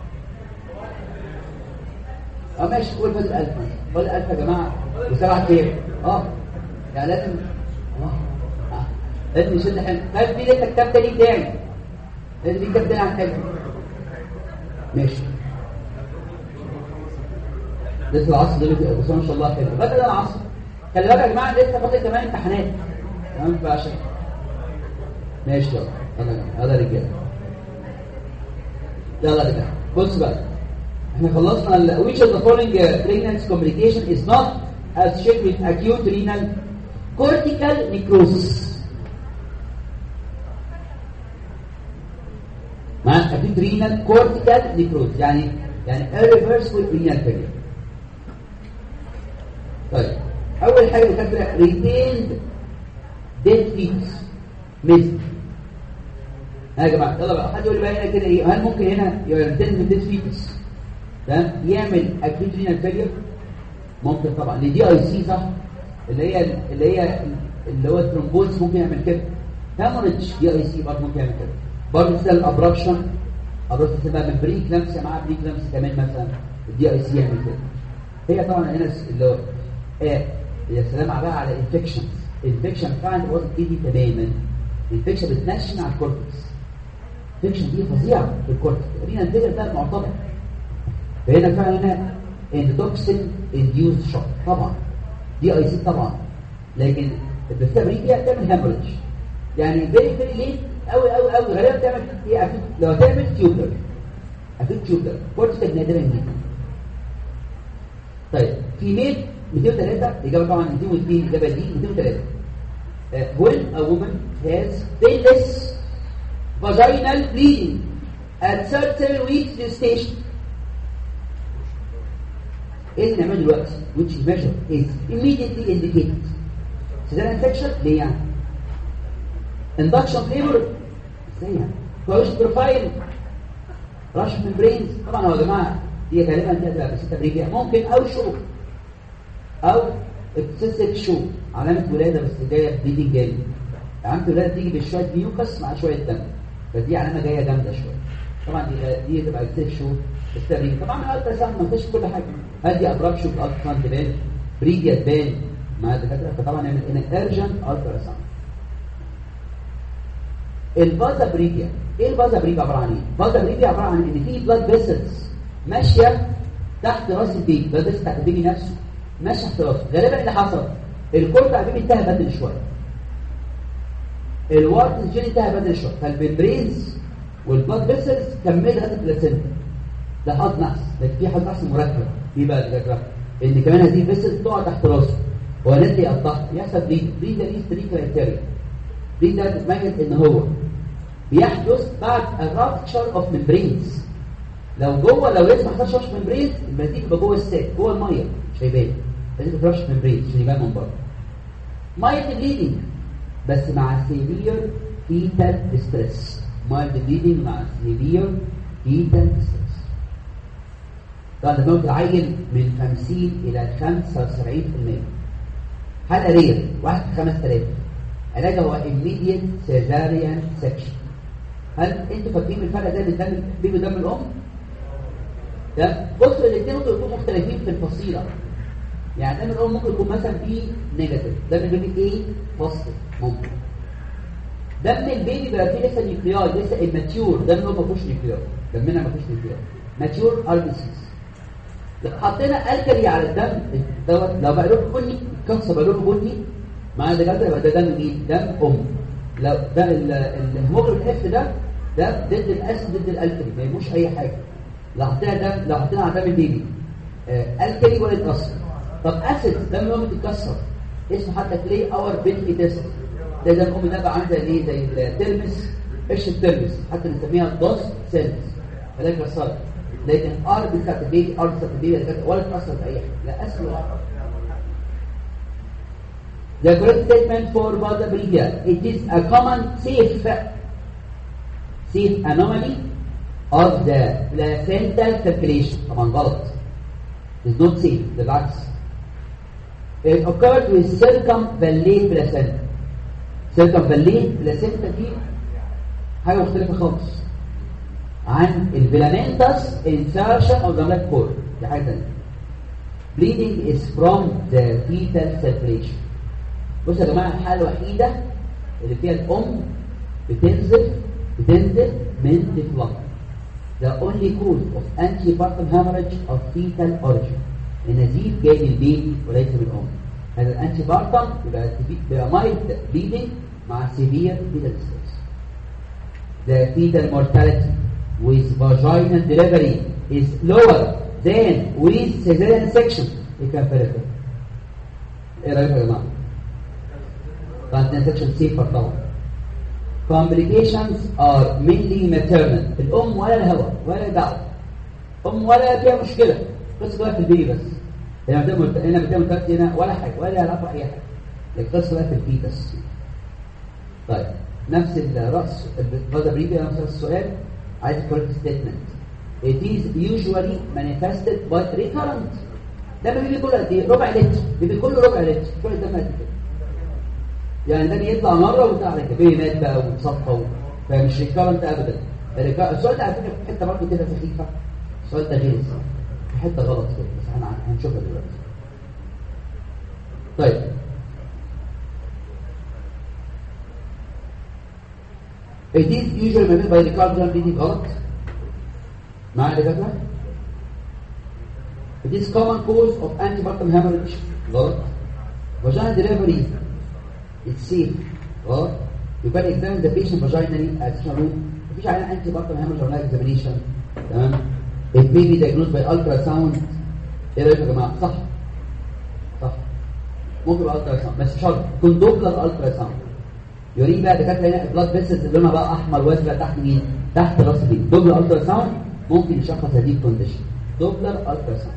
[SPEAKER 1] اه ماشي قول فاضل 1000 فاضل 1000 يا جماعه وسبع ايام اه يعني لازم اه لازم نشد حيلنا طيب في لسه كتاب تاني تاني لازم في كتاب تاني عن حاجه ماشي لسه العصر دلوقتي بس ما شاء الله حلو بدل العصر خلي بالك يا جماعه لسه فاضل كمان امتحانات تمام فعشان ماشي يلا يلا يلا رجاله يلا يا جماعه بص بقى احنا خلصنا ال which of the following pregnancy complication is not associated with acute renal cortical necrosis مع acute renal cortical necrosis يعني يعني irreversible renal failure طيب اول حاجه كاتبه retained dead feet مثل ها يا جماعه يلا بقى حد يقول لي بقى هنا كده ايه هل ممكن هنا يرتد من ديس فيتس تمام يعمل اكيوت رينال فيلير ممكن طبعا دي اي سي صح اللي هي اللي هي اللي هو الترومبوز ممكن يعمل كده هاموريدج دي اي سي برضه ممكن يعمل كده برضه سيل ابراكشن ابراكشن بقى من بري كلامس معاه بري كلامس كمان مثلا الدي اي سي يعمل كده هي طبعا هنا اللي هو آه يا سلام بقى على انفكشنز الانفكشن فعلا وصلت ايدي تماما الانفكشن بتنشن على الكورتكس الانفكشن دي فظيعه في الكورتكس رينا الفكره ده معتبر فهنا فعلا هنا اندوكسين انديوز شوك طبعا دي اي سي طبعا لكن البكتيريا بتعمل هامبرج يعني فيري فيري ليت قوي قوي قوي غالبا بتعمل ايه أفيد لو هتعمل تيوبلر افيد تيوبلر كورتكس نادرا جدا طيب في ميل 203 الاجابه طبعا 202 الاجابه دي 203 uh, when a woman has painless vaginal bleeding at certain weeks gestation ايه اللي نعمله دلوقتي which measure is immediately indicated cesarean infection ليه يعني induction flavor ازاي يعني كويس بروفايل رش ممبرينز طبعا هو يا جماعه دي غالبا تبقى بس تبريجيه ممكن او شو او اكسسيف شو علامه ولاده بس جايه بليدنج جامد علامه الولاده تيجي بشويه ميوكس مع شويه دم فدي علامه جايه جامده شويه طبعا دي دي تبقى اكسسيف شو التبريج طبعا الالترا ساوند ما فيش كل حاجه هدي ابراج شو الالترا ساوند تبان بريجيا تبان مع الدكاتره فطبعا نعمل هنا ارجنت الترا ساوند الفازا بريجيا ايه الفازا بريجيا عباره عن ايه الفازا بريجيا عباره عن ان في بلاد فيسلز ماشيه تحت راس البيبي بلاد فيسلز تحت البيبي نفسه ماشي تحت راسه غالبا اللي حصل الكور بتاع البيبي انتهى بدري شويه الوارد الجيني انتهى بدري شويه فالممبرينز والبلاد فيسلز كملت هذا البلاسينتا ده حظ نحس لكن في حظ نحس مركب في بقى الفكره ان كمان هذه الفيسلز تقع تحت راسه ونادي يقطعها يحصل دي دي ده ليه 3 كرايتيريا دي ده تتميز ان هو بيحدث بعد الرابتشر اوف ممبرينز لو جوه لو لسه ما حصلش رش ممبرينز يبقى دي يبقى جوه الساك جوه الميه مش هيبان لازم ترش ممبرينز عشان يبان من بره مايلد بليدنج بس مع سيفير فيتال ستريس مايلد بليدنج مع سيفير فيتال ستريس طبعا ده ممكن عيل من 50 الى 75% حاله رير واحد في 5000 علاجها هو immediate cesarean section هل انتوا فاكرين الفرق ده بين دم بيبي دم الام ده بص الاثنين ممكن يكونوا مختلفين في الفصيله يعني دم الام ممكن يكون مثلا بي نيجاتيف دم البيبي ايه بوزيتيف ممكن دم البيبي بيبقى فيه لسه نيوكليار لسه immature دم الام ما فيهوش نيوكليار دمنا ما فيهوش نيوكليار ماتيور ار بي سيز لو حطينا الكلي على الدم دوت لو بقى له بني الكبسه بقى له بني مع دكاتره يبقى ده دم مين؟ دم ام لو ده الهيموجلوبين اف ده ده ضد الاسيد ضد الالكلي ما يهموش اي حاجه لو حطينا دم لو حطينا على دم البيبي آه الكلي ولا يتاثر طب اسيد دم الام بيتكسر اسمه حتى كلي اور بيتلي تيست ده دم الام ده بقى عامل زي ايه زي الترمس ايش الترمس حتى نسميها دوس سيلز فلا يكسرها لكن ار بتاعت البيبي ار بتاعت البيبي ولا تاثر في اي حاجه لا اسيد ولا The correct statement for Vadabriya, it is a common safe, safe anomaly of the placental circulation. طبعا غلط. It's not safe, بالعكس. It occurred with circumvallate placenta. circumvallate placenta دي حاجة مختلفة خالص عن الفيلامنتس insertion of the black cord. دي حاجة تانية. Bleeding is from the fetal circulation. بصوا يا جماعه الحاله الوحيده اللي فيها الام بتنزل بتنزل من طفلها the only cause of antepartum hemorrhage of fetal origin النزيف جاي من البيبي وليس من الام هذا الانتي بارتم يبقى بيبقى mild bleeding مع severe fetal distress the fetal mortality with vaginal delivery is lower than with cesarean section ايه كان فرق ايه رايكم يا جماعه transaction safer طبعا complications are mainly maternal الام ولا الهوى ولا دعوه ام ولا فيها مشكله قصه بقى في البيبي بس هنا بتعمل هنا بتعمل هنا ولا حاجه ولا علاقه اي حاجه لكن قصه بقى في الفيتس طيب نفس الرأس البلاد بريفي نفس السؤال عايز correct statement it is usually manifested by recurrent ده بيجي كله قد ايه ربع لتر بيجي كله ربع لتر كل الدم قد كده يعني ده بيطلع مره وبتاع على كده مات بقى وتصفى و- فمش ريكارنت ابدا الريكا- السؤال ده على فكره في حته برضه كده سخيفه السؤال ده غير الصح في حته غلط كده بس احنا هنشوفها دلوقتي طيب It is usually managed by recurrent bleeding غلط معايا يا دكاتره It is common cause of antepartum hemorrhage غلط Vaginal delivery it's safe غلط You can examine the patient vaginally at additional room مفيش علينا antepartum hemorrhage or examination تمام It may be diagnosed by ultrasound ايه رايكم يا جماعه صح صح ممكن يبقى ultrasound بس شرط يكون دوبلر ultrasound يوريك بقى دكاتره هنا البلاد فيسلز اللي لونها بقى احمر وازرق تحت مين؟ تحت راس دي دوبلر الترا ممكن يشخص هذه الكونديشن دوبلر الترا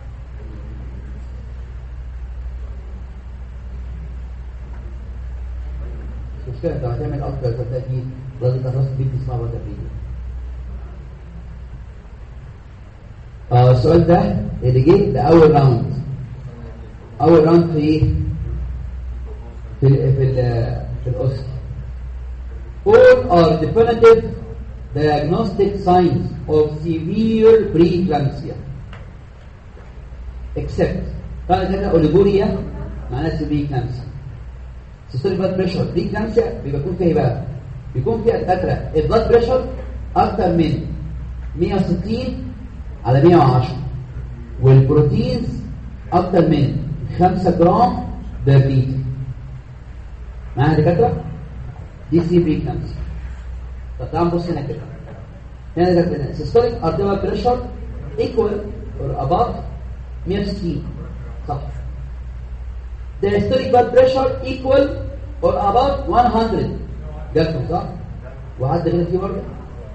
[SPEAKER 1] مش مشكله انت هتعمل الترا ساوند دي لازم الراس دي بتسمع بقى فيديو اه السؤال ده اللي جه ده اول راوند اول راوند في ايه؟ في ال في ال في الأسر all are definitive diagnostic signs of severe preeclampsia except قال كده اوليجوريا معناها severe preeclampsia systolic blood pressure preeclampsia بيبقى يكون فيها ايه بقى بيكون فيها دكاتره البلاد بريشر اكتر من 160 على 110 والبروتينز اكتر من 5 جرام بير لتر معايا يا دكاتره دي سي بريكلامسي طب تعال نبص هنا كده هنا ده كده سيستوليك ارتيريال بريشر ايكوال اور اباف 160 صح diastolic blood pressure equal or above 100 جالكم صح وحد غير فيه برضه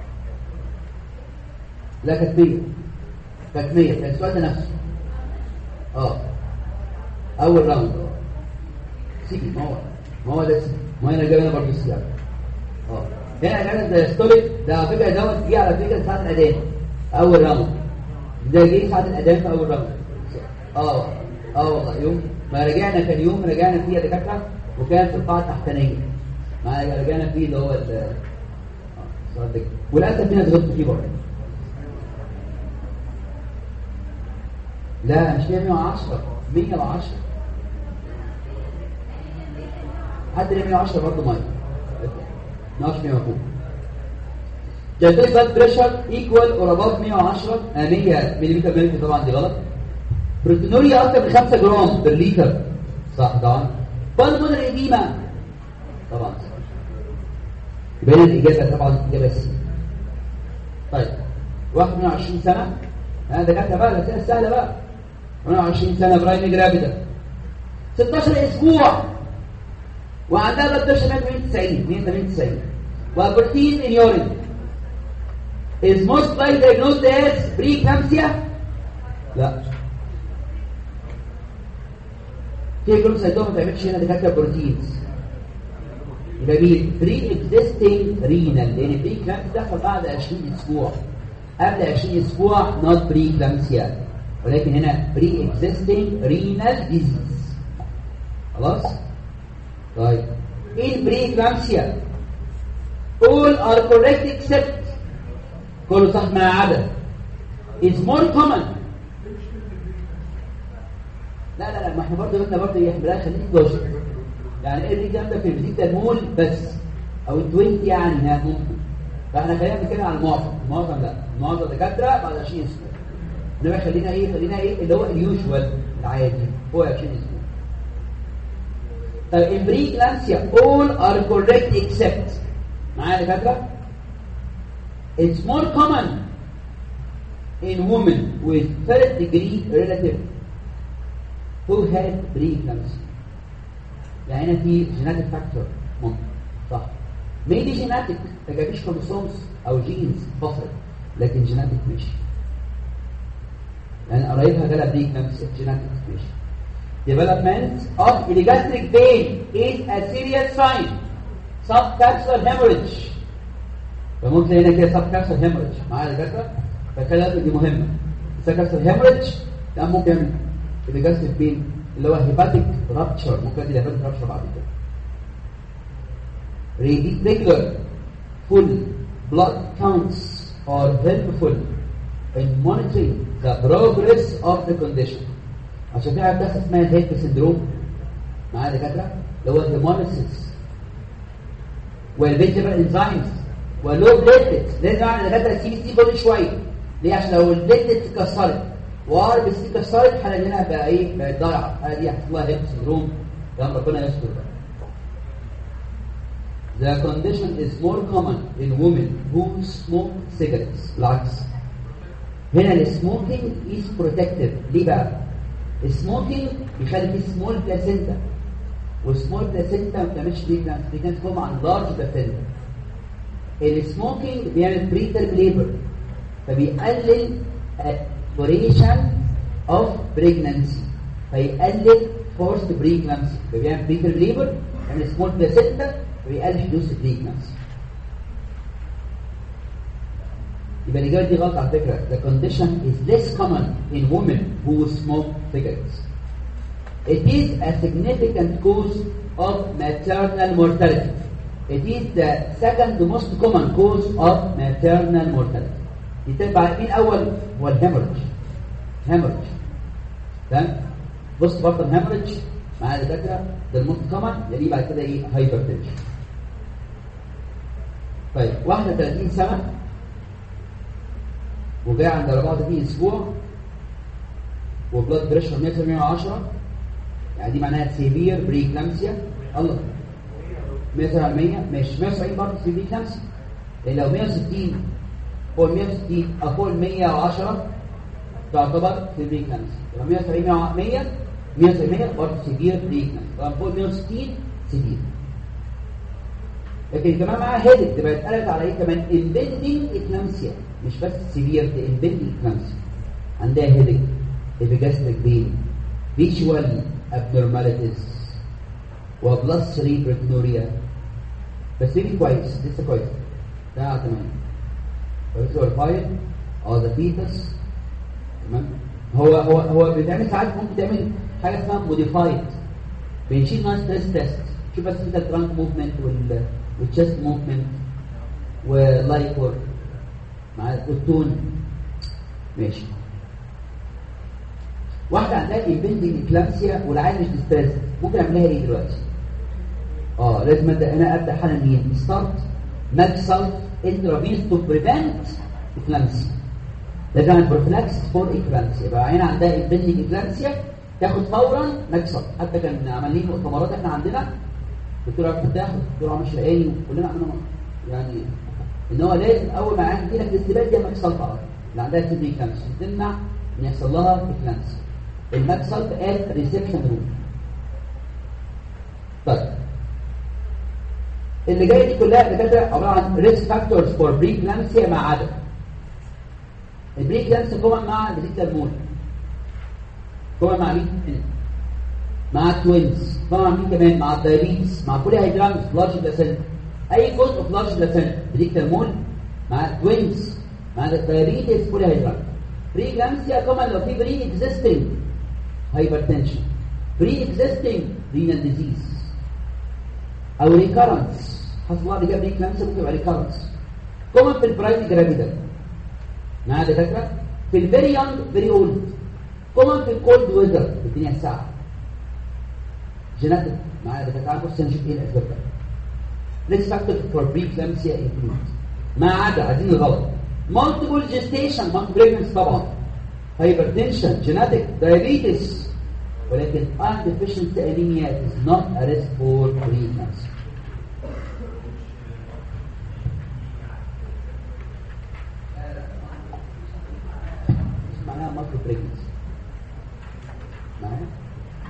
[SPEAKER 1] لا كانت 100 كانت 100 كان السؤال ده نفسه اه اول راوند اه سيبي ما هو ما هو ده سيبي ما هو انا جاي هنا برضه السياق اه هنا كانت دايستوليك ده على فكره دوت جه على فكره ساعه الاذان اول راوند ده جه ساعه الاذان في اول راوند اه اه والله يوم ما رجعنا كان يوم رجعنا فيه يا دكاتره وكان في القاعه التحتانيه ما رجعنا فيه اللي هو ال آه، السؤال ده. وللاسف في ناس غلطوا فيه برضه لا مش 110 110 حد اللي 110 برضه ميه 110 100 فوق جلسات بلاد بريشر ايكوال اور اباف 110 آه، 100 ملم ملم طبعا دي غلط بروتينوريا اكتر من 5 جرام بر لتر صح طبعا بالمونري ايديما طبعا صح يبقى هنا الاجابه طبعا الاجابه سي طيب واحد من 20 سنه هذا كانت بقى الاسئله السهله بقى 28 سنه برايم جرافيدا 16 اسبوع وعندها بلاد بريشر 190 190 وبروتين ان يورين is most likely diagnosed as preeclampsia لا في جروب سيتوم ما تعملش هنا دكاتره بروتينز يبقى مين بري اكزيستنج رينال لان بري كلامس دخل بعد 20 اسبوع قبل 20 اسبوع نوت بري كلامسيا ولكن هنا بري اكزيستنج رينال ديزيز خلاص طيب in preeclampsia all are correct except كله صح ما عدا is more common لا لا لا ما احنا برضه قلنا برضه ايه احنا خليك لوجيك يعني ايه اللي جنبك في الفيزيك ده المول بس او التوينت يعني ها ممكن فاحنا خلينا نتكلم عن المعظم المعظم لا المعظم دكاتره بعد 20 اسبوع انما خلينا ايه خلينا ايه اللي هو اليوجوال العادي هو 20 اسبوع طيب in preeclampsia all are correct except معايا يا دكاتره it's more common in women with third degree relative who had preeclampsia يعني هنا في genetic factor ممكن صح maybe genetic ما جابيش chromosomes او genes فصل لكن genetic ماشي يعني قرايبها جالها preeclampsia genetic ماشي development of epigastric vein is a serious sign سب كابسولار هيموريدج فممكن هنا كده سب كابسولار هيموريدج معايا يا دكاتره فالكلام دي مهمه سب كابسولار هيموريدج ده ممكن يعمل الجاستيك بين اللي هو هيباتيك رابتشر ممكن يدي هيباتيك رابتشر بعد كده regular full blood counts are helpful in monitoring the progress of the condition عشان في حاجه بتحصل اسمها الهيلث سندروم معايا يا دكاتره اللي هو الهيموليسيس والفيجيتال انزيمز ولو بليتلت لازم اعمل دكاتره سي سي كل شويه ليه عشان لو البليتلت اتكسرت وار بس اتكسرت الحاله هنا بقى ايه بقت ضايعه الحاله دي هتحصل لها هيلث سندروم يا ربنا يستر بقى The condition is more common in women who smoke cigarettes. بالعكس. هنا السموكينج is protective. ليه بقى؟ السموكينج بيخلي فيه سمول بلاسينتا والسمول بلاسينتا ما بتعملش بريجنانس بريجنانس تكون عن لارج بلاسينتا. السموكينج بيعمل بريتر ليبر فبيقلل duration of pregnancy فيقلل forced pregnancy فبيعمل بريتر ليبر يعمل سمول بلاسينتا فبيقلل حدوث البريجنانسي يبقى الإجابة دي غلط على فكرة the condition is less common in women who smoke cigarettes it is a significant cause of maternal mortality it is the second most common cause of maternal mortality يتبع مين أول هو الهemorrhage hemorrhage تمام بص برضه الهemorrhage مع الدكاتره ده الموست كومن يليه بعد كده ايه هايبرتنشن طيب واحده 30 سنه وجايه عند 34 اسبوع وبلاد بريشر 110 يعني دي معناها سيفير بريكلامسيا الله 100 ماشي 170 برضه سيفير بريكلامسيا لان لو 160 فوق 160 او فوق 110 تعتبر سيفير بريكلامسيا لو 170 100 100 برضه سيفير بريكلامسيا طبعا فوق 160 سيفير لكن كمان معاها هيدك تبقى اتقلت على ايه كمان امبندنج اكلامسيا مش بس سيفير دي امبندنج اكلامسيا عندها هيدك ابيجاستريك بين فيجوال ابنورماليتيز وبلس 3 بريتنوريا بس بيبي كويس لسه كويس ده على تمام فيجوال فايل او ذا فيتس تمام هو هو هو بيتعمل ساعات ممكن تعمل حاجه اسمها موديفايد بنشيل نايس ستريس تيست شوف بس انت الترانك موفمنت وال والتشست موفمنت ولايكور مع التون ماشي واحدة عندها امبندنج اكلامسيا والعيال مش ديستريس ممكن اعملها ايه دلوقتي؟ اه لازم ابدا انا ابدا حالا مين؟ ستارت ماكسال انترافينس تو بريفنت اكلامسيا لازم اعمل بروفلاكس فور اكلامسيا يبقى عينها عندها امبندنج اكلامسيا تاخد فورا ماكسال حتى كان عاملين مؤتمرات احنا عندنا دكتور عبد الفتاح ودكتور عمر الشرقاني وكلنا عندنا يعني ان هو لازم اول ما عندي لك الاستباد دي ماكسال فقط اللي عندها سيدي كانسر تمنع ان يحصل لها اكلامسيا الماكسال قال ريسبشن روم طيب اللي جاي دي كلها دكاتره عباره عن ريسك فاكتورز فور بريكلامسيا مع عدم البريكلامسيا طبعا مع ديجيتال مول طبعا مع مين؟ مع التوينز طبعا مين كمان مع الدايابيتس مع كل هيدرامز لارج بلاسنتا اي جزء في لارج بلاسنتا بريكتال مول مع التوينز مع الدايابيتس كل هيدرامز بري كلامسيا كمان لو في بري اكزيستنج هايبرتنشن بري اكزيستنج رينال ديزيز او ريكارنس حصل الله بجاب بري كلامسيا ممكن يبقى ريكارنس كومن في البرايم جرافيدا مع دكاتره في الفيري يونج فيري اولد كومن في الكولد ويذر في الدنيا الساعه جيناتيك معايا دكاتره عارفوا نشوف ايه الاسباب ده ريسك فاكتور فور بريكلامسيا انكلود ما عدا عايزين الغلط مالتيبل جيستيشن مالتيبل بريجنس طبعا هايبرتنشن جيناتيك دايابيتس ولكن undefficient anemia is not a risk for pregnancy معناها مالتيبل بريجنس معايا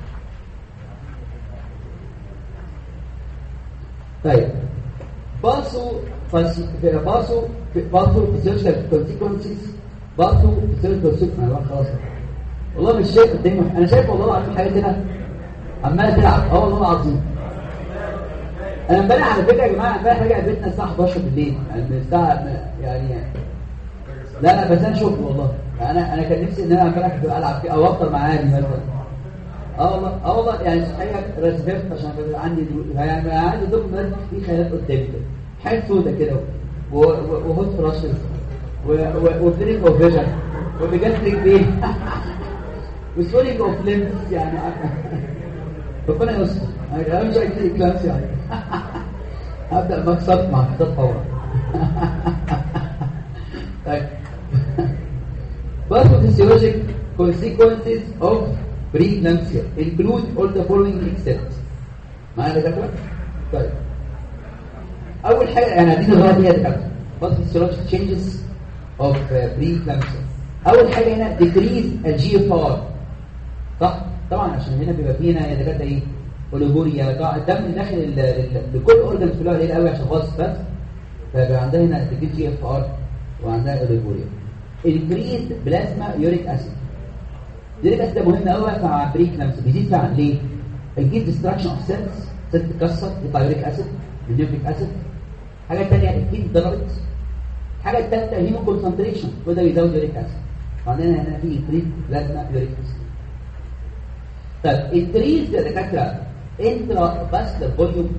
[SPEAKER 1] طيب باسو باسو باسو فيزيولوجيكال كونسيكونسز باسو فيزيولوجيكال انا خلاص والله مش شايف قدامي انا شايف والله العظيم حاجات هنا عماله تلعب اه والله العظيم انا امبارح على فكره يا جماعه امبارح راجع بيتنا الساعه 11 بالليل يعني من الساعه يعني لا لا بس انا شفت والله انا انا كان نفسي ان انا امبارح كنت العب فيه او افطر مع اهلي مثلا اه والله اه والله يعني صحيح رسبت عشان كان عندي يعني عندي دوب في خيالات قدامي كده حاجات سودة كده وهوت فراشز وفلينج اوف فيجن وبيجاستريك بين وسولينج اوف ليمز يعني ربنا يستر انا مش عايز كلاس يعني هبدا مكسب مع كتاب فورا طيب Pathophysiologic consequences of preeclampsia include all the following except معايا دكاتره؟ طيب اول حاجه يعني هدينا الغلط هي دكاتره Pathophysiologic changes of uh, preeclampsia اول حاجه هنا decrease الجي اف ار صح طبعا عشان هنا بيبقى فينا يا دكاتره ايه اوليجوريا الدم داخل لكل اورجنز كلها قليل قوي عشان خاص بس فبقى عندها هنا decrease جي اف ار وعندها اوليجوريا increased بلازما يوريك اسيد يوريك اسيد ده مهم قوي مع بريكلامس بيزيد فعلا ليه؟ الجيت ديستراكشن اوف سيلز سيلز تتكسر يطلع يوريك اسيد النيوكليك اسيد حاجه ثانيه الجيت اتضربت الحاجه الثالثه هيمو كونسنتريشن وده بيزود يوريك اسيد وعندنا هنا في انكريز بلازما يوريك اسيد طيب انكريز يا دكاتره انترا فاسكولار فوليوم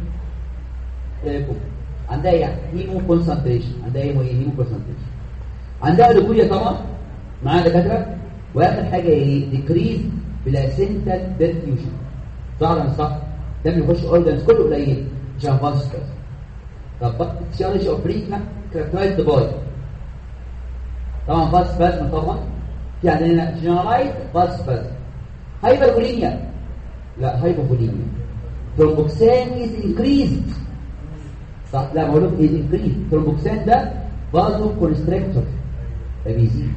[SPEAKER 1] عندها يعني هيمو كونسنتريشن عندها هيمو ايه هيمو كونسنتريشن عندها ليكوريا طبعا معاها دكاتره واخر حاجه ايه ديكريز بلاسنتال بيرفيوجن صح ولا مش صح دم يخش اورجانز كله قليل عشان فاسكس طب فيسيولوجي اوف بريكنا كاركترايزد باي طبعا فاس سبازم طبعا في عندنا جنرالايز فاس سبازم هايبربوليميا لا هايبوبوليميا ثرومبوكسان از انكريزد صح لا بقول لكم از انكريزد ثرومبوكسان ده فازو كونستريكتور فبيزيد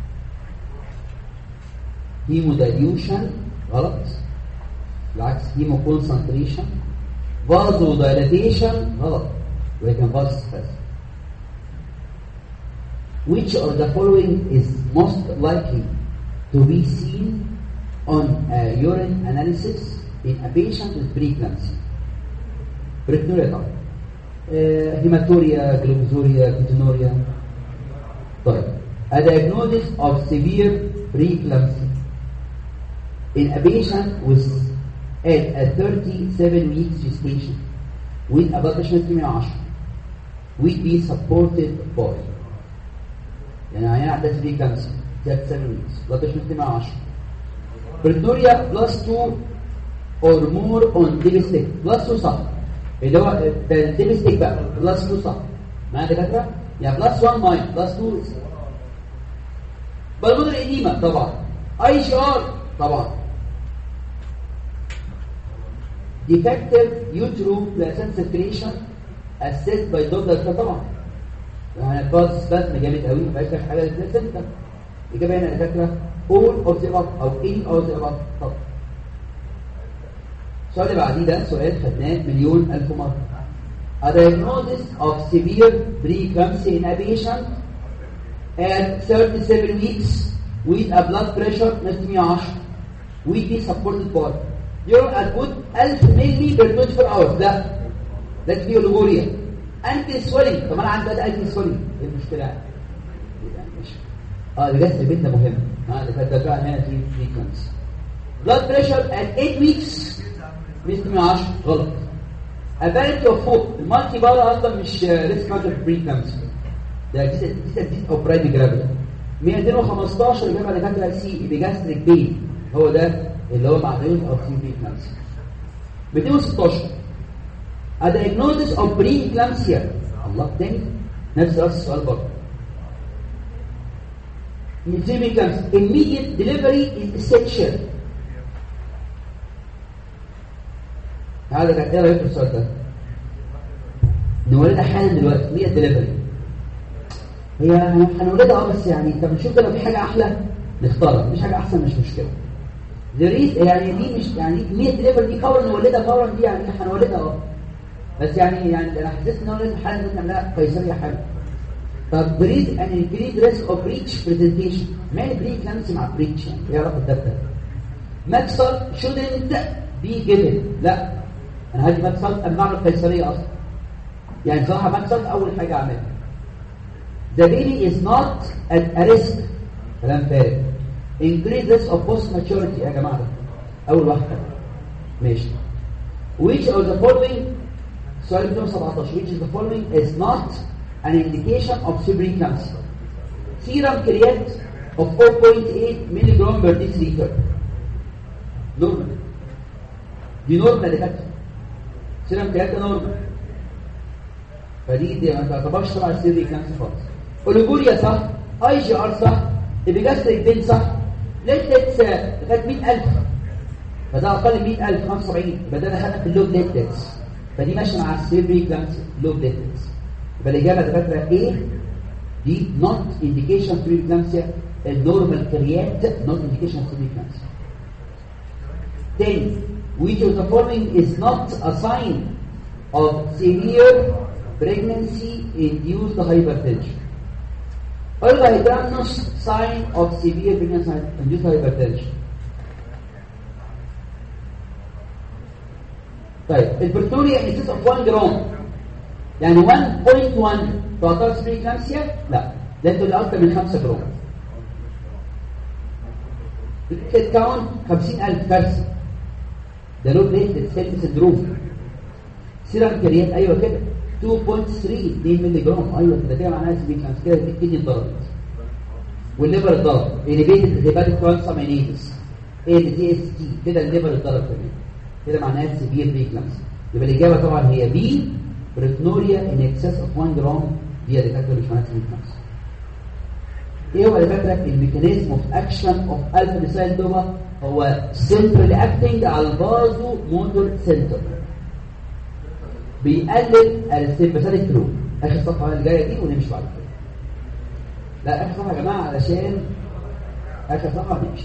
[SPEAKER 1] هيمو دايليوشن غلط بالعكس هيمو كونسنتريشن فازو دايلاتيشن غلط ولكن فاز سبازم which of the following is most likely to be seen on a urine analysis in a patient with preeclampsia بريتنوريا طبعا هيماتوريا جلوكوزوريا كيتونوريا طيب a diagnosis of severe preeclampsia in a patient with at a 37 weeks gestation with a blood pressure 110 will be supported by يعني عيان عندها preeclampsia at 7 weeks blood pressure 110 بريتنوريا بلس 2 or more on ديبستيك بلس 2 صح اللي هو ده الديبستيك بقى بلس 2 صح معايا دكاتره يعني بلس 1 ماين بلس 2 بالمودر ايديما طبعا اي جي ار طبعا defective utero placenta secretion assessed by Douglas طبعا يعني باس سبازم جامد قوي ما بقاش حاجه للبلاسنتا الاجابه هنا دكاتره all of the above او any of the above طبعا السؤال اللي بعديه ده سؤال خدناه مليون ألف مرة A diagnosis of severe preeclampsia in a patient at 37 weeks with a blood pressure 110 will be supported by urine output 1000 ملي per 24 hours لا ده فيه اوليجوريا انتي سويلنج طب انا عندي بقى انتي سويلنج ايه المشكله يعني ماشي اه الجهاز البيت ده مهم اه ده كده بقى هنا في فريكونسي blood pressure at 8 weeks 110 غلط ابارنتي اوف فوق المالتي بارا اصلا مش ريسك فاكتور بريكامس ده دي دي دي او برايد جرافيتي 215 اجابه اللي فاكره سي بيجاستريك بين هو ده اللي هو معدوم او سي بريكامس 216 A diagnosis of preeclampsia الله تاني نفس راس السؤال برضه preeclampsia immediate delivery is essential هذا كان ايه رايك في السؤال ده نولدها حالا دلوقتي هي الدليفري هي هنولدها اه بس يعني طب نشوف لو في حاجه احلى نختارها مفيش حاجه احسن مش مشكله ريس يعني دي مش يعني 100 دليفري دي فورا نولدها فورا دي يعني هنولدها اه بس يعني يعني انا حسيت ان انا لازم حالا لازم نعملها قيصريه حالا طب بريد ان انكريد ريسك اوف بريتش برزنتيشن معنى بريد كلامس مع بريتش يعني ايه علاقه ده بده ماكسر شودنت بي جيفن لا انا هدي مكسل امنع له القيصريه اصلا يعني صراحه مكسل اول حاجه اعملها The baby is not at a risk كلام فارغ increase risk of post maturity يا جماعه ده اول واحده ماشي which of the following سؤال 217 which of the following is not an indication of preeclampsia serum create of 4.8 milligram per deciliter normal دي نورمال يا كابتن سيرم كريات ده نورمال فدي دي ما تعتبرش طبعا السيري كانسر خالص اوليجوريا صح اي جي ار صح ابيجاستريك بين صح ليتلتس لغايه 100000 فده اقل من 100000 75 يبقى ده دخلنا في اللوب ليتلتس فدي ماشيه مع السيري كانسر لوب ليتلتس يبقى الاجابه دكاتره ايه دي نوت انديكيشن في كانسر النورمال كريات نوت انديكيشن في كانسر 10 which of the following is not a sign of severe pregnancy induced hypertension Olga sign of severe pregnancy induced hypertension طيب البرتوريا excess of 1 جرام يعني 1.1 تعتبر سبري كلامسيا لا ده تقول اكتر من 5 جرام الكاونت 50000 كارثه ده لو بليت سيل سندروم سيرم كريات ايوه كده 2.3 2 مللي جرام ايوه كده كده معناها سبري كلامسيا كده الكدني اتضربت والليفر اتضرب اليفيتد هيباتيك ترانسامينيز ايه دي اس تي كده الليفر اتضرب كمان كده معناها سيفير بريكلامسيا يبقى الاجابه طبعا هي بي بريتنوريا ان اكسس اوف 1 جرام دي اللي فاكره مش معناها بريكلامسيا ايه هو اللي فاكره الميكانيزم اوف اكشن اوف الفا ميثايل دوبا هو سنترال اكتنج على البازو موتور سنتر بيقلل السيمباثيك فلو اخر صفحه اللي جايه دي ونمشي بعد كده لا اخر صفحه يا جماعه علشان اخر صفحه نمشي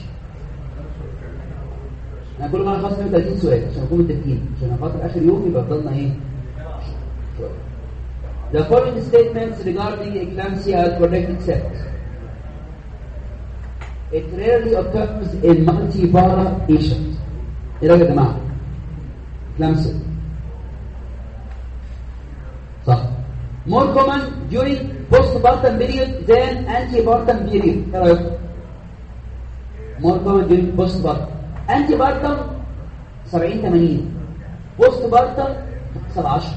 [SPEAKER 1] انا كل مره خلاص 130 سؤال عشان نكون متفقين عشان خاطر اخر يوم يبقى فضلنا ايه شويه The following statements regarding eclampsia are correct except it rarely occurs in multipara patients. ايه رايك يا جماعه؟ eclampsia صح more common during postpartum period than antepartum period ايه رايك؟ more common during postpartum انتي بارتم 70 80 بوست بارتم 17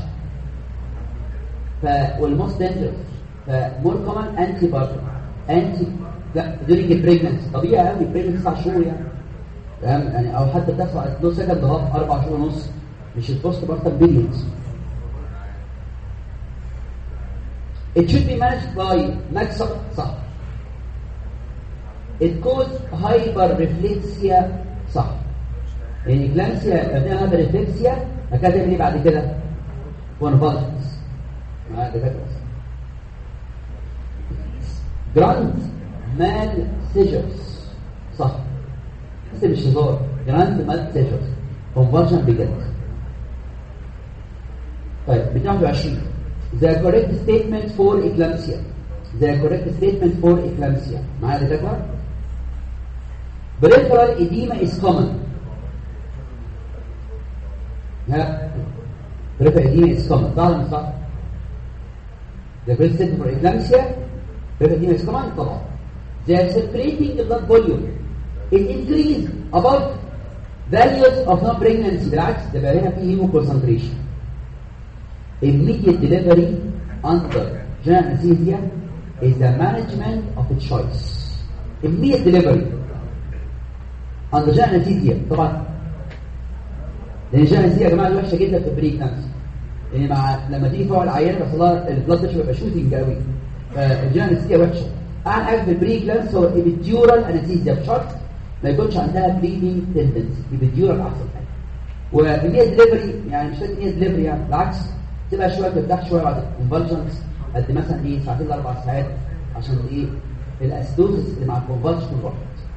[SPEAKER 1] ف والموست دينجرس فمور كومن انتي بارتم انتي لا دورينج البريجننسي طبيعي قوي البريجننسي 9 شهور يعني فاهم يعني او حتى بتحصل نص سكند هاف 4 شهور ونص مش البوست بارتم بيريودز It should be managed by maximum صح It causes hyperreflexia صح يعني كلامسيا ابنها هذا ريفلكسيا هكذا تعمل ايه بعد كده كونفالجنس مع دكاتره جراند مال سيجرز صح بس مش هزار جراند مال سيجرز كونفالجن بجد طيب 22 The correct statement for eclampsia The correct statement for eclampsia معايا دكاتره peripheral edema is common ها peripheral edema is common صح ولا صح the present for eclampsia peripheral edema is common طبعا they are circulating the blood volume it increase above values of non pregnancy بالعكس ده بقى هنا في هيمو concentration immediate delivery under general anesthesia is the management of a choice immediate delivery عند جاء نتيجة طبعا لان جاء نتيجة يا جماعه دي وحشه جدا في البريك نفسه يعني مع لما تيجي فوق العيان بس الله البلاد بريشر بيبقى شوتنج قوي فالجاء نتيجة وحشه اعلى حاجه في البريك لانس هو ايبيديورال انستيزيا بشرط ما يكونش عندها بليدنج تندنسي ايبيديورال احسن حاجه وبنيه دليفري يعني مش لازم نيه دليفري يعني بالعكس تبقى شويه ترتاح شويه بعد الكونفالجنس قد مثلا ايه ساعتين لاربع ساعات عشان ايه الاسيدوزس اللي مع الكونفالجن راحت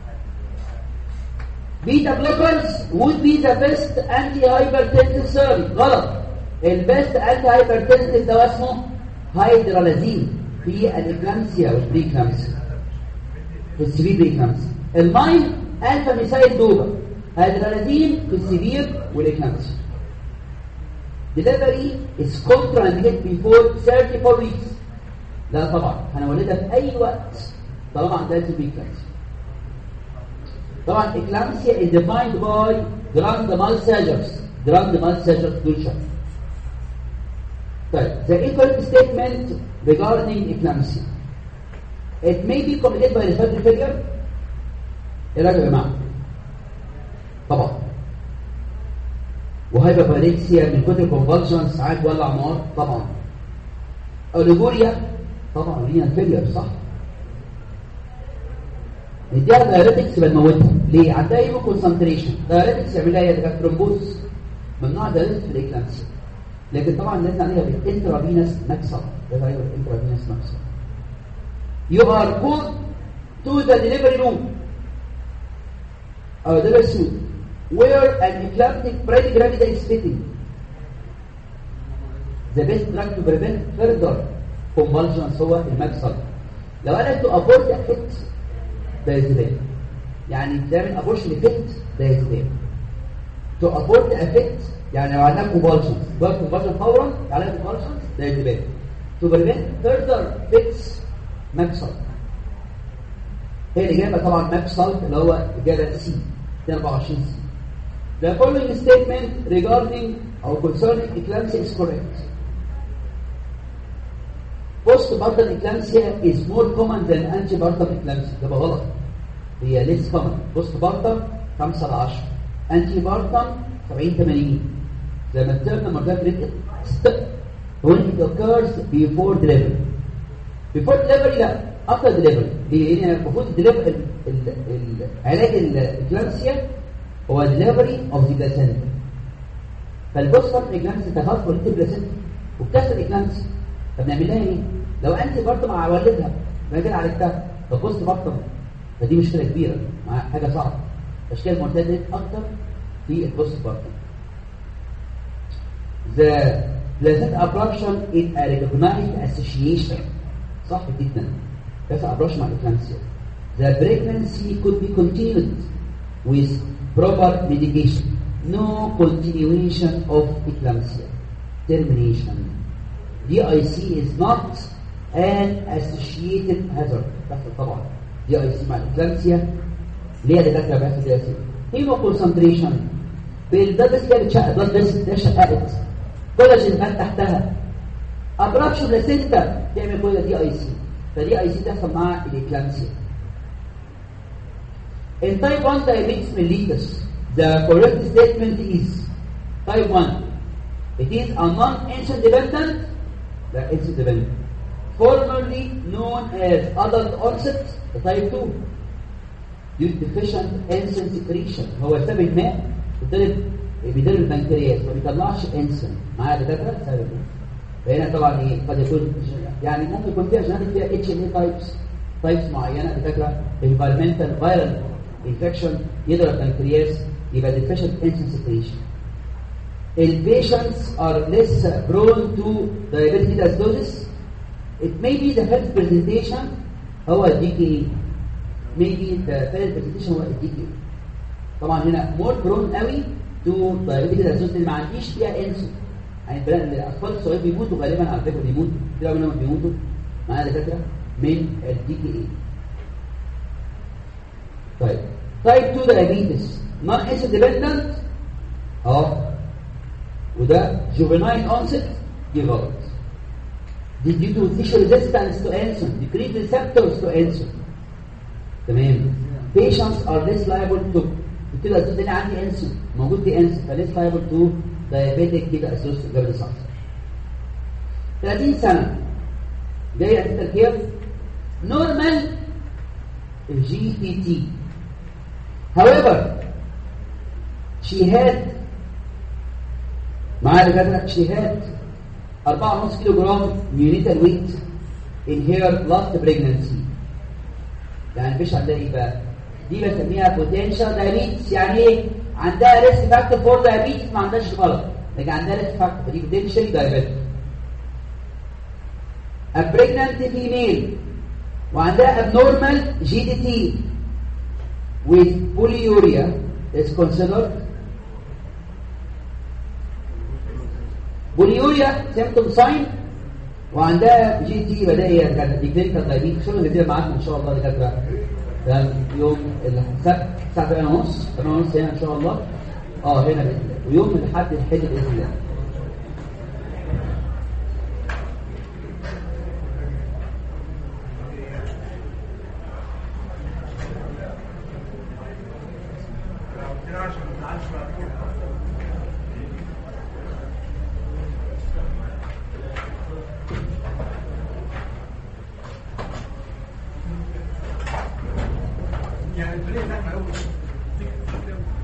[SPEAKER 1] بيتا بلوكرز would be the best anti-hypertensive therapy غلط البيست anti-hypertensive ده اسمه هيدرالازين في الإكلامسيا والبريكلامسيا في السبيل بريكلامسيا الماين ألفا ميثايل دوبا هيدرالازين في السبير والإكلامسيا delivery is contraindicated before 34 weeks لا طبعا هنولدها في اي وقت طالما عندها preeclampsia طبعا eclampsia is defined by grand mal seizures grand mal seizures دول شرط طيب the incorrect statement regarding eclampsia it may be committed by respiratory failure ايه رايك يا جماعه طبعا وهايبرباليكسيا من كتر الكونفالجنس ساعات ولع نار طبعا اوليجوريا طبعا رينال فيلير صح نديها دايريتكس بنموتها ليه عندها ايمو كونسنتريشن دايريتكس يعمل لها ايه ترومبوز ممنوع دايريتكس في الاكلامسيا لكن طبعا لازم عليها بالانترافينس ماكسر لازم عليها بالانترافينس ماكسر you are called to the delivery room or delivery suite where an eclamptic pregnant gravida is fitting the best drug to prevent further convulsions هو الماكسر لو انا تو ابورت افكت ده يزداد يعني تعمل ابورشن افكت ده يزداد تو ابورت افكت يعني لو عندنا كونفولشنز بقى كونفولشن فورا عليها كونفولشنز ده يزداد تو بريفنت فيرذر فيكس ماكسل هي الاجابه طبعا ماكسل اللي هو اجابه سي 24 سي The following statement regarding or concerning eclampsia is correct. Postpartum eclampsia is more common than antepartum eclampsia. ده غلط. هي less common. Postpartum 5 ل 10. Antepartum 70 80. The maternal mortality rate when it occurs before delivery. Before delivery لا after delivery. ليه؟ لأن المفروض delivery علاج الاكلامسيا هو delivery of the placenta. فالبوستبارتم اكلامسيا تخاف من البلاسنتا وبتحصل اكلامسيا طب نعمل لها ايه؟ لو انت برضه مع والدها ما كده عالجتها طب بوست بارتم فدي مشكله كبيره مع حاجه صعبه تشكيل المرتدة اكتر في البوست بارتم The placenta abruption is a recognized association صح جدا بس abruption مع الإكلامسيا The pregnancy could be continued with proper medication no continuation of eclampsia termination DIC is not an associated hazard بحث طبعا DIC مع الإكلامسيا ليه ده دكاتره بحث DIC هيمو كونسنتريشن بالبلد بس كده بتشقق بلد بس ده شققت كولاجين كان تحتها ابرابشن بلاسينتا تعمل كل دي اي سي فدي اي سي تحصل مع الإكلامسيا In type 1 diabetes mellitus, the correct statement is type 1. It is a non-insulin dependent the insulin dependent. Formerly known as adult onset type 2 due to deficient insulin secretion هو سبب الماء بيضرب بيضرب البنكرياس ما بيطلعش انسولين معايا دكاتره سبب فهنا طبعا ايه قد يكون يعني ممكن يكون فيها جيناتيك فيها اتش ان اي تايبس تايبس معينه دكاتره environmental viral infection يضرب البنكرياس يبقى deficient insulin secretion patients are less prone to diabetic acidosis. It may be the first presentation هو الدي كي maybe the first presentation هو الدي كي طبعا هنا more prone قوي to diabetic acidosis اللي ما عنديش فيها انسولين يعني الاطفال الصغيرين بيموتوا غالبا على فكره بيموتوا كتير منهم بيموتوا معايا دكاتره من الدي كي اي طيب تايب 2 diabetes non insulin dependent اه وده juvenile onset دي غلط دي due to tissue resistance to insulin decreased receptors to insulin تمام patients are less liable to كده اساس ان عندي انسولين موجود دي انسولين فليس liable to diabetic كده اساس جرد صح 30 سنه جاي اسئله كيف نورمال جي بي تي however she had معايا دكاتره she had 4.5 كيلو جرام neonatal weight in her last pregnancy يعني مفيش عندها ايه بقى دي بسميها potential diabetes يعني ايه عندها risk factor for diabetes ما عندهاش غلط لكن عندها risk factor دي potential diabetes a pregnant female وعندها abnormal GDT with polyuria is considered بوليوريا سيمتوم ساين وعندها جي تي بدائيه كانت دي كلينيكال دايبيتس شغل جديد معاكم ان شاء الله دكاتره ده يوم السبت الساعه 8:30 8:30 هنا ان شاء الله اه هنا باذن الله ويوم الاحد الحد باذن الله
[SPEAKER 2] يعني الطريق ده احنا اول